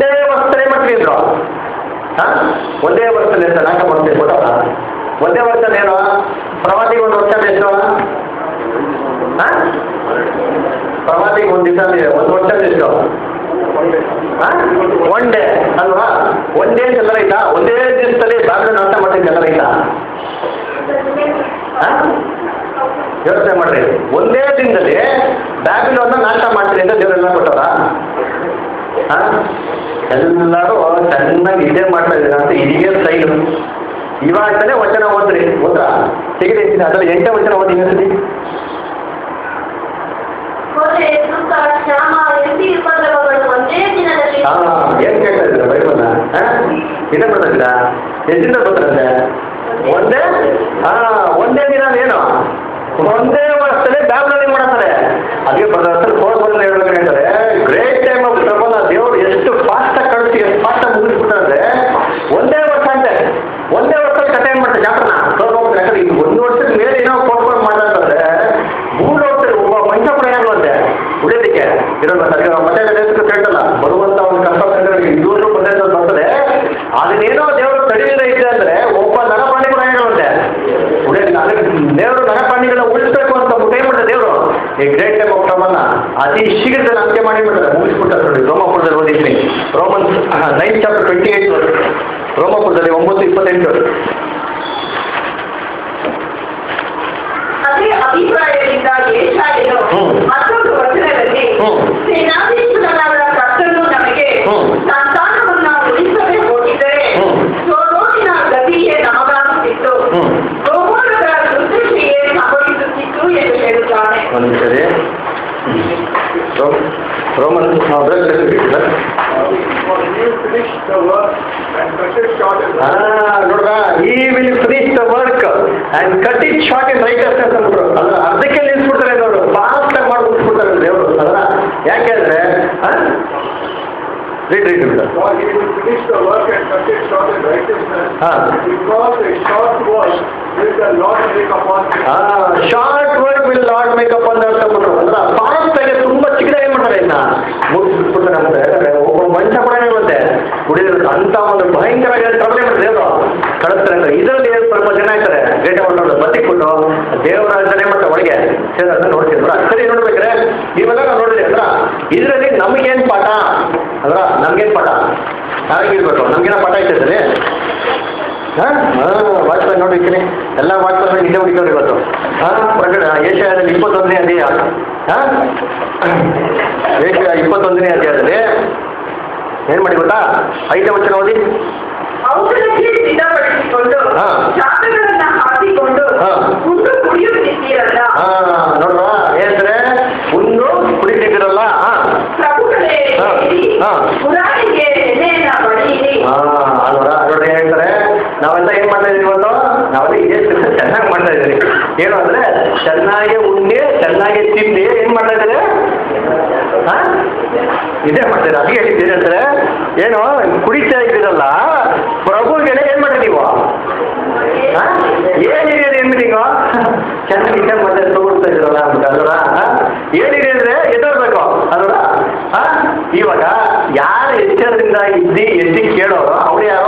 ಒಂದೇ ವರ್ಷದಲ್ಲಿ ಎಷ್ಟು ನಾಶ ಮಾಡ್ತೀವಿ ಗೊತ್ತಲ್ಲ ಒಂದೇ ವರ್ಷದಲ್ಲಿ ಏನು ಪ್ರವಾದಿಗೆ ಒಂದು ವರ್ಷ ಎಷ್ಟು ಹಾ ಪ್ರವಾದಿಗೆ ಒಂದು ದಿವಸ ಒಂದು ವರ್ಷ ಎಷ್ಟು ಒನ್ ಡೇ ಅಲ್ವಾ ಒಂದೇ ಎಲ್ಲ ರೈತಾ ಒಂದೇ ದಿವಸದಲ್ಲಿ ಬಾಗಿಲು ನಾಶ ಮಾಡ್ತಿದ್ದೆ ಎಲ್ಲ ರೈತಾ ಯೋಚನೆ ಮಾಡ್ರಿ ಒಂದೇ ದಿನದಲ್ಲಿ ಬ್ಯಾಬಿಲೋನ್ನ ನಾಶ ಮಾಡ್ತೀನಿ ಅಂತ ದೇವರೆಲ್ಲ ಕೊಟ್ಟವ್ರ ಎಲ್ಲರೂ ಚೆನ್ನಾಗಿ ಇದೇ ಮಾಡ್ತಾ ಇದ್ದೀರಾ ಅಂತ ಇದೇ ಸ್ಟೈಲ್ ಇವಾಗ ತಾನೇ ವಚನ ಓದ್ರಿ ಓದ್ರಾ ತೆಗೆದು ಅದ್ರಲ್ಲಿ ಎಂಟೇ ವಚನ ಓದಿ ಇನ್ನೊಂದ್ಸತಿ ಕೊಲೆ ದುಃಖ ಶ್ರಮ ಎಂಟಿ ಉಪದ್ರವಗಳು ಒಂದೇ ದಿನದಲ್ಲಿ ಹಾ ಏನ್ ಕೇಳ್ತಾ ಇದ್ದೀರಾ ಬೈಬಲ್ನ ಇದೇ ಬರ್ತಾ ಇದ್ದೀರಾ ಎಷ್ಟಿಂದ ಬರ್ತಾರಂತೆ ಒಂದೇ ಹಾ ಒಂದೇ ದಿನ ಏನು ಒಂದೇ ವರ್ಷದಲ್ಲಿ ಬ್ಯಾಬ್ಲೋನಿಂಗ್ ಮಾಡ್ತಾರೆ ಅದಕ್ಕೆ ಬರ್ತಾರೆ ಫೋರ್ ಬಂದು ಹೇಳ್ಬೇಕು ಹೇಳ್ತಾರೆ ಗ್ರೇಟ್ ಟೈಮ್ ಆಫ್ ಪ್ರಬಲ ದೇವರು ಎಷ್ಟು ಫಾಸ್ಟ್ ಆಗಿ ಕಳಿಸಿ ಎಷ್ಟು ಫಾಸ್ಟ್ ಆಗಿ ಮುಗಿಸ್ಬಿಟ್ಟಾರೆ ಒಂದೇ ವರ್ಷ ಅಂತೆ ಒಂದೇ ವರ್ಷದಲ್ಲಿ ಕಥೆ ಏನ್ ಮಾಡ್ತಾರೆ ಜಾತ್ರನ ಹೋಗ್ತಾರೆ ಯಾಕಂದ್ರೆ ಈಗ ಒಂದು ವರ್ಷದ ಮೇಲೆ ಏನೋ ಕೋರ್ಸ್ಕೊಂಡು ಮಾಡ್ತಾರೆ ಮೂರು ಹೋಗ್ತಾರೆ ಒಬ್ಬ ಮನುಷ್ಯ ಪ್ರಯಾಣವಂತೆ ಉಳಿಯೋದಕ್ಕೆ ಇರೋಲ್ಲ ಸರಿ ಮತ್ತೆ ದೇಶಕ್ಕೆ ಕೇಳ್ತಲ್ಲ ಬರುವಂತ ಒಂದು ಕಷ್ಟ ಸಂಘಗಳಿಗೆ ಇದುವರೆಗೂ ಬಂದ ಬರ್ತದೆ ಅದನ್ನೇನೋ ದೇವರು ತಡೆಯಿಂದ ಇದೆ ಅಂದ್ರೆ ಒಬ್ಬ ನರಪ್ರಾಣಿ ಪ್ರಯಾಣವಂತೆ ಉಳಿಯೋದಿಲ್ಲ ಅದಕ್ಕೆ ದೇವರು ನರಪ್ರಾಣಿಗಳನ್ನ ಉಳಿಸ್ಬೇಕು ಅಂತ ಏನ್ ಮಾಡ್ತಾರೆ ದೇವರು ಈ ಗ್ರೇಟ್ ಟೈಮ್ ಆಫ್ ಟ್ರಬಲ್ನ ಅತಿ ಶೀಘ್ರದಲ್ಲಿ ಅಂತ್ಯ ಮಾಡಿ ಬಿಡ್ತಾರೆ ಮುಗಿಸ್ಬಿಟ್ಟಾರೆ ನೋಡಿ ರೋಮಪುರದಲ್ಲಿ ಓದಿದ್ದೀನಿ Roman nine chapter twenty eight ರೋಮಪುರದಲ್ಲಿ ಒಂಬತ್ತು ಇಪ್ಪತ್ತೆಂಟು ಅದೇ ಅಭಿಪ್ರಾಯದಿಂದ ಏಷಾಯನು ಹ್ಮ್. ಮತ್ತೊಂದು ವಚನದಲ್ಲಿ ಹ್ಮ್. ಸೇನಾಧೀಶನಾದ ಕರ್ತನು ನಮಗೆ ಹ್ಮ್. ಸಂತಾನವನ್ನ ಉಳಿಸದೆ ಹೋಗಿದ್ದರೆ ಹ್ಮ್. ಸೋಲೋನಿನ ಗತಿಯೇ ನಮಗಾಗುತ್ತಿತ್ತು ಹ್ಮ್. ಗೋಮೋರದ ದುರ್ದಶೆಯೇ ಸಂಭವಿಸುತ್ತಿತ್ತು ಎಂದು ಹೇಳುತ್ತಾನೆ ಒಂದು ನಿಮಿಷ ರೀ ರೋ- ರೋಮನ್ ಹಾ, ಬ್ರಷ್ ತೆಗ್ದು sir. For you finish the work and cut it short in ಆ, ನೋಡ್ರ he will finish the work and cut it short in righteousness ಅಂದ್ಬಿಟ್ರು ಅದ್ರ ಅರ್ಧಕ್ಕೆ ನಿಲ್ಸ್ಬಿಡ್ತಾರೆ ಅವರು ಫಾಸ್ಟ್ ಆಗಿ ಮಾಡಿ ಮುಗಿಸ್ಬಿಡ್ತಾರೆ ದೇವರು ಅದರ ಯಾಕೆಂದ್ರೆ ರೀಡ್ ರೀಡ್ ಬಿಡ For he will finish the work and cut it short in righteousness. Ah. Because a short work will the Lord make upon him. Short work will not make up ಅಂತ ಹೇಳ್ಬಿಟ್ರು ಅಂದ್ರೆ fast ಆಗಿ ತುಂಬಾ ಚಿಕ್ಕದಾಗಿ ಮಾಡ್ತಾರೆ ಇನ್ನ ಮುಗಿಸ್ಬಿಡ್ತಾರೆ ಅಂತ ಯಾಕಂದ್ರೆ ಒಬ್ಬ ಮನುಷ್ಯ ಕೂಡ ಹೇಳುತ್ತೆ ಕುಡಿಯೋದು ಅಂತ ಒಂದು ಭಯಂಕರ ಟ್ರಬಲ್ ಮಾಡ್ತಾರೆ ದೇವರು ಕಳಿಸ್ತಾರೆ ಅಂತ ಇದರಲ್ಲಿ ಏನ್ ಸ್ವಲ್ಪ ಜನ ಇರ್ತಾರೆ ಗೇಟ ಮಾಡೋದು ಬತ್ತಿಕ್ಬಿಟ್ಟು ದೇವರ ಅರ್ಚನೆ ಮಾಡ್ತಾರೆ ಒಳಗೆ ಸೇರೋದನ್ನ ನೋಡ್ತಿದ್ರು ಸರಿ ನೋಡ್ಬೇಕ್ರೆ ಇವೆಲ್ಲ ನಾವು ನೋಡಿದ್ರಿ ಅಂದ್ರ ಇದರಲ್ಲಿ ನಮಗೇನ್ ಪಾಠ ಅಂದ್ರ ನಮ್ಗೇನ್ ಪಾಠ ಯಾರಿಗಿರ್ಬೇಕು ನಮ್ಗೇನ ಪಾಠ ಐತೆ ಹಾಂ ಹಾಂ ವಾಚ್ಮ್ಯಾನ್ ನೋಡಿರ್ತೀನಿ ಎಲ್ಲ ವಾಚ್ಮ್ಯಾನ್ ಇಲ್ಲೇ ಹುಡುಗಿಯವ್ರು ಇವತ್ತು ಹಾಂ ಪ್ರಕಟ ಏಷ್ಯಾದಲ್ಲಿ ಇಪ್ಪತ್ತೊಂದನೇ ಅಧ್ಯಾಯ ಹಾಂ ಏಷ್ಯಾ ಇಪ್ಪತ್ತೊಂದನೇ ಅಧ್ಯಾಯದಲ್ಲಿ ಏನು ಮಾಡಿ ಗೊತ್ತಾ ಐದನೇ ವಚನ ಓದಿ ಔಷಧಕ್ಕೆ ಸಿದ್ಧಪಡಿಸಿಕೊಂಡು ಹಾ. ಶಾಖಗಳನ್ನ ಹಾಕಿಕೊಂಡು ಹಾ. ಉಂಡು ಕುಡಿಯುತ್ತಿದ್ದೀರಲ್ಲ ಹಾಂ ನೋಡ್ರಾ ಏನಂದ್ರೆ ಒಂದು ಕುಡಿತಿದ್ದೀರಲ್ಲ ಹಾಂ ಪ್ರಭುಗಳೇ ಹಾ. ಇರಿ. ಹಾ. ಪುರಾಣಿಗೆ ಎಣ್ಣೆಯನ್ನ ಬಡಿಯಿರಿ ಹಾಂ ಅಲ್ವರ ನೋಡಿ ಹೇಳ್ತಾರೆ ನಾವೆಲ್ಲ ಏನು ಮಾಡ್ತಾ ಇದೀವಿ ಇವತ್ತು ನಾವೆಲ್ಲ ಇದೇ ಚೆನ್ನಾಗಿ ಮಾಡ್ತಾ ಇದ್ದೀವಿ ಏನು ಅಂದ್ರೆ ಚೆನ್ನಾಗಿ ಉಂಡಿ ಚೆನ್ನಾಗಿ ತಿಂದು ಏನು ಮಾಡ್ತಾ ಇದ್ದಾರೆ ಹಾ? ಇದೇ ಮಾಡ್ತಾರೆ ಅದಕ್ಕೆ ಹೇಳಿದ್ದೀನಿ ಅಂದ್ರೆ ಏನು ಕುಡಿತಾ ಇದ್ದೀರಲ್ಲ ಪ್ರಭುಗೆಲ್ಲ ಏನು ಮಾಡಿ ನೀವು ಹಾ? ಏನಿದೆ ನಿಮ್ಗೆ ನೀವು ಚೆನ್ನಾಗಿ ಇದ್ದಾಗ ಮತ್ತೆ ತಗೊಳ್ತಾ ಇದ್ರಲ್ಲ ಅಂತ ಅಲ್ವ ಏನಿದೆ ಅಂದ್ರೆ ಎದೋರ್ಬೇಕು ಅಲ್ವ ಹಾ? ಇವಾಗ ಯಾರು ಎಚ್ಚರದಿಂದ ಇದ್ದಿ ಎದ್ದಿ ಕೇಳೋರು ಅವ್ರು ಯಾರು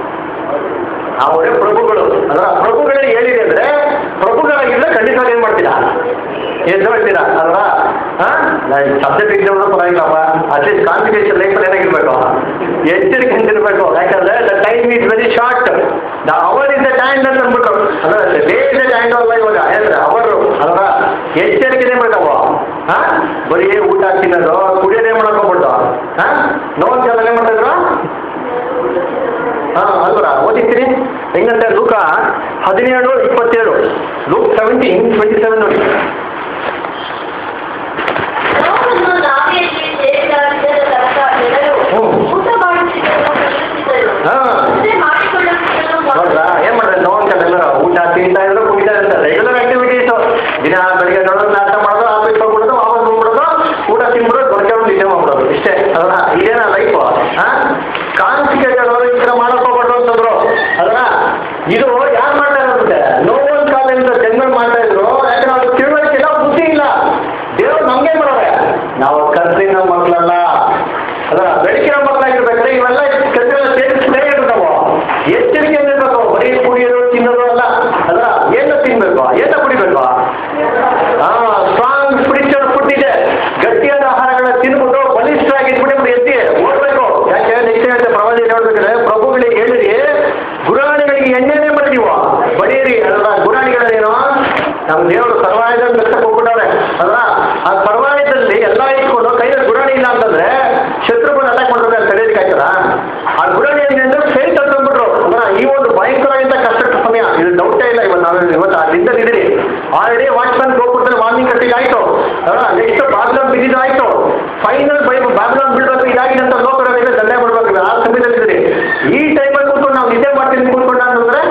ಅವರೇ ಪ್ರಭುಗಳು ಅಲ್ವಾ ಪ್ರಭುಗಳಲ್ಲಿ ಏನಿದೆ ಅಂದ್ರೆ ಪ್ರಭುಗಳಾಗಿದ್ರೆ ಖಂಡಿತವಾಗಿ ಏನ್ ಮಾಡ್ತೀರಾ ಎದ್ದು ಹೇಳ್ತೀರಾ ಅಲ್ವಾ ಸಬ್ಜೆಕ್ಟ್ ಇದ್ದವರು ಪರವಾಗಿಲ್ಲಪ್ಪ ಅಟ್ಲೀಸ್ಟ್ ಕಾನ್ಫಿಡೆನ್ಷಿಯಲ್ ಲೈಫಲ್ಲಿ ಏನಾಗಿರ್ಬೇಕು ಎಚ್ಚರಿಕೆ ಇರಬೇಕು ಯಾಕಂದ್ರೆ the time is very short the hour is the time ಅಂತ ಅಂದ್ಬಿಟ್ಟು ಅಂದ್ರೆ ಡೇ ಇಸ್ ದ ಟೈಮ್ ಅಲ್ಲ ಇವಾಗ ಅಂದ್ರೆ ಅವರು ಅಲ್ವಾ ಎಚ್ಚರಿಕೆನೇ ಮಾಡ್ತಾವ ಹಾ ಬರೀ ಊಟ ತಿನ್ನೋದು ಕುಡಿಯೋದೇ ಮಾಡ್ಕೊಂಡ್ಬಿಟ್ಟು ಹಾ ನೋವು ಚೆನ್ನಾಗಿ ಮಾಡ್ತಿದ್ರು ಹಾ ಅಲ್ವರ ಓದಿರ್ತೀರಿ ಹೆಂಗಂತ ಲೂಕ ಹದಿನೇಳು ಇಪ್ಪತ್ತೇಳು ಲೂಕ್ ಸೆವೆಂಟೀನ್ ಟ್ವೆಂಟಿ ಸೆವೆನ್ ನೋಡಿ ನೋವನ್ನು ನಾವೆಯಲ್ಲಿ ಸೇರಿದಾಗಿದ್ದ ತನಕ ಜನರು ಹ್ಮ್. ಊಟ ಮಾಡುತ್ತಿದ್ದನ್ನು ಕಲಿಯುತ್ತಿದ್ದರು ಹಾ ಮದುವೆ ಮಾಡಿಕೊಳ್ಳುತ್ತಿದ್ದನ್ನು ನೋಡ್ರಾ ಏನ್ ಮಾಡ್ತಾರೆ ನೋವು ಎಲ್ಲರ ಊಟ ತಿಂತಾ ಇದ್ರು ಕುಡಿತಾ ಇರ್ತಾರೆ ರೆಗ್ಯುಲರ್ ಆಕ್ಟಿವಿಟೀಸ್ ದಿನ ಬೆಳಿಗ್ಗೆ ನೋಡೋದು ನಾಷ್ಟ ಮಾಡೋದು ಆಫೀಸ್ ಹೋಗ್ಬಿಡೋದು ವಾಪಸ್ ಹೋಗ್ಬಿಡೋದು ಊಟ ತಿನ್ಬಿಡೋದು ಬರ್ಕೊಂಡು ನಿದ್ದೆ ಮಾಡ್ಬಿಡೋದು ಇಷ್ಟೇ ಅದನ್ನ ಇದೇನಾ ಲೈಫ್ ಹಾ ಕಾನ್ಸಿಕ್ವೇಟ್ ಅವರು ಈ ಥರ ಮಾಡಕ್ ಹೋಗ್ಬಾರ್ದು ಅಂತಂದ್ರು ಅದನ್ನ ಇದು ಯಾರು ಮಾಡ್ತಾ ಇರುತ್ತೆ ನೋವೊಂದು ಕಾಲದಿಂದ ಜನಗಳು ಮಾಡ್ತಾ ಇದ್ರು ಯಾಕಂದ್ರೆ ಅವ್ರಿಗೆ ತಿಳುವಳಿಕೆ ಇಲ್ಲ ಬುದ್ಧಿ ಇಲ್ಲ ದೇವ್ರು ನಮ್ಗೆ ಮಾಡೋರೆ ನಾವು ಕರ್ಸಿನ ಮಕ್ಕಳಲ್ಲ ಅದರ ಬೆಳಕಿನ ಮಕ್ಕಳಾಗಿರ್ಬೇಕಾದ್ರೆ ಇವೆಲ್ಲ ಕಲ್ತಿರೋ ಸೇರಿಸ್ತಾ ಇರ್ತಾವ ಎಚ್ಚರಿಕೆಯಿಂದ ಇರ್ಬೇಕು ಬರೀ ಕುಡಿಯೋದು ತಿನ್ನೋದು ಅಲ್ಲ ಅಲ್ಲ ಏನು ತಿನ್ಬೇಕು ಏನು ಕುಡಿಬೇಕು ಸ್ಟ್ರಾಂಗ್ ಸ್ಪಿರಿಚುವಲ್ ಫುಡ್ ಇದೆ ಗಟ್ಟಿಯಾದ ಆಹಾರಗಳನ್ನ ತಿನ್ಬಿಟ್ಟು ಬಲಿಷ್ಠರಾಗಿ ಇಟ್ಬಿಟ್ಟು ಎತ್ತಿ ಓಡ್ಬೇಕು ಯಾಕೆ ನೆಕ್ಸ್ಟ್ ಹೇಳ್ತೆ ಪ್ರವಾದಿ ನೋಡ್ಬೇಕಾದ್ರೆ ಪ್ರಭುಗಳಿಗೆ ಹೇಳಿರಿ ಗುರಾಣಿಗಳಿಗೆ ಎಣ್ಣೆನೇ ಬರೀ ನೀವು ಬಡೀರಿ ಅಲ್ಲ ಗುರಾಣಿಗಳೇನು ನಮ್ಮ ದೇವರು ಸರ್ವಾಯುಧ ಬೆಸ್ತಕ್ಕೆ ಹೋಗ್ಬಿಟ್ಟವ್ರೆ ಅಲ್ಲ ಆ ಸರ್ವಾಯುಧದಲ್ಲಿ ಎಲ್ಲ ಇಟ್ಕೊಂಡು ಕೈಯಲ್ಲಿ ಗುರಾಣಿ ಇಲ್ಲ ಅಂತಂದ್ರೆ ಶತ್ರುಗಳು ಅಟ್ಯಾಕ್ ಮಾಡ್ತಾರೆ ಅಂತ ತಡೆಯೋದಕ್ಕೆ ಆಯ್ತದ ಆ ಗುರಾಣಿ ಅಂದ್ರೆ ಫೇಲ್ ತಂದ್ಬಿಟ್ರು ಅಲ್ಲ ಈ ಒಂದು ಭಯಂಕರವಾಗಿಂತ ಕಷ್ಟದ ಸಮಯ ಇದು ಡೌಟೇ ಇಲ್ಲ ಇವತ್ತು ನಾವು ಇವತ್ತು ಆ ಲಿಂದಲ್ಲಿ ಇದೀರಿ ಆಲ್ರೆಡಿ ವಾಚ್ಮನ್ ಗೋಪುರದಲ್ಲಿ ವಾರ್ನಿಂಗ್ ಕಟ್ಟಿಗೆ ಆಯ್ತು ಅಲ್ಲ ನೆಕ್ಸ್ಟ್ ಬಾಬ್ಲನ್ ಬಿದ್ದಿದ್ದಾಯ್ತು ಫೈನಲ್ ಬೈ ಬಾಬ್ಲನ್ ಬಿಡ್ಬೇಕು ಇದಾಗಿದೆ ಅಂತ ಲೋಕರಲ್ಲಿ ದಂಡೆ ಮಾಡ್ಬೇಕು ಆ ಸಮಯದಲ್ಲಿ ಇದ್ರಿ ಈ ಟೈಮಲ್ಲಿ ಕೂತ್ಕೊಂಡು ನಾವು ನಿದ್ದೆ ಮಾಡ್ತೀನಿ ಕೂತ್ಕೊಂಡ ಅಂತಂದ್ರೆ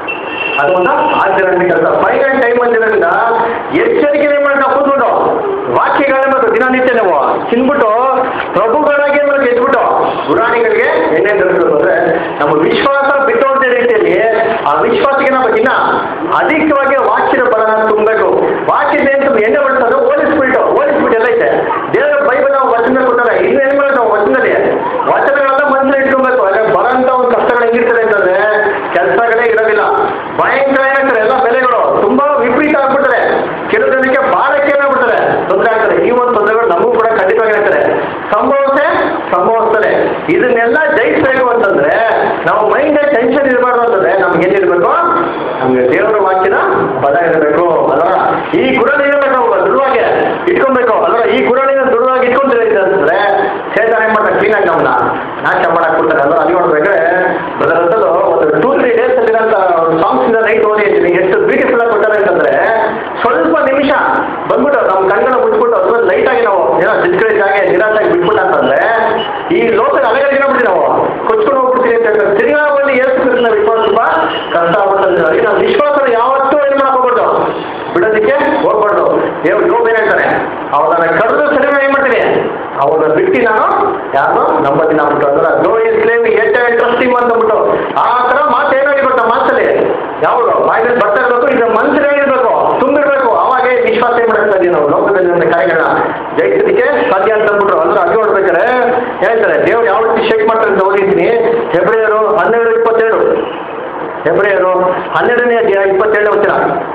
ಅದು ಒಂದು ಆಚರಣೆ ಕೆಲಸ ಫೈನಲ್ ಟೈಮ್ ಅಂದಿರೋದ್ರಿಂದ ಎಚ್ಚರಿಕೆ ಮಾಡಿ ನಾವು ಕೂತ್ಕೊಂಡು ವಾಕ್ಯಗಳನ್ನ ಮತ್ತು ದಿನನಿತ್ಯ ನಾವು ತಿನ್ಬಿಟ್ಟು ಪ್ರಭುಗಳಾಗಿ ಏನ್ ಮಾಡ್ಬೇಕು ಎದ್ಬಿಟ್ಟು ಗುರಾಣಿಗಳಿಗೆ ಎಣ್ಣೆ ತರಿಸೋದು ಅಂದ್ರೆ ನಮ್ಮ ವಿಶ್ವಾಸ ಬಿಟ್ಟೋದ ರೀತಿಯಲ್ಲಿ ಆ ವಿಶ್ವಾಸಕ್ಕೆ ನಾವು ಇನ್ನ ಅಧಿಕವಾಗಿ ವಾಕ್ಯದ ಬಲನ ತುಂಬಬೇಕು ವಾಕ್ಯದ ಏನು ಎಣ್ಣೆ ಬಡಿಸೋದು ಹೋಲಿಸ್ಬಿಟ್ಟು ಹೋಲಿಸ್ಬಿಟ್ಟು ಎಲ್ಲ ಐತೆ ದೇವರ ಬೈಬಲ್ ನಾವು ವಚನ ಕೊಟ್ಟಾರೆ ಇನ್ನು ಏನ್ ಮಾಡೋದು ನಾವು ವಚನದಲ್ಲಿ ವಚನಗಳೆಲ್ಲ ಮನಸ್ಸಲ್ಲಿ ಇಟ್ಕೊಬೇಕು ಅದೇ ಬರೋಂಥ ಒಂದು ಕಷ್ಟಗಳು ಹೆಂಗಿರ್ತದೆ ಅಂತಂದ್ರೆ ಕೆಲಸಗಳೇ ಇರೋದಿಲ್ಲ ಭಯಂಕರ ಏನಾಗ್ತದೆ ಎಲ್ಲ ಬೆಲೆಗಳು ತುಂಬಾ ವಿಪರೀತ ಆಗ್ಬಿಡ್ತಾರೆ ಕೆಲವು ಜನಕ್ಕೆ ಬಾಳಕ್ಕೆ ಏನಾಗ್ಬಿಡ್ತಾರೆ ತೊಂದರೆ ಆಗ್ತದೆ ಈ ಒಂದು ತೊಂದರೆಗಳು ನಮಗೂ ಕೂಡ ಖಂಡಿತವಾಗಿ ಆಗ್ತದೆ ಸಂಭವಿಸೆ ಸಂಭವಿಸ್ತದೆ ಇದನ್ನೆಲ್ಲ ಜಯಿಸಬೇಕು ಅಂತಂದ್ರೆ ನಾವು ಮೈಂಡ್ ಟೆನ್ಷನ್ ಇರಬಾರ್ದು ಅಂತಂದ್ರೆ ನಮ್ಗೆ ಏನಿರ್ಬೇಕು ನಮ್ಗೆ ದೇವರ ವಾಕ್ಯದ ಪದ ಇರಬೇಕು ಅಲ್ವಾ ಈ ಗುಣನ ಇರಬೇಕು ನಾವು ದೃಢವಾಗಿ ಇಟ್ಕೊಬೇಕು ಅಲ್ವಾ ಈ ಗುಣನ ದೃಢವಾಗಿ ಇಟ್ಕೊಂತೀವಿ ಅಂತಂದ್ರೆ ಸೇತಾನ ಏನ್ ಮಾಡ್ತಾರೆ ಕ್ಲೀನಾಗಿ ನಮ್ಮನ್ನ ನಾಶ ಮಾಡಕ್ ಕೊಡ್ತಾರೆ ಅಲ್ವಾ ಅಲ್ಲಿ ನೋಡ್ಬೇಕಾದ್ರೆ ಬ್ರದರ್ ಅಂತಲೂ ಒಂದು ಟೂ ತ್ರೀ ಡೇಸ್ ಅಲ್ಲಿರೋಂಥ ಸಾಂಗ್ಸ್ ಇಂದ ನೈಟ್ ಓದಿ ಇದ್ದೀನಿ ಎಷ್ಟು ಬ್ಯೂಟಿಫುಲ್ ಆಗಿ ಕೊಟ್ಟಾರೆ ಅಂತಂದ್ರೆ ಸ್ವಲ್ಪ ನಿಮಿಷ ಬಂದ್ಬಿಟ್ಟು ನಮ್ಮ ಕಣ್ಗಳ ಬಿಟ್ಬಿಟ್ಟು ಅದ್ರ ಲೈಟ್ ಆಗಿ ನಾವು ಏನೋ ಡಿಸ್ಕರೇಜ್ ಆಗಿ ನಿರಾಶಾಗಿ ಬಿಟ್ಬಿಟ್ಟು ಅಂತಂದ್ರೆ ಈ ಲೋಕದ ಅಲೆಗಳಿಗೆ ಬಿಡ್ತೀವಿ ನಾವು ಕೊಚ್ಕೊಂಡು ಹೋಗ್ಬಿಡ್ತೀವಿ ಅಂತ ಹೇಳ್ತಾರೆ ತಿರ್ಗಾ ಬಂದು ಏಸು ಕ್ರಿಸ್ತನ ವಿಶ್ವಾಸ ತುಂಬಾ ಕಷ್ಟ ಆಗ್ಬಿಡ್ತದೆ ಈ ನಾವು ವಿಶ್ವಾಸನ ಯಾವತ್ತೂ ಏನು ಮಾಡಕ್ ಹೋಗ್ಬಾರ್ದು ಬಿಡೋದಕ್ಕೆ ಹೋಗ್ಬಾರ್ದು ದೇವ್ರು ಯೋಗ ಏನ್ ಹೇಳ್ತಾನೆ ಅವನನ್ನ ಕರೆದು ಸರಿ ಏನ್ ಮಾಡ್ತೀನಿ ಅವನ ಬಿಟ್ಟು ನಾನು ಯಾರು ನಂಬತ್ತಿನ ಅಂದ್ಬಿಟ್ಟು ಅಂದ್ರೆ ನೋ ಇಸ್ ಕ್ಲೇಮ್ ಏಟ ಇಂಟ್ರೆಸ್ಟಿಂಗ್ ಅಂತಂದ್ಬಿಟ್ಟು ಆ ಥರ ಮಾತು ಏನಾಗಿರ್ಬೇಕು ನಮ್ಮ ಮಾತಲ್ಲಿ ಯಾವುದು ಬಾಯಲ್ಲಿ ಬರ್ತಾ ಇರಬೇಕು ಇದು ಮನಸ್ಸಲ್ಲಿ ಏನಿರ್ಬೇಕು ತುಂಬಿರ್ಬೇಕು ಅವಾಗ ವಿಶ್ವಾಸ ಏನ್ ಮಾಡ್ತಾ ಇದೀವಿ ನಾವು ಲೋಕದಲ್ಲಿ ಒಂದು ಕಾರ್ಯಗಳನ್ನ ಜಯಿಸೋದಕ್ಕೆ ಸಾಧ್ಯ ಅಂತ ಅಂದ್ಬಿಟ್ರು ಅಂದ್ರೆ ಅದೇ ನೋಡ್ಬೇಕಾದ್ರೆ ಹೇಳ್ತಾರೆ ದೇವ್ರು ಯಾವ ರೀತಿ ಶೇಕ್ ಮಾಡ್ತಾರೆ ಅಂತ ಓದಿದ್ದೀನಿ ಫೆಬ್ರವರಿ ಹನ್ನೆರಡು ಇಪ್ಪತ್ತೇಳು ಫೆಬ್ರವರಿ ಹನ್ನೆರಡನೇ ಅಧ್ಯಾಯ ಇಪ್ಪತ್ತೇಳನೇ ವಚನ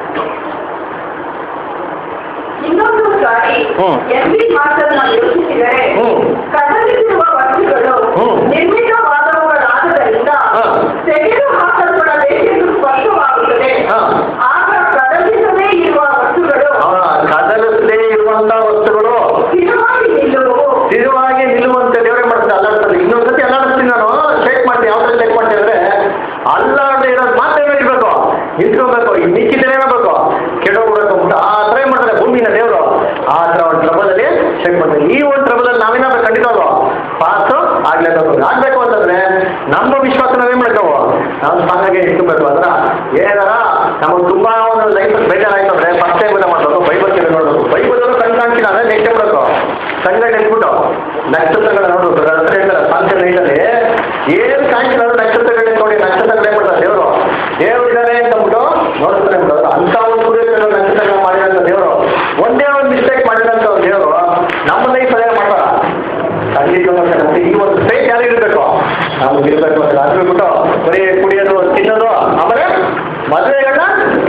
ಇನ್ನೊಂದು ಸಾರಿ ಹ್ಮ್. ಎಂಬಿ ಮಾತನ್ನ ಯೋಚಿಸಿದರೆ ಹ್ಮ್. ಕದಲಿಸಿರುವ ವಸ್ತುಗಳು ಹ್ಮ್. ನಿರ್ಮಿತವಾದವುಗಳಾದ್ದರಿಂದ ಹಾ. ತೆಗೆದು ಹಾಕಲ್ಪಡಬೇಕೆಂದು ಸ್ಪಷ್ಟವಾಗುತ್ತದೆ ಹಾ. ಆಗ ಕದಲಿಸದೇ ಇರುವ ವಸ್ತುಗಳು ಅವನ ಕದಲಿಸದೇ ಇರುವಂತ ವಸ್ತುಗಳು ಸ್ಥಿರವಾಗಿ ನಿಲ್ಲುವು ಸ್ಥಿರವಾಗಿ ನಿಲ್ಲುವಂತೆ ದೇವರೇ ಮಾಡ್ತಾರೆ ಅಲ್ಲಾಡ್ತಾರೆ ಇನ್ನೊಂದ್ಸತಿ ಅಲ್ಲಾಡಿಸ್ತೀನಿ ನಾನು ಶೇಕ್ ಮಾಡ್ತೀನಿ ಯಾವ ಥರ ಶೇಕ್ ಮಾಡ್ತೀನಿ ಅಂದ್ರೆ ಅಲ್ಲಾಡದೆ ಇರೋದು ಮಾತ್ರ ಏನಾಗಿರ್ಬೇಕು ನಿಂತ್ಕೋಬೇಕು ಈ ಮಿಕ್ಕಿದ್ರೆ ಏನಾಗಬೇಕು ಕೆಡೋಗ್ಬಿಡಬೇಕು ಅಂತ ಆ ಥರ ಏನ್ ಮಾಡ್ತಾರೆ ಭೂಮಿನ ದೇವರು ಆ ಥರ ಒಂದು ಟ್ರಬಲಲ್ಲಿ ಶೇಕ್ ಮಾಡ್ತಾರೆ ಈ ಒಂದು ಟ್ರಬಲಲ್ಲಿ ನಾವೇನಾದ್ರು ಖಂಡಿತವಾಗೋ ಪಾಸು ಆಗ್ಲೇಬೇಕು ಆಗ್ಬೇಕು ಅಂತಂದ್ರೆ ನಮ್ಮ ವಿಶ್ವಾಸ ನಾವೇನ್ ಮಾಡ್ತಾವು ನಾವು ಸಾಂಗಾಗೆ ಇಟ್ಕೋಬೇಕು ಅದ್ರ ಏನಾರ ನಮಗೆ ತುಂಬಾ ಒಂದು ಲೈಫ್ ಬೇಜಾರಾಯ್ತು ಅಂದ್ರೆ ಫಸ್ಟ್ ಟೈಮ್ ಎಲ್ಲ ಮಾಡ್ಬೇಕು ಬೈಬಲ್ ಕೇಳಿ ನೋಡ್ಬೇಕು ಬೈಬಲ್ ಕಣ್ ಕಾಣ್ತೀನಿ ಅಂದ್ರೆ ನೆಕ್ಸ್ಟ್ ಮಾಡ್ಬೇಕು ಕಣ್ಗಳು ನಿಂತ್ಬಿಟ್ಟು ನಕ್ಷತ್ರಗಳ ನೋಡ್ಬೇಕು ಅದ್ರ ಹತ್ರ ಹೇಳ್ತಾರೆ ಸಾಂಖ್ಯ ನೈಟಲ್ಲಿ ಏನು ಕಾಣ್ತಿಲ್ಲ ಅಂದ್ರೆ ನಕ್ಷತ್ರಗಳನ್ನ ನೋಡಿ ನಕ್ಷತ್ರಗಳು ಏನ್ ಮಾಡ್ತಾರೆ ದೇವರು ದೇವ್ರು ಇದ್ದಾರೆ ಅಂತ ಅಂದ್ಬಿಟ್ಟು ನೋಡ್ತಾರೆ ಅಂದ್ಬಿಟ್ಟು ಅಂತ ಒಂದು ಸೂರ್ಯಗಳು ನಕ್ಷತ್ರಗಳು ಮಾಡಿದಂತ ದೇವರು ಒಂದೇ ಒಂದು ಮಿಸ್ಟೇಕ್ ಮಾಡಿದಂತ ದೇವರು ನಮ್ಮ ಲೈಫ್ ಅದೇ ಮಾಡ್ತಾರ ಖಂಡಿತ ಮತ್ತೆ ಈ ಒಂದು ಫೇಕ್ ಯಾರು ಇರಬೇಕು ನಮ್ಗೆ ಇರಬೇಕು ಅಂತ ಅದು ಬಿಟ್ಬಿಟ್ಟು ಬರೀ ಕುಡಿಯೋದು ತಿನ್ನೋದು ಆಮೇಲೆ ಮದುವೆಗಳನ್ನ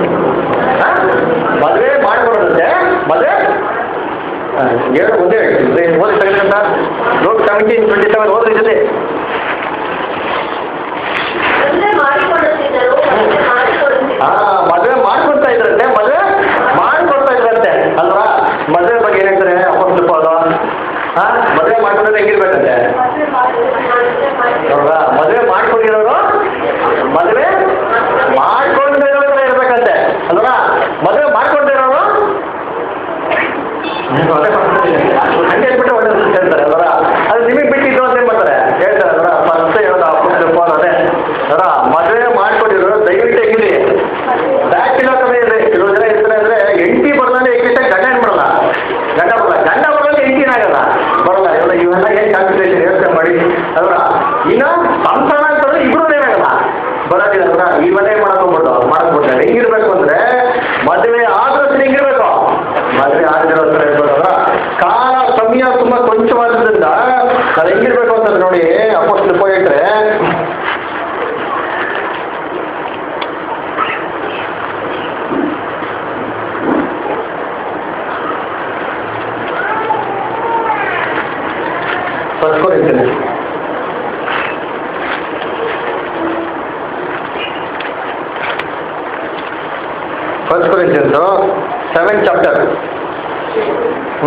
ಮದುವೆ ಮಾಡ್ಕೊಡೋದಂತೆ ಮದುವೆ ಏನು ಒಂದೇ ಹೇಳ್ತೀನಿ ಓದಿ ತಗೊಂಡ ನೋಟ್ ಸೆವೆಂಟೀನ್ ಟ್ವೆಂಟಿ ಸೆವೆನ್ ಓದ್ರಿ ಜೊತೆ ಮದುವೆ ಮಾಡಿಕೊಳ್ಳುತ್ತಿದ್ದರು ಮದುವೆ ಮಾಡಿಕೊಳ್ಳುತ್ತಿದ್ದರು ಹಾ ಮದುವೆ ಮಾಡ್ಕೊಡ್ತಾ ಇದ್ರಂತೆ ಮದುವೆ ಮಾಡ್ಕೊಡ್ತಾ ಇದ್ರಂತೆ ಅಲ್ವಾ ಮದುವೆ ಬಗ್ಗೆ ಏನ್ ಹೇಳ್ತಾರೆ ಅಪ್ಪನ ಅದು ಹಾ ಮದುವೆ ಮಾಡ್ಕೊಂಡ್ರೆ ಹೆಂಗಿರ್ಬೇಕಂತೆ ಮದುವೆ ಮಾಡಿ ಮದುವೆ ಮಾಡಿ ನೋಡ್ರಾ ಮದುವೆ ಮಾಡ್ಕೊಂಡಿರೋರು ಮದುವೆ ಮಾಡ್ಕೊಂಡಿರೋರು ಇರ್ಬೇಕಂತೆ ಅಲ್ವಾ ಮದುವೆ ಮಾಡ್ಕೊಂಡಿರೋರು ಹಂಗೆ ಹೇಳ್ಬಿಟ್ಟು ಒಳ್ಳೆ ಹೇಳ್ತಾರೆ ಅಲ್ವಾ ಅದು ನಿಮಗೆ ಬಿಟ್ಟಿದ್ದು ಅಂತ ಏನ್ ಮಾಡ್ತಾರೆ ಹೇಳ್ತಾರೆ ಅಲ್ವಾ ಫಸ್ಟ್ ಹೇಳೋದು ಅಪ್ಪನ ಫೋನ್ ಅದೇ ಅಲ್ವಾ ಮದುವೆ ಮಾಡ್ಕೊಂಡಿರೋರು ದಯವಿಟ್ಟು ಹೆಂಗಿರಿ ಬ್ಯಾಚುಲರ್ ಕಮ್ಮಿ ಇದೆ ಕೆಲವು ಜನ ಇರ್ತಾರೆ ಅಂದ್ರೆ ಹೆಂಡತಿ ಬರಲ್ಲ ಹೆಂಗಿಷ್ಟ ಗಂಡ ಏನ್ ಬರಲ್ಲ ಗಂಡ ಬರಲ್ಲ ಗಂಡ ಬರಲ್ಲ ಹೆಂಡತಿನ ಆಗಲ್ಲ ಬರಲ್ಲ ಇವೆಲ್ಲ ಇವೆಲ್ಲ ಏನ್ ಕಾನ್ಸಂಟ್ರೇಷನ್ ಯೋಚನೆ ಮಾಡಿ ಅಲ್ವಾ ಇನ್ನು ಸಂಸಾರ ಅಂತಂದ್ರೆ ಇಬ್ರು ಏನಾಗಲ್ಲ ಬರೋದಿಲ್ಲ ಅಲ್ವಾ ಇವನ್ನೇ ಮಾಡ್ಕೊಂಡ್ಬಿಟ್ಟು ಮಾಡ್ಕೊಂಡ್ಬಿಡ್ತಾರೆ ಹೆಂಗಿರ್ಬೇಕು ಅಂದ್ರೆ ಮದುವೆ ಆದ್ರೂ ಹೆಂಗಿರ್ಬೇಕು ಮದುವೆ ಆಗದಿರೋ ಹತ್ರ ಇರ್ಬೇಕಲ್ಲ ಕಾಲ ಸಮಯ ತುಂಬಾ ಕೊಂಚವಾದ್ರಿಂದ ಅದು ಹೆಂಗಿರ್ಬೇಕು ಅಂತಂದ್ರೆ ನೋಡಿ ಅಪ್ಪಷ್ಟು ಹೇಳ್ತಾರೆ first Corinthians first Corinthians seven chapter ಹ್ಞೂ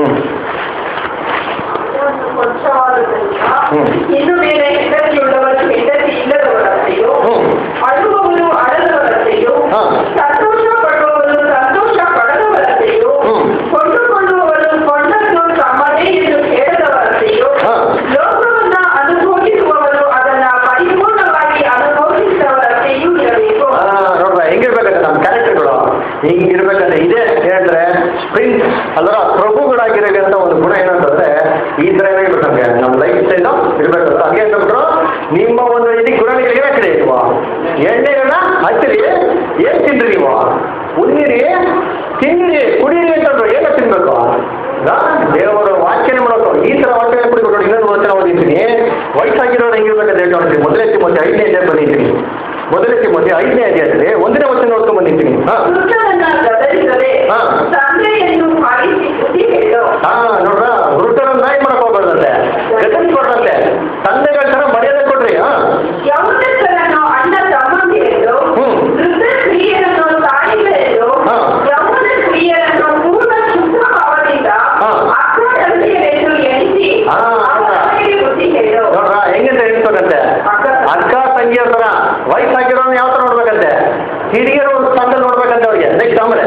ಹ್ಮ್. ಇನ್ನು ಮೇಲೆ ಹೆಂಡತಿಯುಳ್ಳವರು ಹೆಂಡತಿ ಇಲ್ಲದವರಂತೆಯೂ ಹ್ಮ್. ಅಳುವವರು ಅಳದವರಂತೆಯೂ ಹಾ. ಸಂತೋಷ ಪಡುವವರು ಸಂತೋಷ ಪಡದವರಂತೆಯೂ ಹ್ಮ್. ಕೊಂಡುಕೊಳ್ಳುವವರು ಕೊಂಡನ್ನು ತಮ್ಮದೇ ಎಂದು ಹೇಳದವರಂತೆಯೂ ಹಾ. ಲೋಕವನ್ನ ಅನುಭವಿಸುವವರು ಅದನ್ನ ಪರಿಪೂರ್ಣವಾಗಿ ಅನುಭವಿಸಿದವರಂತೆಯೂ ಇರಬೇಕು ಆ, ನೋಡ್ರ ಹೆಂಗಿರ್ಬೇಕಂದ್ರೆ ನಮ್ಮ ಕ್ಯಾರೆಕ್ಟರ್ಗಳು ಹಿಂಗಿರ್ಬೇಕಂದ್ರೆ ಇದೇ ಹೇಳಿದ್ರೆ ಪ್ರಿನ್ಸ್ ಅಲ್ರ ಪ್ರಭುಗಳಾಗಿರೋಂಥ ಒಂದು ಗುಣ ಏನಂತಂದ್ರೆ ಈ ಥರ ಇರ್ಬೇಕು ನಮಗೆ ನಮ್ಮ ಲೈಫ್ ಸ್ಟೈಲ್ ಇರ್ಬೇಕಂದ್ರೆ ಹಂಗೆ ಅಂತಂದ್ಬಿಟ್ರು ನಿಮ್ಮ ಒಂದು ಇಡೀ ಗುಣಗಳಿಗೆ ಏನಾಗ್ತದೆ ನೀವು ಎಣ್ಣೆಗಳನ್ನ ಹಚ್ಚಿರಿ ಏನ್ ತಿನ್ರಿ ನೀವು ಉಣ್ಣಿರಿ ತಿನ್ನಿರಿ ಕುಡೀರಿ ಅಂತಂದ್ರು ಏನೋ ತಿನ್ಬೇಕು ಆ, ದೇವರ ವಾಕ್ಯನೇ ಮಾಡೋದು ಈ ತರ ವಾಕ್ಯ ಕುಡಿಬೇಕು ನೋಡಿ ಇನ್ನೊಂದು ವಚನ ಓದಿದ್ದೀನಿ ವಯಸ್ಸಾಗಿರೋರು ಹೆಂಗಿರ್ಬೇಕಂತ ಹೇಳ್ತಾ ಹೊಂಟಿದ್ದೀನಿ ಮೊದಲೇ ತಿಮ್ಮತಿ ಐದನೇ ಅಧ್ಯಾಯ ಬಂದಿದ್ದೀನಿ ಮೊದಲೇ ತಿಮ್ಮತಿ ಐದನೇ ಅಧ್ಯಾಯದಲ್ಲಿ ಒಂದನೇ ವಚನ ಓದ್ಕೊಂಡ್ ಬಂದಿದ್ದೀನಿ ಹಾ ದುಷ್ಟನನ್ನ ಗದರಿಸದೆ ಹಾ. ತಂದೆಯನ್ನು ಮಾಡಿಸಿ ಬುದ್ಧಿ ಹೇಳು ಹಾ ನೋಡ್ರ ವೃತ್ತರನ್ನ ನಾಯಿ ಮಾಡಕ್ ಹೋಗ್ಬಾರ್ದಂತೆ ಗತಿ ಕೊಡ್ರಂತೆ ತಂದೆಗಳ ತರ ಮರ್ಯಾದೆ ಕೊಡ್ರಿ ಹಾ ಯೌವನಸ್ಥರನ್ನು ಅಣ್ಣ ತಮ್ಮಂದಿರೆಂದು ಹ್ಮ್. ವೃದ್ಧ ಸ್ತ್ರೀಯರನ್ನು ತಾಯಿಗಳೆಂದು ಹಾ. ಯೌವನ ಸ್ತ್ರೀಯರನ್ನು ಪೂರ್ಣ ಶುದ್ಧ ಭಾವದಿಂದ ಹಾ. ಅಕ್ಕ ತಂದೆಯರೆಂದು ಎಣಿಸಿ ಹಾ. ಅವರಿಗೆ ಬುದ್ಧಿ ಹೇಳು ನೋಡ್ರ ಹೆಂಗಂತ ಎಣಿಸ್ಬೇಕಂತೆ ಅಕ್ಕ ತಂಗಿಯರ ತರ ವಯಸ್ಸಾಗಿರೋನ್ ಯಾವ ತರ ನೋಡ್ಬೇಕಂತೆ ಹಿರಿಯರು ತಂದೆ ನೋಡ್ಬೇಕಂತೆ ಅವ್ರಿಗೆ ನೆಕ್ಸ್ಟ್ ಆಮೇಲೆ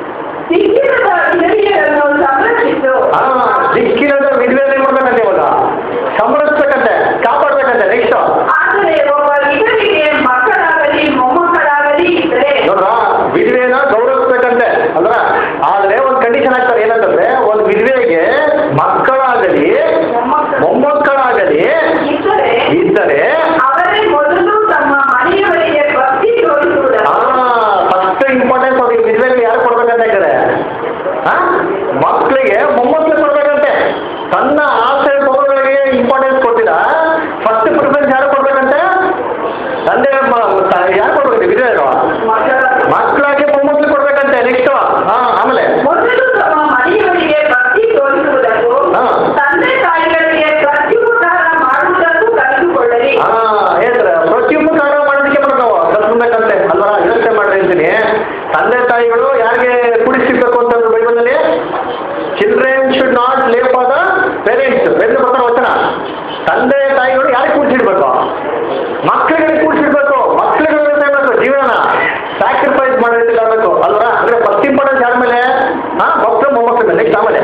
ಸಿಕ್ಕಿರದ ಹಿರಿಯರನ್ನು ಸಂರಕ್ಷಿಸು ಹಾ ದಿಕ್ಕಿಲ್ಲದ ವಿಧವೆಯಲ್ಲಿ ನೋಡ್ಬೇಕಂತೆ ಇವಾಗ ಸಂರಕ್ಷಬೇಕಂತೆ ಕಾಪಾಡ್ಬೇಕಂತೆ ನೆಕ್ಸ್ಟ್ ಆದರೆ ಒಬ್ಬ ವಿಧವೆಗೆ ಮಕ್ಕಳಾಗಲಿ ಮೊಮ್ಮಕ್ಕಳಾಗಲಿ ಇದ್ದರೆ ನೋಡ್ರ ವಿಧವೆನ ಗೌರವಿಸ್ಬೇಕಂತೆ ಅಲ್ರ ಆದ್ರೆ ಒಂದ್ ಕಂಡೀಷನ್ ಆಗ್ತಾರೆ ಏನಂತಂದ್ರೆ ಒಂದ್ ವಿಧವೆಗೆ ಮಕ್ಕಳಾಗಲಿ ಮೊಮ್ಮಕ್ಕಳಾಗಲಿ ಇದ್ದರೆ ಇದ್ದರೆ ಅವರೇ ಮೊದಲು ತಮ್ಮ ಮನೆಯವರಿಗೆ ಭಕ್ತಿ ತೋರಿಸುವುದನ್ನು ಫಸ್ಟ್ ಇಂಪಾರ್ಟೆನ್ಸ್ ಅವ್ರಿಗೆ ವಿಧವೆಗೆ ಯಾರು ಕೊಡ್ಬೇಕಂತ ಇದ್ದಾರೆ ಆ? ಮಕ್ಕಳಿಗೆ ಮೊಮ್ಮಕ್ಕಳು ಕೊಡ್ಬೇಕಂತೆ ತನ್ನ ಆಸೆ ಮಗುಗಳಿಗೆ ಇಂಪಾರ್ಟೆನ್ಸ್ ಕೊಟ್ಟಿಲ್ಲ ಫಸ್ಟ್ ಪ್ರಿಫರೆನ್ಸ್ ಯಾರು ಕೊಡ್ಬೇಕಂತೆ ತಂದೆ ಮ- ತ- ಯಾರು ಕೊಡ್ಬೇಕು ವಿಧವೆಯರು ಮಕ್ಕಳ ಮಕ್ಕಳಿಗೆ ಮೊಮ್ಮಕ್ಕಳು ಕೊಡ್ಬೇಕಂತೆ ನೆಕ್ಸ್ಟ್ ಹಾ ಆಮೇಲೆ ಮೊದಲು ತಮ್ಮ ಮನೆಯವರಿಗೆ ಭಕ್ತಿ ತೋರಿಸುವುದಕ್ಕೂ ಹಾ. ತಂದೆ ತಾಯಿಗಳಿಗೆ ಪ್ರತ್ಯುಪಕಾರ ಮಾಡುವುದಕ್ಕೂ ಕಲಿತುಕೊಳ್ಳಲಿ ಹಾ ಹೇಳ್ತಾರೆ ಪ್ರತಿಯೊಬ್ಬ ಕಾರ್ಯ ಮಾಡೋದಕ್ಕೆ ಬರ್ತಾವ ಕಲ್ಸ್ಬೇಕಂತೆ ಅಲ್ವಾ ಯೋಚನೆ ಮಾಡ್ರಿ ಅಂತೀನಿ ತಂದೆ ತಾಯಿಗಳು ಯಾರಿಗೆ ಕುಡಿಸಿರ್ಬೇಕು ಅಂತಂದ್ರೆ ಬೈಬಲಲ್ಲಿ children should not leave for the parents ಎಂದು ಬರ್ತಾರ ವಚನ ತಂದೆ ತಾಯಿಗಳು ಯಾರಿಗೆ ಕೂಡಿಸಿಡ್ಬೇಕು ಮಕ್ಕಳಿಗೆ ಕೂಡಿಸಿಡ್ಬೇಕು ಮಕ್ಕಳಿಗೆ ಮಾಡಬೇಕು ಜೀವನ ಸ್ಯಾಕ್ರಿಫೈಸ್ ಮಾಡೋದಿಲ್ಲ ಆಗಬೇಕು ಅಲ್ವಾ ಅಂದ್ರೆ ಫಸ್ಟ್ ಇಂಪಾರ್ಟೆನ್ಸ್ ಯಾರ ಮೇಲೆ ಹಾ ಮಕ್ಕಳು ಮೊಮ್ಮಕ್ಕಳ ಮೇಲೆ ನೆಕ್ಸ್ಟ್ ಆಮೇಲೆ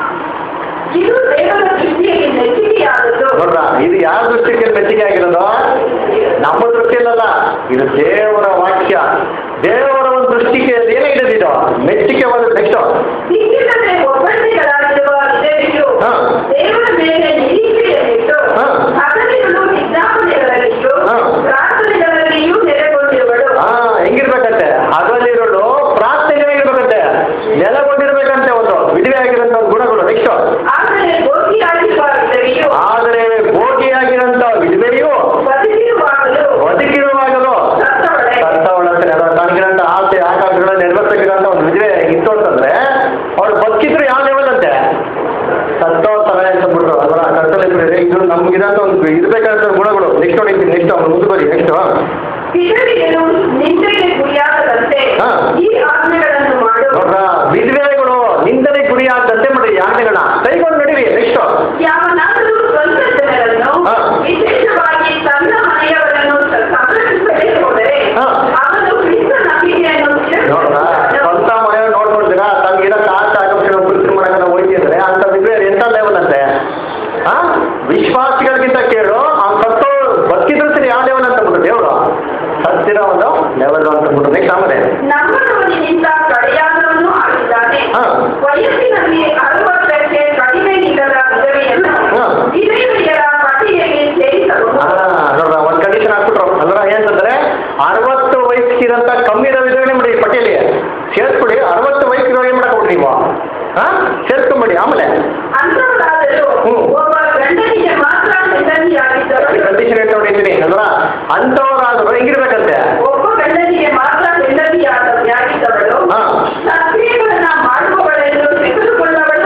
ಇದು ದೇವರ ದೃಷ್ಟಿಯಲ್ಲಿ ಮೆಚ್ಚುಗೆಯಾದದ್ದು ನೋಡ್ರ ಇದು ಯಾರ ದೃಷ್ಟಿಗೆ ಮೆಚ್ಚುಗೆ ಆಗಿರೋದು ನಮ್ಮ ದೃಷ್ಟಿಯಲ್ಲ ಇದು ದೇವರ ವಾಕ್ಯ ದೇವರ ಒಂದು ದೃಷ್ಟಿಗೆ ಏನಾಗಿದೆ ಇದು ಮೆಚ್ಚುಗೆವಾದ ನೆಕ್ಸ್ಟ್ ಸಿಕ್ಕಿಲ್ಲದೆ ಒಬ್ಬಂಟಿಗಳಾಗಿರುವ ವಿಧವೆಯು ಹಾ. ದೇವರ ಮೇಲೆ ನಿರೀಕ್ಷೆಯನ್ನಿಟ್ಟು ಹಾ. ಹಗಲಿರುಳು ವಿಜ್ಞಾಪನೆಗಳಲ್ಲಿಯೂ ಹಾ. ಪ್ರಾರ್ಥನೆಗಳಲ್ಲಿಯೂ ನೆಲೆಗೊಂಡಿರುವಳು ಹಾ ಹೆಂಗಿರ್ಬೇಕಂತೆ ಹಗಲಿರುಳು ಪ್ರಾರ್ಥನೆಗಳಿರ್ಬೇಕಂತೆ ನೆಲೆಗೊಂಡಿರ್ಬೇಕಂತೆ ಒಂದು ವಿಧವೆ ಆಗಿರೋಂಥ ಒಂದು ಗುಣಗಳು ನೆಕ್ಸ್ಟ್ ಆದರೆ ಗೋಪಿಯಾಗಿರುವ ವಿಧವೆಯು ಆದರೆ ಭೋಗಿಯಾಗಿರೋಂಥ ವಿಧವೆಯು ಬದುಕಿರುವಾಗಲೂ ಬದುಕಿರುವಾಗಲೂ ಸತ್ತವಳೆ ಕರ್ತವಳಂತೆ ತನಗಿರೋಂಥ ಆಸೆ ಆಕಾಂಕ್ಷೆಗಳನ್ನ ನೆರವೇರ್ಸಕ್ಕಿರೋಂಥ ಒಂದು ವಿಧವೆ ಇತ್ತು ಅಂತಂದ್ರೆ ಅವ್ರು ಬದುಕಿದ್ರು ಯಾವ ಲೆವೆಲ್ ಅಂತೆ ಸತ್ತವ್ರ ತರ ಅಂತ ಬಿಟ್ರು ಅಲ್ವಾ ಕರ್ತವ್ಯ ಇದು ನಮ್ಗಿರೋಂಥ ಒಂದು ಇರ್ಬೇಕಾದಂಥ ಗುಣಗಳು ನೆಕ್ಸ್ಟ್ ನೋಡಿ ನೆಕ್ಸ್ಟ್ ಅವ್ನು ಮುಂದೆ ಬರಿ ನೆಕ್ಸ್ಟ್ ವಿಧವೆಯರು ನಿಂದೆಗೆ ಗುರಿಯಾಗದಂತೆ ಹಾ. ಈ ಆಜ್ಞೆಗಳನ್ನು ಮಾಡು ನೋಡ್ರ ವಿಧವೆಗಳು ನಿಂದನೆ ಗುರಿಯಾದಂತೆ ಮಾಡಿ ಯಾಜ್ಞೆಗಳನ್ನ ಕೈಗೊಂಡು ನಡೀರಿ ನೆಕ್ಸ್ಟ್ ಯಾವನಾದರೂ ಸ್ವಂತ ಜನರನ್ನು ಹಾ. ವಿಶೇಷವಾಗಿ ತನ್ನ ಮನೆಯವರನ್ನು ಸ- ಸಂರಕ್ಷಿಸದೆ ಹೋದರೆ ಹಾ. ಅವನು ಕ್ರಿಸ್ತ ನಂಬಿಕೆಯನ್ನು ನೋಡ್ರ ಸ್ವಂತ ಮನೆಯವ್ರು ನೋಡ್ಕೊಳ್ತೀರಾ ತಮ್ಗಿರೋ ಕಾಸ ಆಕಾಂಕ್ಷೆ ಪುರುಷರು ಮಾಡಕ್ಕೆ ಹೋಯ್ತಿದ್ರೆ ಅಂತ ವಿಧವೆ ಎಂತ ಲೆವೆಲ್ ಅಂತೆ ಹಾ ವಿಶ್ವಾಸಿಗಳಿಗಿಂತ ಕೇಳು ಆ ಸತ್ತೋ ಬದುಕಿದ್ರೆ ಯಾವ ಲೆವೆಲ್ ಅಂತ ಬಿಟ್ಟು ದೇವರು ಸತ್ತಿರೋ ಒಂದು ಲೆವೆಲ್ ಅಂತ ಬಿಟ್ಟು ನೆಕ್ಸ್ಟ್ ಆಮೇಲೆ ನಮ್ಮನವನಿಗಿಂತ ಕಡೆಯಾದವನು ಆಗಿದ್ದಾನೆ ಹಾ. ವಯಸ್ಸಿನಲ್ಲಿ ಅರವತ್ತಕ್ಕೆ ಕಡಿಮೆ ಇಲ್ಲದ ವಿಧವೆಯನ್ನು ಹಾ. ವಿಧವೆಯರ ಪಟ್ಟಿಯಲ್ಲಿ ಸೇರಿಸಬಹುದು ಹಾ ನೋಡ್ರ ಒಂದು ಕಂಡೀಷನ್ ಹಾಕ್ಬಿಟ್ರು ಅಲ್ರ ಏನಂತಂದ್ರೆ ಅರವತ್ತು ವಯಸ್ಸಿಗಿರಂತ ಕಮ್ಮಿ ಇರೋ ವಿಧವೇ ಮಾಡಿ ಪಟ್ಟಿಯಲ್ಲಿ ಸೇರ್ಸ್ಬಿಡಿ ಅರವತ್ತು ವಯಸ್ಸಿರೋ ಏನ್ ಮಾಡಕ್ ಹೋಗ್ರಿ ನೀವು ಹಾ ಸೇರ್ಸ್ಕೊಂಬಿಡಿ ಆಮೇಲೆ ಅಂಥವರಾದರೂ ಹ್ಮ್. ಒಬ್ಬ ಗಂಡನಿಗೆ ಮಾತ್ರ ಹೆಂಡತಿಯಾಗಿದ್ದರು ಕಂಡೀಷನ್ ಏನು ನೋಡಿದ್ದೀನಿ ಅಲ್ವಾ ಅಂಥವ್ರಾದ್ರು ಹೆಂಗಿರ್ಬೇಕಂತೆ ಒಬ್ಬ ಗಂಡನಿಗೆ ಮಾತ್ರ ಹೆಂಡತಿಯಾಗಿದ್ದವಳು ಹಾ. ಸತ್ಕ್ರಿಯೆಗಳನ್ನ ಮಾಡುವವಳೆಂದು ತೆಗೆದುಕೊಳ್ಳವಳ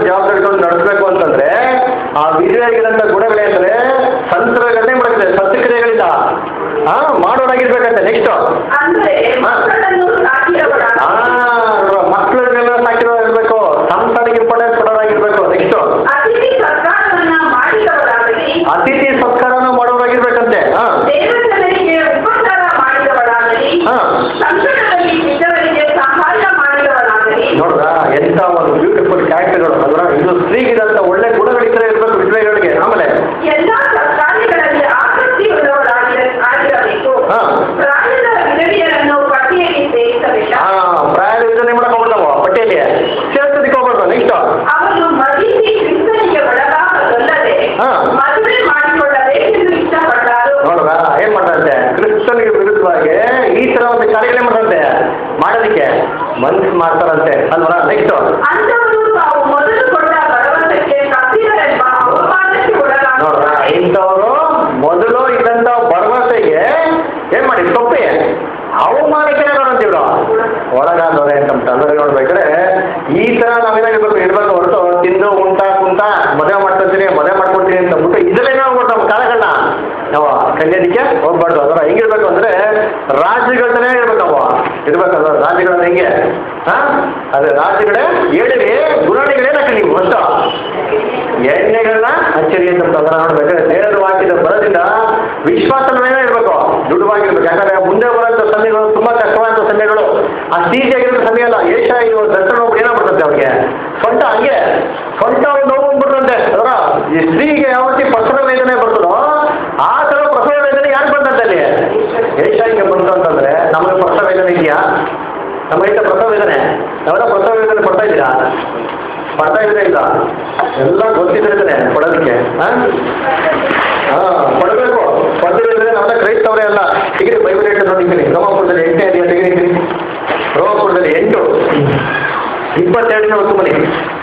ಜವಾಬ್ದಾರಿಗಳು ನಡೆಸಬೇಕು ಅಂತಂದ್ರೆ ಆ ವಿಧೇಯಗಿರಂತ ಗುಣಗಳೇಂದ್ರೆ ಸಂತರಗಳನ್ನೇ ಮಾಡಿದೆ ಸತ್ಕ್ರಿಯೆಗಳಿಂದ ಹಾ ಮಾಡೋರಾಗಿರ್ಬೇಕಂತೆ ನೆಕ್ಸ್ಟ್ ಅಂದ್ರೆ ಮಕ್ಕಳನ್ನು ಸಾಕಿದವರಾದ ಮಕ್ಕಳನ್ನೆಲ್ಲ ಸಾಕಿರೋ ಇರ್ಬೇಕು ಸಂಸಾರಿಗೆ ಇಂಪಾರ್ಟೆನ್ಸ್ ಕೊಡೋರಾಗಿರ್ಬೇಕು ನೆಕ್ಸ್ಟ್ ಅತಿಥಿ ಸತ್ಕಾರವನ್ನ ಮಾಡಿದವರಾಗಲಿ ಅತಿಥಿ ಸತ್ಕಾರನ ಮಾಡೋರಾಗಿರ್ಬೇಕಂತೆ ಹಾ ದೇವಜನರಿಗೆ ಉಪಚಾರ ಮಾಡಿದವರಾಗಲಿ ಹಾ. ಸಂಕಟದಲ್ಲಿ ಇದ್ದವರಿಗೆ ಸಹಾಯ ಮಾಡಿದವರಾಗಲಿ ನೋಡ್ರ ಎಂತ ಒಂದು ಬ್ಯೂಟಿಫುಲ್ ಕ್ಯಾರೆಕ್ಟರ್ಗಳು ಅದರ ಇದು ಸ್ತ್ರೀಗಿರಂತ ಒಳ್ಳೆ ಗುಣಗಳಿದ್ರೆ ಇರ್ಬೇಕು ವಿಧವೆಗಳಿಗೆ ಆಮೇಲೆ ಎಲ್ಲಾ ಸತ್ಕಾರ್ಯಗಳಲ್ಲಿ ಆಸಕ್ತಿಯುಳ್ಳವರಾಗಿ ಆಗಿರಬೇಕು ಹಾ. ಪ್ರಾಯದ ವಿಧವೆಯರನ್ನು ಪಟ್ಟಿಯಲ್ಲಿ ಸೇರಿಸಬೇಕ ಹಾ ಪ್ರಾಯ ಯೋಜನೆ ಮಾಡಕ್ ಹೋಗ್ಬಿಡ್ತಾವ ಪಟ್ಟಿಯಲ್ಲಿ ಸೇರ್ಸೋದಕ್ಕೆ ಹೋಗ್ಬಾರ್ದು ನೆಕ್ಸ್ಟ್ ಅವರು ಮದುವೆ ಕ್ರಿಸ್ತನಿಗೆ ಒಳಗಾಗದಲ್ಲದೆ ಹಾ. ಮದುವೆ ಮಾಡಿಕೊಳ್ಳಬೇಕೆಂದು ಇಷ್ಟಪಟ್ಟರು ನೋಡ್ರ ಏನ್ ಮಾಡ್ರಂತೆ ಕ್ರಿಸ್ತನಿಗೆ ವಿರುದ್ಧವಾಗಿ ಈ ತರ ಒಂದು ಕಾರ್ಯಗಳೇ ಮಾಡ್ರಂತೆ ಮಾಡೋದಕ್ಕೆ ಮನ್ಸು ಮಾಡ್ತಾರಂತೆ ಅಲ್ವಾ ನೆಕ್ಸ್ಟ್ ಅಂಥವರು ತಾವು ಮೊದಲು ಕೊಟ್ಟ ಭರವಸೆಗೆ ತಪ್ಪಿದರೆಂಬ ಅವಮಾನಕ್ಕೆ ನೋಡ್ರ ಒಳಗಾಗುತ್ತಾರೆ ಇಂಥವ್ರು ಮೊದಲು ಇದ್ದಂತ ಭರವಸೆಗೆ ಏನ್ ಮಾಡಿ ತಪ್ಪಿ ಅವಮಾನಕ್ಕೆ ನೋಡಂತೀವ್ರು ಒಳಗಾದವ್ರೆ ಅಂತ ಅಂದ್ರೆ ನೋಡ್ಬೇಕಾದ್ರೆ ಈ ತರ ನಾವೇನಾಗಿರ್ಬೇಕು ಇರ್ಬೇಕು ಹೊರತು ತಿಂದು ಉಂಟ ಕುಂತ ಮದುವೆ ಮಾಡ್ಕೊತೀನಿ ಮದುವೆ ಮಾಡ್ಕೊಡ್ತೀನಿ ಅಂತ ಬಿಟ್ಟು ಇದ್ರಲ್ಲೇನೇ ಹೋಗ್ಬಿಟ್ಟು ನಮ್ಮ ಕಾಲಗಳನ್ನ ನಾವು ಕಲಿಯೋದಕ್ಕೆ ಹೋಗ್ಬಾರ್ದು ಅದರ ಹೆಂಗಿರ್ಬೇಕು ಅಂದ್ರೆ ರಾಜ್ಯಗಳನ್ನೇ ಇರ್ಬೇಕು ನಾವು ಇರ್ಬೇಕಲ್ವ ರಾಜ್ಯಗಳನ್ನ ಹೆಂಗೆ ಹಾ ಅದೇ ರಾಜ್ಯಗಳೇ ಹೇಳಿರಿ ಗುರಾಣಿಗಳೇನಕ್ಕೆ ನೀವು ಫಸ್ಟ್ ಎಣ್ಣೆಗಳನ್ನ ಹಚ್ಚರಿ ಅಂತ ತೊಂದರೆ ನೋಡ್ಬೇಕಾದ್ರೆ ದೇವರ ವಾಕ್ಯದ ಬರೋದ್ರಿಂದ ವಿಶ್ವಾಸದ ಮೇಲೆ ಇರಬೇಕು ದೃಢವಾಗಿರ್ಬೇಕು ಯಾಕಂದ್ರೆ ಮುಂದೆ ಬರೋಂಥ ಸಮಯಗಳು ತುಂಬಾ ಕಷ್ಟವಾದಂಥ ಸಮಯಗಳು ಆ ಈಸಿಯಾಗಿರೋ ಸಮಯ ಅಲ್ಲ ಏಷ ಇದು ದರ್ಶನ ಹೋಗ್ಬಿಟ್ಟು ಏನಾಗ್ಬಿಡುತ್ತೆ ಅವ್ರಿಗೆ ಸೊಂಟ ಹಂಗೆ ಸೊಂಟ ಒಂದು ನೋವು ಬಂದ್ಬಿಡುತ್ತೆ ಅದರ ಈ ಸ್ತ್ರೀಗೆ ಯಾವ ರೀತಿ ಪ್ರಸವ ವೇದನೆ ಬರ್ತದೋ ಆ ಥರ ಪ್ರಸವ ವೇದನೆ ಯಾರು ಬಂದಂತೆ ಅಲ್ಲಿ ಏಷ ಹಿಂಗೆ ಬಂತು ಅಂತಂದ್ರೆ ನಮಗೆ ಪ್ರಸವ ವೇದನೆ ಇದೆಯಾ ನಮಗೆ ಪ್ರಸವ ವೇದನೆ ನಾವೆಲ್ಲ ಪ್ರಸವ ವೇದನೆ ಕೊಡ್ತಾ ಇದ್ದೀರಾ ಪಡ್ತಾ ಇದೆ ಇಲ್ಲ ಎಲ್ಲ ಗೊತ್ತಿದ್ರೆ ಕೊಡೋದಕ್ಕೆ ಹಾ ಹಾ ಕೊಡಬೇಕು ಪಡೆದಿದ್ರೆ ನಾವೆಲ್ಲ ಕ್ರೈಸ್ತವರೇ ಅಲ್ಲ ಡಿಗ್ರಿ ಬೈಬಲ್ ಎಂಟು ನೋಡಿದ್ದೀನಿ ರೋಮಪುರದಲ್ಲಿ ಎಂಟನೇ ಅಧಿಕ ಡಿಗ್ರಿ ರೋಮಪುರದಲ್ಲಿ ಎಂಟು ಇಪ್ಪತ್ತೆರಡನೇ ಹೊತ್ತು ಮನೆ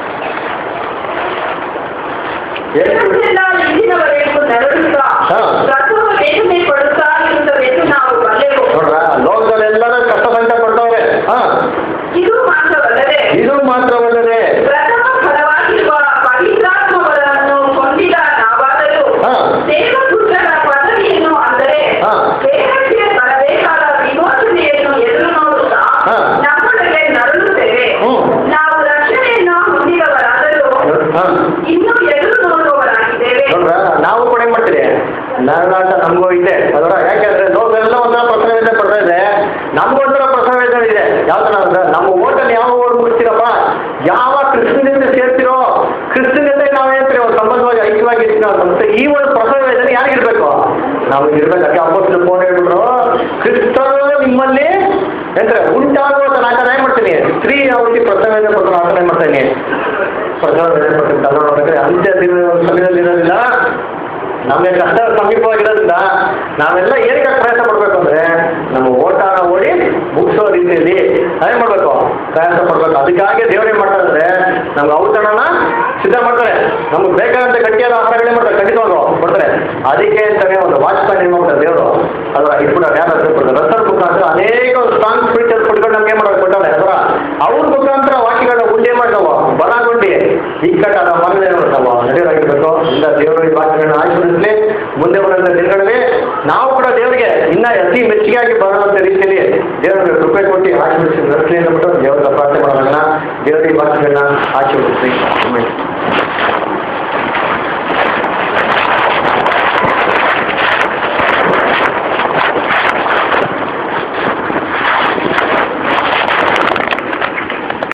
ಎಂಟು ಜಗತ್ತೆಲ್ಲ ಇಂದಿನವರೆಗೂ ನರಳುತ್ತಾ ಹಾ. ಪ್ರಸವ ವೇದನೆ ಪಡುತ್ತಾ ಇರುತ್ತವೆಂದು ನಾವು ಬಲ್ಲೆವು ನೋಡ್ರ ಲೋಕದಲ್ಲೆಲ್ಲರೂ ಕಷ್ಟ ಸಂಕಟ ಪಡ್ತಾವ್ರೆ ಹಾ ಇದು ಮಾತ್ರವಲ್ಲದೆ ಇದು ಮಾತ್ರವಲ್ಲದೆ ಪ್ರಥಮ ಫಲವಾಗಿರುವ ಪವಿತ್ರಾತ್ಮವರನ್ನು ಹೊಂದಿದ ನಾವಾದರೂ ಹಾ. ದೇವಪುತ್ರರ ಪದವಿಯನ್ನು ಅಂದರೆ ಹಾ. ದೇಹಕ್ಕೆ ಬರಬೇಕಾದ ವಿಮೋಚನೆಯನ್ನು ಎದುರು ನೋಡುತ್ತಾ ಹಾ. ನಮ್ಮೊಳಗೆ ನರಳುತ್ತೇವೆ ಹ್ಮ್. ನಾವು ರಕ್ಷಣೆಯನ್ನು ಹೊಂದಿದವರಾದರೂ ಹಾ ಇನ್ನೂ ಎದುರು ನೋಡುವವರಾಗಿದ್ದೇವೆ ನೋಡ್ರ ನಾವು ಕೂಡ ಏನ್ ಮಾಡ್ತೀರಿ ನರನಾಟ ನಮಗೂ ಇದೆ ಅದರ ಯಾಕೆಂದ್ರೆ ಲೋಕವೆಲ್ಲ ಒಂಥರ ಪ್ರಸವ ವೇದನೆ ಪಡ್ತಾ ಇದೆ ನಮಗೂ ಒಂಥರ ಪ್ರಸವ ವೇದನೆ ಇದೆ ಯಾವ ತರ ಅಂದ್ರೆ ನಮ್ಮ ಓಟಲ್ಲಿ ಯಾವ ಓಡ್ ಮುಗಿಸ್ತೀರಪ್ಪ ಯಾವ ಕೃಷ್ಣನಿಂದ ಸೇರ್ತಿರೋ ಕೃಷ್ಣನ ಜೊತೆ ನಾವು ಹೇಳ್ತೀರಿ ಒಂದು ಸಂಬಂಧವಾಗಿ ಐಕ್ಯವಾಗಿ ಇರ್ತೀವಿ ನಾವು ಮತ್ತೆ ಈ ಒಂದು ಪ್ರಸವ ವೇದನೆ ಯಾರಿಗಿರ್ಬೇಕು ನಾವು ಇರ್ಬೇಕು ಅದಕ್ಕೆ ಅಪ್ಪಸ್ಲು ಫೋನ್ ಹೇಳ್ಬಿಟ್ರು ಕ್ರಿಸ್ತರು ನಿಮ್ಮಲ್ಲಿ ಎಂದ್ರೆ ಉಂಟಾಗುವ ನಾಟಕ ಏನ್ ಮಾಡ್ತೀನಿ ಸ್ತ್ರೀ ಯಾವ ರೀತಿ ಪ್ರಸವ ವೇದನೆ ಪಡ್ತಾರೆ ನಾಟಕ ಏನ್ ಮಾಡ್ತೀನಿ ಪ್ರಸವ ವೇದನೆ ಪಡ್ತೀನಿ ತಗೊಂಡು ನೋಡಿದ್ರೆ ಅಂತ್ಯ ದಿನ ಸಮಯದಲ್ಲಿ ಇರೋದಿಲ್ಲ ನಮಗೆ ಕಷ್ಟ ಸಮೀಪವಾಗಿರೋದ್ರಿಂದ ನಾವೆಲ್ಲ ಏನಕ್ಕೆ ಪ್ರಯಾಸ ಪಡ್ಬೇಕು ಅಂದ್ರೆ ನಮ್ಮ ಓಟಾನ ಓಡಿ ಮುಗಿಸೋ ರೀತಿಯಲ್ಲಿ ಏನ್ ಮಾಡ್ಬೇಕು ಪ್ರಯಾಸ ಪಡ್ಬೇಕು ಅದಕ್ಕಾಗಿ ದೇವರೇ ಮಾಡ್ತಾರೆ ಅಂದ್ರೆ ನಮ್ಗೆ ಔತಣನ ಸಿದ್ಧ ಮಾಡ್ತಾರೆ ನಮ್ಗೆ ಬೇಕಾದಂತ ಗಟ್ಟಿಯಾದ ಆಹಾರಗಳೇ ಮಾಡ್ತಾರೆ ಖಂಡಿತವಾಗ್ಲು ಕೊಡ್ತಾರೆ ಅದಕ್ಕೆ ಅಂತಾನೆ ಒಂದು ವಾಚ್ಮ್ಯಾನ್ ಏನ್ ಮಾಡ್ತಾರೆ ದೇವರು ಅದರ ಇಟ್ಬಿಟ್ಟು ಯಾರು ಕೊಡ್ತಾರೆ ರಸರ ಮುಖಾಂತರ ಅನೇಕ ಸ್ಟ್ರಾಂಗ್ ಸ್ಪಿರಿಚುವಲ್ ಫುಡ್ಗಳು ನಮ್ಗೆ ಮಾಡೋದು ಕೊಟ್ಟಾರೆ ಅದರ ಅವ್ರ ಮುಖಾಂತರ ವಾಕ್ಯಗಳನ್ನ ಉಂಡೆ ಮಾಡ್ತಾವ ಬಲಗೊಂಡಿ ಇಕ್ಕಟ್ಟಾದ ಮನದೇ ನೋಡ್ತಾವ ನಡೆಯೋರಾಗಿರ್ಬೇಕು ಇಂದ ದೇವರು ಈ ವಾಕ್ಯಗಳನ್ನ ಆಶೀರ್ವದಿಸಲಿ ಮುಂದೆ ಬರೋಂಥ ದಿನಗಳಲ್ಲಿ ನಾವು ಕೂಡ ದೇವರಿಗೆ ಇನ್ನ ಅತಿ ಮೆಚ್ಚುಗೆಯಾಗಿ ಬರುವಂತ ರೀತಿಯಲ್ಲಿ ದೇವರಿಗೆ ಕೃಪೆ ಕೊಟ್ಟು ಆಶೀರ್ವದಿಸಿ ನಡೆಸಲಿ ಅಂದ್ಬಿಟ್ಟು ದೇವರ ಪ್ರಾರ್ಥನೆ ಮಾಡೋಣ ದೇವರ ಈ ವಾಕ್ಯಗಳನ್ನ ಆಶೀರ್ವದಿಸಿ ಆಮೇಲೆ